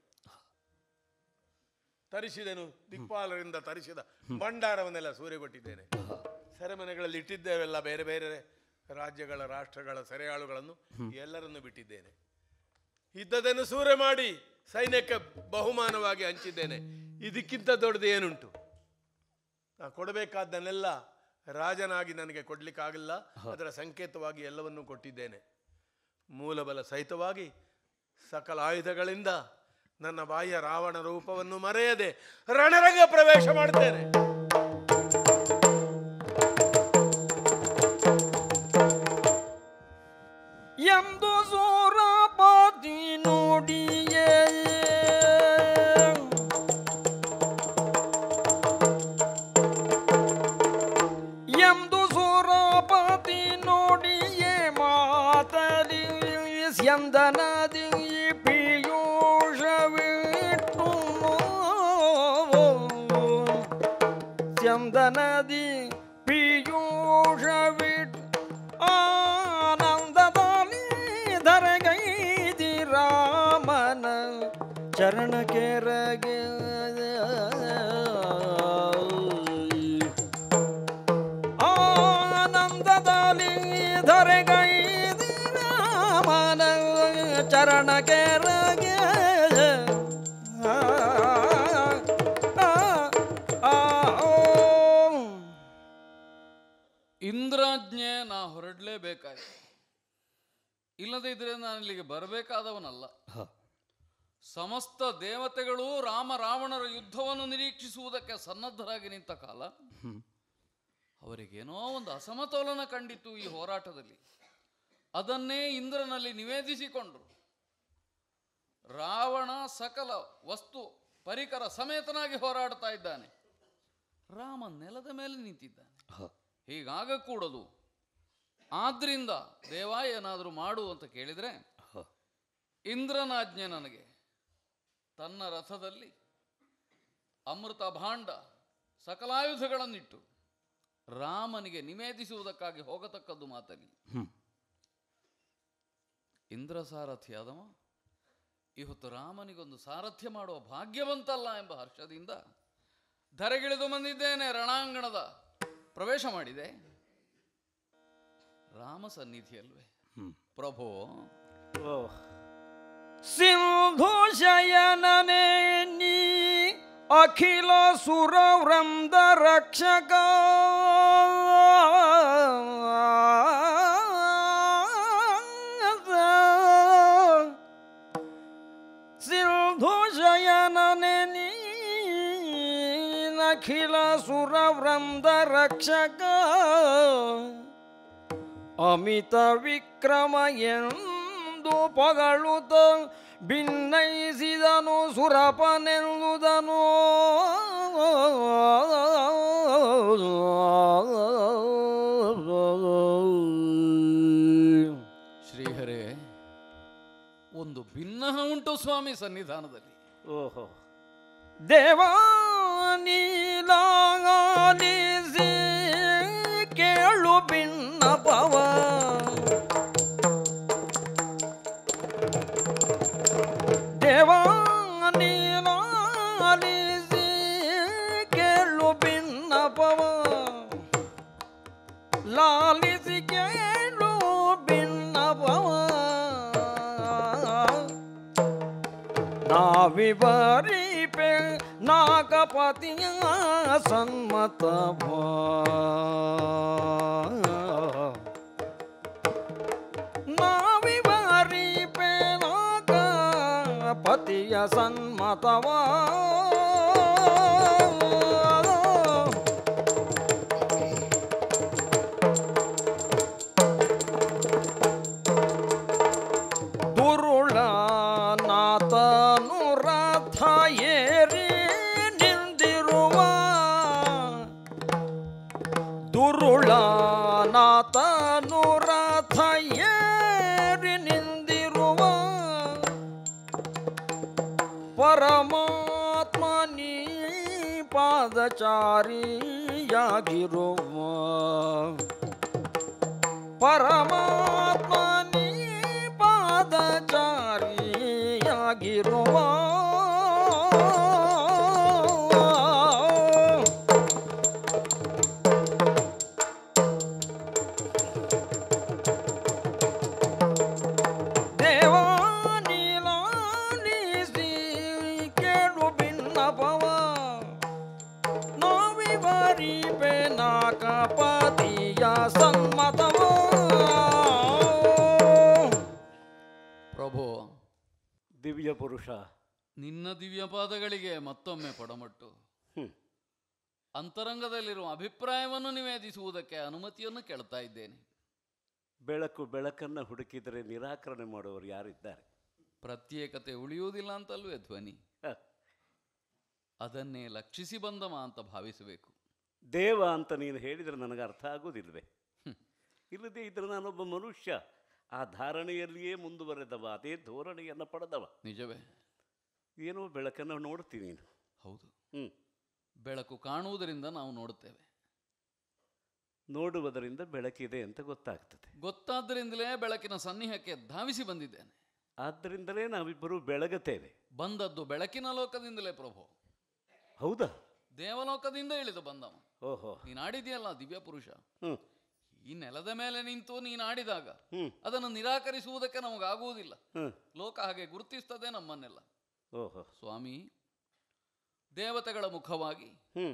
ತರಿಸಿದನು ದಿಕ್ಪಾಲರಿಂದ ತರಿಸಿದ ಭಂಡಾರವನ್ನೆಲ್ಲ ಸೂರೆಗೊಟ್ಟಿದ್ದೇನೆ ಸೆರೆಮನೆಗಳಲ್ಲಿ ಇಟ್ಟಿದ್ದೇವೆಲ್ಲ ಬೇರೆ ಬೇರೆ ರಾಜ್ಯಗಳ ರಾಷ್ಟ್ರಗಳ ಸೆರೆಯಾಳುಗಳನ್ನು ಎಲ್ಲರನ್ನು ಬಿಟ್ಟಿದ್ದೇನೆ ಇದ್ದದನ್ನು ಸೂರೆ ಮಾಡಿ ಸೈನ್ಯಕ್ಕೆ ಬಹುಮಾನವಾಗಿ ಹಂಚಿದ್ದೇನೆ ಇದಕ್ಕಿಂತ ದೊಡ್ಡದು ಏನುಂಟು ನಾ ಕೊಡಬೇಕಾದ್ದನ್ನೆಲ್ಲ ರಾಜನಾಗಿ ನನಗೆ ಕೊಡ್ಲಿಕ್ಕಾಗಲ್ಲ ಅದರ ಸಂಕೇತವಾಗಿ ಎಲ್ಲವನ್ನೂ ಕೊಟ್ಟಿದ್ದೇನೆ ಮೂಲಬಲ ಸಹಿತವಾಗಿ ಸಕಲ ಆಯುಧಗಳಿಂದ ನನ್ನ ಬಾಹ್ಯ ರಾವಣ ರೂಪವನ್ನು ಮರೆಯದೆ ರಣರಂಗ ಪ್ರವೇಶ ಮಾಡುತ್ತೇನೆ ಎಂದು ಸೂರಪತಿ ನುಡಿಯೇ ಎಂದು ಸೂರಪತಿ ನುಡಿಯೇ ಮಾತಲಿ ಸ್ಯಂದನದಿ ಪೀಯೂಷವಿಟ್ಟು ಸ್ಯಂದನದಿ ಪೀಯೂಷವಿಟ್ಟು ಆನಂದದಲ್ಲಿ ಧರೆಗೈದಿ ರಾಮನ ಚರಣ ಕೆರಗೆ ಆನಂದದಲ್ಲಿ ಧರೆಗೈದಿ ರಾಮನ ಚರಣ ಕೆರಗೆ ಆ, ಆ, ಆ, ಓ. ಇಂದ್ರಾಜ್ಞೆ ನಾ ಹೊರಡಲೇಬೇಕಾಯ್ತು ಇಲ್ಲದೇ ಇದ್ರೆ ನಾನು ಇಲ್ಲಿಗೆ ಬರಬೇಕಾದವನಲ್ಲ ಸಮಸ್ತ ದೇವತೆಗಳು ರಾಮ ರಾವಣರ ಯುದ್ಧವನ್ನು ನಿರೀಕ್ಷಿಸುವುದಕ್ಕೆ ಸನ್ನದ್ಧರಾಗಿ ನಿಂತ ಕಾಲ ಅವರಿಗೇನೋ ಒಂದು ಅಸಮತೋಲನ ಕಂಡಿತ್ತು ಈ ಹೋರಾಟದಲ್ಲಿ ಅದನ್ನೇ ಇಂದ್ರನಲ್ಲಿ ನಿವೇದಿಸಿಕೊಂಡ್ರು ರಾವಣ ಸಕಲ ವಸ್ತು ಪರಿಕರ ಸಮೇತನಾಗಿ ಹೋರಾಡ್ತಾ ಇದ್ದಾನೆ ರಾಮ ನೆಲದ ಮೇಲೆ ನಿಂತಿದ್ದಾನೆ ಹೀಗಾಗಕೂಡದು ಆದ್ರಿಂದ ದೇವ ಏನಾದರೂ ಮಾಡು ಅಂತ ಕೇಳಿದರೆ ಇಂದ್ರನಾಜ್ಞೆ ನನಗೆ ತನ್ನ ರಥದಲ್ಲಿ ಅಮೃತ ಭಾಂಡ ಸಕಲಾಯುಧಗಳನ್ನಿಟ್ಟು ರಾಮನಿಗೆ ನಿವೇದಿಸುವುದಕ್ಕಾಗಿ ಹೋಗತಕ್ಕದ್ದು ಮಾತಲ್ಲಿ ಇಂದ್ರ ಸಾರಥಿಯಾದವ ಇವತ್ತು ರಾಮನಿಗೊಂದು ಸಾರಥ್ಯ ಮಾಡುವ ಭಾಗ್ಯವಂತಲ್ಲ ಎಂಬ ಹರ್ಷದಿಂದ ಧರೆಗಿಳಿದು ಬಂದಿದ್ದೇನೆ ರಣಾಂಗಣದ ಪ್ರವೇಶ ಮಾಡಿದೆ ರಾಮ ಸನ್ನಿಧಿಯಲ್ವೇ ಪ್ರಭು ಸಿಂಧು ಶಯನನೇ ನೀ ಅಖಿಲ ಸುರ ವೃಂದ ರಕ್ಷಕ ಸಿಂಧು ಶಯನನೇ ನೀ ಅಖಿಲ ಸುರ ವೃಂದ ರಕ್ಷಕ ಅಮಿತ ವಿಕ್ರಮ ಎಂದು ಪಗಳುತ್ತ ಭಿನ್ನಯಿಸಿದನು ಸುರಪನೆಂದುದನು ಶ್ರೀಹರೇ ಒಂದು ಭಿನ್ನ ಉಂಟು ಸ್ವಾಮಿ ಸನ್ನಿಧಾನದಲ್ಲಿ ಓಹೋ ದೇವಾನೀಲಾಲಿಸಿ ಕೇಳು ಭಿನ್ನಪವ ದೇವಾನೀಲಾಲಿಸಿ ಕೇಳು ಭಿನ್ನಪವ ಲಾಲಿಸಿ ಕೇಳು ಭಿನ್ನಪವ ನಾವಿವರಿಪೆ ನಾಗಪತಿಯ ಸನ್ಮತ ಪಾದೀಯ ಸನ್ಮತವ ದುರುಳ ನಾತನು ರಥ ಏರಿ ನಿಂದಿರುವ ದುರುಳ ನಾತನು ರಥ ಏರಿ ನಿಂದಿರುವ ಪರಮಾತ್ಮ ನೀ ಪಾದಚಾರಿಯಾಗಿರುವ ಪರಮಾತ್ಮ ನೀ ಪಾದಚಾರಿಯಾಗಿರುವ ದೇವಾನಿಲಾಲಿಸಿ ಕೇಳು ಭಿನ್ನಪವ ನೋವಿವರಿಪೆ ನಾಕಪತಿಯ ಸನ್ಮತವ ಪ್ರಭು ದಿವ್ಯ ಪುರುಷ ನಿನ್ನ ದಿವ್ಯ ಪಾದಗಳಿಗೆ ಮತ್ತೊಮ್ಮೆ ಪಡಮಟ್ಟು ಹ್ಮ್. ಅಂತರಂಗದಲ್ಲಿರುವ ಅಭಿಪ್ರಾಯವನ್ನು ನಿವೇದಿಸುವುದಕ್ಕೆ ಅನುಮತಿಯನ್ನು ಕೇಳ್ತಾ ಇದ್ದೇನೆ ಬೆಳಕು ಬೆಳಕನ್ನು ಹುಡುಕಿದರೆ ನಿರಾಕರಣೆ ಮಾಡುವವರು ಯಾರಿದ್ದಾರೆ ಪ್ರತ್ಯೇಕತೆ ಉಳಿಯುವುದಿಲ್ಲ ಅಂತಲ್ವೇ ಧ್ವನಿ ಹ. ಅದನ್ನೇ ಲಕ್ಷಿಸಿ ಬಂದಮ ಅಂತ ಭಾವಿಸಬೇಕು ದೇವ ಅಂತ ನೀನು ಹೇಳಿದರೆ ನನಗೆ ಅರ್ಥ ಆಗುವುದಿಲ್ವೇ ಇಲ್ಲದೆ ಇದ್ರೆ ನಾನೊಬ್ಬ ಮನುಷ್ಯ ಆ ಧಾರಣೆಯಲ್ಲಿಯೇ ಮುಂದುವರೆದವ ಅದೇ ಧೋರಣೆಯನ್ನು ಪಡೆದವ ನಿಜವೇ ಏನೋ ಬೆಳಕನ್ನು ನೋಡ್ತೀನಿ ನೀನು ಹೌದು ಹ್ಞೂ ಬೆಳಕು ಕಾಣುವುದರಿಂದ ನಾವು ನೋಡುತ್ತೇವೆ ನೋಡುವುದರಿಂದ ಬೆಳಕಿದೆ ಅಂತ ಗೊತ್ತಾಗ್ತದೆ ಗೊತ್ತಾದ್ದರಿಂದಲೇ ಬೆಳಕಿನ ಸನ್ನಿಹಕ್ಕೆ ಧಾವಿಸಿ ಬಂದಿದ್ದೇನೆ ಆದ್ದರಿಂದಲೇ ನಾವಿಬ್ಬರು ಬೆಳಗುತ್ತೇವೆ ಬಂದದ್ದು ಬೆಳಕಿನ ಲೋಕದಿಂದಲೇ ಪ್ರಭು ಹೌದಾ ದೇವಲೋಕದಿಂದ ಇಳಿದು ಬಂದವ ಓಹೋ ನೀನು ಆಡಿದೆಯಲ್ಲ ದಿವ್ಯ ಪುರುಷ ಹ್ಞೂ ಈ ನೆಲದ ಮೇಲೆ ನಿಂತು ನೀನು ಆಡಿದಾಗ ಹ್ಞೂ ಅದನ್ನು ನಿರಾಕರಿಸುವುದಕ್ಕೆ ನಮಗಾಗುವುದಿಲ್ಲ ಹ್ಞೂ ಲೋಕ ಹಾಗೆ ಗುರುತಿಸ್ತದೆ ನಮ್ಮನ್ನೆಲ್ಲ ಓಹೋ ಸ್ವಾಮಿ ದೇವತೆಗಳ ಮುಖವಾಗಿ ಹ್ಞೂ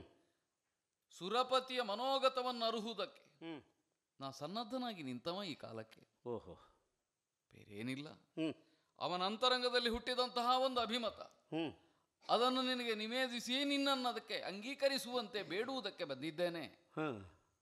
ಸುರಪತಿಯ ಮನೋಗತವನ್ನು ಅರುಹುವುದಕ್ಕೆ ಹ್ಞೂ ನಾ ಸನ್ನದ್ಧನಾಗಿ ನಿಂತವ ಈ ಕಾಲಕ್ಕೆ ಓಹೋ ಬೇರೇನಿಲ್ಲ ಹ್ಞೂ ಅವನ ಅಂತರಂಗದಲ್ಲಿ ಹುಟ್ಟಿದಂತಹ ಒಂದು ಅಭಿಮತ ಹ್ಞೂ ಅದನ್ನು ನಿನಗೆ ನಿವೇದಿಸಿ ನಿನ್ನನ್ನು ಅದಕ್ಕೆ ಅಂಗೀಕರಿಸುವಂತೆ ಬೇಡುವುದಕ್ಕೆ ಬಂದಿದ್ದೇನೆ ಹಾಂ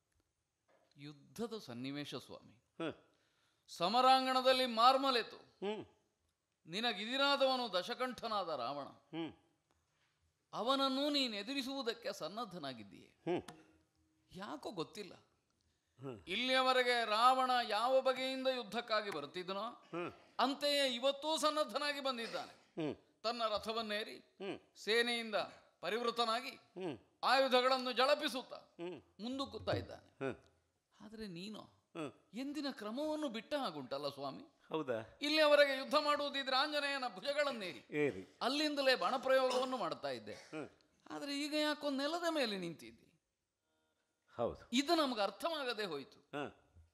ಯುದ್ಧದ ಸನ್ನಿವೇಶ ಸ್ವಾಮಿ ಹಾಂ ಸಮರಾಂಗಣದಲ್ಲಿ ಮಾರ್ಮಲೆತು ಹ್ಞೂ ನಿನಗಿದಿರಾದವನು ದಶಕಂಠನಾದ ರಾವಣ ಹ್ಞೂ ಅವನನ್ನು ನೀನು ಎದುರಿಸುವುದಕ್ಕೆ ಸನ್ನದ್ಧನಾಗಿದ್ದೀಯೆ ಹ್ಞೂ ಯಾಕೋ ಗೊತ್ತಿಲ್ಲ ಹ್ಮ್. ಇಲ್ಲಿಯವರೆಗೆ ರಾವಣ ಯಾವ ಬಗೆಯಿಂದ ಯುದ್ಧಕ್ಕಾಗಿ ಬರುತ್ತಿದ್ದನೋ ಹ್ಞೂ ಅಂತೆಯೇ ಇವತ್ತೂ ಸನ್ನದ್ಧನಾಗಿ ಬಂದಿದ್ದಾನೆ ಹ್ಞೂ ತನ್ನ ರಥವನ್ನೇರಿ ಹ್ಞೂ ಸೇನೆಯಿಂದ ಪರಿವೃತನಾಗಿ ಹ್ಞೂ ಆಯುಧಗಳನ್ನು ಜಳಪಿಸುತ್ತಾ ಹ್ಞೂ ಮುಂದುಕ್ಕುತ್ತಾ ಇದ್ದಾನೆ ಹ್ಞೂ ಆದರೆ ನೀನು ಹ್ಞೂ ಎಂದಿನ ಕ್ರಮವನ್ನು ಬಿಟ್ಟ ಹಾಗುಂಟಲ್ಲ ಸ್ವಾಮಿ ಹೌದಾ ಇಲ್ಲಿಯವರೆಗೆ ಯುದ್ಧ ಮಾಡುವುದಿದ್ರೆ ಆಂಜನೇಯನ ಭುಜಗಳನ್ನೇರಿ ಏರಿ ಅಲ್ಲಿಂದಲೇ ಬಾಣಪ್ರಯೋಗವನ್ನು ಮಾಡ್ತಾ ಇದ್ದೆ ಹ್ಮ್. ಆದರೆ ಈಗ ಯಾಕೋ ನೆಲದ ಮೇಲೆ ನಿಂತಿದ್ದಿ ಹೌದು ಇದು ನಮಗೆ ಅರ್ಥವಾಗದೆ ಹೋಯಿತು ಹಾಂ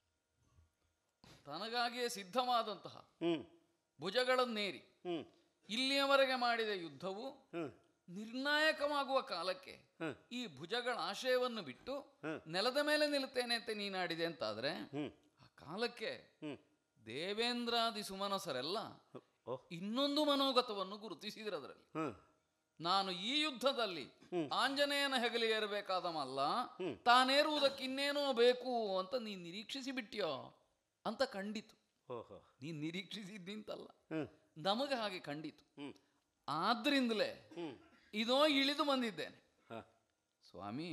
ತನಗಾಗಿಯೇ ಸಿದ್ಧವಾದಂತಹ ಹ್ಞೂ ಭುಜಗಳನ್ನೇರಿ ಹ್ಞೂ ಇಲ್ಲಿಯವರೆಗೆ ಮಾಡಿದ ಯುದ್ಧವು ಹ್ಞೂ ನಿರ್ಣಾಯಕವಾಗುವ ಕಾಲಕ್ಕೆ ಹ್ಮ್. ಈ ಭುಜಗಳ ಆಶಯವನ್ನು ಬಿಟ್ಟು ಹ್ಮ್. ನೆಲದ ಮೇಲೆ ನಿಲ್ತೇನೆ ಅಂತ ನೀನಾಡಿದೆ ಅಂತಾದ್ರೆ ಹ್ಞೂ ಆ ಕಾಲಕ್ಕೆ ಹ್ಞೂ ದೇವೇಂದ್ರಾದಿ ಸುಮನಸರೆಲ್ಲ ಓಹ್ ಇನ್ನೊಂದು ಮನೋಗತವನ್ನು ಗುರುತಿಸಿದ್ರು ಅದರಲ್ಲಿ ಹ್ಞೂ ನಾನು ಈ ಯುದ್ಧದಲ್ಲಿ ಆಂಜನೇಯನ ಹೆಗಲಿ ಏರಬೇಕಾದವಲ್ಲ ಹ್ಮ್. ತಾನೇರುವುದಕ್ಕೆ ಇನ್ನೇನೋ ಬೇಕು ಅಂತ ನೀನು ನಿರೀಕ್ಷಿಸಿ ಬಿಟ್ಟಿಯೋ ಅಂತ ಕಂಡಿತು ಓಹೋ ನೀನು ನಿರೀಕ್ಷಿಸಿದ್ದಿಂತಲ್ಲ ಹ್ಞೂ ನಮಗೆ ಹಾಗೆ ಕಂಡಿತು ಹ್ಞೂ ಆದ್ರಿಂದಲೇ ಹ್ಞೂ ಇದೋ ಇಳಿದು ಬಂದಿದ್ದೇನೆ ಹಾಂ ಸ್ವಾಮಿ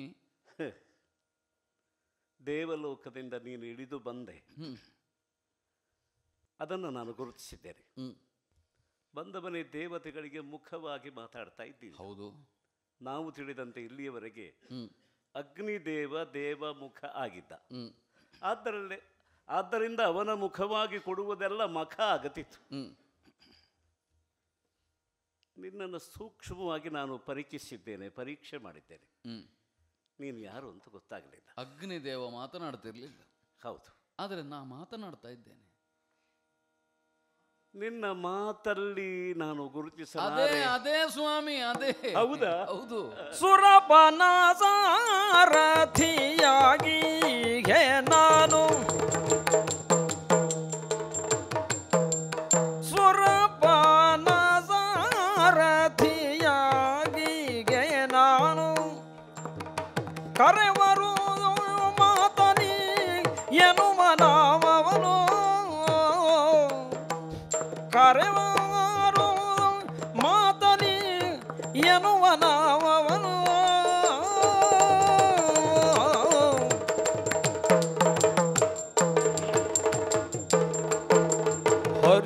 ದೇವಲೋಕದಿಂದ ನೀನು ಇಳಿದು ಬಂದೆ ಹ್ಮ್ ಅದನ್ನು ನಾನು ಗುರುತಿಸಿದ್ದೇನೆ ಹ್ಮ್ ಬಂದವನೇ ದೇವತೆಗಳಿಗೆ ಮುಖವಾಗಿ ಮಾತಾಡ್ತಾ ಇದ್ದೀವಿ ಹೌದು ನಾವು ತಿಳಿದಂತೆ ಇಲ್ಲಿಯವರೆಗೆ ಹ್ಮ್ ಅಗ್ನಿದೇವ ದೇವ ಮುಖ ಆಗಿದ್ದ ಹ್ಮ್ ಆದ್ದರಲ್ಲೇ ಆದ್ದರಿಂದ ಅವನ ಮುಖವಾಗಿ ಕೊಡುವುದೆಲ್ಲ ಮಖ ಆಗತಿತ್ತು ಹ್ಮ್ ನಿನ್ನನ್ನು ಸೂಕ್ಷ್ಮವಾಗಿ ನಾನು ಪರೀಕ್ಷಿಸಿದ್ದೇನೆ ಪರೀಕ್ಷೆ ಮಾಡಿದ್ದೇನೆ ಹ್ಮ್ ನೀನು ಯಾರು ಅಂತ ಗೊತ್ತಾಗಲಿಲ್ಲ ಅಗ್ನಿದೇವ ಮಾತನಾಡ್ತಿರ್ಲಿಲ್ಲ ಹೌದು ಆದರೆ ನಾ ಮಾತನಾಡ್ತಾ ಇದ್ದೇನೆ ನಿನ್ನ ಮಾತಲ್ಲಿ ನಾನು ಅದೇ ಗುರುತಿಸಲಾರೆ ಅದೇ ಸ್ವಾಮಿ ಅದೇ ಹೌದಾ? ಹೌದು ಸುರಪನ ಸಾರಥಿಯಾಗಿ ಹೇ ನಾನು ಸುರಪನ ಸಾರಥಿಯಾಗಿ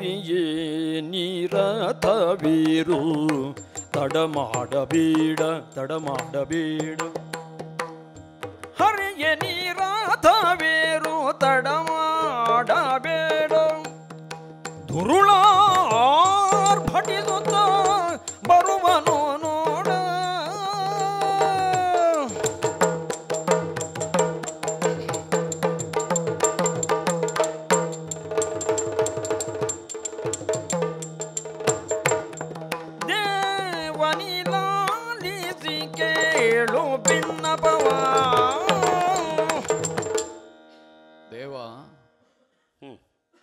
ಹರಿಯೇ ನೀರಥವೀರು ತಡ ಮಾಡಬೇಡ ತಡ ಮಾಡಬೇಡ ಹರಿಯೇ ನೀರಥವೀರು ತಡ ಮಾಡಬೇಡ ದುರುಳಾರ್ ಭಟಿಸುತ್ತ ಬರುವನು ನೋಡ ದೇವನಿಲಾಲಿಸಿ ಕೇಳು ಭಿನ್ನಪವ ದೇವ ಹ್ಮ್.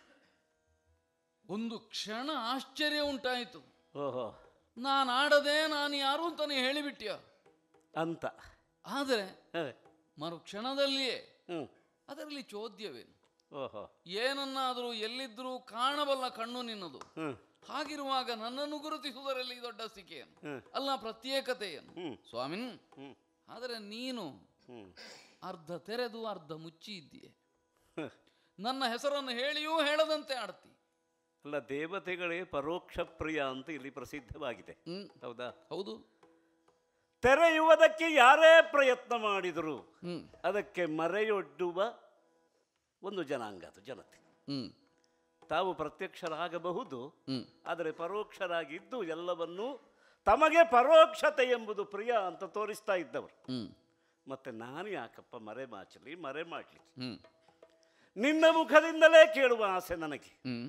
ಒಂದು ಕ್ಷಣ ಆಶ್ಚರ್ಯ ಉಂಟಾಯಿತು ಓಹೋ ನಾನು ಆಡದೆ ನಾನು ಯಾರು ಅಂತಾನೆ ಹೇಳಿಬಿಟ್ಯ ಅಂತ ಆದರೆ ಹ. ಮರು ಕ್ಷಣದಲ್ಲಿಯೇ ಹ್ಮ್ ಅದರಲ್ಲಿ ಚೋದ್ಯವೇನು ಓಹೋ ಏನನ್ನಾದರೂ ಎಲ್ಲಿದ್ದರೂ ಕಾಣಬಲ್ಲ ಕಣ್ಣು ನಿನ್ನದು ಹ್ಮ್ ಹಾಗಿರುವಾಗ ನನ್ನನ್ನು ಗುರುತಿಸುವುದರಲ್ಲಿ ದೊಡ್ಡ ಸಿಕೆಯನ್ನು ಹ್ಮ್. ಅಲ್ಲ ಪ್ರತ್ಯೇಕತೆಯನ್ನು ಹ್ಮ್. ಸ್ವಾಮಿನ್ ಹ್ಮ್ ಆದರೆ ನೀನು ಹ್ಮ್ ಅರ್ಧ ತೆರೆದು ಅರ್ಧ ಮುಚ್ಚಿ ಇದ್ದೀಯೆ ಹ. ನನ್ನ ಹೆಸರನ್ನು ಹೇಳಿಯೂ ಹೇಳದಂತೆ ಆಡ್ತಿ ಅಲ್ಲ ದೇವತೆಗಳೇ ಪರೋಕ್ಷ ಪ್ರಿಯ ಅಂತ ಇಲ್ಲಿ ಪ್ರಸಿದ್ಧವಾಗಿದೆ ಹ್ಮ್ ಹೌದಾ ಹೌದು ತೆರೆಯುವುದಕ್ಕೆ ಯಾರೇ ಪ್ರಯತ್ನ ಮಾಡಿದರು ಹ್ಮ್ ಅದಕ್ಕೆ ಮರೆಯೊಡ್ಡುವ ಒಂದು ಜನಾಂಗ ಅದು ಜನತೆ ಹ್ಮ್ ತಾವು ಪ್ರತ್ಯಕ್ಷರಾಗಬಹುದು ಹ್ಮ್ ಆದರೆ ಪರೋಕ್ಷರಾಗಿದ್ದು ಎಲ್ಲವನ್ನೂ ತಮಗೆ ಪರೋಕ್ಷತೆ ಎಂಬುದು ಪ್ರಿಯ ಅಂತ ತೋರಿಸ್ತಾ ಇದ್ದವರು ಹ್ಮ್ ಮತ್ತೆ ನಾನು ಯಾಕಪ್ಪ ಮರೆ ಮಾಚಲಿ ಮರೆ ಮಾಡಲಿ ಹ್ಮ್ ನಿನ್ನ ಮುಖದಿಂದಲೇ ಕೇಳುವ ಆಸೆ ನನಗೆ ಹ್ಮ್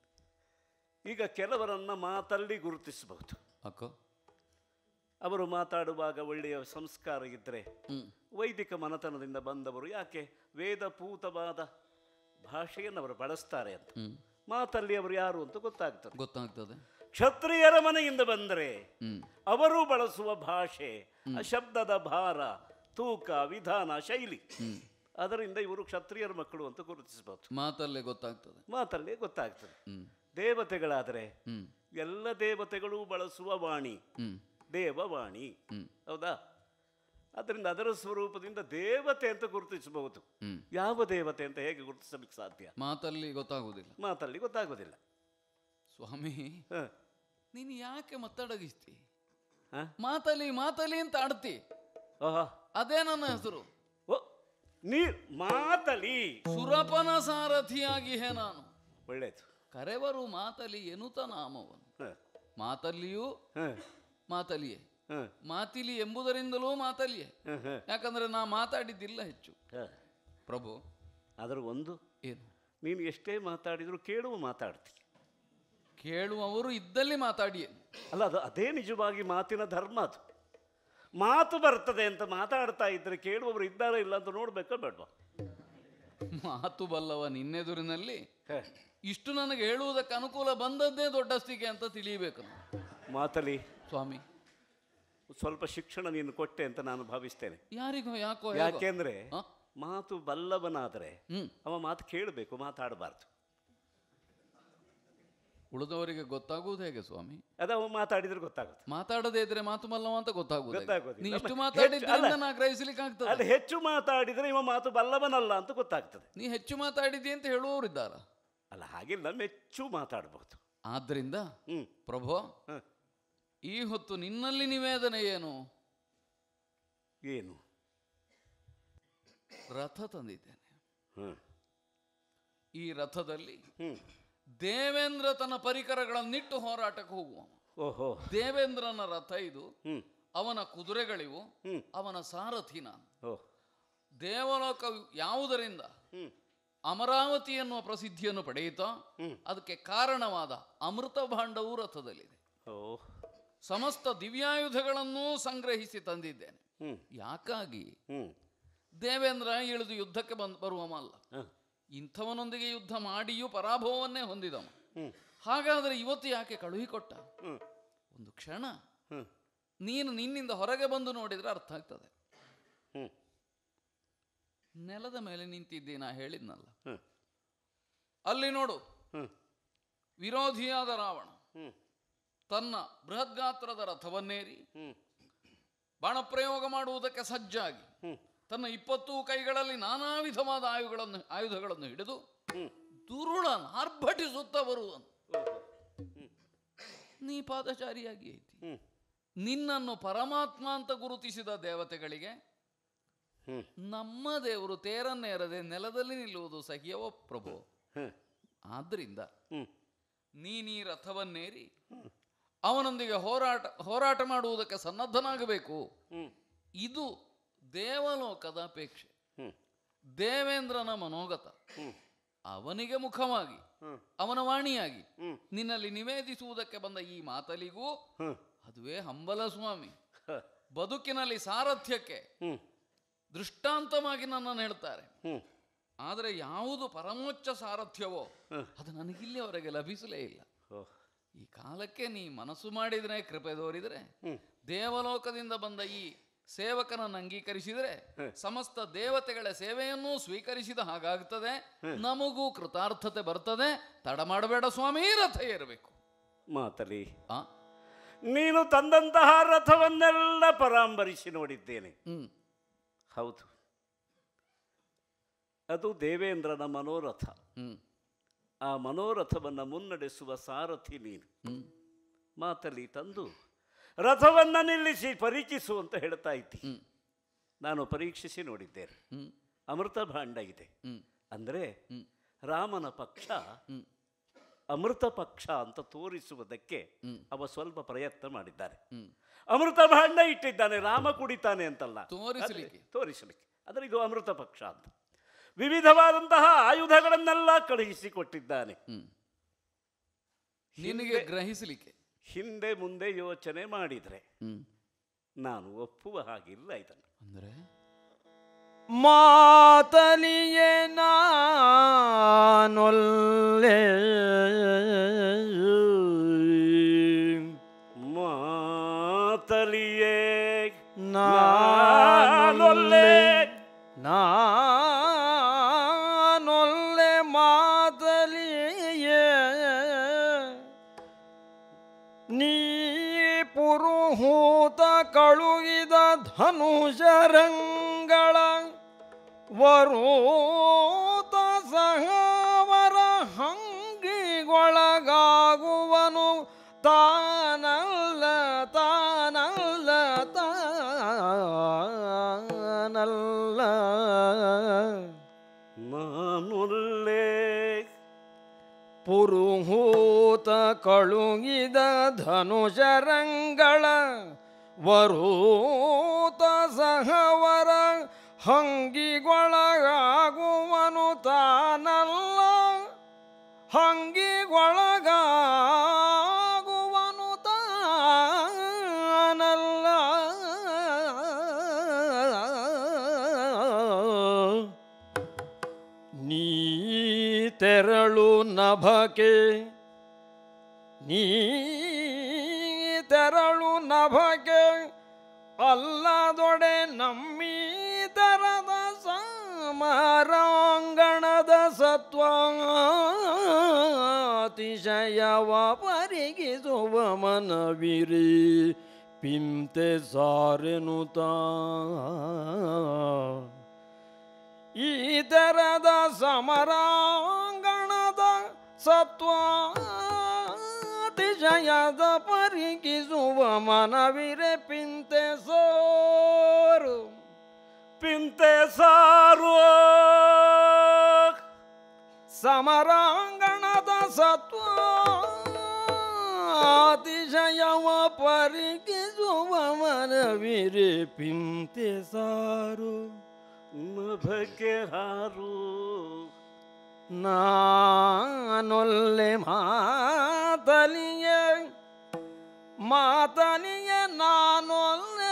ಈಗ ಕೆಲವರನ್ನ ಮಾತಲ್ಲಿ ಗುರುತಿಸಬಹುದು ಅಕ್ಕ ಅವರು ಮಾತಾಡುವಾಗ ಒಳ್ಳೆಯ ಸಂಸ್ಕಾರ ಇದ್ದರೆ ಹ್ಮ್ ವೈದಿಕ ಮನತನದಿಂದ ಬಂದವರು ಯಾಕೆ ವೇದಪೂತವಾದ ಭಾಷೆಯನ್ನು ಅವರು ಬಳಸ್ತಾರೆ ಅಂತ ಹ್ಮ್ ಮಾತಲ್ಲಿ ಅವರು ಯಾರು ಅಂತ ಗೊತ್ತಾಗ್ತದೆ ಗೊತ್ತಾಗ್ತದೆ ಕ್ಷತ್ರಿಯರ ಮನೆಯಿಂದ ಬಂದರೆ ಹ್ಮ್ ಅವರು ಬಳಸುವ ಭಾಷೆ ಆ ಶಬ್ದದ ಭಾರ ತೂಕ ವಿಧಾನ ಶೈಲಿ ಹ್ಮ್ ಅದರಿಂದ ಇವರು ಕ್ಷತ್ರಿಯರ ಮಕ್ಕಳು ಅಂತ ಗುರುತಿಸಬಹುದು ಮಾತಲ್ಲೇ ಗೊತ್ತಾಗ್ತದೆ ಮಾತಲ್ಲಿ ಗೊತ್ತಾಗ್ತದೆ ಹ್ಮ್ ದೇವತೆಗಳಾದರೆ ಹ್ಮ್ ಎಲ್ಲ ದೇವತೆಗಳು ಬಳಸುವ ವಾಣಿ ಹ್ಮ್ ದೇವವಾಣಿ ಹ್ಮ್ ಹೌದಾ ಅದರಿಂದ ಅದರ ಸ್ವರೂಪದಿಂದ ದೇವತೆ ಅಂತ ಗುರುತಿಸಬಹುದು ಹ್ಮ್ ಯಾವ ದೇವತೆ ಅಂತ ಹೇಗೆ ಗುರುತಿಸಲಿಕ್ಕೆ ಸಾಧ್ಯ ಮಾತಲ್ಲಿ ಗೊತ್ತಾಗುವುದಿಲ್ಲ ಮಾತಲ್ಲಿ ಗೊತ್ತಾಗೋದಿಲ್ಲ ಸ್ವಾಮಿ ಹ. ನೀನು ಯಾಕೆ ಮತ್ತಡಗಿಸ್ತಿ ಹ? ಮಾತಲಿ ಮಾತಲಿ ಅಂತ ಆಡ್ತಿ ಓಹೋ ಅದೇ ನನ್ನ ಹೆಸರು ಓ ನೀ ಮಾತಲಿ ಸುರಪನ ಸಾರಥಿಯಾಗಿ ಹೇ ನಾನು ಒಳ್ಳೇದು ಕರೆವರು ಮಾತಲಿ ಎನ್ನುತ್ತ ನಾಮವನ್ನು ಹ. ಮಾತಲ್ಲಿಯೂ ಹ. ಮಾತಲಿಯೇ ಹ. ಮಾತಿಲಿ ಎಂಬುದರಿಂದಲೂ ಮಾತಲಿಯೇ ಹ. ಹ. ಯಾಕಂದ್ರೆ ನಾ ಮಾತಾಡಿದ್ದಿಲ್ಲ ಹೆಚ್ಚು ಹ. ಪ್ರಭು ಅದರ ಒಂದು ಏನು ನೀನು ಎಷ್ಟೇ ಮಾತಾಡಿದರೂ ಕೇಳುವ ಮಾತಾಡ್ತಿ ಕೇಳುವವರು ಇದ್ದಲ್ಲಿ ಮಾತಾಡಿಯೇ ಅಲ್ಲ ಅದು ಅದೇ ನಿಜವಾಗಿ ಮಾತಿನ ಧರ್ಮ ಅದು ಮಾತು ಬರ್ತದೆ ಅಂತ ಮಾತಾಡ್ತಾ ಇದ್ರೆ ಕೇಳುವವರು ಇದ್ದಾರಾ ಇಲ್ಲ ಅಂತ ನೋಡ್ಬೇಕಾ ಬೇಡವಾ ಮಾತು ಬಲ್ಲವ ನಿನ್ನೆದುರಿನಲ್ಲಿ ಇಷ್ಟು ನನಗೆ ಹೇಳುವುದಕ್ಕೆ ಅನುಕೂಲ ಬಂದದ್ದೇ ದೊಡ್ಡಸ್ತಿಕೆ ಅಂತ ತಿಳಿಯಬೇಕು ನಾವು. ಮಾತಲಿ ಸ್ವಾಮಿ ಸ್ವಲ್ಪ ಶಿಕ್ಷಣ ನೀನು ಕೊಟ್ಟೆ ಅಂತ ನಾನು ಭಾವಿಸ್ತೇನೆ ಯಾರಿಗೋ ಯಾಕೋ ಹೇಗೋ. ಯಾಕೆಂದ್ರೆ ಹ? ಮಾತು ಬಲ್ಲವನಾದರೆ ಹ್ಮ್ ಅವ ಮಾತು ಕೇಳಬೇಕು ಮಾತಾಡಬಾರ್ದು ಉಳಿದವರಿಗೆ ಗೊತ್ತಾಗುವುದು ಹೇಗೆ ಸ್ವಾಮಿ ಅದು ಅವ ಮಾತಾಡಿದ್ರೆ ಗೊತ್ತಾಗುತ್ತೆ ಮಾತಾಡದೇ ಇದ್ರೆ ಮಾತು ಬಲ್ಲವ ಅಂತ ಗೊತ್ತಾಗುವುದು ಹೇಗೆ? ಗೊತ್ತಾಗೋದಿಲ್ಲ. ನೀ ಇಷ್ಟು ಹೆಚ್ಚು- ಮಾತಾಡಿದ್ರಿಂದ ಅಲ್ಲ. ನಾ ಗ್ರಹಿಸ್ಲಿಕ್ಕೆ ಆಗ್ತದೆ ಅದು ಹೆಚ್ಚು ಮಾತಾಡಿದ್ರೆ ಇವ ಮಾತು ಬಲ್ಲವನಲ್ಲ ಅಂತ ಗೊತ್ತಾಗ್ತದೆ ನೀ ಹೆಚ್ಚು ಮಾತಾಡಿದಿ ಅಂತ ಹೇಳುವವರು ಇದ್ದಾರ ಅಲ್ಲ ಹಾಗಿಲ್ಲ ಮೆಚ್ಚು ಮಾತಾಡಬಹುದು ಆದ್ರಿಂದ ಹ್ಮ್ ಪ್ರಭು ಹ. ಈ ಹೊತ್ತು ನಿನ್ನಲ್ಲಿ ನಿವೇದನೆ ಏನು ಏನು ರಥ ತಂದಿದ್ದೇನೆ ಹ್ಮ್ ಈ ರಥದಲ್ಲಿ ಹ್ಮ್ ದೇವೇಂದ್ರ ತನ್ನ ಪರಿಕರಗಳನ್ನಿಟ್ಟು ಹೋರಾಟಕ್ಕೆ ಹೋಗುವ ಓಹೋ ದೇವೇಂದ್ರನ ರಥ ಇದು ಹ್ಮ್ ಅವನ ಕುದುರೆಗಳಿವು ಹ್ಮ್ ಅವನ ಸಾರಥಿ ನಾನು ಓ ದೇವಲೋಕ ಯಾವುದರಿಂದ ಹ್ಮ್ ಅಮರಾವತಿ ಎನ್ನುವ ಪ್ರಸಿದ್ಧಿಯನ್ನು ಪಡೆಯುತ್ತಾ ಹ್ಮ್. ಅದಕ್ಕೆ ಕಾರಣವಾದ ಅಮೃತ ಭಾಂಡವು ರಥದಲ್ಲಿದೆ ಓ ಸಮಸ್ತ ದಿವ್ಯಾಯುಧಗಳನ್ನೂ ಸಂಗ್ರಹಿಸಿ ತಂದಿದ್ದೇನೆ ಹ್ಮ್ ಯಾಕಾಗಿ ಹ್ಮ್ ದೇವೇಂದ್ರ ಇಳಿದು ಯುದ್ಧಕ್ಕೆ ಬಂದ್ ಬರುವವಲ್ಲ ಹ. ಇಂಥವನೊಂದಿಗೆ ಯುದ್ಧ ಮಾಡಿಯೂ ಪರಾಭವವನ್ನೇ ಹೊಂದಿದವ ಹ್ಮ್ ಹಾಗಾದರೆ ಇವತ್ತು ಯಾಕೆ ಕಳುಹಿಕೊಟ್ಟ ಹ್ಮ್ ಒಂದು ಕ್ಷಣ ಹ್ಮ್ ನೀನು ನಿನ್ನಿಂದ ಹೊರಗೆ ಬಂದು ನೋಡಿದ್ರೆ ಅರ್ಥ ಆಗ್ತದೆ ಹ್ಮ್ ನೆಲದ ಮೇಲೆ ನಿಂತಿದ್ದಿ ನಾ ಹೇಳಿದ್ನಲ್ಲ ಹ್ಮ್ ಅಲ್ಲಿ ನೋಡು ಹ್ಮ್ ವಿರೋಧಿಯಾದ ರಾವಣ ಹ್ಮ್ ತನ್ನ ಬೃಹದ್ಗಾತ್ರದ ರಥವನ್ನೇರಿ ಹ್ಮ್ ಬಾಣಪ್ರಯೋಗ ಮಾಡುವುದಕ್ಕೆ ಸಜ್ಜಾಗಿ ಹ್ಮ್ ತನ್ನ ಇಪ್ಪತ್ತು ಕೈಗಳಲ್ಲಿ ನಾನಾ ವಿಧವಾದ ಆಯುಗಳನ್ನು ಆಯುಧಗಳನ್ನು ಹಿಡಿದು ಹ್ಮ್ ದುರುಳನ ಆರ್ಭಟಿಸುತ್ತಾ ಬರುವನು ನೀ ಪಾದಚಾರಿಯಾಗಿ ಐತಿ ಹ್ಮ್. ನಿನ್ನನ್ನು ಪರಮಾತ್ಮ ಅಂತ ಗುರುತಿಸಿದ ದೇವತೆಗಳಿಗೆ ಹ್ಮ್. ನಮ್ಮ ದೇವರು ತೇರನ್ನೇರದೆ ನೆಲದಲ್ಲಿ ನಿಲ್ಲುವುದು ಸಹಿಯವೋ ಪ್ರಭು ಹ್ಮ್. ಆದ್ರಿಂದ ಹ್ಮ್. ನೀನೀ ರಥವನ್ನೇರಿ ಅವನೊಂದಿಗೆ ಹೋರಾಟ ಹೋರಾಟ ಮಾಡುವುದಕ್ಕೆ ಸನ್ನದ್ಧನಾಗಬೇಕು ಹ್ಮ್. ಇದು ದೇವಲೋಕದ ಅಪೇಕ್ಷೆ ಹ್ಮ್. ದೇವೇಂದ್ರನ ಮನೋಗತ ಹ್ಮ್. ಅವನಿಗೆ ಮುಖವಾಗಿ ಹ್ಮ್. ಅವನ ವಾಣಿಯಾಗಿ ಹ್ಮ್. ನಿನ್ನಲ್ಲಿ ನಿವೇದಿಸುವುದಕ್ಕೆ ಬಂದ ಈ ಮಾತಲಿಗೂ ಹ್ಮ್. ಅದುವೇ ಹಂಬಲ ಸ್ವಾಮಿ ಹ. ಬದುಕಿನಲ್ಲಿ ಸಾರಥ್ಯಕ್ಕೆ ಹ್ಮ್. ದೃಷ್ಟಾಂತವಾಗಿ ನನ್ನನ್ನು ಹೇಳ್ತಾರೆ ಹ್ಮ್. ಆದರೆ ಯಾವುದು ಪರಮೋಚ್ಚ ಸಾರಥ್ಯವೋ ಹ. ಅದು ನನಗಿಲ್ಲಿಯವರೆಗೆ ಲಭಿಸಲೇ ಇಲ್ಲ ಓ. ಈ ಕಾಲಕ್ಕೆ ನೀ ಮನಸ್ಸು ಮಾಡಿದ್ರೆ ಕೃಪೆ ತೋರಿದರೆ ಹ್ಮ್. ದೇವಲೋಕದಿಂದ ಬಂದ ಈ ಸೇವಕನನ್ನು ಅಂಗೀಕರಿಸಿದರೆ ಸಮಸ್ತ ದೇವತೆಗಳ ಸೇವೆಯನ್ನೂ ಸ್ವೀಕರಿಸಿದ ಹಾಗಾಗ್ತದೆ ನಮಗೂ ಕೃತಾರ್ಥತೆ ಬರ್ತದೆ ತಡ ಮಾಡಬೇಡ ಸ್ವಾಮಿ ರಥ ಏರಬೇಕು ಮಾತಲಿ ಆ ನೀನು ತಂದಂತಹ ರಥವನ್ನೆಲ್ಲ ಪರಾಂಬರಿಸಿ ನೋಡಿದ್ದೇನೆ ಹ್ಮ್ ಹೌದು ಅದು ದೇವೇಂದ್ರನ ಮನೋರಥ ಹ್ಮ್ ಆ ಮನೋರಥವನ್ನು ಮುನ್ನಡೆಸುವ ಸಾರಥಿ ನೀನು ಹ್ಮ್ ಮಾತಲ್ಲಿ ತಂದು ರಥವನ್ನು ನಿಲ್ಲಿಸಿ ಪರೀಕ್ಷಿಸು ಅಂತ ಹೇಳ್ತಾ ಇದ್ದಿ ಹ್ಮ್ ನಾನು ಪರೀಕ್ಷಿಸಿ ನೋಡಿದ್ದೇನೆ ಹ್ಮ್ ಅಮೃತ ಭಾಂಡ ಇದೆ ಹ್ಮ್ ಅಂದರೆ ಹ್ಮ್. ರಾಮನ ಪಕ್ಷ ಹ್ಮ್. ಅಮೃತ ಪಕ್ಷ ಅಂತ ತೋರಿಸುವುದಕ್ಕೆ ಹ್ಮ್. ಅವ ಸ್ವಲ್ಪ ಪ್ರಯತ್ನ ಮಾಡಿದ್ದಾನೆ ಹ್ಮ್ ಅಮೃತ ಭಾಂಡ ಇಟ್ಟಿದ್ದಾನೆ ರಾಮ ಕುಡಿತಾನೆ ಅಂತಲ್ಲ ತೋರಿಸಲಿಕ್ಕೆ. ಅದೇ, ತೋರಿಸಲಿಕ್ಕೆ ಆದರೆ ಇದು ಅಮೃತ ಪಕ್ಷ ಅಂತ ವಿವಿಧವಾದಂತಹ ಆಯುಧಗಳನ್ನೆಲ್ಲ ಕಳುಹಿಸಿಕೊಟ್ಟಿದ್ದಾನೆ ಹ್ಮ್ ನಿನಗೆ ಗ್ರಹಿಸಲಿಕ್ಕೆ ಹಿಂದೆ ಮುಂದೆ ಯೋಚನೆ ಮಾಡಿದರೆ ಹ್ಮ್ ನಾನು ಒಪ್ಪುವ ಹಾಗಿಲ್ಲ ಇದನ್ನು ಅಂದ್ರೆ ಮಾತಲಿಯೇ ನಾನೊಲ್ಲೆ ಮಾತಲಿಯೇ ನಾನೊಲ್ಲೆ ನಾನೊಲ್ಲೆ ಮಾತಲಿಯೇ ನೀ ಪುರುಹೂತ ಕಳುಗಿದ ಧನುಷರಂಗಳ ವರೋತ ಸಹವರ ಹಂಗಿಗೊಳಗಾಗುವನು ತಾನಲ್ಲ ತಾನಲ್ಲ ತಾನಲ್ಲ ನಾನುಲ್ಲೇ ಪುರುಹೂತ ಕಳುಗಿದ ಧನುಷರಂಗಳ ವರೂತ ಸಹವರ ಹಂಗಿಗೊಳಗಾಗುವನು ತಾನಲ್ಲ ಹಂಗಿಗೊಳಗಾಗುವನು ತಾನಲ್ಲ ನೀ ತೆರಳು ನಭಕೆ ನೀ ತೆರಳು ನಭಕೆ ಅಲ್ಲದೊಡೆ ನಮ್ಮೀ ತರದ ಸಮರಾಂಗಣದ ಸತ್ವ ಅತಿಶಯವ ಪರಿಗಿಸುವ ಮನವಿರಿ ಪಿಂತೆ ಸಾರೆನುತ ಈ ತೆರದ ಸಮರಾಂಗಣದ ಸತ್ವಾತಿಶಯದ ಪರಿಗಿಸುವ ಮನವಿರೆ ಪಿಂತೆ ಸೋರು ಪಿಂತೆ ಸಾರು ಸಮರಾಂಗಣದ ಸತ್ವಾತಿಶಯವ ಪರಿಗಿಸುವ ಮನವಿರೆ ಪಿಂತೆ ಸಾರು ನಭಕ್ಕೆ ಹಾರು ನಾನೊಲ್ಲೆ ಮಾತಲಿಯೇ ಮಾತಲಿಯೇ ನಾನೊಲ್ಲೆ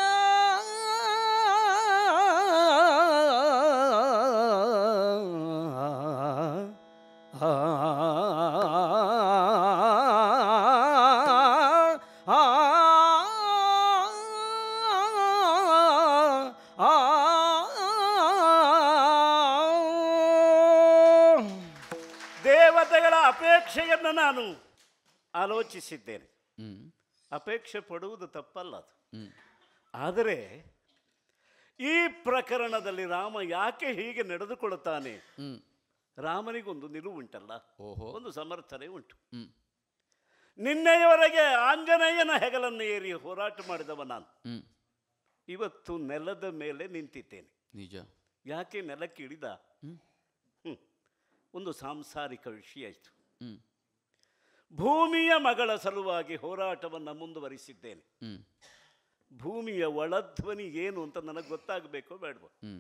ದೇವತೆಗಳ ಅಪೇಕ್ಷೆಯನ್ನು ನಾನು ಆಲೋಚಿಸಿದ್ದೇನೆ ಹ್ಮ್ ಅಪೇಕ್ಷೆ ಪಡುವುದು ತಪ್ಪಲ್ಲ ಅದು ಹ್ಮ್ ಆದರೆ ಈ ಪ್ರಕರಣದಲ್ಲಿ ರಾಮ ಯಾಕೆ ಹೀಗೆ ನಡೆದುಕೊಳ್ಳುತ್ತಾನೆ ಹ್ಮ್ ರಾಮನಿಗೊಂದು ನಿಲುವುಂಟಲ್ಲ ಓಹೋ ಒಂದು ಸಮರ್ಥನೆ ಉಂಟು ಹ್ಮ್ ನಿನ್ನೆಯವರೆಗೆ ಆಂಜನೇಯನ ಹೆಗಲನ್ನು ಏರಿ ಹೋರಾಟ ಮಾಡಿದವ ನಾನು ಹ್ಮ್ ಇವತ್ತು ನೆಲದ ಮೇಲೆ ನಿಂತಿದ್ದೇನೆ ನಿಜ ಯಾಕೆ ನೆಲಕ್ಕೆ ಇಳಿದ ಹ್ಮ್. ಹ್ಮ್. ಒಂದು ಸಾಂಸಾರಿಕ ವಿಷಯ ಆಯಿತು ಹ್ಮ್ ಭೂಮಿಯ ಮಗಳ ಸಲುವಾಗಿ ಹೋರಾಟವನ್ನು ಮುಂದುವರಿಸಿದ್ದೇನೆ ಹ್ಮ್ ಭೂಮಿಯ ಒಳಧ್ವನಿ ಏನು ಅಂತ ನನಗೆ ಗೊತ್ತಾಗಬೇಕೋ ಬೇಡವೋ ಹ್ಮ್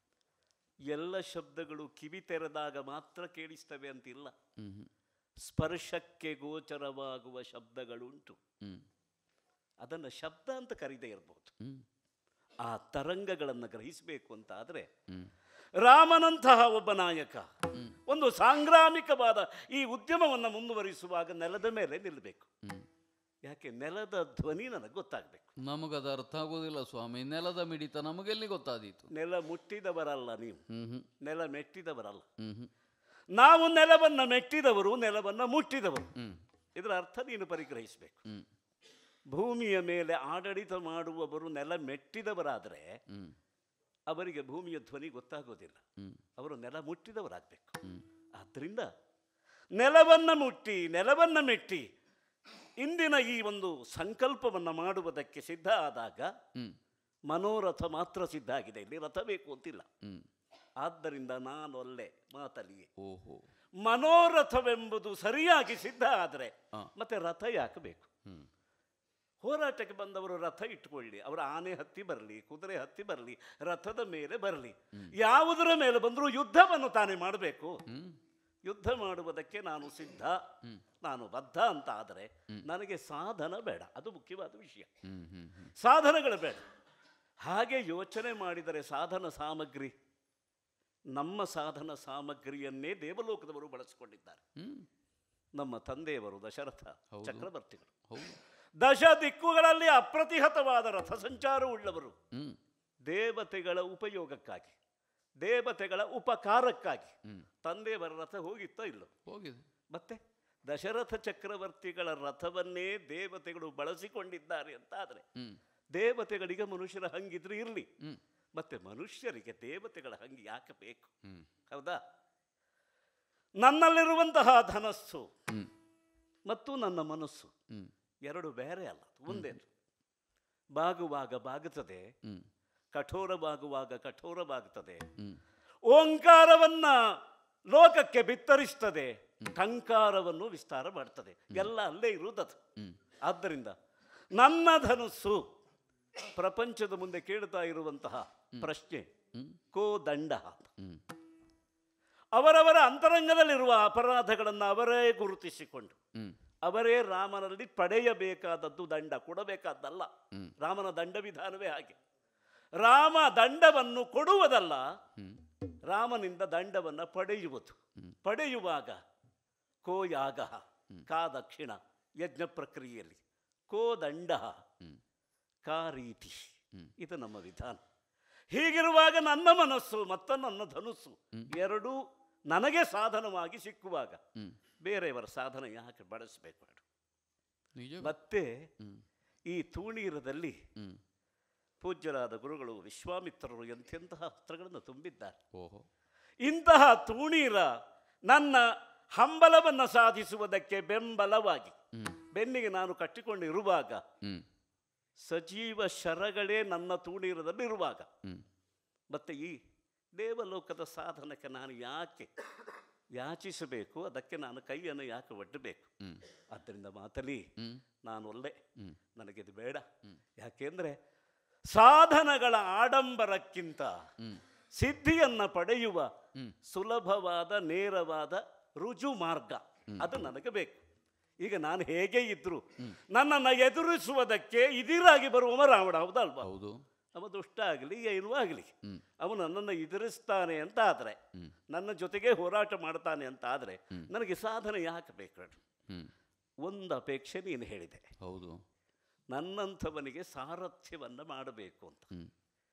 ಎಲ್ಲ ಶಬ್ದಗಳು ಕಿವಿ ತೆರೆದಾಗ ಮಾತ್ರ ಕೇಳಿಸ್ತವೆ ಅಂತಿಲ್ಲ ಹ್ಮ್ ಹ್ಮ್ ಸ್ಪರ್ಶಕ್ಕೆ ಗೋಚರವಾಗುವ ಶಬ್ದಗಳುಂಟು ಹ್ಮ್ ಅದನ್ನು ಶಬ್ದ ಅಂತ ಕರೀದೇ ಇರಬಹುದು ಹ್ಮ್ ಆ ತರಂಗಗಳನ್ನು ಗ್ರಹಿಸಬೇಕು ಅಂತ ಆದರೆ ಹ್ಮ್ ರಾಮನಂತಹ ಒಬ್ಬ ನಾಯಕ ಒಂದು ಸಾಂಗ್ರಾಮಿಕವಾದ ಈ ಉದ್ಯಮವನ್ನು ಮುಂದುವರಿಸುವಾಗ ನೆಲದ ಮೇಲೆ ನಿಲ್ಲಬೇಕು ಹ್ಮ್ ಯಾಕೆ ನೆಲದ ಧ್ವನಿ ನನಗೆ ಗೊತ್ತಾಗಬೇಕು ನಮಗದು ಅರ್ಥ ಆಗೋದಿಲ್ಲ ಸ್ವಾಮಿ ನೆಲದ ಮಿಡಿತ ನಮಗೆಲ್ಲಿ ಗೊತ್ತಾದೀತು ನೆಲ ಮುಟ್ಟಿದವರಲ್ಲ ನೀವು ಹ್ಮ್ ಹ್ಮ್ ನೆಲ ಮೆಟ್ಟಿದವರಲ್ಲ ಹ್ಮ್ ಹ್ಮ್ ನಾವು ನೆಲವನ್ನು ಮೆಟ್ಟಿದವರು ನೆಲವನ್ನು ಮುಟ್ಟಿದವರು ಹ್ಮ್ ಇದರ ಅರ್ಥ ನೀನು ಪರಿಗ್ರಹಿಸಬೇಕು ಹ್ಮ್ ಭೂಮಿಯ ಮೇಲೆ ಆಡಳಿತ ಮಾಡುವವರು ನೆಲ ಮೆಟ್ಟಿದವರಾದರೆ ಹ್ಮ್ ಅವರಿಗೆ ಭೂಮಿಯ ಧ್ವನಿ ಗೊತ್ತಾಗೋದಿಲ್ಲ ಹ್ಮ್ ಅವರು ನೆಲ ಮುಟ್ಟಿದವರಾಗಬೇಕು ಹ್ಮ್ ಆದ್ದರಿಂದ ನೆಲವನ್ನು ಮುಟ್ಟಿ ನೆಲವನ್ನು ಮೆಟ್ಟಿ ಇಂದಿನ ಈ ಒಂದು ಸಂಕಲ್ಪವನ್ನು ಮಾಡುವುದಕ್ಕೆ ಸಿದ್ಧ ಆದಾಗ ಹ್ಮ್ ಮನೋರಥ ಮಾತ್ರ ಸಿದ್ಧ ಆಗಿದೆ ಇಲ್ಲಿ ರಥ ಬೇಕು ಅಂತಿಲ್ಲ ಹ್ಮ್ ಆದ್ದರಿಂದ ನಾನೊಲ್ಲೆ ಮಾತಲ್ಲಿಯೇ ಓಹೋ ಮನೋರಥವೆಂಬುದು ಸರಿಯಾಗಿ ಸಿದ್ಧ ಆದರೆ ಹಾ. ಮತ್ತೆ ರಥ ಯಾಕೆ ಬೇಕು ಹ್ಮ್ ಹೋರಾಟಕ್ಕೆ ಬಂದವರು ರಥ ಇಟ್ಕೊಳ್ಳಿ ಅವರ ಆನೆ ಹತ್ತಿ ಬರಲಿ ಕುದುರೆ ಹತ್ತಿ ಬರಲಿ ರಥದ ಮೇಲೆ ಬರಲಿ ಯಾವುದರ ಮೇಲೆ ಬಂದರೂ ಯುದ್ಧವನ್ನು ತಾನೇ ಮಾಡಬೇಕು ಹ್ಮ್ ಯುದ್ಧ ಮಾಡುವುದಕ್ಕೆ ನಾನು ಸಿದ್ಧ ನಾನು ಬದ್ಧ ಅಂತ ಆದರೆ ನನಗೆ ಸಾಧನ ಬೇಡ ಅದು ಮುಖ್ಯವಾದ ವಿಷಯ ಹ್ಮ್ ಹ್ಮ್ ಹ್ಮ್ ಸಾಧನಗಳು ಬೇಡ ಹಾಗೆ ಯೋಚನೆ ಮಾಡಿದರೆ ಸಾಧನ ಸಾಮಗ್ರಿ ನಮ್ಮ ಸಾಧನ ಸಾಮಗ್ರಿಯನ್ನೇ ದೇವಲೋಕದವರು ಬಳಸಿಕೊಂಡಿದ್ದಾರೆ ಹ್ಮ್ ನಮ್ಮ ತಂದೆಯವರು ದಶರಥ ಹೌದು. ಚಕ್ರವರ್ತಿಗಳು ಹೌದು ದಶ ದಿಕ್ಕುಗಳಲ್ಲಿ ಅಪ್ರತಿಹತವಾದ ರಥ ಸಂಚಾರವುಳ್ಳವರು ಹ್ಮ್ ದೇವತೆಗಳ ಉಪಯೋಗಕ್ಕಾಗಿ ದೇವತೆಗಳ ಉಪಕಾರಕ್ಕಾಗಿ ಹ್ಮ್ ತಂದೆಯವರ ರಥ ಹೋಗಿತ್ತೋ ಇಲ್ಲೋ ಹೋಗಿದೆ ಮತ್ತೆ ದಶರಥ ಚಕ್ರವರ್ತಿಗಳ ರಥವನ್ನೇ ದೇವತೆಗಳು ಬಳಸಿಕೊಂಡಿದ್ದಾರೆ ಅಂತ ಆದರೆ ಹ್ಮ್ ದೇವತೆಗಳಿಗೆ ಮನುಷ್ಯರ ಹಂಗಿದ್ರೆ ಇರಲಿ ಹ್ಮ್ ಮತ್ತೆ ಮನುಷ್ಯರಿಗೆ ದೇವತೆಗಳ ಹಂಗಿ ಯಾಕೆ ಬೇಕು ಹ್ಮ್ ಹೌದಾ ನನ್ನಲ್ಲಿರುವಂತಹ ಧನಸ್ಸು ಹ್ಮ್ ಮತ್ತು ನನ್ನ ಮನಸ್ಸು ಹ್ಮ್ ಎರಡು ಬೇರೆ ಅಲ್ಲ ಒಂದೇನು ಬಾಗುವಾಗ ಬಾಗುತ್ತದೆ ಹ್ಮ್ ಕಠೋರವಾಗುವಾಗ ಕಠೋರವಾಗುತ್ತದೆ ಹ್ಮ್ ಓಂಕಾರವನ್ನ ಲೋಕಕ್ಕೆ ಬಿತ್ತರಿಸ್ತದೆ ಕಂಕಾರವನ್ನು ವಿಸ್ತಾರ ಮಾಡ್ತದೆ ಎಲ್ಲ ಅಲ್ಲೇ ಇರುವುದದು ಹ್ಮ್ ಆದ್ದರಿಂದ ನನ್ನ ಧನುಸ್ಸು ಪ್ರಪಂಚದ ಮುಂದೆ ಕೇಳ್ತಾ ಇರುವಂತಹ ಪ್ರಶ್ನೆ ಹ್ಮ್ ಕೋ ದಂಡ ಹ್ಮ್ ಅವರವರ ಅಂತರಂಗದಲ್ಲಿರುವ ಅಪರಾಧಗಳನ್ನು ಅವರೇ ಗುರುತಿಸಿಕೊಂಡು ಹ್ಮ್ ಅವರೇ ರಾಮನಲ್ಲಿ ಪಡೆಯಬೇಕಾದದ್ದು ದಂಡ ಕೊಡಬೇಕಾದ್ದಲ್ಲ ಹ್ಮ್. ರಾಮನ ದಂಡ ವಿಧಾನವೇ ಹಾಗೆ ರಾಮ ದಂಡವನ್ನು ಕೊಡುವುದಲ್ಲ ಹ್ಮ್ ರಾಮನಿಂದ ದಂಡವನ್ನು ಪಡೆಯುವುದು ಪಡೆಯುವಾಗ ಕೋ ಯಾಗ ಕಾ ದಕ್ಷಿಣ ಯಜ್ಞ ಪ್ರಕ್ರಿಯೆಯಲ್ಲಿ ಕೋ ದಂಡ ಹ್ಮ್. ಕಾ ರೀತಿ ಹ್ಮ್. ಇದು ನಮ್ಮ ವಿಧಾನ ಹೀಗಿರುವಾಗ ನನ್ನ ಮನಸ್ಸು ಮತ್ತು ನನ್ನ ಧನುಸ್ಸು ಎರಡೂ ನನಗೆ ಸಾಧನವಾಗಿ ಸಿಕ್ಕುವಾಗ ಹ್ಮ್ ಬೇರೆಯವರ ಸಾಧನ ಯಾಕೆ ಬಳಸಬೇಕು ಹೇಳು? ನಿಜ ಮತ್ತೆ ಹ್ಮ್ ಈ ತೂಣೀರದಲ್ಲಿ ಹ್ಮ್ ಪೂಜ್ಯರಾದ ಗುರುಗಳು ವಿಶ್ವಾಮಿತ್ರರು ಎಂತೆಂತಹ ಅಸ್ತ್ರಗಳನ್ನು ತುಂಬಿದ್ದಾರೆ ಓಹೋ ಇಂತಹ ತೂಣೀರ ನನ್ನ ಹಂಬಲವನ್ನು ಸಾಧಿಸುವುದಕ್ಕೆ ಬೆಂಬಲವಾಗಿ ಹ್ಮ್ ಬೆನ್ನಿಗೆ ನಾನು ಕಟ್ಟಿಕೊಂಡಿರುವಾಗ ಹ್ಮ್ ಸಜೀವ ಶರಗಳೇ ನನ್ನ ತೂಣೀರದಲ್ಲಿ ಇರುವಾಗ ಹ್ಮ್ ಮತ್ತೆ ಈ ದೇವಲೋಕದ ಸಾಧನಕ್ಕೆ ನಾನು ಯಾಕೆ ಯಾಚಿಸಬೇಕು ಅದಕ್ಕೆ ನಾನು ಕೈಯನ್ನು ಯಾಕೆ ಒಡ್ಡಬೇಕು ಹ್ಮ್ ಆದ್ದರಿಂದ ಮಾತಲಿ ಹ್ಮ್ ನಾನು ಒಲ್ಲೆ ಹ್ಮ್ ನನಗಿದು ಬೇಡ ಯಾಕೆಂದ್ರೆ ಸಾಧನಗಳ ಆಡಂಬರಕ್ಕಿಂತ ಹ್ಮ್ ಸಿದ್ಧಿಯನ್ನು ಪಡೆಯುವ ಹ್ಮ್. ಸುಲಭವಾದ ನೇರವಾದ ರುಜು ಮಾರ್ಗ ಅದು ನನಗೆ ಬೇಕು ಈಗ ನಾನು ಹೇಗೆ ಇದ್ರು ನನ್ನನ್ನು ಎದುರಿಸುವುದಕ್ಕೆ ಇದಿರಾಗಿ ಬರುವವ ರಾವಣ ಹೌದಲ್ವಾ ಹೌದು ಅವ ದುಷ್ಟ ಆಗಲಿ ಏನೂ ಆಗಲಿ ಹ್ಮ್. ಅವನು ನನ್ನನ್ನು ಎದುರಿಸ್ತಾನೆ ಅಂತ ಆದರೆ ಹ್ಮ್. ನನ್ನ ಜೊತೆಗೆ ಹೋರಾಟ ಮಾಡ್ತಾನೆ ಅಂತ ಆದರೆ ನನಗೆ ಸಾಧನೆ ಯಾಕೆ ಬೇಕು ಹೇಳು? ಹ್ಮ್ ಒಂದು ಅಪೇಕ್ಷೆ ನೀನು ಹೇಳಿದೆ ಹೌದು ನನ್ನಂಥವನಿಗೆ ಸಾರಥ್ಯವನ್ನು ಮಾಡಬೇಕು ಅಂತ ಹ್ಮ್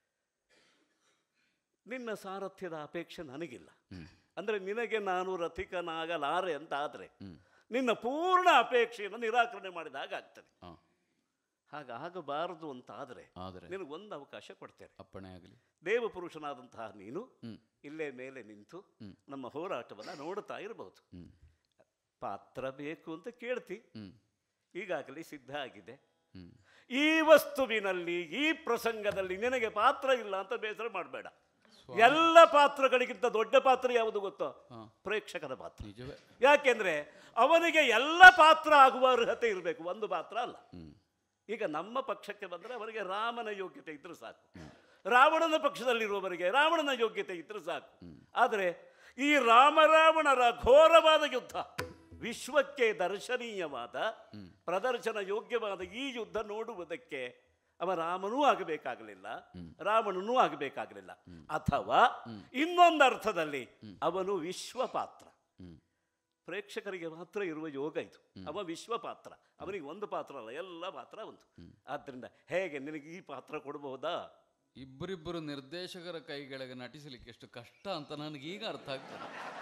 ನಿನ್ನ ಸಾರಥ್ಯದ ಅಪೇಕ್ಷೆ ನನಗಿಲ್ಲ ಹ್ಮ್ ಅಂದರೆ ನಿನಗೆ ನಾನು ರಥಿಕನಾಗಲಾರೆ ಅಂತ ಆದರೆ ಹ್ಮ್ ನಿನ್ನ ಪೂರ್ಣ ಅಪೇಕ್ಷೆಯನ್ನು ನಿರಾಕರಣೆ ಮಾಡಿದ ಹಾಗೆ ಆಗ್ತದೆ ಹಾ ಹಾಗಾಗಬಾರದು ಅಂತ ಆದರೆ ಆದರೆ ನಿನಗೆ ಒಂದು ಅವಕಾಶ ಕೊಡ್ತೇನೆ ಅಪ್ಪಣೆ ಆಗಲಿ ದೇವಪುರುಷನಾದಂತಹ ನೀನು ಹ್ಮ್ ಇಲ್ಲೇ ಮೇಲೆ ನಿಂತು ನಮ್ಮ ಹೋರಾಟವನ್ನು ನೋಡ್ತಾ ಇರಬಹುದು ಹ್ಮ್ ಪಾತ್ರ ಬೇಕು ಅಂತ ಕೇಳ್ತಿ ಹ್ಮ್ ಈಗಾಗಲೇ ಸಿದ್ಧ ಆಗಿದೆ ಈ ವಸ್ತುವಿನಲ್ಲಿ ಈ ಪ್ರಸಂಗದಲ್ಲಿ ನಿನಗೆ ಪಾತ್ರ ಇಲ್ಲ ಅಂತ ಬೇಸರ ಮಾಡಬೇಡ ಎಲ್ಲ ಪಾತ್ರಗಳಿಗಿಂತ ದೊಡ್ಡ ಪಾತ್ರ ಯಾವುದು ಗೊತ್ತೋ ಪ್ರೇಕ್ಷಕರ ಪಾತ್ರ ನಿಜವೇ ಯಾಕೆಂದ್ರೆ ಅವನಿಗೆ ಎಲ್ಲ ಪಾತ್ರ ಆಗುವ ಅರ್ಹತೆ ಇರಬೇಕು ಒಂದು ಪಾತ್ರ ಅಲ್ಲ ಈಗ ನಮ್ಮ ಪಕ್ಷಕ್ಕೆ ಬಂದರೆ ಅವರಿಗೆ ರಾಮನ ಯೋಗ್ಯತೆ ಇದ್ರೆ ಸಾಕು ರಾವಣನ ಪಕ್ಷದಲ್ಲಿರುವವರಿಗೆ ರಾವಣನ ಯೋಗ್ಯತೆ ಇದ್ರೆ ಸಾಕು ಆದರೆ ಈ ರಾಮರಾವಣರ ಘೋರವಾದ ಯುದ್ಧ ವಿಶ್ವಕ್ಕೆ ದರ್ಶನೀಯವಾದ ಪ್ರದರ್ಶನ ಯೋಗ್ಯವಾದ ಈ ಯುದ್ಧ ನೋಡುವುದಕ್ಕೆ ಅವ ರಾಮನೂ ಆಗಬೇಕಾಗಲಿಲ್ಲ ರಾವಣನೂ ಆಗಬೇಕಾಗಲಿಲ್ಲ ಅಥವಾ ಇನ್ನೊಂದು ಅರ್ಥದಲ್ಲಿ ಅವನು ವಿಶ್ವ ಪಾತ್ರ ಪ್ರೇಕ್ಷಕರಿಗೆ ಮಾತ್ರ ಇರುವ ಯೋಗ ಇದು ಅವ ವಿಶ್ವ ಪಾತ್ರ ಅವನಿಗೆ ಒಂದು ಪಾತ್ರ ಅಲ್ಲ ಎಲ್ಲ ಪಾತ್ರ ಒಂದು ಆದ್ದರಿಂದ ಹೇಗೆ ನಿನಗೆ ಈ ಪಾತ್ರ ಕೊಡಬಹುದಾ ಇಬ್ಬರಿಬ್ಬರು ನಿರ್ದೇಶಕರ ಕೈಗಳಿಗೆ ನಟಿಸಲಿಕ್ಕೆ ಎಷ್ಟು ಕಷ್ಟ ಅಂತ ನನಗೀಗ ಅರ್ಥ ಆಗ್ತದೆ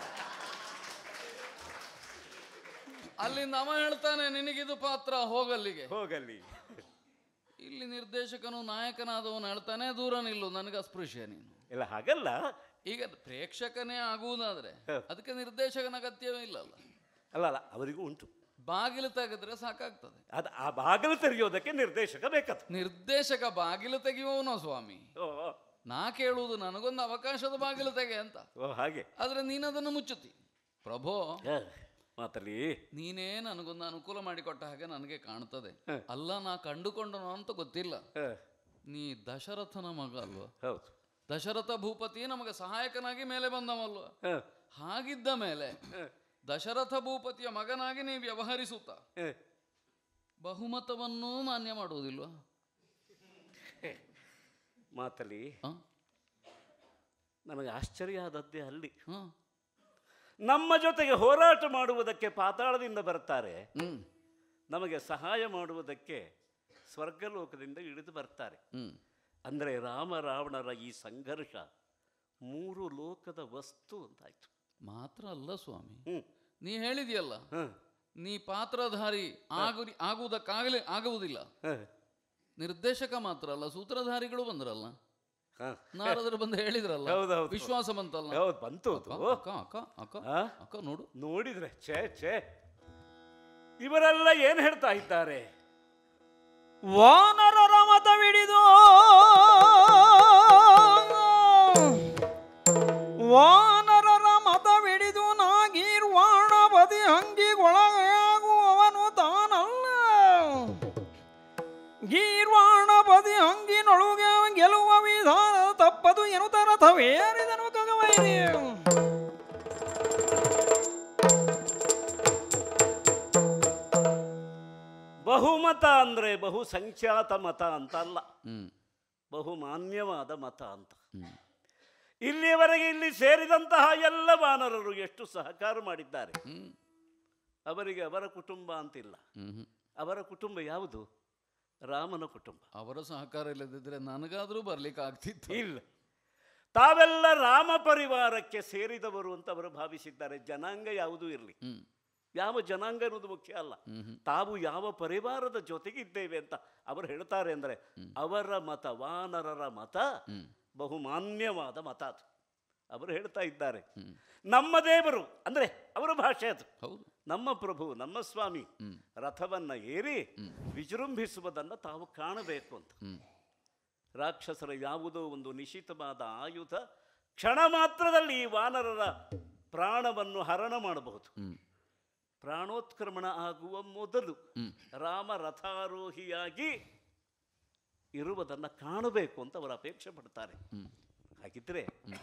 ಅಲ್ಲಿಂದ ಅವ ಹೇಳ್ತಾನೆ ನಿನಗಿದು ಪಾತ್ರ ಹೋಗಲ್ಲಿಗೆ ಹೋಗಲ್ಲಿ ಇಲ್ಲಿ ನಿರ್ದೇಶಕನು ನಾಯಕನಾದವನು ಹೇಳ್ತಾನೆ ದೂರ ನಿಲ್ಲು ನನಗೆ ಅಸ್ಪೃಶ್ಯ ನೀನು ಇಲ್ಲ ಹಾಗಲ್ಲ ಈಗ ಪ್ರೇಕ್ಷಕನೇ ಆಗುವುದಾದ್ರೆ ಹ. ಅದಕ್ಕೆ ನಿರ್ದೇಶಕನ ಅಗತ್ಯವೇ ಇಲ್ಲಲ್ಲ ಅಲ್ಲ ಅಲ್ಲ ಅವರಿಗೂ ಉಂಟು ಬಾಗಿಲು ತೆಗೆದ್ರೆ ಸಾಕಾಗ್ತದೆ ಅದು ಆ ಬಾಗಿಲು ತೆರೆಯೋದಕ್ಕೆ ನಿರ್ದೇಶಕ ಬೇಕದು ನಿರ್ದೇಶಕ ಬಾಗಿಲು ತೆಗೆಯುವವನೋ ಸ್ವಾಮಿ ಓ ಓ, ನಾ ಕೇಳುವುದು ನನಗೊಂದು ಅವಕಾಶದ ಬಾಗಿಲು ತೆಗೆ ಅಂತ ಓ ಹಾಗೆ ಆದ್ರೆ ನೀನದನ್ನು ಮುಚ್ಚುತ್ತಿ ಪ್ರಭೋ ಹ, ಮಾತಲ್ಲಿ ನೀನೇ ನನಗೊಂದು ಅನುಕೂಲ ಮಾಡಿಕೊಟ್ಟ ಹಾಗೆ ನನಗೆ ಕಾಣ್ತದೆ ಹ. ಅಲ್ಲ ನಾ ಕಂಡುಕೊಂಡನು ಅಂತ ಗೊತ್ತಿಲ್ಲ ಹ, ನೀ ದಶರಥನ ಮಗ ಅಲ್ವಾ ಹೌದು ದಶರಥ ಭೂಪತಿ ನಮಗೆ ಸಹಾಯಕನಾಗಿ ಮೇಲೆ ಬಂದವಲ್ವ ಹ, ಹಾಗಿದ್ದ ಮೇಲೆ ದಶರಥ ಭೂಪತಿಯ ಮಗನಾಗಿ ನೀವು ವ್ಯವಹರಿಸುತ್ತಾ ಹ. ಬಹುಮತವನ್ನೂ ಮಾನ್ಯ ಮಾಡುವುದಿಲ್ವಾ ಮಾತಲ್ಲಿ ಹ? ನನಗೆ ಆಶ್ಚರ್ಯ ಆದದ್ದೇ ಅಲ್ಲಿ ಹ? ನಮ್ಮ ಜೊತೆಗೆ ಹೋರಾಟ ಮಾಡುವುದಕ್ಕೆ ಪಾತಾಳದಿಂದ ಬರ್ತಾರೆ ಹ್ಮ್ ನಮಗೆ ಸಹಾಯ ಮಾಡುವುದಕ್ಕೆ ಸ್ವರ್ಗಲೋಕದಿಂದ ಇಳಿದು ಬರ್ತಾರೆ ಹ್ಮ್ ಅಂದರೆ ರಾಮ ರಾವಣರ ಈ ಸಂಘರ್ಷ ಮೂರು ಲೋಕದ ವಸ್ತು ಅಂತಾಯ್ತು ಮಾತ್ರ ಅಲ್ಲ ಸ್ವಾಮಿ ಹ್ಮ್ ನೀ ಹೇಳಿದ್ಯಲ್ಲ ಹ್ಮ್ ನೀ ಪಾತ್ರಧಾರಿ ಆಗು ಆಗುವುದಕ್ಕಾಗಲೇ ಆಗುವುದಿಲ್ಲ ಹ, ನಿರ್ದೇಶಕ ಮಾತ್ರ ಅಲ್ಲ ಸೂತ್ರಧಾರಿಗಳು ಬಂದ್ರಲ್ಲ ಹ. ನಾರದರು ಬಂದು ಹೇಳಿದ್ರಲ್ಲ ಹೌದೌದು. ವಿಶ್ವಾಸ ಬಂತಲ್ಲ ಹೌದು ಬಂತು ಅದು ಅಕ್ಕ ಅಕ್ಕ ಅಕ್ಕ ಆ? ಅಕ್ಕ ನೋಡು ನೋಡಿದ್ರೆ ಛೇ ಛೇ ಇವರೆಲ್ಲ ಏನು ಹೇಳ್ತಾ ಇದ್ದಾರೆ ವಾನರರ ಮತವಿಡಿದು ವಾನರರ ಮತವಿಡಿದು ನಾಗೀರ್ವಾಣ ಬದಿ ಅಂಗಿಗೊಳಗಾಗುವವನು ತಾನಲ್ಲ ಗೀರ್ವಾಣ ಬದಿ ಅಂಗಿನೊಳಗೆ ಗೆಲುವ ವಿಧಾನ ತಪ್ಪದು ಎನ್ನುತ್ತ ರಥವೇರಿದನು ಕಗವೈರಿ ಬಹುಮತ ಅಂದರೆ ಬಹುಸಂಖ್ಯಾತ ಮತ ಅಂತ ಅಲ್ಲ ಹ್ಮ್ ಬಹುಮಾನ್ಯವಾದ ಮತ ಅಂತ ಹ್ಮ್ ಇಲ್ಲಿಯವರೆಗೆ ಇಲ್ಲಿ ಸೇರಿದಂತಹ ಎಲ್ಲ ವಾನರರು ಎಷ್ಟು ಸಹಕಾರ ಮಾಡಿದ್ದಾರೆ ಹ್ಮ್ ಅವರಿಗೆ ಅವರ ಕುಟುಂಬ ಅಂತಿಲ್ಲ ಹ್ಮ್ ಹ್ಮ್. ಅವರ ಕುಟುಂಬ ಯಾವುದು ರಾಮನ ಕುಟುಂಬ ಅವರ ಸಹಕಾರ ಇಲ್ಲದಿದ್ರೆ ನನಗಾದ್ರೂ ಬರ್ಲಿಕ್ಕೆ ಆಗ್ತಿತ್ತು ಇಲ್ಲ ತಾವೆಲ್ಲ ರಾಮ ಪರಿವಾರಕ್ಕೆ ಸೇರಿದವರು ಅಂತ ಅವರು ಭಾವಿಸಿದ್ದಾರೆ ಜನಾಂಗ ಯಾವುದೂ ಇರಲಿ ಹ್ಮ್ ಯಾವ ಜನಾಂಗ ಅನ್ನೋದು ಮುಖ್ಯ ಅಲ್ಲ ಹ್ಮ್ ಹ್ಮ್ ತಾವು ಯಾವ ಪರಿವಾರದ ಜೊತೆಗೆ ಇದ್ದೇವೆ ಅಂತ ಅವರು ಹೇಳ್ತಾರೆ ಅಂದರೆ ಅವರ ಮತ ವಾನರರ ಮತ ಹ್ಮ್ ಬಹುಮಾನ್ಯವಾದ ಮತ ಅದು ಅವರು ಹೇಳ್ತಾ ಇದ್ದಾರೆ ಹ್ಮ್ ನಮ್ಮ ದೇವರು ಅಂದರೆ ಅವರ ಭಾಷೆ ಅದು ಹೌದು ನಮ್ಮ ಪ್ರಭು ನಮ್ಮ ಸ್ವಾಮಿ ಹ್ಮ್ ರಥವನ್ನ ಏರಿ ವಿಜೃಂಭಿಸುವುದನ್ನು ತಾವು ಕಾಣಬೇಕು ಅಂತ ಹ್ಮ್ ರಾಕ್ಷಸರ ಯಾವುದೋ ಒಂದು ನಿಶಿತವಾದ ಆಯುಧ ಕ್ಷಣ ಮಾತ್ರದಲ್ಲಿ ಈ ವಾನರರ ಪ್ರಾಣವನ್ನು ಹರಣ ಮಾಡಬಹುದು ಹ್ಮ್ ಪ್ರಾಣೋತ್ಕ್ರಮಣ ಆಗುವ ಮೊದಲು ಹ್ಮ್. ರಾಮ ರಥಾರೋಹಿಯಾಗಿ ಇರುವುದನ್ನು ಕಾಣಬೇಕು ಅಂತ ಅವರು ಅಪೇಕ್ಷೆ ಪಡ್ತಾರೆ ಹ್ಮ್ ಹಾಗಿದ್ರೆ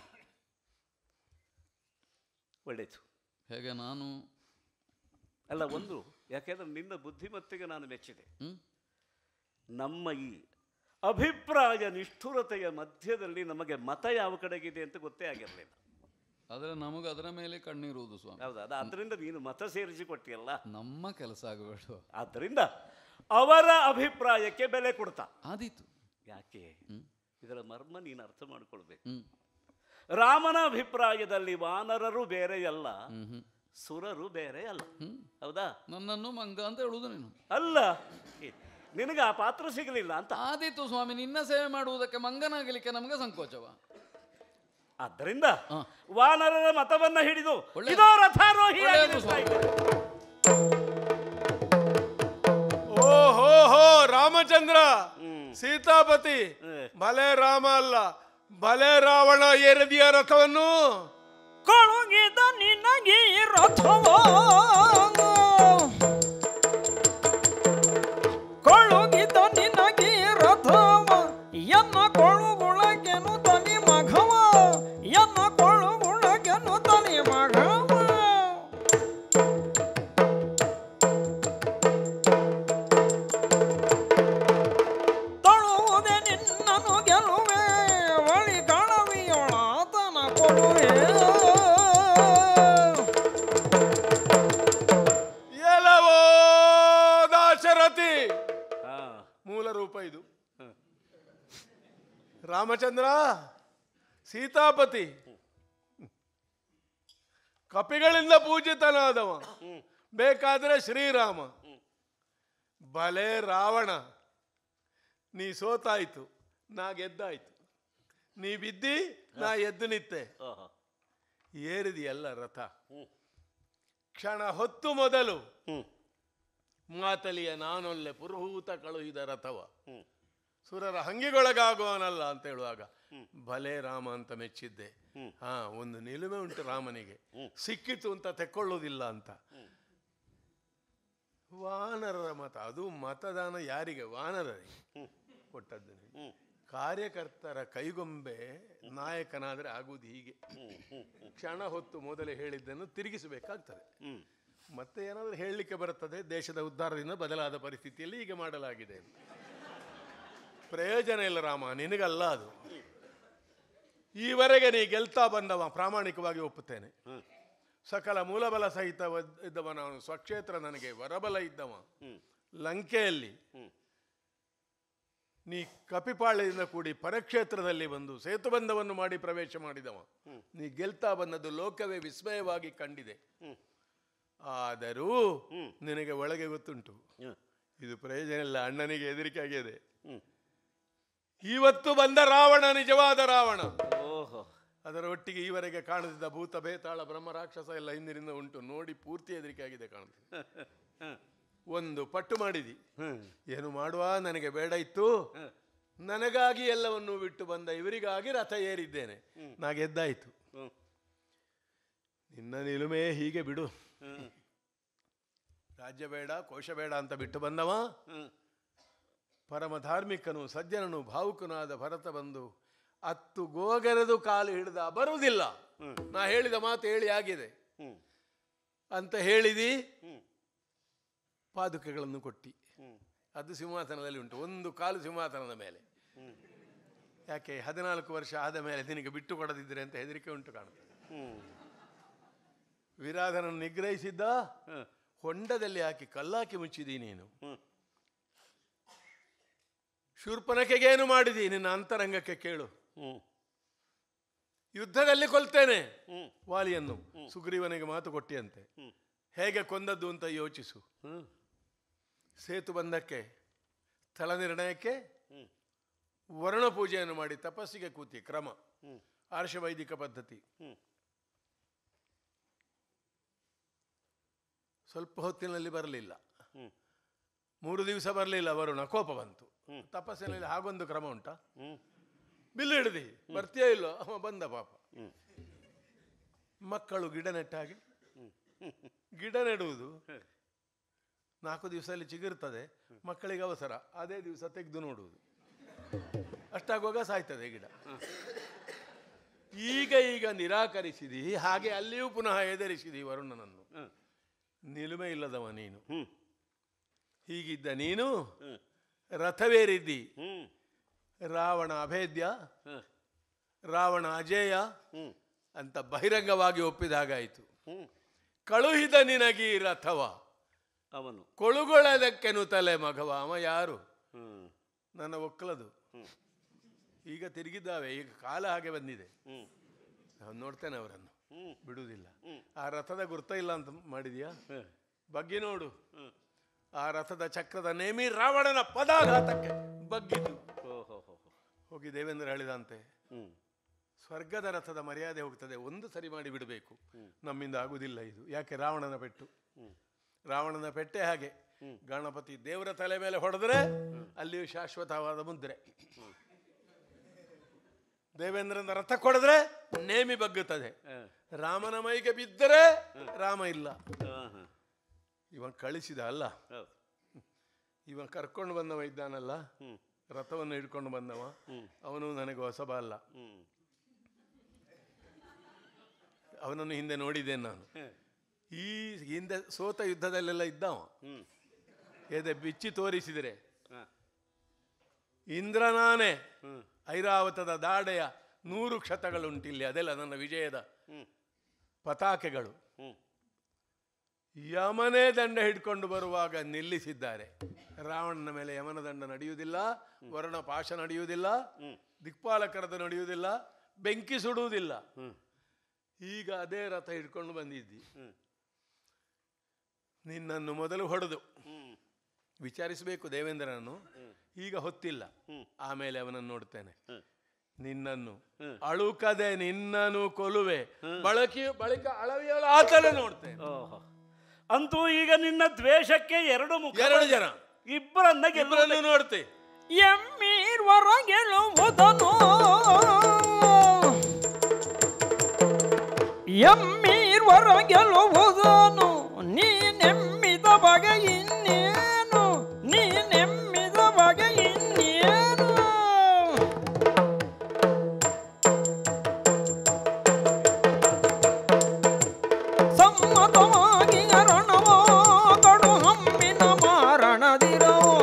ಒಳ್ಳೆಯದು ಹೇಗೆ ನಾನು ಅಲ್ಲ ಒಂದು ಯಾಕೆಂದ್ರೆ ನಿನ್ನ ಬುದ್ಧಿಮತ್ತೆಗೆ ನಾನು ಮೆಚ್ಚಿದೆ ಹ್ಮ್ ನಮ್ಮ ಈ ಅಭಿಪ್ರಾಯ ನಿಷ್ಠುರತೆಯ ಮಧ್ಯದಲ್ಲಿ ನಮಗೆ ಮತ ಯಾವ ಕಡೆಗಿದೆ ಅಂತ ಗೊತ್ತೇ ಆಗಿರಲಿಲ್ಲ ಆದರೆ ನಮಗೆ ಅದರ ಮೇಲೆ ಕಣ್ಣಿರುವುದು ಸ್ವಾಮಿ ಹೌದಾ ಅದು ಅದರಿಂದ ನೀನು ಮತ ಸೇರಿಸಿಕೊಟ್ಟಿಯಲ್ಲ ನಮ್ಮ ಕೆಲಸ ಆಗಬೇಡ ಆದ್ದರಿಂದ ಅವರ ಅಭಿಪ್ರಾಯಕ್ಕೆ ಬೆಲೆ ಕೊಡ್ತಾ ಆದೀತು ಯಾಕೆ ಹ್ಮ್. ಇದರ ಮರ್ಮ ನೀನು ಅರ್ಥ ಮಾಡ್ಕೊಳ್ಬೇಕು ಹ್ಮ್ ರಾಮನ ಅಭಿಪ್ರಾಯದಲ್ಲಿ ವಾನರರು ಬೇರೆಯಲ್ಲ ಹ್ಮ್ ಹ್ಮ್ ಸುರರು ಬೇರೆ ಅಲ್ಲ ಹ್ಮ್ ಹೌದಾ ನನ್ನನ್ನು ಮಂಗ ಅಂತ ಹೇಳುವುದು ನೀನು ಅಲ್ಲ ಏ, ನಿನಗೆ ಆ ಪಾತ್ರ ಸಿಗಲಿಲ್ಲ ಅಂತ ಆದೀತು ಸ್ವಾಮಿ ನಿನ್ನ ಸೇವೆ ಮಾಡುವುದಕ್ಕೆ ಮಂಗನಾಗಲಿಕ್ಕೆ ನಮಗೆ ಸಂಕೋಚವ ಆದ್ದರಿಂದ ಹಾ. ವಾನರರ ಮತವನ್ನ ಹಿಡಿದು ಒಳ್ಳೆಯದು. ಇದೋ ರಥಾರೋಹಿ ಒಳ್ಳೆಯದು ಸ್ವಾಮಿ. ಓಹೋ ರಾಮಚಂದ್ರ ಸೀತಾಪತಿ ಭಲೆ ರಾಮ ಅಲ್ಲ ಭಲೆ ರಾವಣ ಏರಿದೆಯ ರಥವನ್ನು ಕಳುಗಿದ ನಿನಗೆ ರಥವ ಕಳುಗಿದ ನಿನಗೆ ರಥವ ಎನ್ನ ಕೊಳುಗುಳಗೆನು ತನಿ ಮಘವ ಎನ್ನ ಕೊಳುಗುಳಗೆನು ತನಿ ಮಘವ ತಳುವುದೆ ನಿನ್ನನು ಗೆಲುವೆ ಒಳಿ ಕಳವಿಯೊಳಾತನ ಕೊಡುವೆ ಎಲವೋ ದಾಶರಥಿ ಹಾ ಮೂಲ ರೂಪ ಇದು ರಾಮಚಂದ್ರ ಸೀತಾಪತಿ ಕಪಿಗಳಿಂದ ಪೂಜಿತನಾದವ ಬೇಕಾದ್ರೆ ಶ್ರೀರಾಮ ಬಲೆ ರಾವಣ ನೀ ಸೋತಾಯ್ತು ನಾ ಗೆದ್ದಾಯ್ತು ನೀ ಬಿದ್ದಿ ನಾ ಎದ್ದು ನಿತ್ತೆ ಓಹೋ ಏರಿದೆಯಲ್ಲ ರಥ ಕ್ಷಣ ಹೊತ್ತು ಮೊದಲು ಹ್ಮ್ ಮಾತಲಿಯ ನಾನೊಲ್ಲೆ ಪುರುಹೂತ ಕಳುಹಿದ ರಥವ ಸುರರ ಹಂಗಿಗೊಳಗಾಗುವನಲ್ಲ ಅಂತ ಹೇಳುವಾಗ ಭಲೆ ರಾಮ ಅಂತ ಮೆಚ್ಚಿದ್ದೆ ಹಾ ಒಂದು ನಿಲುಮೆ ಉಂಟು ರಾಮನಿಗೆ ಸಿಕ್ಕಿತು ಅಂತ ತೆಕ್ಕೊಳ್ಳುವುದಿಲ್ಲ ಅಂತ ವಾನರರ ಮತ ಅದು ಮತದಾನ ಯಾರಿಗೆ ವಾನರರಿಗೆ ಕೊಟ್ಟದ್ದು ನೀವು. ಕಾರ್ಯಕರ್ತರ ಕೈಗೊಂಬೆ ನಾಯಕನಾದರೆ ಆಗುವುದು ಹೀಗೆ ಕ್ಷಣ ಹೊತ್ತು ಮೊದಲೇ ಹೇಳಿದ್ದನ್ನು ತಿರುಗಿಸಬೇಕಾಗ್ತದೆ ಮತ್ತೆ ಏನಾದರೂ ಹೇಳಲಿಕ್ಕೆ ಬರುತ್ತದೆ ದೇಶದ ಉದ್ಧಾರದಿಂದ ಬದಲಾದ ಪರಿಸ್ಥಿತಿಯಲ್ಲಿ ಹೀಗೆ ಮಾಡಲಾಗಿದೆ ಅಂತ. ಪ್ರಯೋಜನ ಇಲ್ಲ ರಾಮ ನಿನಗಲ್ಲ ಅದು ಈವರೆಗೆ ನೀ ಗೆಲ್ತಾ ಬಂದವ ಪ್ರಾಮಾಣಿಕವಾಗಿ ಒಪ್ಪುತ್ತೇನೆ ಸಕಲ ಮೂಲಬಲ ಸಹಿತ ಒದ್- ಇದ್ದವ ನಾನು ಸ್ವಕ್ಷೇತ್ರ ನನಗೆ ವರಬಲ ಇದ್ದವ ಲಂಕೆಯಲ್ಲಿ ನೀ ಕಪಿಪಾಳ್ಯದಿಂದ ಕೂಡಿ ಪರಕ್ಷೇತ್ರದಲ್ಲಿ ಬಂದು ಸೇತುಬಂಧವನ್ನು ಮಾಡಿ ಪ್ರವೇಶ ಮಾಡಿದವ ನೀ ಗೆಲ್ತಾ ಬಂದದ್ದು ಲೋಕವೇ ವಿಸ್ಮಯವಾಗಿ ಕಂಡಿದೆ ಆದರೂ ನಿನಗೆ ಒಳಗೆ ಗೊತ್ತುಂಟು ಇದು ಪ್ರಯೋಜನ ಇಲ್ಲ ಅಣ್ಣನಿಗೆ ಹೆದರಿಕೆ ಆಗಿದೆ ಇವತ್ತು ಬಂದ ರಾವಣ ನಿಜವಾದ ರಾವಣ ಓಹೋ ಅದರ ಒಟ್ಟಿಗೆ ಈವರೆಗೆ ಕಾಣದಿದ್ದ ಭೂತ ಬೇತಾಳ ಬ್ರಹ್ಮ ರಾಕ್ಷಸ ಎಲ್ಲ ಹಿಂದಿನಿಂದ ಉಂಟು ನೋಡಿ ಪೂರ್ತಿ ಹೆದರಿಕೆ ಆಗಿದೆ ಕಾಣುತ್ತೆ ಒಂದು ಪಟ್ಟು ಮಾಡಿದಿ ಏನು ಮಾಡುವ ನನಗೆ ಬೇಡ ಇತ್ತು ನನಗಾಗಿ ಎಲ್ಲವನ್ನೂ ಬಿಟ್ಟು ಬಂದ ಇವರಿಗಾಗಿ ರಥ ಏರಿದ್ದೇನೆ ನಾ ಗೆದ್ದಾಯ್ತು ನಿನ್ನ ನಿಲುಮೆ ಹೀಗೆ ಬಿಡು ರಾಜ್ಯ ಬೇಡ ಕೋಶ ಬೇಡ ಅಂತ ಬಿಟ್ಟು ಬಂದವ ಪರಮ ಧಾರ್ಮಿಕನು ಸಜ್ಜನನು ಭಾವುಕನಾದ ಭರತ ಬಂದು ಹತ್ತು ಗೋಗರೆದು ಕಾಲು ಹಿಡಿದ ಬರುವುದಿಲ್ಲ ನಾ ಹೇಳಿದ ಮಾತು ಹೇಳಿ ಆಗಿದೆ ಅಂತ ಹೇಳಿದಿ ಪಾದುಕೆಗಳನ್ನು ಕೊಟ್ಟಿ ಅದು ಸಿಂಹಾಸನದಲ್ಲಿ ಉಂಟು ಒಂದು ಕಾಲು ಸಿಂಹಾಸನದ ಮೇಲೆ ಯಾಕೆ ಹದಿನಾಲ್ಕು ವರ್ಷ ಆದ ಮೇಲೆ ನಿನಗೆ ಬಿಟ್ಟು ಕೊಡದಿದ್ದರೆ ಅಂತ ಹೆದರಿಕೆ ಉಂಟು ಕಾಣುತ್ತದೆ ವಿರಾಧನನ್ನು ನಿಗ್ರಹಿಸಿದ್ದ ಹೊಂಡದಲ್ಲಿ ಹಾಕಿ ಕಲ್ಲಾಕಿ ಮುಚ್ಚಿದಿ ನೀನು ಶೂರ್ಪನಕೆಗೇನು ಮಾಡಿದಿ ನಿನ್ನ ಅಂತರಂಗಕ್ಕೆ ಕೇಳು ಯುದ್ಧದಲ್ಲಿ ಕೊಲ್ತೇನೆ ವಾಲಿಯನ್ನು ಸುಗ್ರೀವನಿಗೆ ಮಾತು ಕೊಟ್ಟಿಯಂತೆ ಹೇಗೆ ಕೊಂದದ್ದು ಅಂತ ಯೋಚಿಸು ಸೇತು ಬಂಧಕ್ಕೆ ಸ್ಥಳ ನಿರ್ಣಯಕ್ಕೆ ವರ್ಣ ಪೂಜೆಯನ್ನು ಮಾಡಿ ತಪಸ್ಸಿಗೆ ಕೂತಿ ಕ್ರಮ ಆರ್ಷವೈದಿಕ ಪದ್ಧತಿ ಸ್ವಲ್ಪ ಹೊತ್ತಿನಲ್ಲಿ ಬರಲಿಲ್ಲ ಮೂರು ದಿವಸ ಬರಲಿಲ್ಲ ವರುಣ ಕೋಪ ಬಂತು ತಪಸ್ಸಿನಲ್ಲಿ ಹಾಗೊಂದು ಕ್ರಮ ಉಂಟಾ ಬಿಲ್ಲು ಹಿಡಿದಿ ಬರ್ತೀಯೋ ಇಲ್ಲೋ ಅವ ಬಂದ ಪಾಪ ಮಕ್ಕಳು ಗಿಡ ನೆಟ್ಟಾಗೆ ಗಿಡ ನೆಡುವುದು ನಾಲ್ಕು ದಿವಸದಲ್ಲಿ ಚಿಗುರ್ತದೆ ಮಕ್ಕಳಿಗೆ ಅವಸರ ಅದೇ ದಿವಸ ತೆಗೆದು ನೋಡುವುದು ಅಷ್ಟಾಗುವಾಗ ಸಾಯ್ತದೆ ಗಿಡ ಈಗ ಈಗ ನಿರಾಕರಿಸಿದಿ ಹಾಗೆ ಅಲ್ಲಿಯೂ ಪುನಃ ಎದುರಿಸಿದಿ ವರುಣನನ್ನು ನಿಲುಮೆ ಇಲ್ಲದವ ನೀನು ಹೀಗಿದ್ದ ನೀನು ರಥವೇರಿದ್ದಿ ರಾವಣ ಅಭೇದ್ಯ ರಾವಣ ಅಜೇಯ ಅಂತ ಬಹಿರಂಗವಾಗಿ ಒಪ್ಪಿದಾಗಾಯಿತು ಕಳುಹಿದ ನಿನಗೀ ರಥವ ಅವನು ಕೊಳುಗೊಳ್ಳದಕ್ಕೆನು ತಲೆ ಮಗವ ಅವ ಯಾರು ಹ್ಮ್ ನನ್ನ ಒಕ್ಕಲದು ಈಗ ತಿರುಗಿದ್ದಾವೆ ಈಗ ಕಾಲ ಹಾಗೆ ಬಂದಿದೆ ನಾನು ನೋಡ್ತೇನೆ ಅವರನ್ನು ಬಿಡುವುದಿಲ್ಲ ಆ ರಥದ ಗುರ್ತ ಇಲ್ಲ ಅಂತ ಮಾಡಿದ್ಯಾ ಬಗ್ಗಿ ನೋಡು ಆ ರಥದ ಚಕ್ರದ ನೇಮಿ ರಾವಣನ ಪದಾಘಾತಕ್ಕೆ ಬಗ್ಗಿದ್ದು ಓಹೋ ಹೋ ಹೋಗಿ ದೇವೇಂದ್ರ ಹೇಳಿದಂತೆ ಹ್ಮ್ ಸ್ವರ್ಗದ ರಥದ ಮರ್ಯಾದೆ ಹೋಗ್ತದೆ ಒಂದು ಸರಿ ಮಾಡಿ ಬಿಡಬೇಕು ನಮ್ಮಿಂದ ಆಗುವುದಿಲ್ಲ ಇದು ಯಾಕೆ ರಾವಣನ ಪೆಟ್ಟು ರಾವಣನ ಪೆಟ್ಟೆ ಹಾಗೆ ಗಣಪತಿ ದೇವರ ತಲೆ ಮೇಲೆ ಹೊಡೆದ್ರೆ ಅಲ್ಲಿಯೂ ಶಾಶ್ವತವಾದ ಮುದ್ರೆ ದೇವೇಂದ್ರನ ರಥ ಕೊಡಿದ್ರೆ ನೇಮಿ ಬಗ್ಗುತ್ತದೆ ರಾಮನ ಮೈಗೆ ಬಿದ್ದರೆ ರಾಮ ಇಲ್ಲ ಇವನ್ ಕಳಿಸಿದ ಅಲ್ಲ ಇವನ್ ಕರ್ಕೊಂಡು ಬಂದವ ಇದ್ದಾನಲ್ಲ ರಥವನ್ನು ಹಿಡ್ಕೊಂಡು ಬಂದವ ಅವನು ನನಗೆ ಹೊಸಬ ಅಲ್ಲ ಅವನನ್ನು ಹಿಂದೆ ನೋಡಿದ್ದೇನೆ ನಾನು ಈ ಹಿಂದೆ ಸೋತ ಯುದ್ಧದಲ್ಲೆಲ್ಲ ಇದ್ದವ ಎದೆ ಬಿಚ್ಚಿ ತೋರಿಸಿದರೆ ಇಂದ್ರನಾನೇ ಐರಾವತದ ದಾಡೆಯ ನೂರು ಕ್ಷತಗಳುಂಟಿಲ್ಲಿ ಅದೆಲ್ಲ ನನ್ನ ವಿಜಯದ ಪತಾಕೆಗಳು ಯಮನೇ ದಂಡ ಹಿಡ್ಕೊಂಡು ಬರುವಾಗ ನಿಲ್ಲಿಸಿದ್ದಾರೆ ರಾವಣನ ಮೇಲೆ ಯಮನ ದಂಡ ನಡೆಯುವುದಿಲ್ಲ ವರ್ಣ ಪಾಶ ನಡೆಯುವುದಿಲ್ಲ ದಿಕ್ಪಾಲಕರದು ನಡೆಯುವುದಿಲ್ಲ ಬೆಂಕಿ ಸುಡುವುದಿಲ್ಲ ಈಗ ಅದೇ ರಥ ಹಿಡ್ಕೊಂಡು ಬಂದಿದ್ದಿ ನಿನ್ನನ್ನು ಮೊದಲು ಹೊಡೆದು ವಿಚಾರಿಸಬೇಕು ದೇವೇಂದ್ರನನ್ನು ಈಗ ಹೊತ್ತಿಲ್ಲ ಆಮೇಲೆ ಅವನನ್ನು ನೋಡ್ತೇನೆ ನಿನ್ನನ್ನು ಅಳುಕದೆ ನಿನ್ನನ್ನು ಕೊಲುವೆ ಬಳಕೆ ಬಳಿಕ ಅಳವಿಯಲು ಆತನೇ ನೋಡ್ತೇನೆ ಓಹೋ ಅಂತೂ ಈಗ ನಿನ್ನ ದ್ವೇಷಕ್ಕೆ ಎರಡು ಮುಖ ಎರಡು ಜನ ಇಬ್ಬರನ್ನ ಗೆಲ್ಲುವ ಇಬ್ಬರನ್ನು ನೋಡ್ತೆ ಎಮ್ಮೀರ್ವರ ಗೆಲ್ಲುವುದನು ಎಮ್ಮೀರ್ವರ ಗೆಲ್ಲುವುದನು ನೀ ನೆಮ್ಮಿದ ಬಗೆ ಇನ್ನೇನು ನೀ ನೆಮ್ಮಿದ ಬಗೆ ಇನ್ನೇನು ಸಮ್ಮತವಾಗಿ ಅರಣವೋ ಕಡು ಹಮ್ಮಿನ ಮಾರಣದಿರವೋ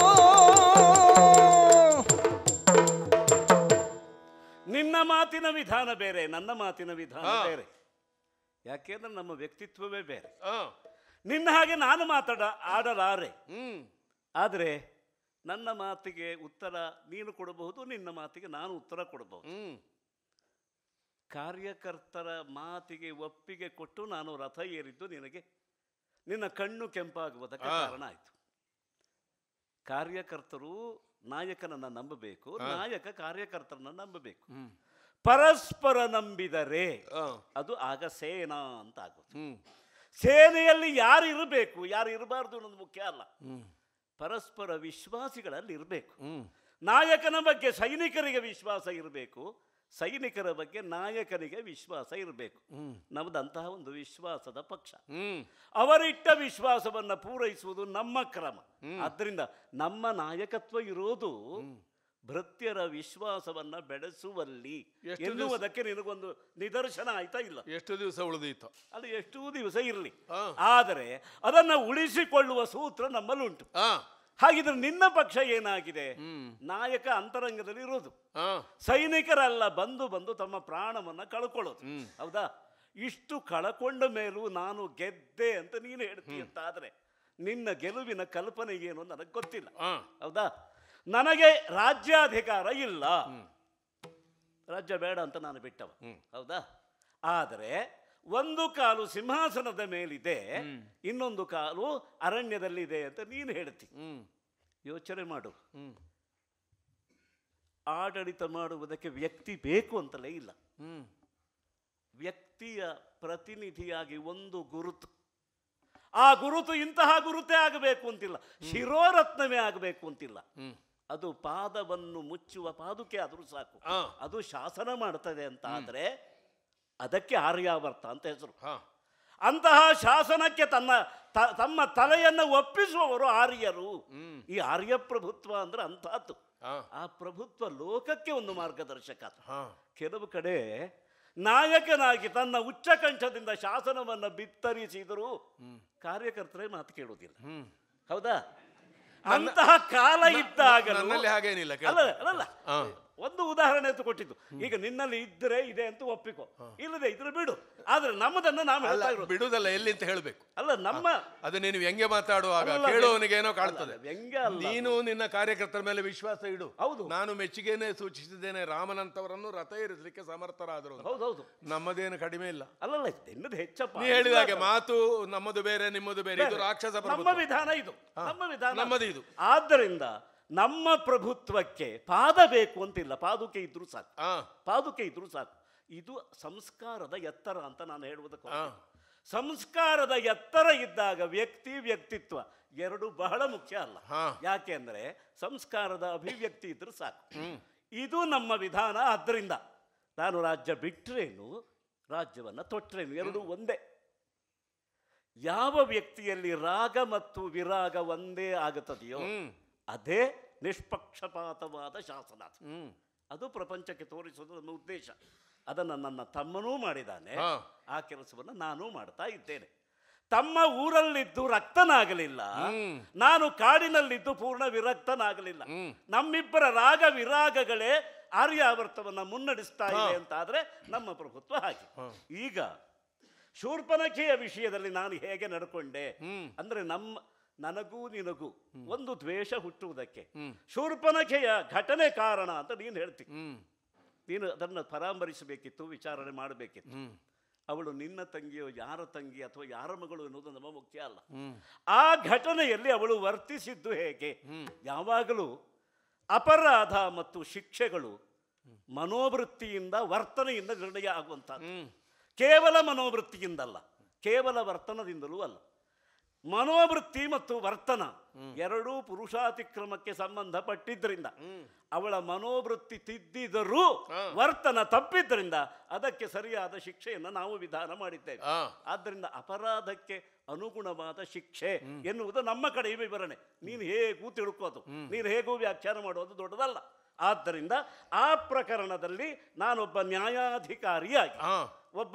ನಿನ್ನ ಮಾತಿನ ವಿಧಾನ ಬೇರೆ ನನ್ನ ಮಾತಿನ ವಿಧಾನ ಹಾ. ಬೇರೆ ಯಾಕೆಂದ್ರೆ ನಮ್ಮ ವ್ಯಕ್ತಿತ್ವವೇ ಬೇರೆ ಆ, ನಿನ್ನ ಹಾಗೆ ನಾನು ಮಾತಾಡ ಆಡಲಾರೆ ಹ್ಮ್ ಆದರೆ ನನ್ನ ಮಾತಿಗೆ ಉತ್ತರ ನೀನು ಕೊಡಬಹುದು ನಿನ್ನ ಮಾತಿಗೆ ನಾನು ಉತ್ತರ ಕೊಡಬಹುದು ಹ್ಮ್ ಕಾರ್ಯಕರ್ತರ ಮಾತಿಗೆ ಒಪ್ಪಿಗೆ ಕೊಟ್ಟು ನಾನು ರಥ ಏರಿದ್ದು ನಿನಗೆ ನಿನ್ನ ಕಣ್ಣು ಕೆಂಪಾಗುವುದಕ್ಕೆ ಆ. ಕಾರಣ ಆಯಿತು ಕಾರ್ಯಕರ್ತರು ನಾಯಕನನ್ನ ನಂಬಬೇಕು ನಾಯಕ ಕಾರ್ಯಕರ್ತರನ್ನ ನಂಬಬೇಕು ಪರಸ್ಪರ ನಂಬಿದರೆ ಆ, ಅದು ಆಗ ಸೇನಾ ಅಂತ ಆಗೋದು ಹ್ಮ್ ಸೇನೆಯಲ್ಲಿ ಯಾರು ಇರಬೇಕು ಯಾರು ಇರಬಾರ್ದು ಅನ್ನೋದು ಮುಖ್ಯ ಅಲ್ಲ ಹ್ಮ್ ಪರಸ್ಪರ ವಿಶ್ವಾಸಿಗಳಲ್ಲಿ ಇರಬೇಕು ಹ್ಮ್ ನಾಯಕನ ಬಗ್ಗೆ ಸೈನಿಕರಿಗೆ ವಿಶ್ವಾಸ ಇರಬೇಕು ಸೈನಿಕರ ಬಗ್ಗೆ ನಾಯಕನಿಗೆ ವಿಶ್ವಾಸ ಇರಬೇಕು ಹ್ಮ್ ನಮ್ಮದಂತಹ ಒಂದು ವಿಶ್ವಾಸದ ಪಕ್ಷ ಹ್ಮ್ ಅವರಿಟ್ಟ ವಿಶ್ವಾಸವನ್ನ ಪೂರೈಸುವುದು ನಮ್ಮ ಕ್ರಮ ಆದ್ದರಿಂದ ನಮ್ಮ ನಾಯಕತ್ವ ಇರೋದು ಭೃತ್ಯರ ವಿಶ್ವಾಸವನ್ನ ಬೆಳೆಸುವಲ್ಲಿ ಎಷ್ಟು ದಿವ್ಸ- ಎನ್ನುವುದಕ್ಕೆ ನಿನಗೊಂದು ನಿದರ್ಶನ ಆಯ್ತಾ ಇಲ್ಲ ಎಷ್ಟು ದಿವಸ ಉಳಿದೀತು ಅದು ಎಷ್ಟು ದಿವಸ ಇರಲಿ ಹಾ. ಆದರೆ ಅದನ್ನ ಉಳಿಸಿಕೊಳ್ಳುವ ಸೂತ್ರ ನಮ್ಮಲ್ಲುಂಟು ಆ ಹಾಗಿದ್ರೆ ನಿನ್ನ ಪಕ್ಷ ಏನಾಗಿದೆ ನಾಯಕ ಅಂತರಂಗದಲ್ಲಿ ಇರೋದು ಆ ಸೈನಿಕರೆಲ್ಲ ಬಂದು ಬಂದು ತಮ್ಮ ಪ್ರಾಣವನ್ನ ಕಳ್ಕೊಳ್ಳೋದು ಹೌದಾ ಇಷ್ಟು ಕಳಕೊಂಡ ಮೇಲೂ ನಾನು ಗೆದ್ದೆ ಅಂತ ನೀನು ಹೇಳ್ತೀಯ ಅಂತಾದ್ರೆ ನಿನ್ನ ಗೆಲುವಿನ ಕಲ್ಪನೆ ಏನು ನನಗೆ ಗೊತ್ತಿಲ್ಲ ಆ ಹೌದಾ ನನಗೆ ರಾಜ್ಯಾಧಿಕಾರ ಇಲ್ಲ ರಾಜ್ಯ ಬೇಡ ಅಂತ ನಾನು ಬಿಟ್ಟವ ಹೌದಾ ಆದರೆ ಒಂದು ಕಾಲು ಸಿಂಹಾಸನದ ಮೇಲಿದೆ ಇನ್ನೊಂದು ಕಾಲು ಅರಣ್ಯದಲ್ಲಿದೆ ಅಂತ ನೀನು ಹೇಳ್ತಿ ಹ್ಮ್ ಯೋಚನೆ ಮಾಡು ಹ್ಮ್ ಆಡಳಿತ ಮಾಡುವುದಕ್ಕೆ ವ್ಯಕ್ತಿ ಬೇಕು ಅಂತಲೇ ಇಲ್ಲ ಹ್ಮ್ ವ್ಯಕ್ತಿಯ ಪ್ರತಿನಿಧಿಯಾಗಿ ಒಂದು ಗುರುತು ಆ ಗುರುತು ಇಂತಹ ಗುರುತೇ ಆಗಬೇಕು ಅಂತಿಲ್ಲ ಶಿರೋರತ್ನವೇ ಆಗಬೇಕು ಅಂತಿಲ್ಲ ಹ್ಮ್ ಅದು ಪಾದವನ್ನು ಮುಚ್ಚುವ ಪಾದುಕೆ ಆದರೂ ಸಾಕು ಆ. ಅದು ಶಾಸನ ಮಾಡ್ತದೆ ಅಂತ ಆದರೆ ಅದಕ್ಕೆ ಆರ್ಯಾವರ್ತ ಅಂತ ಹೆಸರು ಹಾ ಅಂತಹ ಶಾಸನಕ್ಕೆ ತನ್ನ ತ- ತಮ್ಮ ತಲೆಯನ್ನು ಒಪ್ಪಿಸುವವರು ಆರ್ಯರು ಈ ಆರ್ಯ ಪ್ರಭುತ್ವ ಅಂದ್ರೆ ಅಂತಹದ್ದು ಹಾ ಆ ಪ್ರಭುತ್ವ ಲೋಕಕ್ಕೆ ಒಂದು ಮಾರ್ಗದರ್ಶಕ ಹಾ ಕೆಲವು ಕಡೆ ನಾಯಕನಾಗಿ ತನ್ನ ಉಚ್ಚಕಂಠದಿಂದ ಶಾಸನವನ್ನು ಬಿತ್ತರಿಸಿದರೂ ಕಾರ್ಯಕರ್ತರೇ ಮಾತು ಕೇಳುವುದಿಲ್ಲ ಹ್ಮ್ ಹೌದಾ ಅಂತಹ ಕಾಲ ಇದ್ದಾಗ ನನ್ನಲ್ಲಿ ಹಾಗೇನಿಲ್ಲ ಕೇಳು. ಅಲ್ಲ ಅಲ್ಲ ಹಾ. ಒಂದು ಉದಾಹರಣೆ ಅಂತ ಕೊಟ್ಟಿದ್ದು ಈಗ ನಿನ್ನಲ್ಲಿ ಇದ್ರೆ ಇದೆ ಅಂತ ಒಪ್ಪಿಕೋ ಇಲ್ಲದೆ ಇದ್ರೆ ಬಿಡು ಆದ್ರೆ ನಮ್ಮದನ್ನು ನಾವು ಅಲ್ಲ ಹೇಳ್ತಾ ಇರೋದು ಬಿಡುದಲ್ಲ ಎಲ್ಲಿ ಅಂತ ಹೇಳ್ಬೇಕು ಅಲ್ಲ ನಮ್ಮ ಅದು ನೀನು ವ್ಯಂಗ್ಯ ಮಾತಾಡುವಾಗ ಅಲ್ಲ, ಕೇಳುವವನಿಗೆ ಏನೋ ಅಲ್ಲ, ಕಾಣ್ತದೆ ವ್ಯಂಗ್ಯ ಅಲ್ಲ. ನೀನು ನಿನ್ನ ಕಾರ್ಯಕರ್ತರ ಮೇಲೆ ವಿಶ್ವಾಸ ಇಡು ಹೌದು. ನಾನು ಮೆಚ್ಚುಗೆನೆ ಸೂಚಿಸಿದ್ದೇನೆ ರಾಮನಂತವರನ್ನು ರಥ ಏರಿಸಲಿಕ್ಕೆ ಸಮರ್ಥರಾದರು ಅಂತ. ಹೌದೌದು ನಮ್ಮದೇನು ಕಡಿಮೆ ಇಲ್ಲ ಅಲ್ಲಲ್ಲ ನಿನ್ನದು ಹೆಚ್ಚಪ್ಪ ನೀ ಹೇಳಿದ ಹಾಗೆ ಮಾತು ನಮ್ಮದು ಬೇರೆ ನಿಮ್ಮದು ಬೇರೆ ಇದು ರಾಕ್ಷಸ ನಮ್ಮ ಪ್ರಭುತ್ವ. ವಿಧಾನ ಇದು ನಮ್ಮ ವಿಧಾನ ನಮ್ಮದು ಇದು. ಆದ್ದರಿಂದ ನಮ್ಮ ಪ್ರಭುತ್ವಕ್ಕೆ ಪಾದ ಬೇಕು ಅಂತಿಲ್ಲ ಪಾದುಕೆ ಇದ್ರೂ ಸಾಕು ಆ ಪಾದುಕೆ ಇದ್ರೂ ಸಾಕು ಇದು ಸಂಸ್ಕಾರದ ಎತ್ತರ ಅಂತ ನಾನು ಹೇಳುವುದಕ್ಕೆ ಆ. ಸಂಸ್ಕಾರದ ಎತ್ತರ ಇದ್ದಾಗ ವ್ಯಕ್ತಿ ವ್ಯಕ್ತಿತ್ವ ಎರಡು ಬಹಳ ಮುಖ್ಯ ಅಲ್ಲ ಹಾ. ಯಾಕೆ ಅಂದ್ರೆ ಸಂಸ್ಕಾರದ ಅಭಿವ್ಯಕ್ತಿ ಇದ್ರೆ ಸಾಕು ಇದು ನಮ್ಮ ವಿಧಾನ ಆದ್ದರಿಂದ ನಾನು ರಾಜ್ಯ ಬಿಟ್ರೇನು ರಾಜ್ಯವನ್ನ ತೊಟ್ರೇನು ಎರಡು ಒಂದೇ ಯಾವ ವ್ಯಕ್ತಿಯಲ್ಲಿ ರಾಗ ಮತ್ತು ವಿರಾಗ ಒಂದೇ ಆಗುತ್ತದೆಯೋ ಅದೇ ನಿಷ್ಪಕ್ಷಪಾತವಾದ ಶಾಸನ ಹ್ಮ್ ಅದು ಪ್ರಪಂಚಕ್ಕೆ ತೋರಿಸುವುದು ನನ್ನ ಉದ್ದೇಶ ಅದನ್ನು ನನ್ನ ತಮ್ಮನೂ ಮಾಡಿದ್ದಾನೆ ಹಾ. ಆ ಕೆಲಸವನ್ನು ನಾನೂ ಮಾಡ್ತಾ ಇದ್ದೇನೆ ತಮ್ಮ ಊರಲ್ಲಿದ್ದು ರಕ್ತನಾಗಲಿಲ್ಲ ಹ್ಮ್. ನಾನು ಕಾಡಿನಲ್ಲಿದ್ದು ಪೂರ್ಣ ವಿರಕ್ತನಾಗಲಿಲ್ಲ ಹ್ಮ್. ನಮ್ಮಿಬ್ಬರ ರಾಗ ವಿರಾಗಗಳೇ ಆರ್ಯಾವರ್ತವನ್ನ ಮುನ್ನಡೆಸ್ತಾ ಇದೆ ಅಂತಾದ್ರೆ ನಮ್ಮ ಪ್ರಭುತ್ವ ಹಾಗೆ ಈಗ ಶೂರ್ಪನಖೆಯ ವಿಷಯದಲ್ಲಿ ನಾನು ಹೇಗೆ ನಡ್ಕೊಂಡೆ ಅಂದ್ರೆ ನಮ್ಮ ನನಗೂ ನಿನಗೂ ಒಂದು ದ್ವೇಷ ಹುಟ್ಟುವುದಕ್ಕೆ ಶೂರ್ಪನಖೆಯ ಘಟನೆ ಕಾರಣ ಅಂತ ನೀನು ಹೇಳ್ತಿ ಹ್ಮ್ ನೀನು ಅದನ್ನು ಪರಾಮರಿಸಬೇಕಿತ್ತು ವಿಚಾರಣೆ ಮಾಡಬೇಕಿತ್ತು ಅವಳು ನಿನ್ನ ತಂಗಿಯೋ ಯಾರ ತಂಗಿ ಅಥವಾ ಯಾರ ಮಗಳು ಎನ್ನುವುದು ನಮ್ಮ ಮುಖ್ಯ ಅಲ್ಲ ಆ ಘಟನೆಯಲ್ಲಿ ಅವಳು ವರ್ತಿಸಿದ್ದು ಹೇಗೆ ಯಾವಾಗಲೂ ಅಪರಾಧ ಮತ್ತು ಶಿಕ್ಷೆಗಳು ಮನೋವೃತ್ತಿಯಿಂದ ವರ್ತನೆಯಿಂದ ನಿರ್ಣಯ ಆಗುವಂಥದ್ದು ಕೇವಲ ಮನೋವೃತ್ತಿಯಿಂದಲ್ಲ ಕೇವಲ ವರ್ತನದಿಂದಲೂ ಅಲ್ಲ ಮನೋವೃತ್ತಿ ಮತ್ತು ವರ್ತನ ಎರಡೂ ಪುರುಷಾತಿಕ್ರಮಕ್ಕೆ ಸಂಬಂಧಪಟ್ಟಿದ್ದರಿಂದ ಅವಳ ಮನೋವೃತ್ತಿ ತಿದ್ದಿದರೂ ವರ್ತನ ತಪ್ಪಿದ್ದರಿಂದ ಅದಕ್ಕೆ ಸರಿಯಾದ ಶಿಕ್ಷೆಯನ್ನು ನಾವು ವಿಧಾನ ಮಾಡಿದ್ದೇವೆ ಆ. ಆದ್ದರಿಂದ ಅಪರಾಧಕ್ಕೆ ಅನುಗುಣವಾದ ಶಿಕ್ಷೆ ಎನ್ನುವುದು ನಮ್ಮ ಕಡೆ ವಿವರಣೆ ನೀನು ಹೇಗೂ ತಿಳ್ಕೋದು ನೀನು ಹೇಗೂ ವ್ಯಾಖ್ಯಾನ ಮಾಡೋದು ದೊಡ್ಡದಲ್ಲ ಆದ್ದರಿಂದ ಆ ಪ್ರಕರಣದಲ್ಲಿ ನಾನೊಬ್ಬ ನ್ಯಾಯಾಧಿಕಾರಿಯಾಗಿ ಆ. ಒಬ್ಬ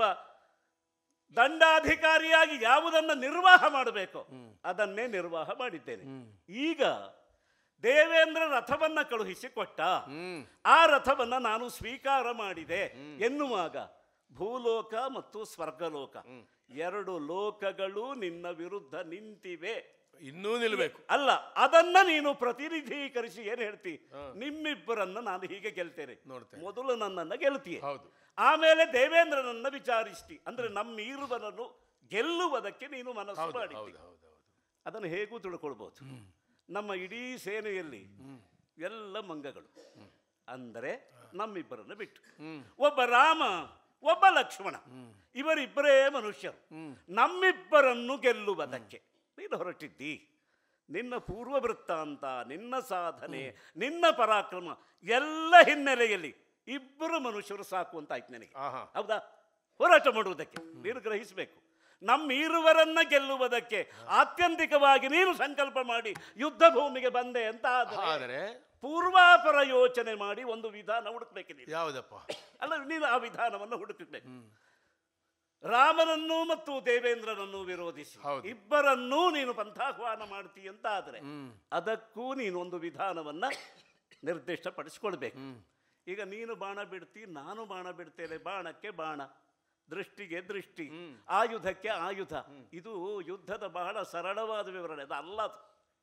ದಂಡಾಧಿಕಾರಿಯಾಗಿ ಯಾವುದನ್ನು ನಿರ್ವಾಹ ಮಾಡಬೇಕು ಅದನ್ನೇ ನಿರ್ವಾಹ ಮಾಡಿದ್ದೇನೆ ಈಗ ದೇವೇಂದ್ರ ರಥವನ್ನ ಕಳುಹಿಸಿ ಕೊಟ್ಟ ಆ ರಥವನ್ನ ನಾನು ಸ್ವೀಕಾರ ಮಾಡಿದೆ ಎನ್ನುವಾಗ ಭೂಲೋಕ ಮತ್ತು ಸ್ವರ್ಗಲೋಕ ಎರಡು ಲೋಕಗಳು ನಿನ್ನ ವಿರುದ್ಧ ನಿಂತಿವೆ ಇನ್ನೂ ನಿಲ್ಬೇಕು ಅಲ್ಲ ಅದನ್ನ ನೀನು ಪ್ರತಿನಿಧೀಕರಿಸಿ ಏನ್ ಹೇಳ್ತಿ ನಿಮ್ಮಿಬ್ಬರನ್ನ ನಾನು ಹೀಗೆ ಗೆಲ್ತೇನೆ ನೋಡ್ತೇನೆ. ಮೊದಲು ನನ್ನನ್ನ ಗೆಲ್ತೀಯ ಹೌದು. ಆಮೇಲೆ ದೇವೇಂದ್ರನನ್ನ ವಿಚಾರಿಸ್ತಿ ಅಂದ್ರೆ ನಮ್ಮ ಈರುವನನ್ನು ಗೆಲ್ಲುವುದಕ್ಕೆ ನೀನು ಮನಸ್ಸು ಹೌದು ಮಾಡಿ ಹೌದು ಹೌದು ಹೌದು ಅದನ್ನು ಹೇಗೂ ತಿಳ್ಕೊಳ್ಬೋದು ನಮ್ಮ ಇಡೀ ಸೇನೆಯಲ್ಲಿ ಎಲ್ಲ ಮಂಗಗಳು ಅಂದರೆ ನಮ್ಮಿಬ್ಬರನ್ನು ಬಿಟ್ಟು ಒಬ್ಬ ರಾಮ ಒಬ್ಬ ಲಕ್ಷ್ಮಣ ಇವರಿಬ್ಬರೇ ಮನುಷ್ಯರು ನಮ್ಮಿಬ್ಬರನ್ನು ಗೆಲ್ಲುವುದಕ್ಕೆ ನೀನು ಹೊರಟಿದ್ದಿ ನಿನ್ನ ಪೂರ್ವ ವೃತ್ತಾಂತ ನಿನ್ನ ಸಾಧನೆ ನಿನ್ನ ಪರಾಕ್ರಮ ಎಲ್ಲ ಹಿನ್ನೆಲೆಯಲ್ಲಿ ಇಬ್ಬರು ಮನುಷ್ಯರು ಸಾಕು ಅಂತ ಆಯ್ತು ನನಗೆ ಆಹಾ. ಹೌದಾ ಹೋರಾಟ ಮಾಡುವುದಕ್ಕೆ ನೀನು ಗ್ರಹಿಸಬೇಕು ನಮ್ಮ ಇರುವರನ್ನ ಗೆಲ್ಲುವುದಕ್ಕೆ ಆತ್ಯಂತಿಕವಾಗಿ ನೀನು ಸಂಕಲ್ಪ ಮಾಡಿ ಯುದ್ಧ ಭೂಮಿಗೆ ಬಂದೆ ಅಂತ ಆದರೆ ಆದರೆ ಪೂರ್ವಾಪರ ಯೋಚನೆ ಮಾಡಿ ಒಂದು ವಿಧಾನ ಹುಡುಕ್ಬೇಕು ನೀನು ಯಾವುದಪ್ಪ ಅಲ್ಲ ನೀನು ಆ ವಿಧಾನವನ್ನು ಹುಡುಕಬೇಕು ರಾಮನನ್ನು ಮತ್ತು ದೇವೇಂದ್ರನನ್ನು ವಿರೋಧಿಸಿ ಹೌದು. ಇಬ್ಬರನ್ನೂ ನೀನು ಪಂಥಾಹ್ವಾನ ಮಾಡ್ತೀ ಅಂತ ಆದರೆ ಅದಕ್ಕೂ ನೀನು ಒಂದು ವಿಧಾನವನ್ನ ನಿರ್ದಿಷ್ಟಪಡಿಸ್ಕೊಳ್ಬೇಕು ಈಗ ನೀನು ಬಾಣ ಬಿಡ್ತಿ ನಾನು ಬಾಣ ಬಿಡ್ತೇನೆ ಬಾಣಕ್ಕೆ ಬಾಣ ದೃಷ್ಟಿಗೆ ದೃಷ್ಟಿ ಆಯುಧಕ್ಕೆ ಆಯುಧ ಇದು ಯುದ್ಧದ ಬಹಳ ಸರಳವಾದ ವಿವರಣೆ ಅದು ಅಲ್ಲ ಅದು.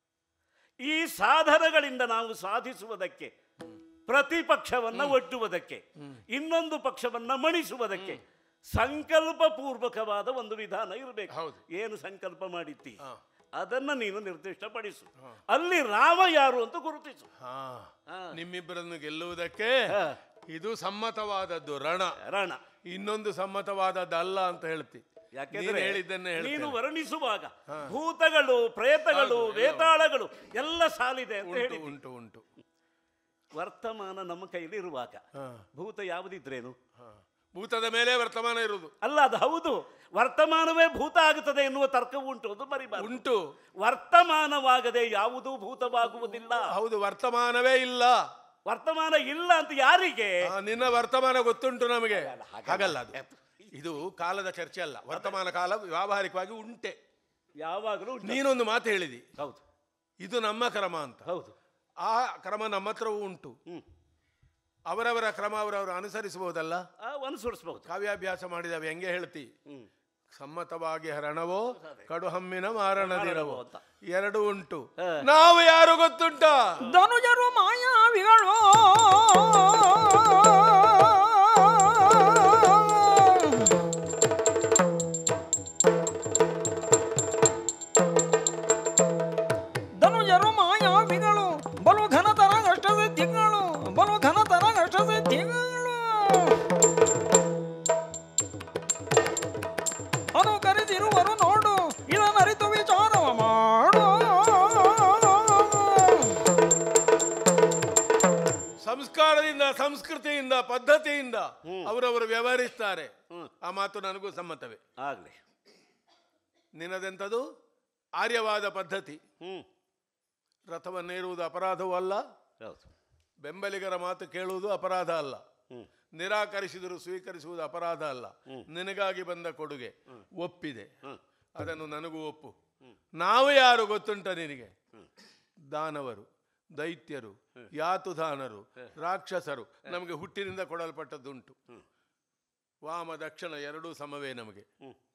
ಈ ಸಾಧನಗಳಿಂದ ನಾವು ಸಾಧಿಸುವುದಕ್ಕೆ ಪ್ರತಿಪಕ್ಷವನ್ನ ಒಡ್ಡುವುದಕ್ಕೆ ಇನ್ನೊಂದು ಪಕ್ಷವನ್ನ ಮಣಿಸುವುದಕ್ಕೆ ಸಂಕಲ್ಪ ಪೂರ್ವಕವಾದ ಒಂದು ವಿಧಾನ ಇರಬೇಕು ಹೌದು. ಏನು ಸಂಕಲ್ಪ ಮಾಡಿದ್ದಿ ಹಾ. ಅದನ್ನ ನೀನು ನಿರ್ದಿಷ್ಟಪಡಿಸು ಅಲ್ಲಿ ರಾಮ ಯಾರು ಅಂತ ಗುರುತಿಸು ಹಾ ಹಾ. ನಿಮ್ಮಿಬ್ಬರನ್ನು ಗೆಲ್ಲುವುದಕ್ಕೆ ಹಾ. ಇದು ಸಮ್ಮತವಾದದ್ದು ರಣ ರಣ ಇನ್ನೊಂದು ಸಮ್ಮತವಾದದ್ದಲ್ಲ ಅಂತ ಹೇಳ್ತಿ ನೀನು ಯಾಕೆಂದ್ರೆ ಹೇಳಿದ್ದನ್ನೇ ನೀನು ಹೇಳ್ತೇನೆ ವರ್ಣಿಸುವಾಗ ಭೂತಗಳು ಪ್ರೇತಗಳು ಹೌದು, ಎಲ್ಲ ವೇತಾಳಗಳು ಎಲ್ಲ ಸಾಲಿದೆ ಅಂತ ಉಂಟು ಹೇಳಿ ಉಂಟು ಉಂಟು ವರ್ತಮಾನ ನಮ್ಮ ಕೈಲಿ ಇರುವಾಗ ಹಾ. ಭೂತ ಯಾವುದಿದ್ರೇನು ಹಾ. ಭೂತದ ಮೇಲೆ ವರ್ತಮಾನ ಇರುವುದು ಅಲ್ಲ ಅದು ಹೌದು ವರ್ತಮಾನವೇ ಭೂತ ಆಗುತ್ತದೆ ಎನ್ನುವ ತರ್ಕವು ಉಂಟು ಅದು ಮರಿಬಾರದು ಉಂಟು ವರ್ತಮಾನವಾಗದೆ ಯಾವುದೂ ಭೂತವಾಗುವುದಿಲ್ಲ ಹೌದು ವರ್ತಮಾನವೇ ಇಲ್ಲ ವರ್ತಮಾನ ಇಲ್ಲ ಅಂತ ಯಾರಿಗೆ ಆ, ನಿನ್ನ ವರ್ತಮಾನ ಗೊತ್ತುಂಟು ನಮಗೆ ಹಾಗಲ್ಲ ಅದು ಇದು ಕಾಲದ ಚರ್ಚೆ ಅಲ್ಲ ವರ್ತಮಾನ ಕಾಲ ವ್ಯಾವಹಾರಿಕವಾಗಿ ಉಂಟೆ ಯಾವಾಗಲೂ ಉಂಟು. ನೀನೊಂದು ಮಾತು ಹೇಳಿದಿ ಹೌದು ಇದು ನಮ್ಮ ಕ್ರಮ ಅಂತ ಹೌದು ಆ ಕ್ರಮ ನಮ್ಮ ಹತ್ರವೂ ಉಂಟು ಹ್ಮ್ ಅವರವರ ಕ್ರಮ ಅವರವರು ಅನುಸರಿಸಬಹುದಲ್ಲ ಆ, ಅನುಸರಿಸಬಹುದು ಕಾವ್ಯಾಭ್ಯಾಸ ಮಾಡಿದ ವ್ಯಂಗ್ಯ ಹೇಳ್ತಿ ಹ್ಮ್ ಸಮ್ಮತವಾಗಿ ಹರಣವೋ ಕಡುಹಮ್ಮಿನ ಮಾರಣದಿರವೋ ಅಂತ. ಎರಡು ಉಂಟು ಹಾ. ನಾವು ಯಾರು ಗೊತ್ತುಂಟ ಧನುಜರು ಮಾಯಾವಿಗಳು ಧನುಜರು ಮಾಯಾವಿಗಳು ಬಲು ಘನತರ ಅಷ್ಟ ಸಿದ್ಧಿಗಳು ಬಲು ಘನತರ ಅಷ್ಟ ಸಿದ್ಧಿಗಳು ಅನುಕರಿಸಿರುವರು ನೋಡು ಇದನ್ನರಿತು ವಿಚಾರವ ಮಾಡು ಸಂಸ್ಕಾರದಿಂದ ಸಂಸ್ಕೃತಿಯಿಂದ ಪದ್ಧತಿಯಿಂದ ಅವರವರು ವ್ಯವಹರಿಸ್ತಾರೆ ಆ ಮಾತು ನನಗೂ ಸಮ್ಮತವೇ ಆಗಲಿ ನಿನ್ನದೆಂಥದು ಆರ್ಯವಾದ ಪದ್ಧತಿ ಹ್ಞೂ ರಥವನ್ನೇರುವುದು ಅಪರಾಧವೂ ಅಲ್ಲ ಹೌದು ಬೆಂಬಲಿಗರ ಮಾತು ಕೇಳುವುದು ಅಪರಾಧ ಅಲ್ಲ ಹ್ಮ್. ನಿರಾಕರಿಸಿದರೂ ಸ್ವೀಕರಿಸುವುದು ಅಪರಾಧ ಅಲ್ಲ ನಿನಗಾಗಿ ಬಂದ ಕೊಡುಗೆ ಒಪ್ಪಿದೆ ಹ್ಮ್. ಅದನ್ನು ನನಗೂ ಒಪ್ಪು ನಾವು ಯಾರು ಗೊತ್ತುಂಟ ನಿನಗೆ ದಾನವರು ದೈತ್ಯರು ಯಾತುದಾನರು ರಾಕ್ಷಸರು ನಮಗೆ ಹುಟ್ಟಿನಿಂದ ಕೊಡಲ್ಪಟ್ಟದ್ದುಂಟು ವಾಮ ದಕ್ಷಿಣ ಎರಡೂ ಸಮವೇ ನಮಗೆ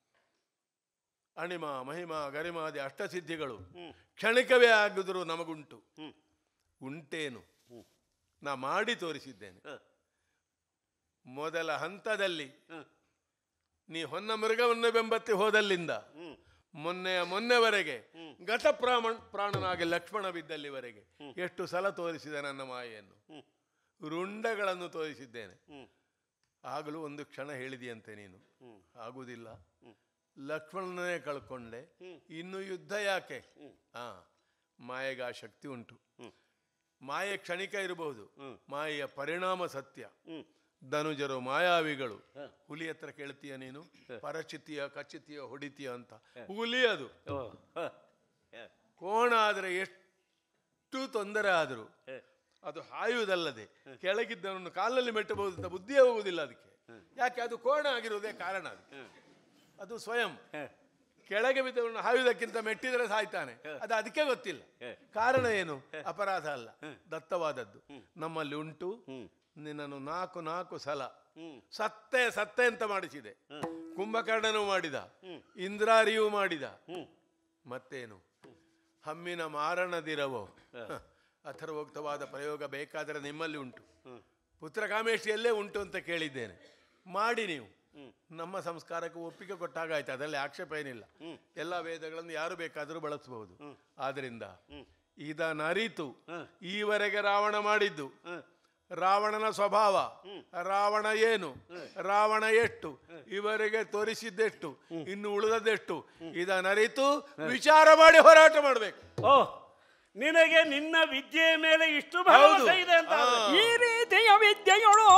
ಅಣಿಮ ಮಹಿಮ ಗರಿಮಾದಿ ಅಷ್ಟಸಿದ್ಧಿಗಳು ಕ್ಷಣಿಕವೇ ಆಗಿದ್ರು ನಮಗುಂಟು ಉಂಟೇನು ನಾ ಮಾಡಿ ತೋರಿಸಿದ್ದೇನೆ ಹ. ಮೊದಲ ಹಂತದಲ್ಲಿ ನೀ ಹೊನ್ನ ಮೃಗವನ್ನು ಬೆಂಬತ್ತಿ ಹೋದಲ್ಲಿಂದ ಮೊನ್ನೆಯ ಮೊನ್ನೆವರೆಗೆ ಘಟ ಪ್ರಾಣ ಪ್ರಾಣನಾಗಿ ಲಕ್ಷ್ಮಣ ಬಿದ್ದಲ್ಲಿವರೆಗೆ ಎಷ್ಟು ಸಲ ತೋರಿಸಿದೆ ನನ್ನ ಮಾಯೆಯನ್ನು ರುಂಡಗಳನ್ನು ತೋರಿಸಿದ್ದೇನೆ ಆಗಲೂ ಒಂದು ಕ್ಷಣ ಹೇಳಿದೆಯಂತೆ ನೀನು ಆಗುವುದಿಲ್ಲ ಲಕ್ಷ್ಮಣನೇ ಕಳ್ಕೊಂಡೆ ಇನ್ನು ಯುದ್ಧ ಯಾಕೆ ಆ ಮಾಯೆಗೆ ಆ ಶಕ್ತಿ ಉಂಟು ಮಾಯೆ ಕ್ಷಣಿಕ ಇರಬಹುದು ಮಾಯೆಯ ಪರಿಣಾಮ ಸತ್ಯ ಧನುಜರು ಮಾಯಾವಿಗಳು ಹುಲಿ ಹತ್ರ ಕೇಳ್ತೀಯ ನೀನು ಪರಚಿತಿಯ ಕಚ್ಚಿತಿಯ ಹೊಡಿತೀಯ ಅಂತ ಹುಲಿ ಅದು ಓ ಹ. ಹ. ಕೋಣ ಆದರೆ ಎಷ್ಟು ತೊಂದರೆ ಆದರೂ ಅದು ಹಾಯುವುದಲ್ಲದೆ ಕೆಳಗಿದ್ದವನನ್ನು ಕಾಲಲ್ಲಿ ಮೆಟ್ಟಬಹುದು ಅಂತ ಬುದ್ಧಿಯೇ ಹೋಗುವುದಿಲ್ಲ ಅದಕ್ಕೆ ಯಾಕೆ ಅದು ಕೋಣ ಆಗಿರುವುದೇ ಕಾರಣ ಅದು ಅದು ಸ್ವಯಂ ಕೆಳಗೆ ಬಿದ್ದವನು ಹಾಯುವುದಕ್ಕಿಂತ ಮೆಟ್ಟಿದರೆ ಸಾಯ್ತಾನೆ ಅದು ಅದಕ್ಕೆ ಗೊತ್ತಿಲ್ಲ ಕಾರಣ ಏನು ಅಪರಾಧ ಅಲ್ಲ ದತ್ತವಾದದ್ದು ನಮ್ಮಲ್ಲಿ ಉಂಟು ನಿನ್ನನ್ನು ನಾಲ್ಕು ನಾಲ್ಕು ಸಲ ಸತ್ತೆ ಸತ್ತೆ ಅಂತ ಮಾಡಿಸಿದೆ ಕುಂಭಕರ್ಣನೂ ಮಾಡಿದ ಇಂದ್ರಾರಿಯೂ ಮಾಡಿದ ಮತ್ತೇನು ಹಮ್ಮಿನ ಮಾರಣದಿರವೋ ಅಥರ್ವೋಕ್ತವಾದ ಪ್ರಯೋಗ ಬೇಕಾದರೆ ನಿಮ್ಮಲ್ಲಿ ಉಂಟು ಪುತ್ರಕಾಮೇಷ್ಟಿಯಲ್ಲೇ ಉಂಟು ಅಂತ ಕೇಳಿದ್ದೇನೆ ಮಾಡಿ ನೀವು ನಮ್ಮ ಸಂಸ್ಕಾರಕ್ಕೆ ಒಪ್ಪಿಗೆ ಕೊಟ್ಟಾಗಾಯ್ತು ಅದರಲ್ಲಿ ಆಕ್ಷೇಪ ಏನಿಲ್ಲ ಎಲ್ಲ ವೇದಗಳನ್ನು ಯಾರು ಬೇಕಾದರೂ ಬಳಸಬಹುದು ಆದ್ರಿಂದ ಇದನ್ನರಿತು ಈವರೆಗೆ ರಾವಣ ಮಾಡಿದ್ದು ರಾವಣನ ಸ್ವಭಾವ ರಾವಣ ಏನು ರಾವಣ ಎಷ್ಟು ಇವರಿಗೆ ತೋರಿಸಿದ್ದೆಷ್ಟು ಇನ್ನು ಉಳಿದದ್ದೆಷ್ಟು ಇದನ್ನರಿತು ವಿಚಾರ ಮಾಡಿ ಹೋರಾಟ ಮಾಡಬೇಕು ಓ ನಿನಗೆ ನಿನ್ನ ವಿದ್ಯೆಯ ಮೇಲೆ ಇಷ್ಟು ಭರವಸೆ ಇದೆ ಅಂತ ಹಾ. ಈ ರೀತಿಯ ವಿದ್ಯೆಯೊಳು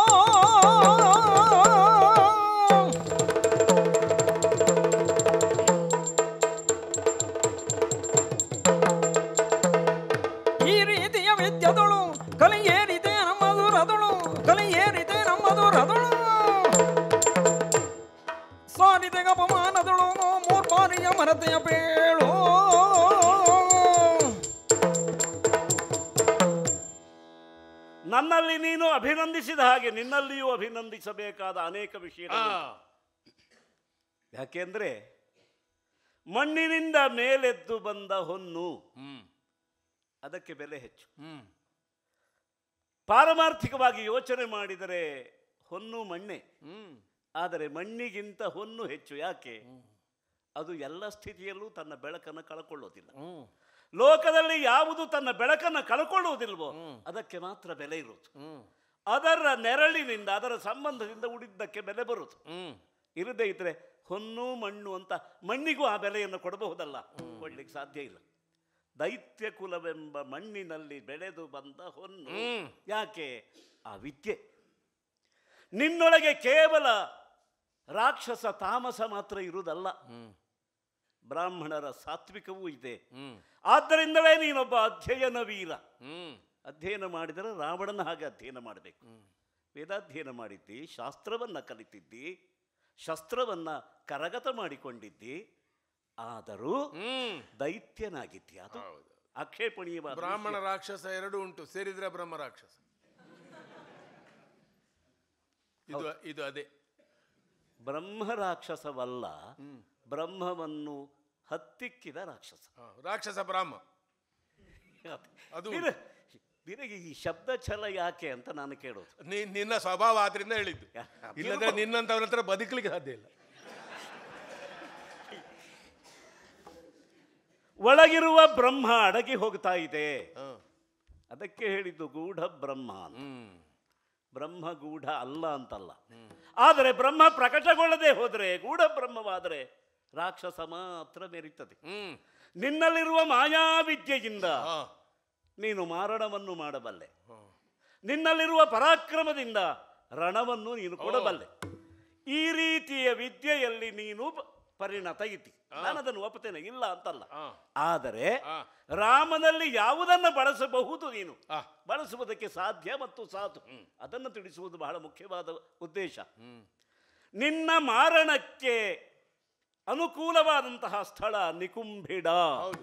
ಈ ರೀತಿಯ ವಿದ್ಯದೊಳು ಕಲಿ ಏರಿದೆ ನಮ್ಮದು ರದಳು ಕಲಿ ಏರಿದೆ ನಮ್ಮದು ರದಳು ಸಾರಿದೆ ಅಪಮಾನದಳು ಮೂರ್ಪಾರಿಯ ಮರತೆಯ ಬೇಳು ನನ್ನಲ್ಲಿ ನೀನು ಅಭಿನಂದಿಸಿದ ಹಾಗೆ ನಿನ್ನಲ್ಲಿಯೂ ಅಭಿನಂದಿಸಬೇಕಾದ ಅನೇಕ ವಿಷಯಗಳು ಯಾಕೆಂದ್ರೆ ಮಣ್ಣಿನಿಂದ ಮೇಲೆದ್ದು ಬಂದ ಹೊನ್ನು ಹ್ಮ್ ಅದಕ್ಕೆ ಬೆಲೆ ಹೆಚ್ಚು ಹ್ಮ್ ಪಾರಮಾರ್ಥಿಕವಾಗಿ ಯೋಚನೆ ಮಾಡಿದರೆ ಹೊನ್ನು ಮಣ್ಣೆ ಹ್ಮ್ ಆದರೆ ಮಣ್ಣಿಗಿಂತ ಹೊನ್ನು ಹೆಚ್ಚು ಯಾಕೆ ಅದು ಎಲ್ಲ ಸ್ಥಿತಿಯಲ್ಲೂ ತನ್ನ ಬೆಳಕನ್ನು ಕಳ್ಕೊಳ್ಳೋದಿಲ್ಲ ಹ್ಮ್ ಲೋಕದಲ್ಲಿ ಯಾವುದು ತನ್ನ ಬೆಳಕನ್ನು ಕಳ್ಕೊಳ್ಳುವುದಿಲ್ವೋ ಅದಕ್ಕೆ ಮಾತ್ರ ಬೆಲೆ ಇರುವುದು ಹ್ಮ್ ಅದರ ನೆರಳಿನಿಂದ ಅದರ ಸಂಬಂಧದಿಂದ ಉಳಿದಕ್ಕೆ ಬೆಲೆ ಬರುವುದು ಹ್ಮ್ ಇರದೇ ಇದ್ರೆ ಹೊನ್ನು ಮಣ್ಣು ಅಂತ ಮಣ್ಣಿಗೂ ಆ ಬೆಲೆಯನ್ನು ಕೊಡಬಹುದಲ್ಲ ಕೊಡ್ಲಿಕ್ಕೆ ಸಾಧ್ಯ ಇಲ್ಲ ದೈತ್ಯ ಕುಲವೆಂಬ ಮಣ್ಣಿನಲ್ಲಿ ಬೆಳೆದು ಬಂದ ಹೊನ್ನು ಹ್ಮ್. ಯಾಕೆ ಆ ವಿದ್ಯೆ ನಿನ್ನೊಳಗೆ ಕೇವಲ ರಾಕ್ಷಸ ತಾಮಸ ಮಾತ್ರ ಇರುವುದಲ್ಲ ಬ್ರಾಹ್ಮಣರ ಸಾತ್ವಿಕವೂ ಇದೆ ಹ್ಮ್ ಆದ್ದರಿಂದಲೇ ನೀನೊಬ್ಬ ಅಧ್ಯಯನ ವೀರ ಹ್ಮ್ ಅಧ್ಯಯನ ಮಾಡಿದರೆ ರಾವಣನ ಹಾಗೆ ಅಧ್ಯಯನ ಮಾಡಬೇಕು ವೇದಾಧ್ಯಯನ ಮಾಡಿದ್ದಿ ಶಾಸ್ತ್ರವನ್ನ ಕಲಿತಿದ್ದಿ ಶಸ್ತ್ರವನ್ನ ಕರಗತ ಮಾಡಿಕೊಂಡಿದ್ದಿ ಆದರೂ ಹ್ಮ್ ದೈತ್ಯನಾಗಿದ್ದಿ ಅದು ಹೌದು. ಆಕ್ಷೇಪಣೀಯವಾದ ಬ್ರಾಹ್ಮಣ ವಿಷಯ. ರಾಕ್ಷಸ ಎರಡು ಉಂಟು ಸೇರಿದ್ರೆ ಬ್ರಹ್ಮ ರಾಕ್ಷಸ ಇದು ಇದು ಅದೇ ಬ್ರಹ್ಮ ರಾಕ್ಷಸವಲ್ಲ ಬ್ರಹ್ಮವನ್ನು ಹತ್ತಿಕ್ಕಿದ ರಾಕ್ಷಸ ಹಾ, ರಾಕ್ಷಸ ಬ್ರಾಹ್ಮ ಅದು ನಿನ- ನಿನಗೆ ಈ ಶಬ್ದ ಛಲ ಯಾಕೆ ಅಂತ ನಾನು ಕೇಳೋದು ನೀ- ನಿನ್ನ ಸ್ವಭಾವ ಆದ್ರಿಂದ ಹೇಳಿದ್ದು ಯಾ, ಇಲ್ಲದ್ರೆ ನಿನ್ನಂತವನ ಹತ್ರ ಬದುಕಲಿಕ್ಕೆ ಸಾಧ್ಯ ಇಲ್ಲ ಒಳಗಿರುವ ಬ್ರಹ್ಮ ಅಡಗಿ ಹೋಗ್ತಾ ಇದೆ ಹಾ. ಅದಕ್ಕೆ ಹೇಳಿದ್ದು ಗೂಢ ಬ್ರಹ್ಮ ಅಂತ ಹ್ಮ್ ಬ್ರಹ್ಮ ಗೂಢ ಅಲ್ಲ ಅಂತಲ್ಲ ಆದರೆ ಬ್ರಹ್ಮ ಪ್ರಕಟಗೊಳ್ಳದೆ ಹೋದರೆ ಗೂಢ ಬ್ರಹ್ಮವಾದರೆ ರಾಕ್ಷಸ ಮಾತ್ರ ಮೆರೀತದೆ ಹ್ಮ್ ನಿನ್ನಲ್ಲಿರುವ ಮಾಯಾವಿದ್ಯೆಯಿಂದ ಹಾ ನೀನು ಮಾರಣವನ್ನು ಮಾಡಬಲ್ಲೆ ಹಾ. ನಿನ್ನಲ್ಲಿರುವ ಪರಾಕ್ರಮದಿಂದ ರಣವನ್ನು ನೀನು ಕೊಡಬಲ್ಲೆ ಈ ರೀತಿಯ ವಿದ್ಯೆಯಲ್ಲಿ ನೀನು ಪ- ಪರಿಣತ ಇದ್ದಿ ನಾನು ಅದನ್ನು ಒಪ್ಪುತ್ತೇನೆ ಇಲ್ಲ ಅಂತಲ್ಲ ಆ. ಆದರೆ ಆ. ರಾಮನಲ್ಲಿ ಯಾವುದನ್ನು ಬಳಸಬಹುದು ನೀನು ಆ. ಬಳಸುವುದಕ್ಕೆ ಸಾಧ್ಯ ಮತ್ತು ಸಾಧು ಅದನ್ನು ತಿಳಿಸುವುದು ಬಹಳ ಮುಖ್ಯವಾದ ಉದ್ದೇಶ ನಿನ್ನ ಮಾರಣಕ್ಕೆ ಅನುಕೂಲವಾದಂತಹ ಸ್ಥಳ ನಿಕುಂಭಿಡ ಹೌದು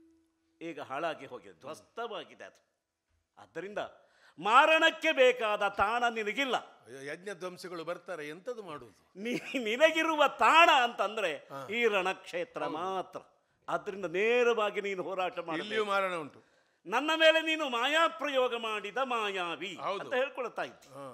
ಈಗ ಹಾಳಾಗಿ ಹೋಗಿದೆ ಧ್ವಸ್ತವಾಗಿದೆ ಅದು ಆದ್ದರಿಂದ ಮಾರಣಕ್ಕೆ ಬೇಕಾದ ತಾಣ ನಿನಗಿಲ್ಲ ಅಯ್ಯೋ, ಯಜ್ಞ ಧ್ವಂಸಗಳು ಬರ್ತಾರೆ ಎಂತದು ಮಾಡುವುದು ನೀ- ನಿನಗಿರುವ ತಾಣ ಅಂತಂದ್ರೆ ಈ ರಣಕ್ಷೇತ್ರ ಮಾತ್ರ ಆದ್ದರಿಂದ ನೇರವಾಗಿ ನೀನು ಹೋರಾಟ ಮಾಡಿ ಇಲ್ಲಿಯೂ ಮಾರಣ ಉಂಟು ನನ್ನ ಮೇಲೆ ನೀನು ಮಾಯಾ ಪ್ರಯೋಗ ಮಾಡಿದ ಮಾಯಾವಿ ಹೌದು. ಅಂತ ಹೇಳ್ಕೊಳ್ತಾ ಇದ್ದಿ ಹಾ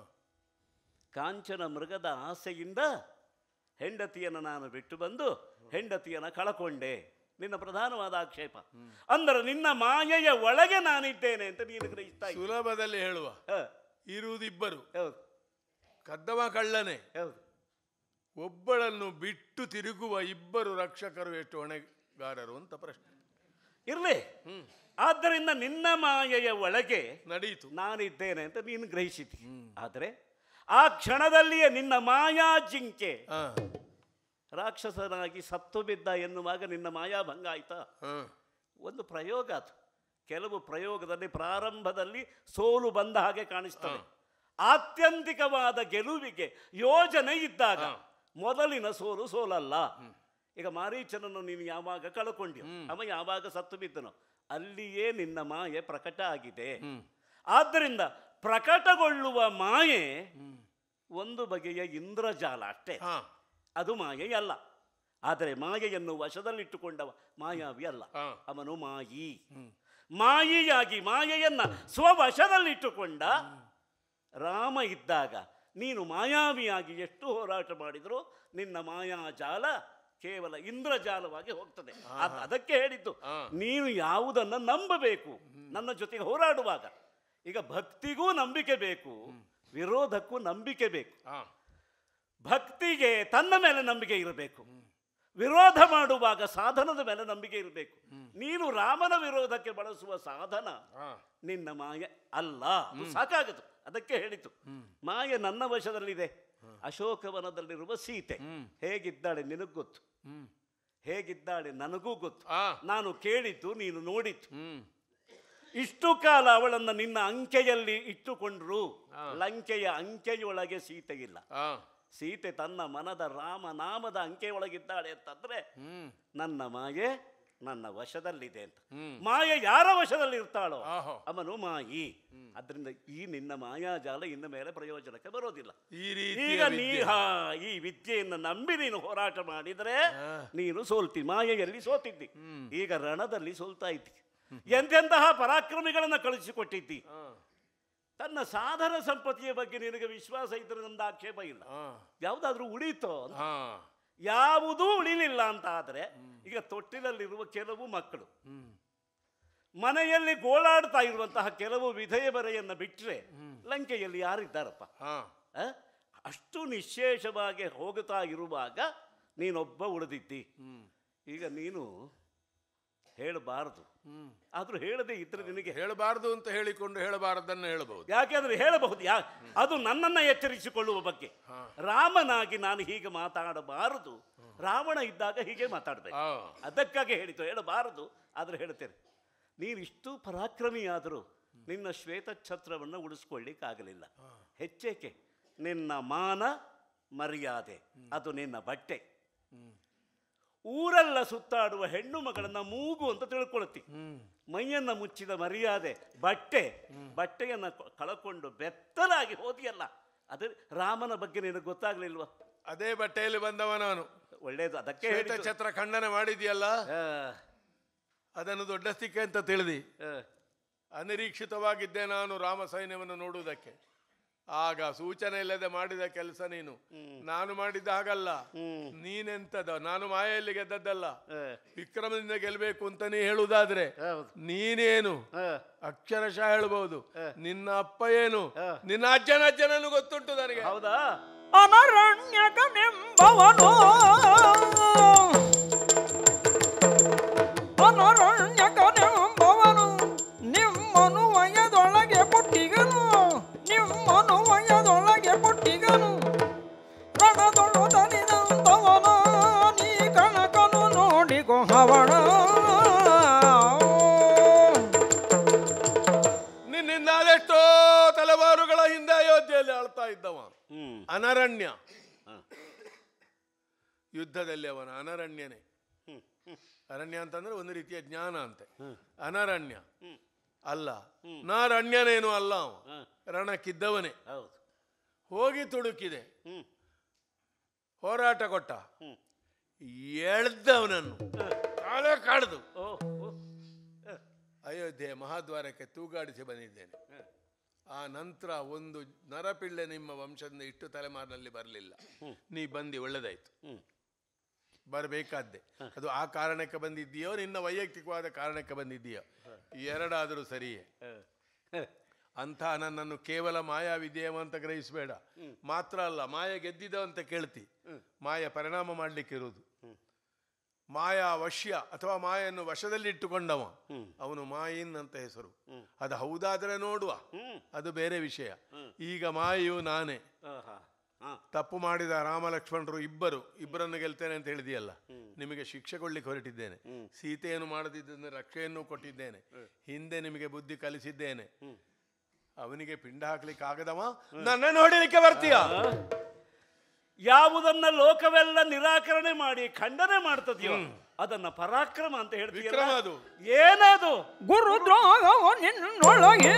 ಕಾಂಚನ ಮೃಗದ ಆಸೆಯಿಂದ ಹೆಂಡತಿಯನ್ನು ನಾನು ಬಿಟ್ಟು ಬಂದು ಹೆಂಡತಿಯನ್ನು ಕಳಕೊಂಡೆ ನಿನ್ನ ಪ್ರಧಾನವಾದ ಆಕ್ಷೇಪ ಅಂದರೆ ನಿನ್ನ ಮಾಯೆಯ ಒಳಗೆ ನಾನಿದ್ದೇನೆ ಅಂತ ನೀನು ಗ್ರಹಿಸ್ತಾ ಇದ್ದಿ. ಸುಲಭದಲ್ಲಿ ಹೇಳುವ ಹ, ಇರುವುದಿಬ್ಬರು ಹೌದು ಕದ್ದವ ಕಳ್ಳನೆ ಹೌದು ಒಬ್ಬಳನ್ನು ಬಿಟ್ಟು ತಿರುಗುವ ಇಬ್ಬರು ರಕ್ಷಕರು ಎಷ್ಟು ಹೊಣೆಗಾರರು ಅಂತ ಪ್ರಶ್ನೆ ಇರ್ಲಿ ಆದ್ದರಿಂದ ನಿನ್ನ ಮಾಯೆಯ ಒಳಗೆ ನಡೀತು ನಾನಿದ್ದೇನೆ ಅಂತ ನೀನು ಗ್ರಹಿಸಿದ್ದಿ ಆದರೆ ಆ ಕ್ಷಣದಲ್ಲಿಯೇ ನಿನ್ನ ಮಾಯಾ ಜಿಂಕೆ ಹಾ ರಾಕ್ಷಸನಾಗಿ ಸತ್ತು ಬಿದ್ದ ಎನ್ನುವಾಗ ನಿನ್ನ ಮಾಯಾ ಭಂಗ ಆಯ್ತಾ ಹಾ ಒಂದು ಪ್ರಯೋಗ ಅದು ಕೆಲವು ಪ್ರಯೋಗದಲ್ಲಿ ಪ್ರಾರಂಭದಲ್ಲಿ ಸೋಲು ಬಂದ ಹಾಗೆ ಕಾಣಿಸ್ತದೆ ಆತ್ಯಂತಿಕವಾದ ಗೆಲುವಿಗೆ ಯೋಜನೆ ಇದ್ದಾಗ ಮೊದಲಿನ ಸೋಲು ಸೋಲಲ್ಲ ಈಗ ಮಾರೀಚನನ್ನು ನೀನು ಯಾವಾಗ ಕಳ್ಕೊಂಡ್ಯೋ ಅವ ಯಾವಾಗ ಸತ್ತು ಬಿದ್ದನು ಅಲ್ಲಿಯೇ ನಿನ್ನ ಮಾಯೆ ಪ್ರಕಟ ಆಗಿದೆ ಆದ್ದರಿಂದ ಪ್ರಕಟಗೊಳ್ಳುವ ಮಾಯೆ ಒಂದು ಬಗೆಯ ಇಂದ್ರಜಾಲ ಅಷ್ಟೇ ಹಾ ಅದು ಮಾಯೆಯಲ್ಲ ಆದರೆ ಮಾಯೆಯನ್ನು ವಶದಲ್ಲಿಟ್ಟುಕೊಂಡವ ಮಾಯಾವಿ ಅಲ್ಲ ಹಾ. ಅವನು ಮಾಯಿ ಮಾಯಿಯಾಗಿ ಮಾಯೆಯನ್ನ ಸ್ವವಶದಲ್ಲಿಟ್ಟುಕೊಂಡ ರಾಮ ಇದ್ದಾಗ ನೀನು ಮಾಯಾವಿಯಾಗಿ ಎಷ್ಟು ಹೋರಾಟ ಮಾಡಿದರೂ ನಿನ್ನ ಮಾಯಾಜಾಲ ಕೇವಲ ಇಂದ್ರಜಾಲವಾಗಿ ಹೋಗ್ತದೆ ಅದ್- ಅದಕ್ಕೆ ಹೇಳಿದ್ದು ಹಾ. ನೀನು ಯಾವುದನ್ನು ನಂಬಬೇಕು ನನ್ನ ಜೊತೆಗೆ ಹೋರಾಡುವಾಗ ಈಗ ಭಕ್ತಿಗೂ ನಂಬಿಕೆ ಬೇಕು ವಿರೋಧಕ್ಕೂ ನಂಬಿಕೆ ಬೇಕು ಹಾ ಭಕ್ತಿಗೆ ತನ್ನ ಮೇಲೆ ನಂಬಿಕೆ ಇರಬೇಕು ವಿರೋಧ ಮಾಡುವಾಗ ಸಾಧನದ ಮೇಲೆ ನಂಬಿಕೆ ಇರಬೇಕು ನೀನು ರಾಮನ ವಿರೋಧಕ್ಕೆ ಬಳಸುವ ಸಾಧನ ಹಾ ನಿನ್ನ ಮಾಯ ಅಲ್ಲ ಅದು ಸಾಕಾಗದು ಅದಕ್ಕೆ ಹೇಳಿತು ಮಾಯ ನನ್ನ ವಶದಲ್ಲಿದೆ ಅಶೋಕವನದಲ್ಲಿರುವ ಸೀತೆ ಹೇಗಿದ್ದಾಳೆ ನಿನಗೆ ಗೊತ್ತು ಹ್ಮ್ ಹೇಗಿದ್ದಾಳೆ ನನಗೂ ಗೊತ್ತು ಆ ನಾನು ಕೇಳಿದ್ದು ನೀನು ನೋಡಿದ್ದು ಹ್ಮ್ ಇಷ್ಟು ಕಾಲ ಅವಳನ್ನು ನಿನ್ನ ಅಂಕೆಯಲ್ಲಿ ಇಟ್ಟುಕೊಂಡ್ರು ಲಂಕೆಯ ಅಂಕೆಯೊಳಗೆ ಸೀತೆ ಇಲ್ಲ ಆ ಸೀತೆ ತನ್ನ ಮನದ ರಾಮ ನಾಮದ ಅಂಕೆಯೊಳಗಿದ್ದಾಳೆ ಅಂತಂದ್ರೆ ಹ್ಮ್ ನನ್ನ ಮಾಯೆ ನನ್ನ ವಶದಲ್ಲಿದೆ ಅಂತ ಹ್ಮ್. ಮಾಯೆ ಯಾರ ವಶದಲ್ಲಿ ಇರ್ತಾಳೋ ಆಹೋ. ಅವನು ಮಾಯಿ ಅದರಿಂದ ಈ ನಿನ್ನ ಮಾಯಾಜಾಲ ಇನ್ನು ಮೇಲೆ ಪ್ರಯೋಜನಕ್ಕೆ ಬರೋದಿಲ್ಲ ಈ ರೀತಿಯ ಈಗ ನೀ ವಿದ್ಯೆ. ಹಾ ಈ ವಿದ್ಯೆಯನ್ನು ನಂಬಿ ನೀನು ಹೋರಾಟ ಮಾಡಿದರೆ ನೀನು ಸೋಲ್ತಿ ಮಾಯೆಯಲ್ಲಿ ಸೋತಿದ್ದಿ ಈಗ ರಣದಲ್ಲಿ ಸೋಲ್ತಾ ಇದ್ದಿ ಎಂತೆಂತಹ ಪರಾಕ್ರಮಿಗಳನ್ನ ಕಳಿಸಿಕೊಟ್ಟಿದ್ದಿ ಆ, ತನ್ನ ಸಾಧನ ಸಂಪತ್ತಿಯ ಬಗ್ಗೆ ನಿನಗೆ ವಿಶ್ವಾಸ ಇದ್ರೆ ನಂದು ಆಕ್ಷೇಪ ಇಲ್ಲ ಆ, ಯಾವುದಾದ್ರೂ ಉಳೀತೋ ಅಂತ ಆ, ಯಾವುದೂ ಉಳಿಲಿಲ್ಲ ಅಂತ ಆದರೆ ಈಗ ತೊಟ್ಟಿಲಲ್ಲಿರುವ ಕೆಲವು ಮಕ್ಕಳು ಹ್ಮ್ ಮನೆಯಲ್ಲಿ ಗೋಳಾಡ್ತಾ ಇರುವಂತಹ ಕೆಲವು ವಿಧೇಯಬರೆಯನ್ನು ಬಿಟ್ಟರೆ ಲಂಕೆಯಲ್ಲಿ ಯಾರಿದ್ದಾರಪ್ಪ ಆ, ಆ? ಅಷ್ಟು ನಿಶೇಷವಾಗಿ ಹೋಗುತ್ತಾ ಇರುವಾಗ ನೀನೊಬ್ಬ ಉಳಿದಿದ್ದಿ ಹ್ಮ್ ಈಗ ನೀನು ಹೇಳಬಾರದು ಹ್ಮ್ ಆದ್ರೂ ಹೇಳದೆ ಇದ್ರೆ ನಿನಗೆ ಹೇಳಬಾರದು ಅಂತ ಹೇಳಿಕೊಂಡು ಹೇಳಬಾರದನ್ನ ಹೇಳಬಹುದು ಯಾಕೆಂದ್ರೆ ಹೇಳಬಹುದು ಯಾ ಅದು ನನ್ನನ್ನು ಎಚ್ಚರಿಸಿಕೊಳ್ಳುವ ಬಗ್ಗೆ ರಾಮನಾಗಿ ನಾನು ಹೀಗೆ ಮಾತಾಡಬಾರದು ರಾವಣ ಇದ್ದಾಗ ಹೀಗೆ ಮಾತಾಡಬೇಕು ಆ ಅದಕ್ಕಾಗಿ ಹೇಳಿತು ಹೇಳಬಾರದು ಆದರೆ ಹೇಳ್ತೇನೆ ನೀನು ಇಷ್ಟು ಪರಾಕ್ರಮಿಯಾದರೂ ನಿನ್ನ ಶ್ವೇತಛತ್ರವನ್ನು ಉಳಿಸ್ಕೊಳ್ಳಿಕ್ಕಾಗಲಿಲ್ಲ ಹೆಚ್ಚೇಕೆ ನಿನ್ನ ಮಾನ ಮರ್ಯಾದೆ ಅದು ನಿನ್ನ ಬಟ್ಟೆ ಊರೆಲ್ಲ ಸುತ್ತಾಡುವ ಹೆಣ್ಣು ಮಗಳನ್ನ ಮೂಗು ಅಂತ ತಿಳ್ಕೊಳ್ತಿ ಮೈಯನ್ನ ಮುಚ್ಚಿದ ಮರ್ಯಾದೆ ಬಟ್ಟೆ ಬಟ್ಟೆಯನ್ನ ಕ- ಕಳಕೊಂಡು ಬೆತ್ತಲಾಗಿ ಹೋದಿಯಲ್ಲ ಅದು ರಾಮನ ಬಗ್ಗೆ ನಿನಗೆ ಗೊತ್ತಾಗ್ಲಿಲ್ವಾ ಅದೇ ಬಟ್ಟೆಯಲ್ಲಿ ಬಂದವ ನಾನು ಒಳ್ಳೇದು ಅದಕ್ಕೆ ಶ್ವೇತ ಹೇಳಿದ್ದು. ಛತ್ರ ಖಂಡನೆ ಮಾಡಿದ್ಯಲ್ಲ ಆ, ಅದನ್ನು ದೊಡ್ಡ ಸ್ಥಿಕೆ ಅಂತ ತಿಳಿದಿ ಆ, ಅನಿರೀಕ್ಷಿತವಾಗಿದ್ದೆ ನಾನು ರಾಮ ಸೈನ್ಯವನ್ನು ನೋಡುವುದಕ್ಕೆ ಆಗ ಸೂಚನೆ ಇಲ್ಲದೆ ಮಾಡಿದ ಕೆಲಸ ನೀನು ನಾನು ಮಾಡಿದ್ದ ಹಾಗಲ್ಲ ನೀನೆಂತದ ನಾನು ಮಾಯೆಯಲ್ಲಿ ಗೆದ್ದದ್ದಲ್ಲ ಆ, ವಿಕ್ರಮದಿಂದ ಗೆಲ್ಲಬೇಕು ಅಂತ ನೀ ಹೇಳುವುದಾದ್ರೆ ಹೌದು ನೀನೇನು ಆ, ಅಕ್ಷರಶಃ ಹೇಳ್ಬಹುದು ನಿನ್ನ ಅಪ್ಪ ಏನು ನಿನ್ನ ಅಜ್ಜನ ಅಜ್ಜನನ್ನು ಗೊತ್ತುಂಟು ನನಗೆ ಹೌದಾ ಅನರಣ್ಯಕನೆಂಬವನು ಹವಣ ನಿನ್ನಿಂದ ಅದೆಷ್ಟೋ ತಲೆಮಾರುಗಳ ಹಿಂದೆ ಅಯೋಧ್ಯೆಯಲ್ಲಿ ಆಳ್ತಾ ಇದ್ದವ ಹ್ಮ್ ಅನರಣ್ಯ ಹ. ಯುದ್ಧದಲ್ಲಿ ಅವನ ಅನರಣ್ಯನೇ ಅರಣ್ಯ ಅಂತಂದ್ರೆ ಒಂದು ರೀತಿಯ ಜ್ಞಾನ ಅಂತೆ ಅನರಣ್ಯ ಅಲ್ಲ ನಾರಣ್ಯನೇನು ಅಲ್ಲ ಅವ ಹ. ರಣಕ್ಕಿದ್ದವನೇ ಹೌದು ಹೋಗಿ ತುಡುಕಿದೆ ಹ್ಮ್ ಹೋರಾಟ ಕೊಟ್ಟ ಹ್ಮ್ ಎಳ್ದವನನ್ನು ಕಾಲೇ ಕಾಡ್ದು ಓ ಓ ಅಯೋಧ್ಯೆ ಮಹಾದ್ವಾರಕ್ಕೆ ತೂಗಾಡಿಸಿ ಬಂದಿದ್ದೇನೆ ಆ ನಂತರ ಒಂದು ನರಪಿಳ್ಳೆ ನಿಮ್ಮ ವಂಶದಿಂದ ಇಷ್ಟು ತಲೆಮಾರಿನಲ್ಲಿ ಬರಲಿಲ್ಲ ನೀ ಬಂದಿ ಒಳ್ಳೆದಾಯ್ತು ಹ್ಮ್ ಬರಬೇಕಾದ್ದೆ ಅದು ಆ ಕಾರಣಕ್ಕೆ ಬಂದಿದ್ದೀಯೋ ನಿನ್ನ ವೈಯಕ್ತಿಕವಾದ ಕಾರಣಕ್ಕೆ ಬಂದಿದ್ದೀಯೋ ಎರಡಾದರೂ ಸರಿಯೇ ಹ. ಹ. ಅಂಥ ನನ್ನನ್ನು ಕೇವಲ ಮಾಯಾ ವಿದ್ಯೆಯವ ಅಂತ ಗ್ರಹಿಸಬೇಡ ಮಾತ್ರ ಅಲ್ಲ ಮಾಯ ಗೆದ್ದಿದ ಅಂತ ಕೇಳ್ತಿ ಮಾಯ ಪರಿಣಾಮ ಮಾಡಲಿಕ್ಕಿರುವುದು ಮಾಯಾ ವಶ್ಯ ಅಥವಾ ಮಾಯನ್ನು ವಶದಲ್ಲಿಟ್ಟುಕೊಂಡವ ಅವನು ಮಾಯಿನ್ ಅಂತ ಹೆಸರು ಅದು ಹೌದಾದ್ರೆ ನೋಡುವ ಹ್ಮ್ ಅದು ಬೇರೆ ವಿಷಯ ಈಗ ಮಾಯೆಯು ನಾನೇ ಆಹಾ. ಹಾ ತಪ್ಪು ಮಾಡಿದ ರಾಮ ಲಕ್ಷ್ಮಣರು ಇಬ್ಬರು ಇಬ್ಬರನ್ನು ಗೆಲ್ತೇನೆ ಅಂತ ಹೇಳಿದೆಯಲ್ಲ ನಿಮಗೆ ಶಿಕ್ಷೆ ಕೊಡ್ಲಿಕ್ಕೆ ಹೊರಟಿದ್ದೇನೆ ಸೀತೆಯನ್ನು ಮಾಡದಿದ್ದಂದ್ರೆ ರಕ್ಷೆಯನ್ನು ಕೊಟ್ಟಿದ್ದೇನೆ ಹಿಂದೆ ನಿಮಗೆ ಬುದ್ಧಿ ಕಲಿಸಿದ್ದೇನೆ ಅವನಿಗೆ ಪಿಂಡ ಹಾಕ್ಲಿಕ್ಕೆ ಆಗದವ ನನ್ನ ನೋಡಲಿಕ್ಕೆ ಬರ್ತೀಯ ಯಾವುದನ್ನ ಲೋಕವೆಲ್ಲ ನಿರಾಕರಣೆ ಮಾಡಿ ಖಂಡನೆ ಮಾಡ್ತದೆಯೋ ಅದನ್ನ ಪರಾಕ್ರಮ ಅಂತ ಹೇಳ್ತೀಯಲ್ಲ ವಿಕ್ರಮ ಅದು. ಏನದು ಗುರುದ್ರೋಗವು ನಿನ್ನೊಳಗೆ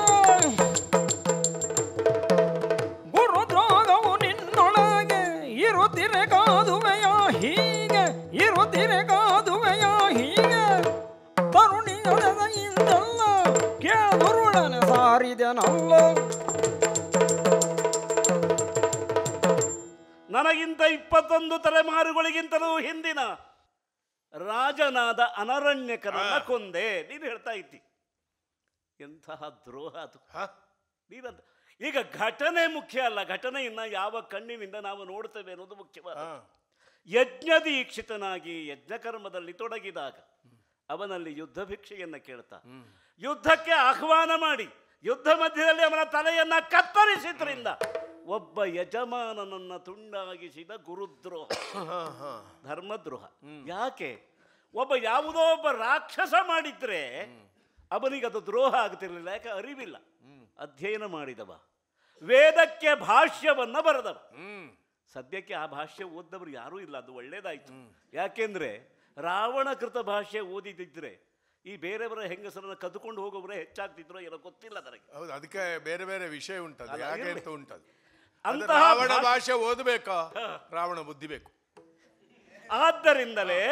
ಗುರುದ್ರೋಗವು ನಿನ್ನೊಳಗೆ ಇರುತ್ತಿರೆ ಕಾದುವೆಯ ಹೀಗೆ ಇರುತ್ತಿರೆ ಕಾದುವೆಯ ಹೀಗೆ ತರುಣಿಯೊಳಗೆಯಿಂದಲ್ಲ ಕೇಳುರುಳನೆ ಸಾರಿದೆನಲ್ಲ ನನಗಿಂತ ಇಪ್ಪತ್ತೊಂದು ತಲೆಮಾರುಗಳಿಗಿಂತಲೂ ಹಿಂದಿನ ರಾಜನಾದ ಅನರಣ್ಯಕರನ್ನ ಕೊಂದೆ ನೀನು ಹೇಳ್ತಾ ಇದ್ದಿ ಎಂತಹ ದ್ರೋಹ ಅದು ಹ? ನೀನಂತ ಈಗ ಘಟನೆ ಮುಖ್ಯ ಅಲ್ಲ ಘಟನೆಯನ್ನ ಯಾವ ಕಣ್ಣಿನಿಂದ ನಾವು ನೋಡ್ತೇವೆ ಅನ್ನೋದು ಮುಖ್ಯವಾದ ಹ. ಯಜ್ಞ ದೀಕ್ಷಿತನಾಗಿ ಯಜ್ಞಕರ್ಮದಲ್ಲಿ ತೊಡಗಿದಾಗ ಅವನಲ್ಲಿ ಯುದ್ಧ ಭಿಕ್ಷೆಯನ್ನ ಕೇಳ್ತಾ ಯುದ್ಧಕ್ಕೆ ಆಹ್ವಾನ ಮಾಡಿ ಯುದ್ಧ ಮಧ್ಯದಲ್ಲಿ ಅವನ ತಲೆಯನ್ನ ಕತ್ತರಿಸಿದ್ರಿಂದ ಒಬ್ಬ ಯಜಮಾನನನ್ನ ತುಂಡಾಗಿಸಿದ ಗುರುದ್ರೋಹ ಹ, ಹ. ಧರ್ಮದ್ರೋಹ ಯಾಕೆ ಒಬ್ಬ ಯಾವುದೋ ಒಬ್ಬ ರಾಕ್ಷಸ ಮಾಡಿದ್ರೆ ಅವನಿಗೆ ಅದು ದ್ರೋಹ ಆಗ್ತಿರ್ಲಿಲ್ಲ ಯಾಕೆ ಅರಿವಿಲ್ಲ ಅಧ್ಯಯನ ಮಾಡಿದವ ವೇದಕ್ಕೆ ಭಾಷ್ಯವನ್ನ ಬರೆದವ ಹ್ಮ್ ಸದ್ಯಕ್ಕೆ ಆ ಭಾಷ್ಯ ಓದ್ದವರು ಯಾರೂ ಇಲ್ಲ ಅದು ಒಳ್ಳೇದಾಯ್ತು ಯಾಕೆಂದ್ರೆ ರಾವಣ ಕೃತ ಭಾಷ್ಯ ಓದಿದಿದ್ರೆ ಈ ಬೇರೆಯವರ ಹೆಂಗಸರನ್ನ ಕದ್ಕೊಂಡು ಹೋಗೋವರೇ ಹೆಚ್ಚಾಗ್ತಿದ್ರು ಏನೋ ಗೊತ್ತಿಲ್ಲ ನನಗೆ ಹೌದು ಅದಕ್ಕೆ ಬೇರೆ ಬೇರೆ ವಿಷಯ ಉಂಟದು ಅಲ್ಲ, ಯಾಕೆ ಇರ್ಲಿ. ಅಂತ ಉಂಟದು ಅದು ಅಂತಹ ರಾವಣ ಭಾಷೆ- ಭಾಷೆ ಓದಬೇಕಾ ರಾವಣ ಬುದ್ಧಿ ಬೇಕು ಆದ್ದರಿಂದಲೇ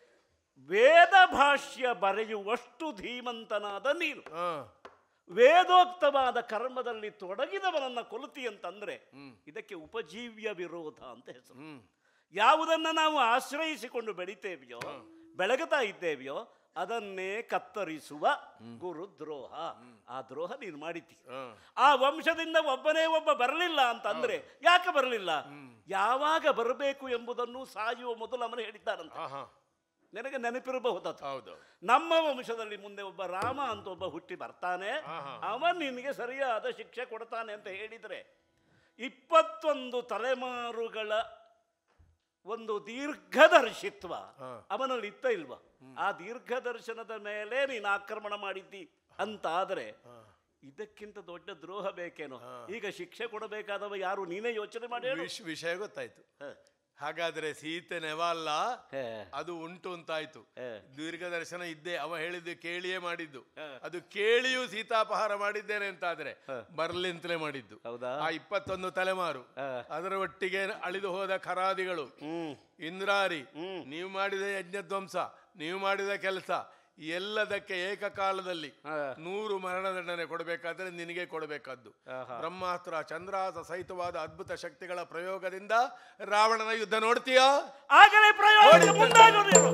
ವೇದ ಭಾಷ್ಯ ಬರೆಯುವಷ್ಟು ಧೀಮಂತನಾದ ನೀನು ಹ. ವೇದೋಕ್ತವಾದ ಕರ್ಮದಲ್ಲಿ ತೊಡಗಿದವನನ್ನ ಕೊಲ್ತಿ ಅಂತಂದ್ರೆ ಇದಕ್ಕೆ ಉಪಜೀವ್ಯ ವಿರೋಧ ಅಂತ ಹೆಸರು ಹ್ಮ್ ಯಾವುದನ್ನ ನಾವು ಆಶ್ರಯಿಸಿಕೊಂಡು ಬೆಳಿತೇವೆಯೋ ಬೆಳಗುತ್ತಾ ಇದ್ದೇವೆಯೋ ಅದನ್ನೇ ಕತ್ತರಿಸುವ ಗುರುದ್ರೋಹ ಆ ದ್ರೋಹ ನೀನು ಮಾಡಿದ್ದಿ ಹ. ಆ ವಂಶದಿಂದ ಒಬ್ಬನೇ ಒಬ್ಬ ಬರಲಿಲ್ಲ ಅಂತಂದ್ರೆ ಯಾಕೆ ಬರಲಿಲ್ಲ ಯಾವಾಗ ಬರಬೇಕು ಎಂಬುದನ್ನು ಸಾಯುವ ಮೊದಲು ಅವನು ಹೇಳಿದ್ದಾರಂತ ಹ, ಹ. ನಿನಗೆ ನೆನಪಿರಬಹುದದು ಹೌದು ನಮ್ಮ ವಂಶದಲ್ಲಿ ಮುಂದೆ ಒಬ್ಬ ರಾಮ ಅಂತ ಒಬ್ಬ ಹುಟ್ಟಿ ಬರ್ತಾನೆ ಆಹಾ. ಅವನ್ ನಿನಗೆ ಸರಿಯಾದ ಶಿಕ್ಷೆ ಕೊಡ್ತಾನೆ ಅಂತ ಹೇಳಿದ್ರೆ ಇಪ್ಪತ್ತೊಂದು ತಲೆಮಾರುಗಳ ಒಂದು ದೀರ್ಘದರ್ಶಿತ್ವ ಹಾ. ಅವನಲ್ಲಿ ಇತ್ತ ಇಲ್ವಾ ಆ ದೀರ್ಘದರ್ಶನದ ಮೇಲೆ ನೀನು ಆಕ್ರಮಣ ಮಾಡಿದ್ದಿ ಅಂತ ಆದ್ರೆ ಇದಕ್ಕಿಂತ ದೊಡ್ಡ ದ್ರೋಹ ಬೇಕೇನೋ ಈಗ ಶಿಕ್ಷೆ ಕೊಡಬೇಕಾದವ ಯಾರು ನೀನೇ ಯೋಚನೆ ಮಾಡಿ ಹೇಳು. ವಿಷ್- ವಿಷಯ ಗೊತ್ತಾಯ್ತು ಹ. ಹಾಗಾದ್ರೆ ಸೀತೆ ನೆವ ಅಲ್ಲ ಹೇ. ಅದು ಉಂಟು ಅಂತಾಯ್ತು ಹೇ. ದೀರ್ಘದರ್ಶನ ಇದ್ದೆ ಅವ ಹೇಳಿದ್ದು ಕೇಳಿಯೇ ಮಾಡಿದ್ದು ಅದು ಕೇಳಿಯೂ ಸೀತಾಪಹಾರ ಮಾಡಿದ್ದೇನೆ ಅಂತಾದ್ರೆ ಬರ್ಲಿ ಅಂತಲೇ ಮಾಡಿದ್ದು ಹೌದಾ? ಆ ಇಪ್ಪತ್ತೊಂದು ತಲೆಮಾರು ಹಾ. ಅದರ ಒಟ್ಟಿಗೆ ಅಳಿದು ಹೋದ ಖರಾದಿಗಳು ಹ್ಮ್ ಇಂದ್ರಾರಿ ನೀವು ಮಾಡಿದ ಯಜ್ಞಧ್ವಂಸ ನೀವು ಮಾಡಿದ ಕೆಲಸ ಎಲ್ಲದಕ್ಕೆ ಏಕಕಾಲದಲ್ಲಿ ಹಾ. ನೂರು ಮರಣದಂಡನೆ ಕೊಡಬೇಕಾದ್ರೆ ನಿನಗೆ ಕೊಡಬೇಕಾದ್ದು ಬ್ರಹ್ಮಾಸ್ತ್ರ ಚಂದ್ರಾಸ ಸಹಿತವಾದ ಅದ್ಭುತ ಶಕ್ತಿಗಳ ಪ್ರಯೋಗದಿಂದ ರಾವಣನ ಯುದ್ಧ ನೋಡ್ತೀಯಾ ಆಗಲೇ ಪ್ರಯೋಗ ಮುಂದಾಗು ನೀನು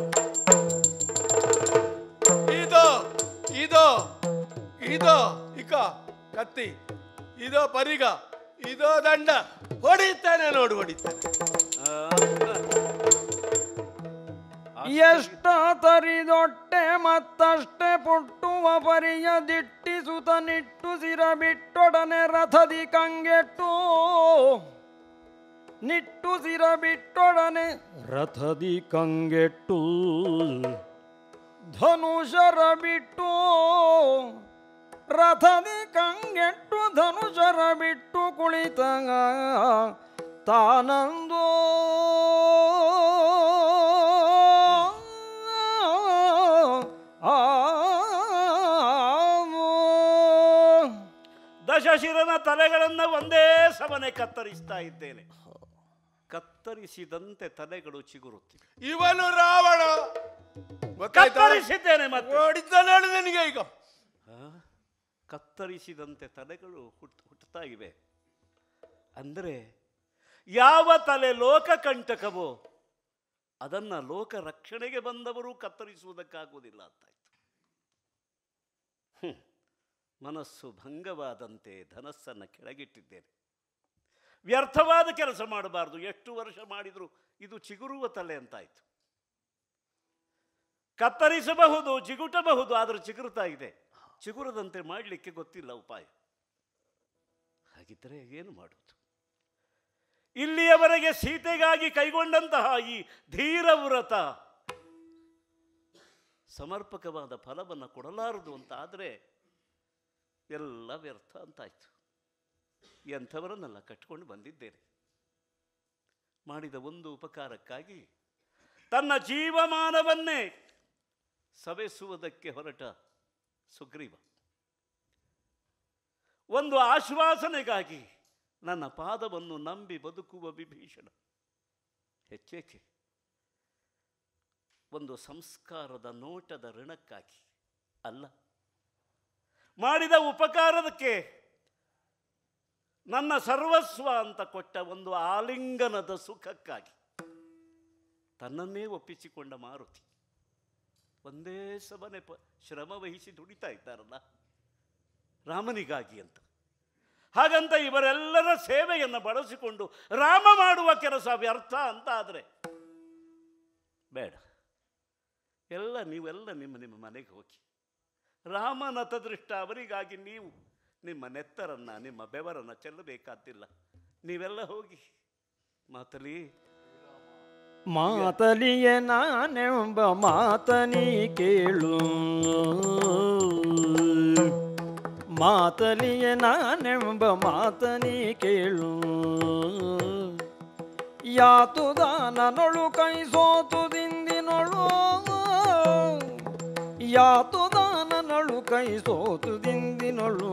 ಇದು ಇದು ಇದು ಇಕ ಕತ್ತಿ ಇದೋ ಪರಿಗ ಇದೋ ದಂಡ ಹೊಡಿತಾನೆ ನೋಡು ಹೊಡಿತಾನೆ ಎಷ್ಟ ತರಿದೊಟ್ಟೆ ಮತ್ತಷ್ಟೇ ಪುಟ್ಟುವ ಪರಿಯ ದಿಟ್ಟಿಸುತ ನಿಟ್ಟು ಸಿರ ಬಿಟ್ಟೊಡನೆ ರಥದಿ ಕಂಗೆಟ್ಟು ನಿಟ್ಟುಸಿರ ಬಿಟ್ಟೊಡನೆ ರಥದಿ ಕಂಗೆಟ್ಟು ಧನುಷರ ಬಿಟ್ಟು ರಥದಿ ಕಂಗೆಟ್ಟು ಧನುಷರ ಬಿಟ್ಟು ಕುಳಿತ ತಾನಂದೋ ಆ ದಶಶಿರನ ತಲೆಗಳನ್ನು ಒಂದೇ ಸಮನೆ ಕತ್ತರಿಸ್ತಾ ಇದ್ದೇನೆ ಕತ್ತರಿಸಿದಂತೆ ತಲೆಗಳು ಚಿಗುರುತ್ತಿವೆ ಇವನು ರಾವಣ ಗೊತ್ತಾಯ್ತಾ ಕತ್ತರಿಸಿದ್ದೇನೆ ಮತ್ತೆ ನೋಡಿದ್ದಾನೆ ಹೇಳು ನಿನಗೆ ಈಗ ಆ? ಕತ್ತರಿಸಿದಂತೆ ತಲೆಗಳು ಹುಟ್ ಹುಟ್ಟುತ್ತಾ ಇವೆ ಅಂದರೆ ಯಾವ ತಲೆ ಲೋಕಕಂಟಕವೋ ಅದನ್ನ ಲೋಕ ರಕ್ಷಣೆಗೆ ಬಂದವರು ಕತ್ತರಿಸುವುದಕ್ಕಾಗುವುದಿಲ್ಲ ಅಂತಾಯ್ತು ಹ್ಮ್. ಮನಸ್ಸು ಭಂಗವಾದಂತೆ ಧನಸ್ಸನ್ನು ಕೆಳಗಿಟ್ಟಿದ್ದೇನೆ ವ್ಯರ್ಥವಾದ ಕೆಲಸ ಮಾಡಬಾರದು ಎಷ್ಟು ವರ್ಷ ಮಾಡಿದರೂ ಇದು ಚಿಗುರುವ ತಲೆ ಅಂತಾಯ್ತು ಕತ್ತರಿಸಬಹುದು ಜಿಗುಟಬಹುದು ಆದರೆ ಚಿಗುರುತ್ತಾ ಇದೆ ಚಿಗುರದಂತೆ ಮಾಡಲಿಕ್ಕೆ ಗೊತ್ತಿಲ್ಲ ಉಪಾಯ ಹಾಗಿದ್ದರೆ ಏನು ಮಾಡುವುದು ಇಲ್ಲಿಯವರೆಗೆ ಸೀತೆಗಾಗಿ ಕೈಗೊಂಡಂತಹ ಈ ಧೀರ ವ್ರತ ಸಮರ್ಪಕವಾದ ಫಲವನ್ನು ಕೊಡಲಾರದು ಅಂತ ಆದರೆ ಎಲ್ಲ ವ್ಯರ್ಥ ಅಂತಾಯ್ತು ಎಂಥವರನ್ನೆಲ್ಲ ಕಟ್ಕೊಂಡು ಬಂದಿದ್ದೇನೆ ಮಾಡಿದ ಒಂದು ಉಪಕಾರಕ್ಕಾಗಿ ತನ್ನ ಜೀವಮಾನವನ್ನೇ ಸವೆಸುವುದಕ್ಕೆ ಹೊರಟ ಸುಗ್ರೀವ ಒಂದು ಆಶ್ವಾಸನೆಗಾಗಿ ನನ್ನ ಪಾದವನ್ನು ನಂಬಿ ಬದುಕುವ ವಿಭೀಷಣ ಹೆಚ್ಚೇಕೆ ಒಂದು ಸಂಸ್ಕಾರದ ನೋಟದ ಋಣಕ್ಕಾಗಿ ಅಲ್ಲ ಮಾಡಿದ ಉಪಕಾರದಕ್ಕೆ ನನ್ನ ಸರ್ವಸ್ವ ಅಂತ ಕೊಟ್ಟ ಒಂದು ಆಲಿಂಗನದ ಸುಖಕ್ಕಾಗಿ ತನ್ನನ್ನೇ ಒಪ್ಪಿಸಿಕೊಂಡ ಮಾರುತಿ ಒಂದೇ ಸಮನೆ ಪ ಶ್ರಮ ವಹಿಸಿ ದುಡಿತಾ ಇದ್ದಾರಲ್ಲ ರಾಮನಿಗಾಗಿ ಅಂತ ಹಾಗಂತ ಇವರೆಲ್ಲರ ಸೇವೆಯನ್ನು ಬಳಸಿಕೊಂಡು ರಾಮ ಮಾಡುವ ಕೆಲಸ ವ್ಯರ್ಥ ಅಂತ ಆದರೆ ಬೇಡ ಎಲ್ಲ ನೀವೆಲ್ಲ ನಿಮ್ಮ ನಿಮ್ಮ ಮನೆಗೆ ಹೋಗಿ ರಾಮನತ ದೃಷ್ಟ ಅವರಿಗಾಗಿ ನೀವು ನಿಮ್ಮ ನೆತ್ತರನ್ನ ನಿಮ್ಮ ಬೆವರನ್ನ ಚೆಲ್ಲಬೇಕಾದ್ದಿಲ್ಲ ನೀವೆಲ್ಲ ಹೋಗಿ ಮಾತಲಿ ಮಾತಲಿಯ ನಾನೆಂಬ ಮಾತನಿ ಕೇಳು ಮಾತಲಿಯ ನಾನೆಂಬ ಮಾತನಿ ಕೇಳು ಯಾತುದಾನನೊಳು ಕೈ ಸೋತು ದಿಂದಿನೊಳು ಯಾತುದಾನನೊಳು ಕೈ ಸೋತು ದಿಂದಿನೊಳು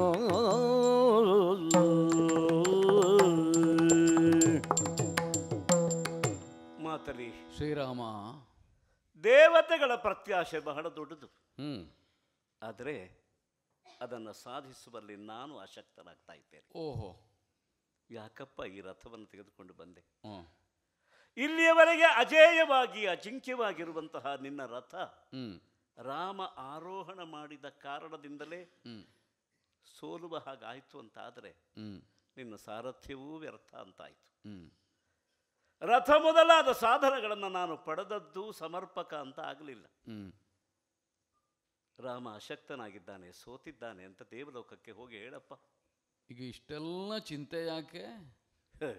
ಮಾತಲಿ ಶ್ರೀರಾಮ ದೇವತೆಗಳ ಪ್ರತ್ಯಾಶೆ ಬಹಳ ದೊಡ್ಡದು ಹ್ಮ್ ಆದರೆ ಅದನ್ನು ಸಾಧಿಸುವಲ್ಲಿ ನಾನು ಅಶಕ್ತನಾಗ್ತಾ ಇದ್ದೇನೆ ಓಹೋ ಯಾಕಪ್ಪ ಈ ರಥವನ್ನು ತೆಗೆದುಕೊಂಡು ಬಂದೆ ಹ್ಮ್ ಇಲ್ಲಿಯವರೆಗೆ ಅಜೇಯವಾಗಿ ಅಜಿಂಕ್ಯವಾಗಿರುವಂತಹ ನಿನ್ನ ರಥ ಹ್ಮ್ ರಾಮ ಆರೋಹಣ ಮಾಡಿದ ಕಾರಣದಿಂದಲೇ ಹ್ಮ್ ಸೋಲುವ ಹಾಗಾಯಿತು ಅಂತ ಆದರೆ ಹ್ಮ್ ನಿನ್ನ ಸಾರಥ್ಯವೂ ವ್ಯರ್ಥ ಅಂತಾಯಿತು ಹ್ಮ್ ರಥ ಮೊದಲಾದ ಸಾಧನಗಳನ್ನು ನಾನು ಪಡೆದದ್ದು ಸಮರ್ಪಕ ಅಂತ ಆಗಲಿಲ್ಲ ಹ್ಮ್ ರಾಮ ಅಶಕ್ತನಾಗಿದ್ದಾನೆ ಸೋತಿದ್ದಾನೆ ಅಂತ ದೇವಲೋಕಕ್ಕೆ ಹೋಗಿ ಹೇಳಪ್ಪ ಈಗ ಇಷ್ಟೆಲ್ಲ ಚಿಂತೆ ಯಾಕೆ ಹೇ.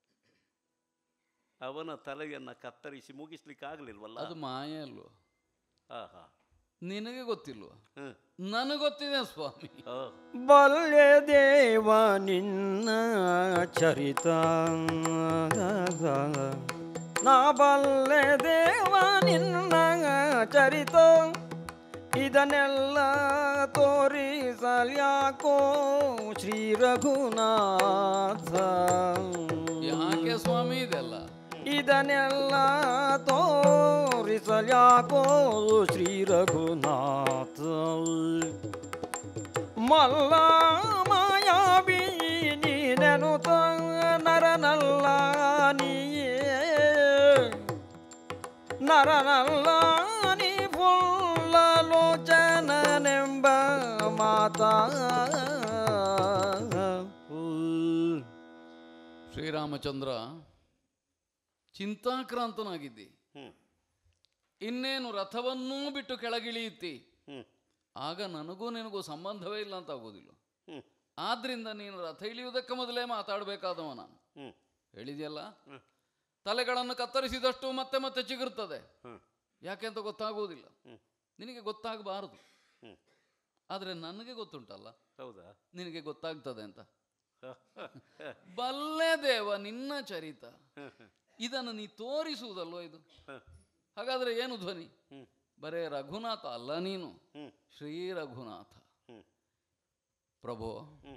ಅವನ ತಲೆಯನ್ನು ಕತ್ತರಿಸಿ ಮುಗಿಸ್ಲಿಕ್ಕೆ ಆಗಲಿಲ್ವಲ್ಲ ಅದು ಮಾಯೆ ಅಲ್ವ ಆಹಾ ನಿನಗೆ ಗೊತ್ತಿಲ್ವ ಹ್ಮ್. ನನಗೆ ಗೊತ್ತಿದೆ ಸ್ವಾಮಿ ಆ. ಬಲ್ಲೆ ದೇವ ನಿನ್ನ ಚರಿತ ನಾ ಬಲ್ಲೆ ದೇವ ನಿನ್ನ ಚರಿತ ಇದನ್ನೆಲ್ಲ ತೋರಿಸಲ್ಯಾಕೋ ಶ್ರೀ ರಘುನಾಥ ಯಾಕೆ ಸ್ವಾಮಿ ಇದೆಲ್ಲ ಇದನ್ನೆಲ್ಲ ತೋರಿಸಲ್ಯಾಕೋ ಶ್ರೀ ರಘುನಾಥ ಮಲ್ಲ ಮಾಯಾವಿ ನೀನೆನುತ ನರನಲ್ಲ ನೀಯೇ ನರನಲ್ಲ ನೀ ಫುಲ್ಲಲೋಚನನೆಂಬ ಮಾತಾ ಶ್ರೀರಾಮಚಂದ್ರ ಚಿಂತಾಕ್ರಾಂತನಾಗಿದ್ದಿ ಹ್ಮ್. ಇನ್ನೇನು ರಥವನ್ನೂ ಬಿಟ್ಟು ಕೆಳಗಿಳಿಯುತ್ತಿ ಹ್ಮ್. ಆಗ ನನಗೂ ನಿನಗೂ ಸಂಬಂಧವೇ ಇಲ್ಲ ಅಂತ ಆಗೋದಿಲ್ಲ ಹ್ಮ್. ಆದ್ರಿಂದ ನೀನು ರಥ ಇಳಿಯುವುದಕ್ಕೆ ಮೊದಲೇ ಮಾತಾಡಬೇಕಾದವ ನಾನು ಹ್ಮ್. ಹೇಳಿದೆಯಲ್ಲ ತಲೆಗಳನ್ನು ಕತ್ತರಿಸಿದಷ್ಟು ಮತ್ತೆ ಮತ್ತೆ ಚಿಗುರುತ್ತದೆ ಯಾಕೆ ಅಂತ ಗೊತ್ತಾಗುವುದಿಲ್ಲ ನಿನಗೆ ಗೊತ್ತಾಗಬಾರದು ಆದರೆ ನನಗೆ ಗೊತ್ತುಂಟಲ್ಲ ಹೌದಾ ನಿನಗೆ ಗೊತ್ತಾಗ್ತದೆ ಅಂತ ಬಲ್ಲೆ ದೇವ ನಿನ್ನ ಚರಿತ ಇದನ್ನು ನೀ ತೋರಿಸುವುದಲ್ವ ಇದು ಹಾಗಾದ್ರೆ ಏನು ಧ್ವನಿ ಬರೇ ರಘುನಾಥ ಅಲ್ಲ ನೀನು ಶ್ರೀ ರಘುನಾಥ ಪ್ರಭೋ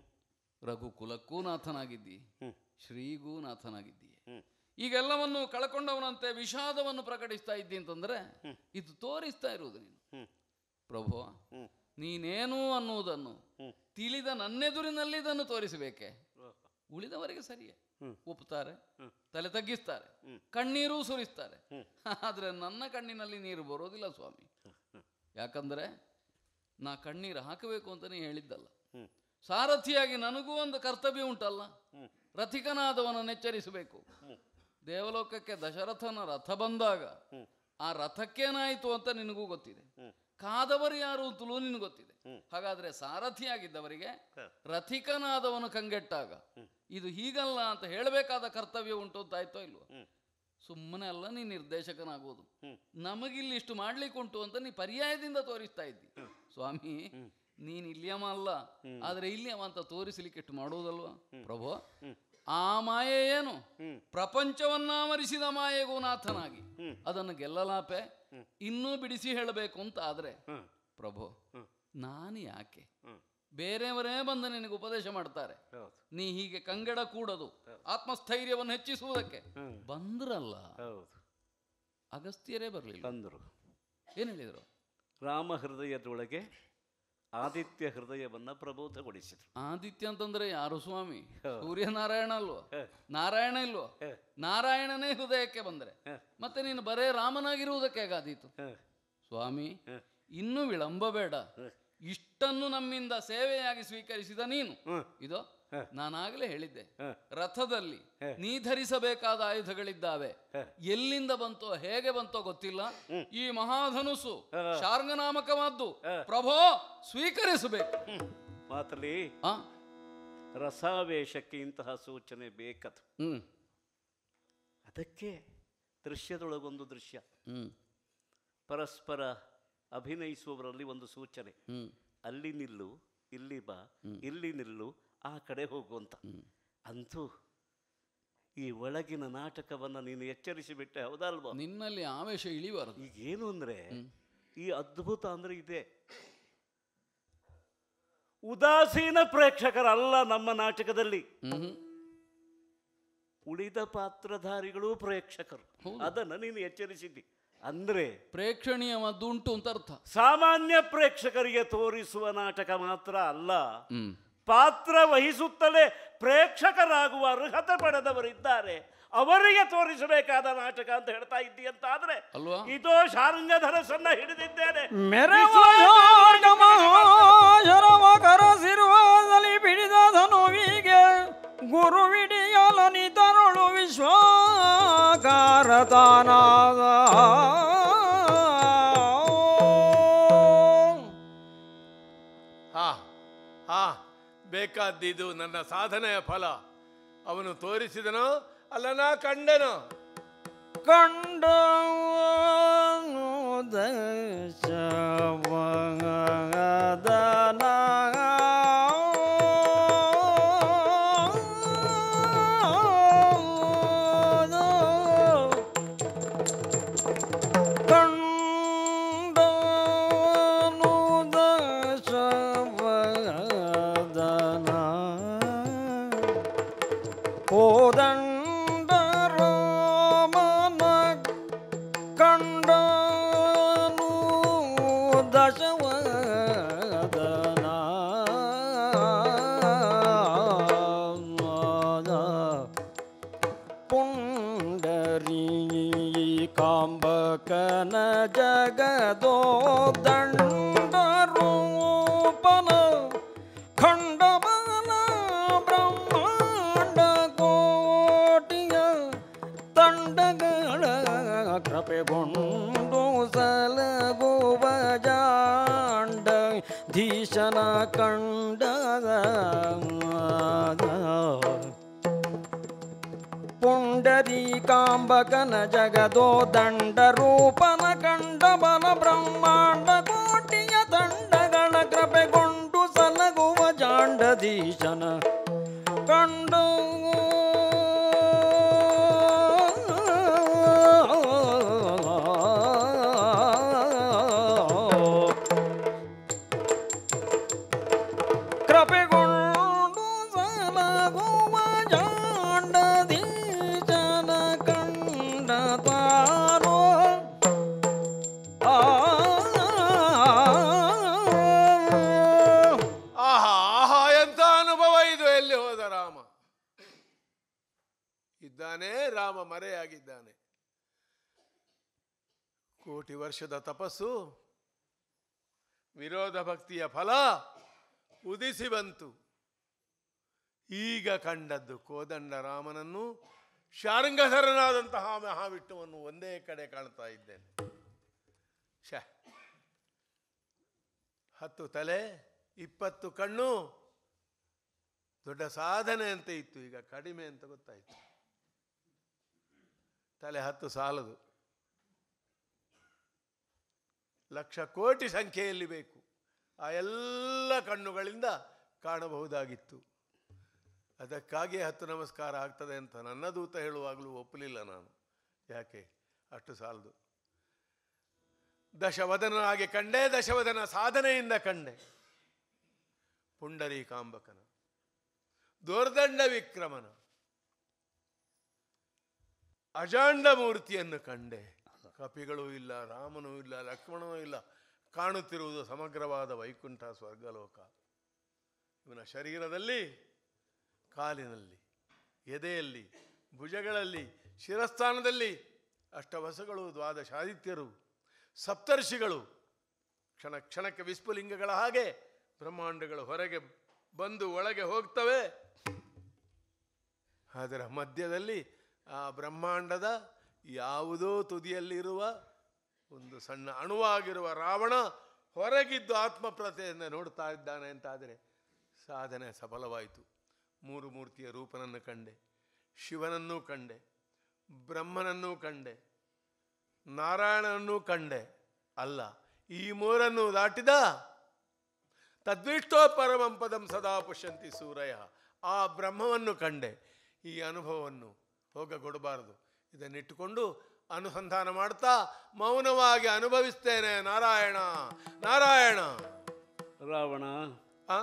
ರಘುಕುಲಕ್ಕೂ ನಾಥನಾಗಿದ್ದಿ ಶ್ರೀಗೂ ನಾಥನಾಗಿದ್ದೀಯ ಈಗೆಲ್ಲವನ್ನು ಕಳ್ಕೊಂಡವನಂತೆ ವಿಷಾದವನ್ನು ಪ್ರಕಟಿಸ್ತಾ ಇದ್ದಿ ಅಂತಂದ್ರೆ ಇದು ತೋರಿಸ್ತಾ ಇರುವುದು ನೀನು ಪ್ರಭು ನೀನೇನು ಅನ್ನುವುದನ್ನು ತಿಳಿದ ನನ್ನೆದುರಿನಲ್ಲಿ ಇದನ್ನು ತೋರಿಸಬೇಕೆ ಉಳಿದವರಿಗೆ ಸರಿಯೇ ಒಪ್ಪುತ್ತಾರೆ ತಲೆ ತಗ್ಗಿಸ್ತಾರೆ ಕಣ್ಣೀರು ಸುರಿಸ್ತಾರೆ ಆದ್ರೆ ನನ್ನ ಕಣ್ಣಿನಲ್ಲಿ ನೀರು ಬರೋದಿಲ್ಲ ಸ್ವಾಮಿ ಯಾಕಂದ್ರೆ ನಾ ಕಣ್ಣೀರು ಹಾಕಬೇಕು ಅಂತಲೇ ಹೇಳಿದ್ದಲ್ಲ ಸಾರಥಿಯಾಗಿ ನನಗೂ ಒಂದು ಕರ್ತವ್ಯ ಉಂಟಲ್ಲ ರಥಿಕನಾದವನನ್ನು ಎಚ್ಚರಿಸಬೇಕು ದೇವಲೋಕಕ್ಕೆ ದಶರಥನ ರಥ ಬಂದಾಗ ಆ ರಥಕ್ಕೇನಾಯಿತು ಅಂತ ನಿನಗೂ ಗೊತ್ತಿದೆ ಕಾದವರು ಯಾರು ಅಂತಲೂ ನಿನಗೆ ಗೊತ್ತಿದೆ ಹಾಗಾದ್ರೆ ಸಾರಥಿಯಾಗಿದ್ದವರಿಗೆ ರಥಿಕನಾದವನು ಕಂಗೆಟ್ಟಾಗ ಇದು ಹೀಗಲ್ಲ ಅಂತ ಹೇಳಬೇಕಾದ ಕರ್ತವ್ಯ ಉಂಟು ಅಂತ ಆಯ್ತೋ ಇಲ್ವೋ ಸುಮ್ಮನೆ ಅಲ್ಲ ನೀ ನಿರ್ದೇಶಕನಾಗುವುದು ನಮಗಿಲ್ಲಿ ಇಷ್ಟು ಮಾಡ್ಲಿಕ್ಕೆ ಉಂಟು ಅಂತ ನೀ ಪರ್ಯಾಯದಿಂದ ತೋರಿಸ್ತಾ ಇದ್ದಿ ಸ್ವಾಮಿ ನೀನ್ ಇಲ್ಲಿಯಮ ಅಲ್ಲ ಆದ್ರೆ ಇಲ್ಲಿಯಮ ಅಂತ ತೋರಿಸಲಿಕ್ಕೆ ಇಷ್ಟು ಮಾಡುವುದಲ್ವಾ ಪ್ರಭು ಆ ಮಾಯೆ ಏನು ಪ್ರಪಂಚವನ್ನಾವರಿಸಿದ ಮಾಯೆಗೂ ನಾಥನಾಗಿ ಅದನ್ನು ಗೆಲ್ಲಲಾಪೆ ಇನ್ನೂ ಬಿಡಿಸಿ ಹೇಳಬೇಕು ಅಂತ ಆದ್ರೆ ಪ್ರಭು ನಾನು ಯಾಕೆ ಬೇರೆಯವರೇ ಬಂದು ನಿನಗೆ ಉಪದೇಶ ಮಾಡ್ತಾರೆ ನೀ ಹೀಗೆ ಕಂಗಡ ಕೂಡದು ಆತ್ಮಸ್ಥೈರ್ಯವನ್ನು ಹೆಚ್ಚಿಸುವುದಕ್ಕೆ ಬಂದ್ರಲ್ಲ ಹೌದು ಅಗಸ್ತ್ಯರೇ ಬರಲಿಲ್ಲ ಅಂದರು ಏನು ಹೇಳಿದರು ರಾಮ ಹೃದಯದೊಳಗೆ ಆದಿತ್ಯ ಹೃದಯವನ್ನ ಪ್ರಬೋಧಗೊಳಿಸಿದರು ಆದಿತ್ಯ ಅಂತಂದ್ರೆ ಯಾರು ಸ್ವಾಮಿ ಸೂರ್ಯನಾರಾಯಣ ಅಲ್ವೋ ನಾರಾಯಣ ಇಲ್ವೋ ನಾರಾಯಣನೇ ಹೃದಯಕ್ಕೆ ಬಂದ್ರೆ ಮತ್ತೆ ನೀನು ಬರೇ ರಾಮನಾಗಿರುವುದಕ್ಕೆ ಹೇಗಾದೀತು ಸ್ವಾಮಿ ಇನ್ನೂ ವಿಳಂಬ ಬೇಡ ಇಷ್ಟನ್ನು ನಮ್ಮಿಂದ ಸೇವೆಯಾಗಿ ಸ್ವೀಕರಿಸಿದ ನೀನು ಇದು ನಾನಾಗಲೇ ಹೇಳಿದ್ದೆ ರಥದಲ್ಲಿ ನೀ ಧರಿಸಬೇಕಾದ ಆಯುಧಗಳಿದ್ದಾವೆ ಎಲ್ಲಿಂದ ಬಂತೋ ಹೇಗೆ ಬಂತೋ ಗೊತ್ತಿಲ್ಲ ಈ ಮಹಾಧನುಸ್ಸು ಶಾರ್ಂಗನಾಮಕವಾದ್ದು ಪ್ರಭೋ ಸ್ವೀಕರಿಸಬೇಕು ಮಾತಲ್ಲಿ ಆ ರಸಾವೇಶಕ್ಕೆ ಇಂತಹ ಸೂಚನೆ ಬೇಕದು ಹ್ಮ್ ಅದಕ್ಕೆ ದೃಶ್ಯದೊಳಗೊಂದು ದೃಶ್ಯ ಹ್ಮ್ ಪರಸ್ಪರ ಅಭಿನಯಿಸುವವರಲ್ಲಿ ಒಂದು ಸೂಚನೆ ಹ್ಮ್ ಅಲ್ಲಿ ನಿಲ್ಲು ಇಲ್ಲಿ ಬಾ ಇಲ್ಲಿ ನಿಲ್ಲು ಆ ಕಡೆ ಹೋಗುವಂತ ಅಂತೂ ಈ ಒಳಗಿನ ನಾಟಕವನ್ನ ನೀನು ಎಚ್ಚರಿಸಿಬಿಟ್ಟೆ ಹೌದಲ್ವಾ ನಿನ್ನಲ್ಲಿ ಆವೇಶ ಇಳಿಬಾರದು ಈಗ ಏನು ಅಂದ್ರೆ ಈ ಅದ್ಭುತ ಅಂದ್ರೆ ಇದೆ ಉದಾಸೀನ ಪ್ರೇಕ್ಷಕರಲ್ಲ ನಮ್ಮ ನಾಟಕದಲ್ಲಿ ಹ್ಮ್ ಉಳಿದ ಪಾತ್ರಧಾರಿಗಳು ಪ್ರೇಕ್ಷಕರು ಅದನ್ನ ನೀನು ಎಚ್ಚರಿಸಿದ್ದಿ ಅಂದ್ರೆ ಪ್ರೇಕ್ಷಣೀಯವಾದ್ದು ಉಂಟು ಅಂತ ಅರ್ಥ ಸಾಮಾನ್ಯ ಪ್ರೇಕ್ಷಕರಿಗೆ ತೋರಿಸುವ ನಾಟಕ ಮಾತ್ರ ಅಲ್ಲ ಹ್ಮ್ ಪಾತ್ರ ವಹಿಸುತ್ತಲೇ ಪ್ರೇಕ್ಷಕರಾಗುವ ಅರ್ಹತೆ ಪಡೆದವರಿದ್ದಾರೆ ಅವರಿಗೆ ತೋರಿಸಬೇಕಾದ ನಾಟಕ ಅಂತ ಹೇಳ್ತಾ ಇದ್ದಿ ಅಂತ ಆದ್ರೆ ಅಲ್ವಾ? ಇದೋ ಶಾರಂಗಧರಸನ್ನ ಹಿಡಿದಿದ್ದೇನೆ ಮೆರವಯೋಗಮಹಾಶರವ ಕರಸಿರುವದಲ್ಲಿ ಬಿಡಿದ ಧನುವಿಗೆ ಗುರುವಿಡಿಯಲನಿ ತರುಳು ವಿಶ್ವಾಕಾರತಾನಾದ ಹಾ ಹಾ ಬೇಕಾದ್ದಿದು ನನ್ನ ಸಾಧನೆಯ ಫಲ ಅವನು ತೋರಿಸಿದನೋ ಅಲ್ಲ ನಾ ಕಂಡೆನೋ ಕಂಡವನು ದಶವದನ ಕಂಡನು ದಶವದನ ಕೋದಂಡ ರಾಮನ ಕಂಡನು ದಶವದನ ಪುಂಡರೀಕಾಂಬಕನ ಜಗದೋ ದಂಡರೂಪನ ಖಂಡಬಲ ಬ್ರಹ್ಮಾಂಡ ಕೋಟಿಯ ತಂಡಗಳ ಕೃಪೆಗೊಂಡು ಸಲಗುವ ಜಾಂಡ ಧೀಶನ ಕಂಡ ಪುಂಡ ಪುಂಡರೀಕಾಂಬಕನ ಜಗದೋ ದಂಡ ರೂಪನ ಕಂಡ ಬಲ ಬ್ರಹ್ಮಾಂಡ ಕೋಟಿಯ ದಂಡಗಳ ಕೃಪೆಗೊಂಡು ಸಲಗುವ ಜಾಂಡದೀಶನ ಕಂಡು ಕೃಪೆಗೊಂಡು ಸಲಗುವ ಜಾಂಡದೀಶನ ಕಂಡ ತಾನೋ ಆ ಆಹಾ ಆಹಾ ಎಂತ ಅನುಭವ ಇದು ಎಲ್ಲಿ ಹೋದ ರಾಮ ಇದ್ದಾನೆ ರಾಮ ಮರೆಯಾಗಿದ್ದಾನೆ ಕೋಟಿ ವರ್ಷದ ತಪಸ್ಸು ವಿರೋಧ ಭಕ್ತಿಯ ಫಲ ಉದಿಸಿ ಬಂತು ಈಗ ಕಂಡದ್ದು ಕೋದಂಡ ರಾಮನನ್ನು ಶಾರಂಗಧರನಾದಂತಹ ಮಹಾವಿಷ್ಣುವನ್ನು ಒಂದೇ ಕಡೆ ಕಾಣ್ತಾ ಇದ್ದೇನೆ ಶ ಹತ್ತು ತಲೆ ಇಪ್ಪತ್ತು ಕಣ್ಣು ದೊಡ್ಡ ಸಾಧನೆ ಅಂತ ಇತ್ತು ಈಗ ಕಡಿಮೆ ಅಂತ ಗೊತ್ತಾಯಿತು ತಲೆ ಹತ್ತು ಸಾಲದು ಲಕ್ಷ ಕೋಟಿ ಸಂಖ್ಯೆಯಲ್ಲಿ ಬೇಕು ಆ ಎಲ್ಲ ಕಣ್ಣುಗಳಿಂದ ಕಾಣಬಹುದಾಗಿತ್ತು ಅದಕ್ಕಾಗಿ ಹತ್ತು ನಮಸ್ಕಾರ ಆಗ್ತದೆ ಅಂತ ನನ್ನ ದೂತ ಹೇಳುವಾಗಲೂ ಒಪ್ಪಲಿಲ್ಲ ನಾನು ಯಾಕೆ ಅಷ್ಟು ಸಾಲದು ದಶವದನಾಗಿ ಕಂಡೆ ದಶವದನ ಸಾಧನೆಯಿಂದ ಕಂಡೆ ಪುಂಡರೀಕಾಂಬಕನ ದೋರ್ದಂಡ ವಿಕ್ರಮನ ಅಜಾಂಡ ಮೂರ್ತಿಯನ್ನು ಕಂಡೆ ಕಪಿಗಳೂ ಇಲ್ಲ ರಾಮನೂ ಇಲ್ಲ ಲಕ್ಷ್ಮಣನೂ ಇಲ್ಲ ಕಾಣುತ್ತಿರುವುದು ಸಮಗ್ರವಾದ ವೈಕುಂಠ ಸ್ವರ್ಗಲೋಕ ಇವನ ಶರೀರದಲ್ಲಿ ಕಾಲಿನಲ್ಲಿ ಎದೆಯಲ್ಲಿ ಭುಜಗಳಲ್ಲಿ ಶಿರಸ್ಥಾನದಲ್ಲಿ ಅಷ್ಟವಸಗಳು ದ್ವಾದಶಾದಿತ್ಯರು ಸಪ್ತರ್ಷಿಗಳು ಕ್ಷಣ ಕ್ಷಣಕ್ಕೆ ವಿಸ್ಫುಲಿಂಗಗಳ ಹಾಗೆ ಬ್ರಹ್ಮಾಂಡಗಳು ಹೊರಗೆ ಬಂದು ಒಳಗೆ ಹೋಗ್ತವೆ ಅದರ ಮಧ್ಯದಲ್ಲಿ ಆ ಬ್ರಹ್ಮಾಂಡದ ಯಾವುದೋ ತುದಿಯಲ್ಲಿರುವ ಒಂದು ಸಣ್ಣ ಅಣುವಾಗಿರುವ ರಾವಣ ಹೊರಗಿದ್ದು ಆತ್ಮಪ್ರತೆಯಿಂದ ನೋಡ್ತಾ ಇದ್ದಾನೆ ಅಂತಾದರೆ ಸಾಧನೆ ಸಫಲವಾಯಿತು ಮೂರು ಮೂರ್ತಿಯ ರೂಪನನ್ನು ಕಂಡೆ ಶಿವನನ್ನೂ ಕಂಡೆ ಬ್ರಹ್ಮನನ್ನೂ ಕಂಡೆ ನಾರಾಯಣನನ್ನೂ ಕಂಡೆ ಅಲ್ಲ ಈ ಮೂರನ್ನು ದಾಟಿದ ತದ್ವಿಷ್ಟೋ ಪರಮಂ ಪದಂ ಸದಾ ಪುಷ್ಯಂತಿ ಸೂರಯ ಆ ಬ್ರಹ್ಮವನ್ನು ಕಂಡೆ ಈ ಅನುಭವವನ್ನು ಹೋಗಗೊಡಬಾರದು ಇದನ್ನಿಟ್ಟುಕೊಂಡು ಅನುಸಂಧಾನ ಮಾಡ್ತಾ ಮೌನವಾಗಿ ಅನುಭವಿಸ್ತೇನೆ ನಾರಾಯಣ ನಾರಾಯಣ ರಾವಣ ಆ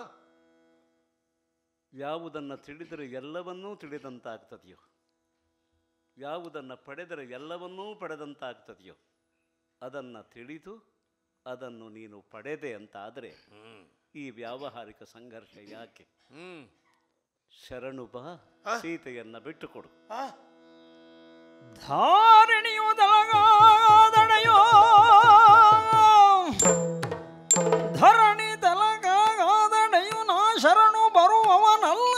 ಯಾವುದನ್ನು ತಿಳಿದರೆ ಎಲ್ಲವನ್ನೂ ತಿಳಿದಂತಾಗ್ತದೆಯೋ ಯಾವುದನ್ನು ಪಡೆದರೆ ಎಲ್ಲವನ್ನೂ ಪಡೆದಂತಾಗ್ತದೆಯೋ ಅದನ್ನು ತಿಳಿದು ಅದನ್ನು ನೀನು ಪಡೆದೆ ಅಂತಾದರೆ ಈ ವ್ಯಾವಹಾರಿಕ ಸಂಘರ್ಷ ಯಾಕೆ ಹ್ಮ್ ಶರಣು ಬಾ ಸೀತೆಯನ್ನು ಬಿಟ್ಟುಕೊಡು ಆ ಧಾರಿಣಿಯು ತಲಗಾದಡೆಯೋ ಧರಣಿ ತಲಗಾದಡೆಯು ನಾ ಶರಣು ಬರುವವನಲ್ಲ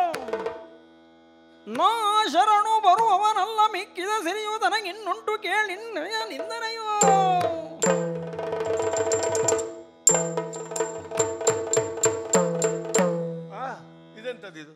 ನಾ ಶರಣು ಬರುವವನಲ್ಲ ಮಿಕ್ಕಿದ ಸಿರಿಯು ತನಗಿನ್ನುಂಟು ಕೇಳಿ ನಿಂದನೆಯೋ ಆ ಇದೆಂಥದ್ದಿದು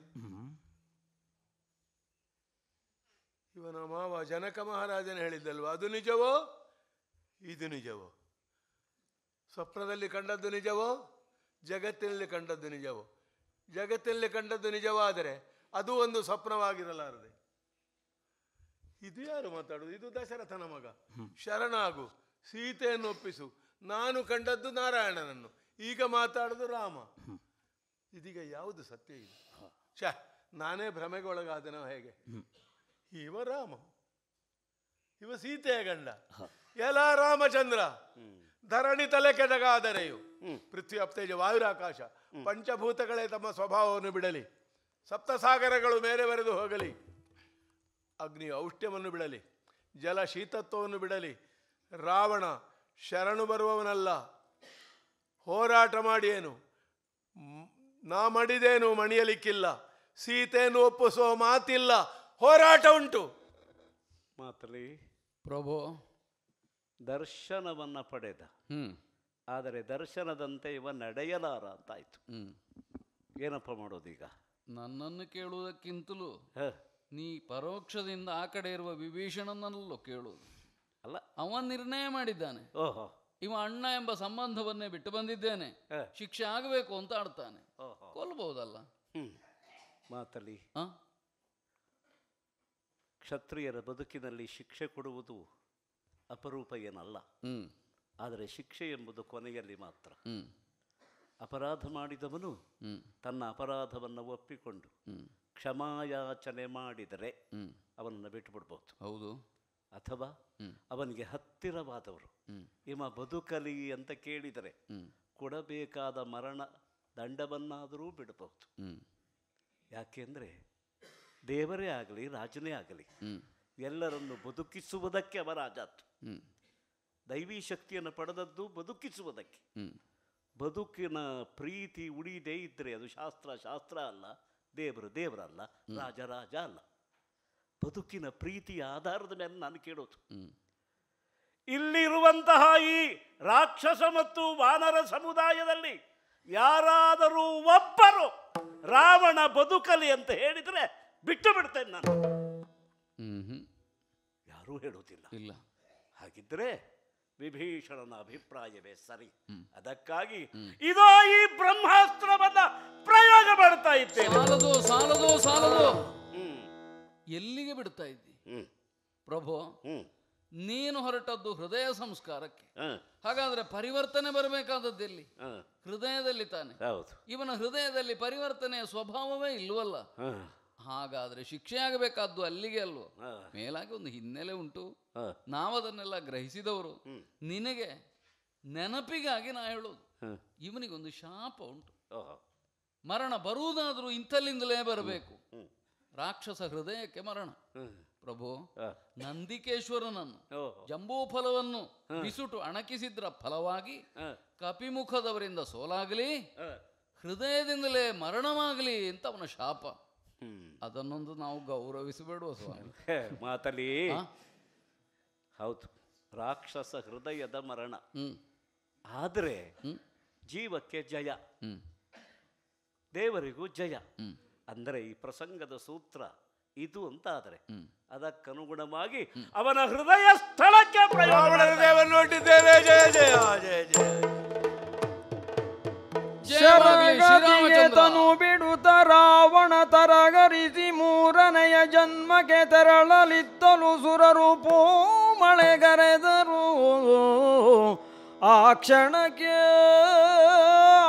ಇವನ ಮಾವ ಜನಕ ಮಹಾರಾಜನ ಹೇಳಿದ್ದಲ್ವ ಅದು ನಿಜವೋ ಇದು ನಿಜವೋ ಸ್ವಪ್ನದಲ್ಲಿ ಕಂಡದ್ದು ನಿಜವೋ ಜಗತ್ತಿನಲ್ಲಿ ಕಂಡದ್ದು ನಿಜವೋ ಜಗತ್ತಿನಲ್ಲಿ ಕಂಡದ್ದು ನಿಜವಾದರೆ ಅದು ಒಂದು ಸ್ವಪ್ನವಾಗಿರಲಾರದೆ ಇದು ಯಾರು ಮಾತಾಡುದು ಇದು ದಶರಥನ ಮಗ ಶರಣಾಗು ಸೀತೆಯನ್ನು ಒಪ್ಪಿಸು ನಾನು ಕಂಡದ್ದು ನಾರಾಯಣನನ್ನು ಈಗ ಮಾತಾಡುದು ರಾಮ ಇದೀಗ ಯಾವುದು ಸತ್ಯ ಇದು ಛ ನಾನೇ ಭ್ರಮೆಗೊಳಗಾದನೋ ಹೇಗೆ ಇವ ರಾಮ ಇವ ಸೀತೆಯ ಗಂಡ ಎಲ್ಲ ರಾಮಚಂದ್ರ ಧರಣಿ ತಲೆ ಕೆಡಗಾದರೆಯು ಪೃಥ್ವಿ ಅಪ್ತೇಜ ವಾಯುರಾಕಾಶ ಪಂಚಭೂತಗಳೇ ತಮ್ಮ ಸ್ವಭಾವವನ್ನು ಬಿಡಲಿ ಸಪ್ತಸಾಗರಗಳು ಮೇಲೆ ಬರೆದು ಹೋಗಲಿ ಅಗ್ನಿ ಔಷ್ಟ್ಯವನ್ನು ಬಿಡಲಿ ಜಲ ಶೀತತ್ವವನ್ನು ಬಿಡಲಿ ರಾವಣ ಶರಣು ಬರುವವನಲ್ಲ ಹೋರಾಟ ಮಾಡಿ ಏನು ಮ್- ನಾ ಮಡಿದೇನು ಮಣಿಯಲಿಕ್ಕಿಲ್ಲ ಸೀತೆಯನ್ನು ಒಪ್ಪಿಸೋ ಮಾತಿಲ್ಲ ಹೋರಾಟ ಉಂಟು ಮಾತಲಿ ಪ್ರಭು ದರ್ಶನವನ್ನು ಪಡೆದ ಹ್ಮ್ ಆದರೆ ದರ್ಶನದಂತೆ ಇವ ನಡೆಯಲಾರ ಅಂತಾಯ್ತು ಹ್ಮ್ ಏನಪ್ಪ ಮಾಡೋದೀಗ ನನ್ನನ್ನು ಕೇಳುವುದಕ್ಕಿಂತಲೂ ಹ, ನೀ ಪರೋಕ್ಷದಿಂದ ಆ ಕಡೆ ಇರುವ ವಿಭೀಷಣನಲ್ಲೋ ಕೇಳುವುದು ಅಲ್ಲ ಅವ ನಿರ್ಣಯ ಮಾಡಿದ್ದಾನೆ ಓಹೋ ಇವ ಅಣ್ಣ ಎಂಬ ಸಂಬಂಧವನ್ನೇ ಬಿಟ್ಟು ಬಂದಿದ್ದೇನೆ ಹ. ಶಿಕ್ಷೆ ಆಗಬೇಕು ಅಂತ ಆಡ್ತಾನೆ ಓಹೋ ಕೊಲ್ಬಹುದಲ್ಲ ಹ್ಮ್ ಮಾತಲ್ಲಿ ಆ? ಕ್ಷತ್ರಿಯರ ಬದುಕಿನಲ್ಲಿ ಶಿಕ್ಷೆ ಕೊಡುವುದು ಅಪರೂಪ ಏನಲ್ಲ ಹ್ಮ್ ಆದರೆ ಶಿಕ್ಷೆ ಎಂಬುದು ಕೊನೆಯಲ್ಲಿ ಮಾತ್ರ ಹ್ಮ್ ಅಪರಾಧ ಮಾಡಿದವನು ಹ್ಮ್ ತನ್ನ ಅಪರಾಧವನ್ನು ಒಪ್ಪಿಕೊಂಡು ಹ್ಮ್ ಕ್ಷಮಾಯಾಚನೆ ಮಾಡಿದರೆ ಹ್ಮ್ ಅವನನ್ನು ಬಿಟ್ಟುಬಿಡ್ಬೋದು ಹೌದು ಅಥವಾ ಹ್ಮ್. ಅವನಿಗೆ ಹತ್ತಿರವಾದವರು ಹ್ಮ್ ಇವ ಬದುಕಲಿ ಅಂತ ಕೇಳಿದರೆ ಹ್ಮ್ ಕೊಡಬೇಕಾದ ಮರಣ ದಂಡವನ್ನಾದರೂ ಬಿಡಬಹುದು ಹ್ಮ್ ಯಾಕೆಂದರೆ ದೇವರೇ ಆಗಲಿ ರಾಜನೇ ಆಗಲಿ ಹ್ಮ್ ಎಲ್ಲರನ್ನು ಬದುಕಿಸುವುದಕ್ಕೆ ಅವ ರಾಜಾತ್ತು ಹ್ಮ್ ದೈವಿ ಶಕ್ತಿಯನ್ನು ಪಡೆದದ್ದು ಬದುಕಿಸುವುದಕ್ಕೆ ಹ್ಮ್ ಬದುಕಿನ ಪ್ರೀತಿ ಉಳಿದೇ ಇದ್ದರೆ ಅದು ಶಾಸ್ತ್ರ ಶಾಸ್ತ್ರ ಅಲ್ಲ ದೇವರು ದೇವರಲ್ಲ ರಾಜ ರಾಜ ಅಲ್ಲ ಬದುಕಿನ ಪ್ರೀತಿಯ ಆಧಾರದ ಮೇಲೆ ನಾನು ಕೇಳೋದು ಹ್ಮ್ ಇಲ್ಲಿರುವಂತಹ ಈ ರಾಕ್ಷಸ ಮತ್ತು ವಾನರ ಸಮುದಾಯದಲ್ಲಿ ಯಾರಾದರೂ ಒಬ್ಬರು ರಾವಣ ಬದುಕಲಿ ಅಂತ ಹೇಳಿದರೆ ಬಿಟ್ಟು ಬಿಡ್ತೇನೆ ನಾನು ಹ್ಮ್ ಹ್ಮ್ ಯಾರೂ ಹೇಳುವುದಿಲ್ಲ ಇಲ್ಲ ಹಾಗಿದ್ರೆ ವಿಭೀಷಣನ ಅಭಿಪ್ರಾಯವೇ ಸರಿ ಅದಕ್ಕಾಗಿ ಇದೋ ಈ ಬ್ರಹ್ಮಾಸ್ತ್ರವನ್ನ ಪ್ರಯೋಗ ಮಾಡ್ತಾ ಇದ್ದೇನೆ ಸಾಲದು ಸಾಲದು ಸಾಲದು ಹ್ಮ್ ಎಲ್ಲಿಗೆ ಬಿಡ್ತಾ ಇದ್ದಿ ಹ್ಮ್ ಪ್ರಭು ಹ್ಮ್ ನೀನು ಹೊರಟದ್ದು ಹೃದಯ ಸಂಸ್ಕಾರಕ್ಕೆ ಹ, ಹಾಗಾದ್ರೆ ಪರಿವರ್ತನೆ ಬರಬೇಕಾದದ್ದೆಲ್ಲಿ ಹ, ಹೃದಯದಲ್ಲಿ ತಾನೆ ಹೌದು ಇವನ ಹೃದಯದಲ್ಲಿ ಪರಿವರ್ತನೆಯ ಸ್ವಭಾವವೇ ಇಲ್ವಲ್ಲ ಹ, ಹಾಗಾದ್ರೆ ಶಿಕ್ಷೆ ಆಗಬೇಕಾದ್ದು ಅಲ್ಲಿಗೆ ಅಲ್ವೋ ಹ, ಮೇಲಾಗಿ ಒಂದು ಹಿನ್ನೆಲೆ ಉಂಟು ಹ, ನಾವದನ್ನೆಲ್ಲ ಗ್ರಹಿಸಿದವರು ನಿನಗೆ ನೆನಪಿಗಾಗಿ ನಾ ಹೇಳೋದು ಹ. ಇವನಿಗೊಂದು ಶಾಪ ಉಂಟು ಓಹೋ. ಮರಣ ಬರುವುದಾದರೂ ಇಂಥಲ್ಲಿಂದಲೇ ಬರಬೇಕು ಹ್ಮ್. ರಾಕ್ಷಸ ಹೃದಯಕ್ಕೆ ಮರಣ ಹ್ಮ್. ಪ್ರಭು ಹ. ನಂದಿಕೇಶ್ವರನನ್ನು ಓಹೋ. ಜಂಬೂ ಫಲವನ್ನು ಬಿಸುಟು ಅಣಕಿಸಿದ್ರ ಫಲವಾಗಿ ಹ, ಕಪಿಮುಖದವರಿಂದ ಸೋಲಾಗಲಿ ಹ. ಹೃದಯದಿಂದಲೇ ಮರಣವಾಗಲಿ ಅಂತ ಅವನ ಶಾಪ ಹ್ಮ್. ಅದನ್ನೊಂದು ನಾವು ಗೌರವಿಸಬೇಡುವ ಸ್ವಾಮಿ ಹೇ, ಮಾತಲ್ಲಿ ಆ? ಹೌದು ರಾಕ್ಷಸ ಹೃದಯದ ಮರಣ ಹ್ಮ್ ಆದರೆ ಹ್ಮ್. ಜೀವಕ್ಕೆ ಜಯ ಹ್ಮ್ ದೇವರಿಗೂ ಜಯ ಹ್ಮ್. ಅಂದರೆ ಈ ಪ್ರಸಂಗದ ಸೂತ್ರ ಇದು ಅಂತ ಆದರೆ ಹ್ಮ್. ಅದಕ್ಕನುಗುಣವಾಗಿ ಅವನ ಹೃದಯ ಸ್ಥಳಕ್ಕೆ ಪ್ರಯೋಗ ರಾವಣನ ಮಾಡ್ತಾನೆ. ದೇವರು ನೋಡಿದ್ದೇನೆ ಜಯ ಜಯ ಜಯ ಜಯ ಜಯವಾಗಲಿ ಶರಗತಿಗೆ ಶ್ರೀರಾಮಚಂದ್ರ ತನು ಬಿಡುತ್ತ ರಾವಣ ತರಗರಿಸಿ ಮೂರನೆಯ ಜನ್ಮಕ್ಕೆ ತೆರಳಲಿತ್ತಲು ಸುರರು ಮಳೆಗರೆದರು ಆ ಕ್ಷಣಕ್ಕೆ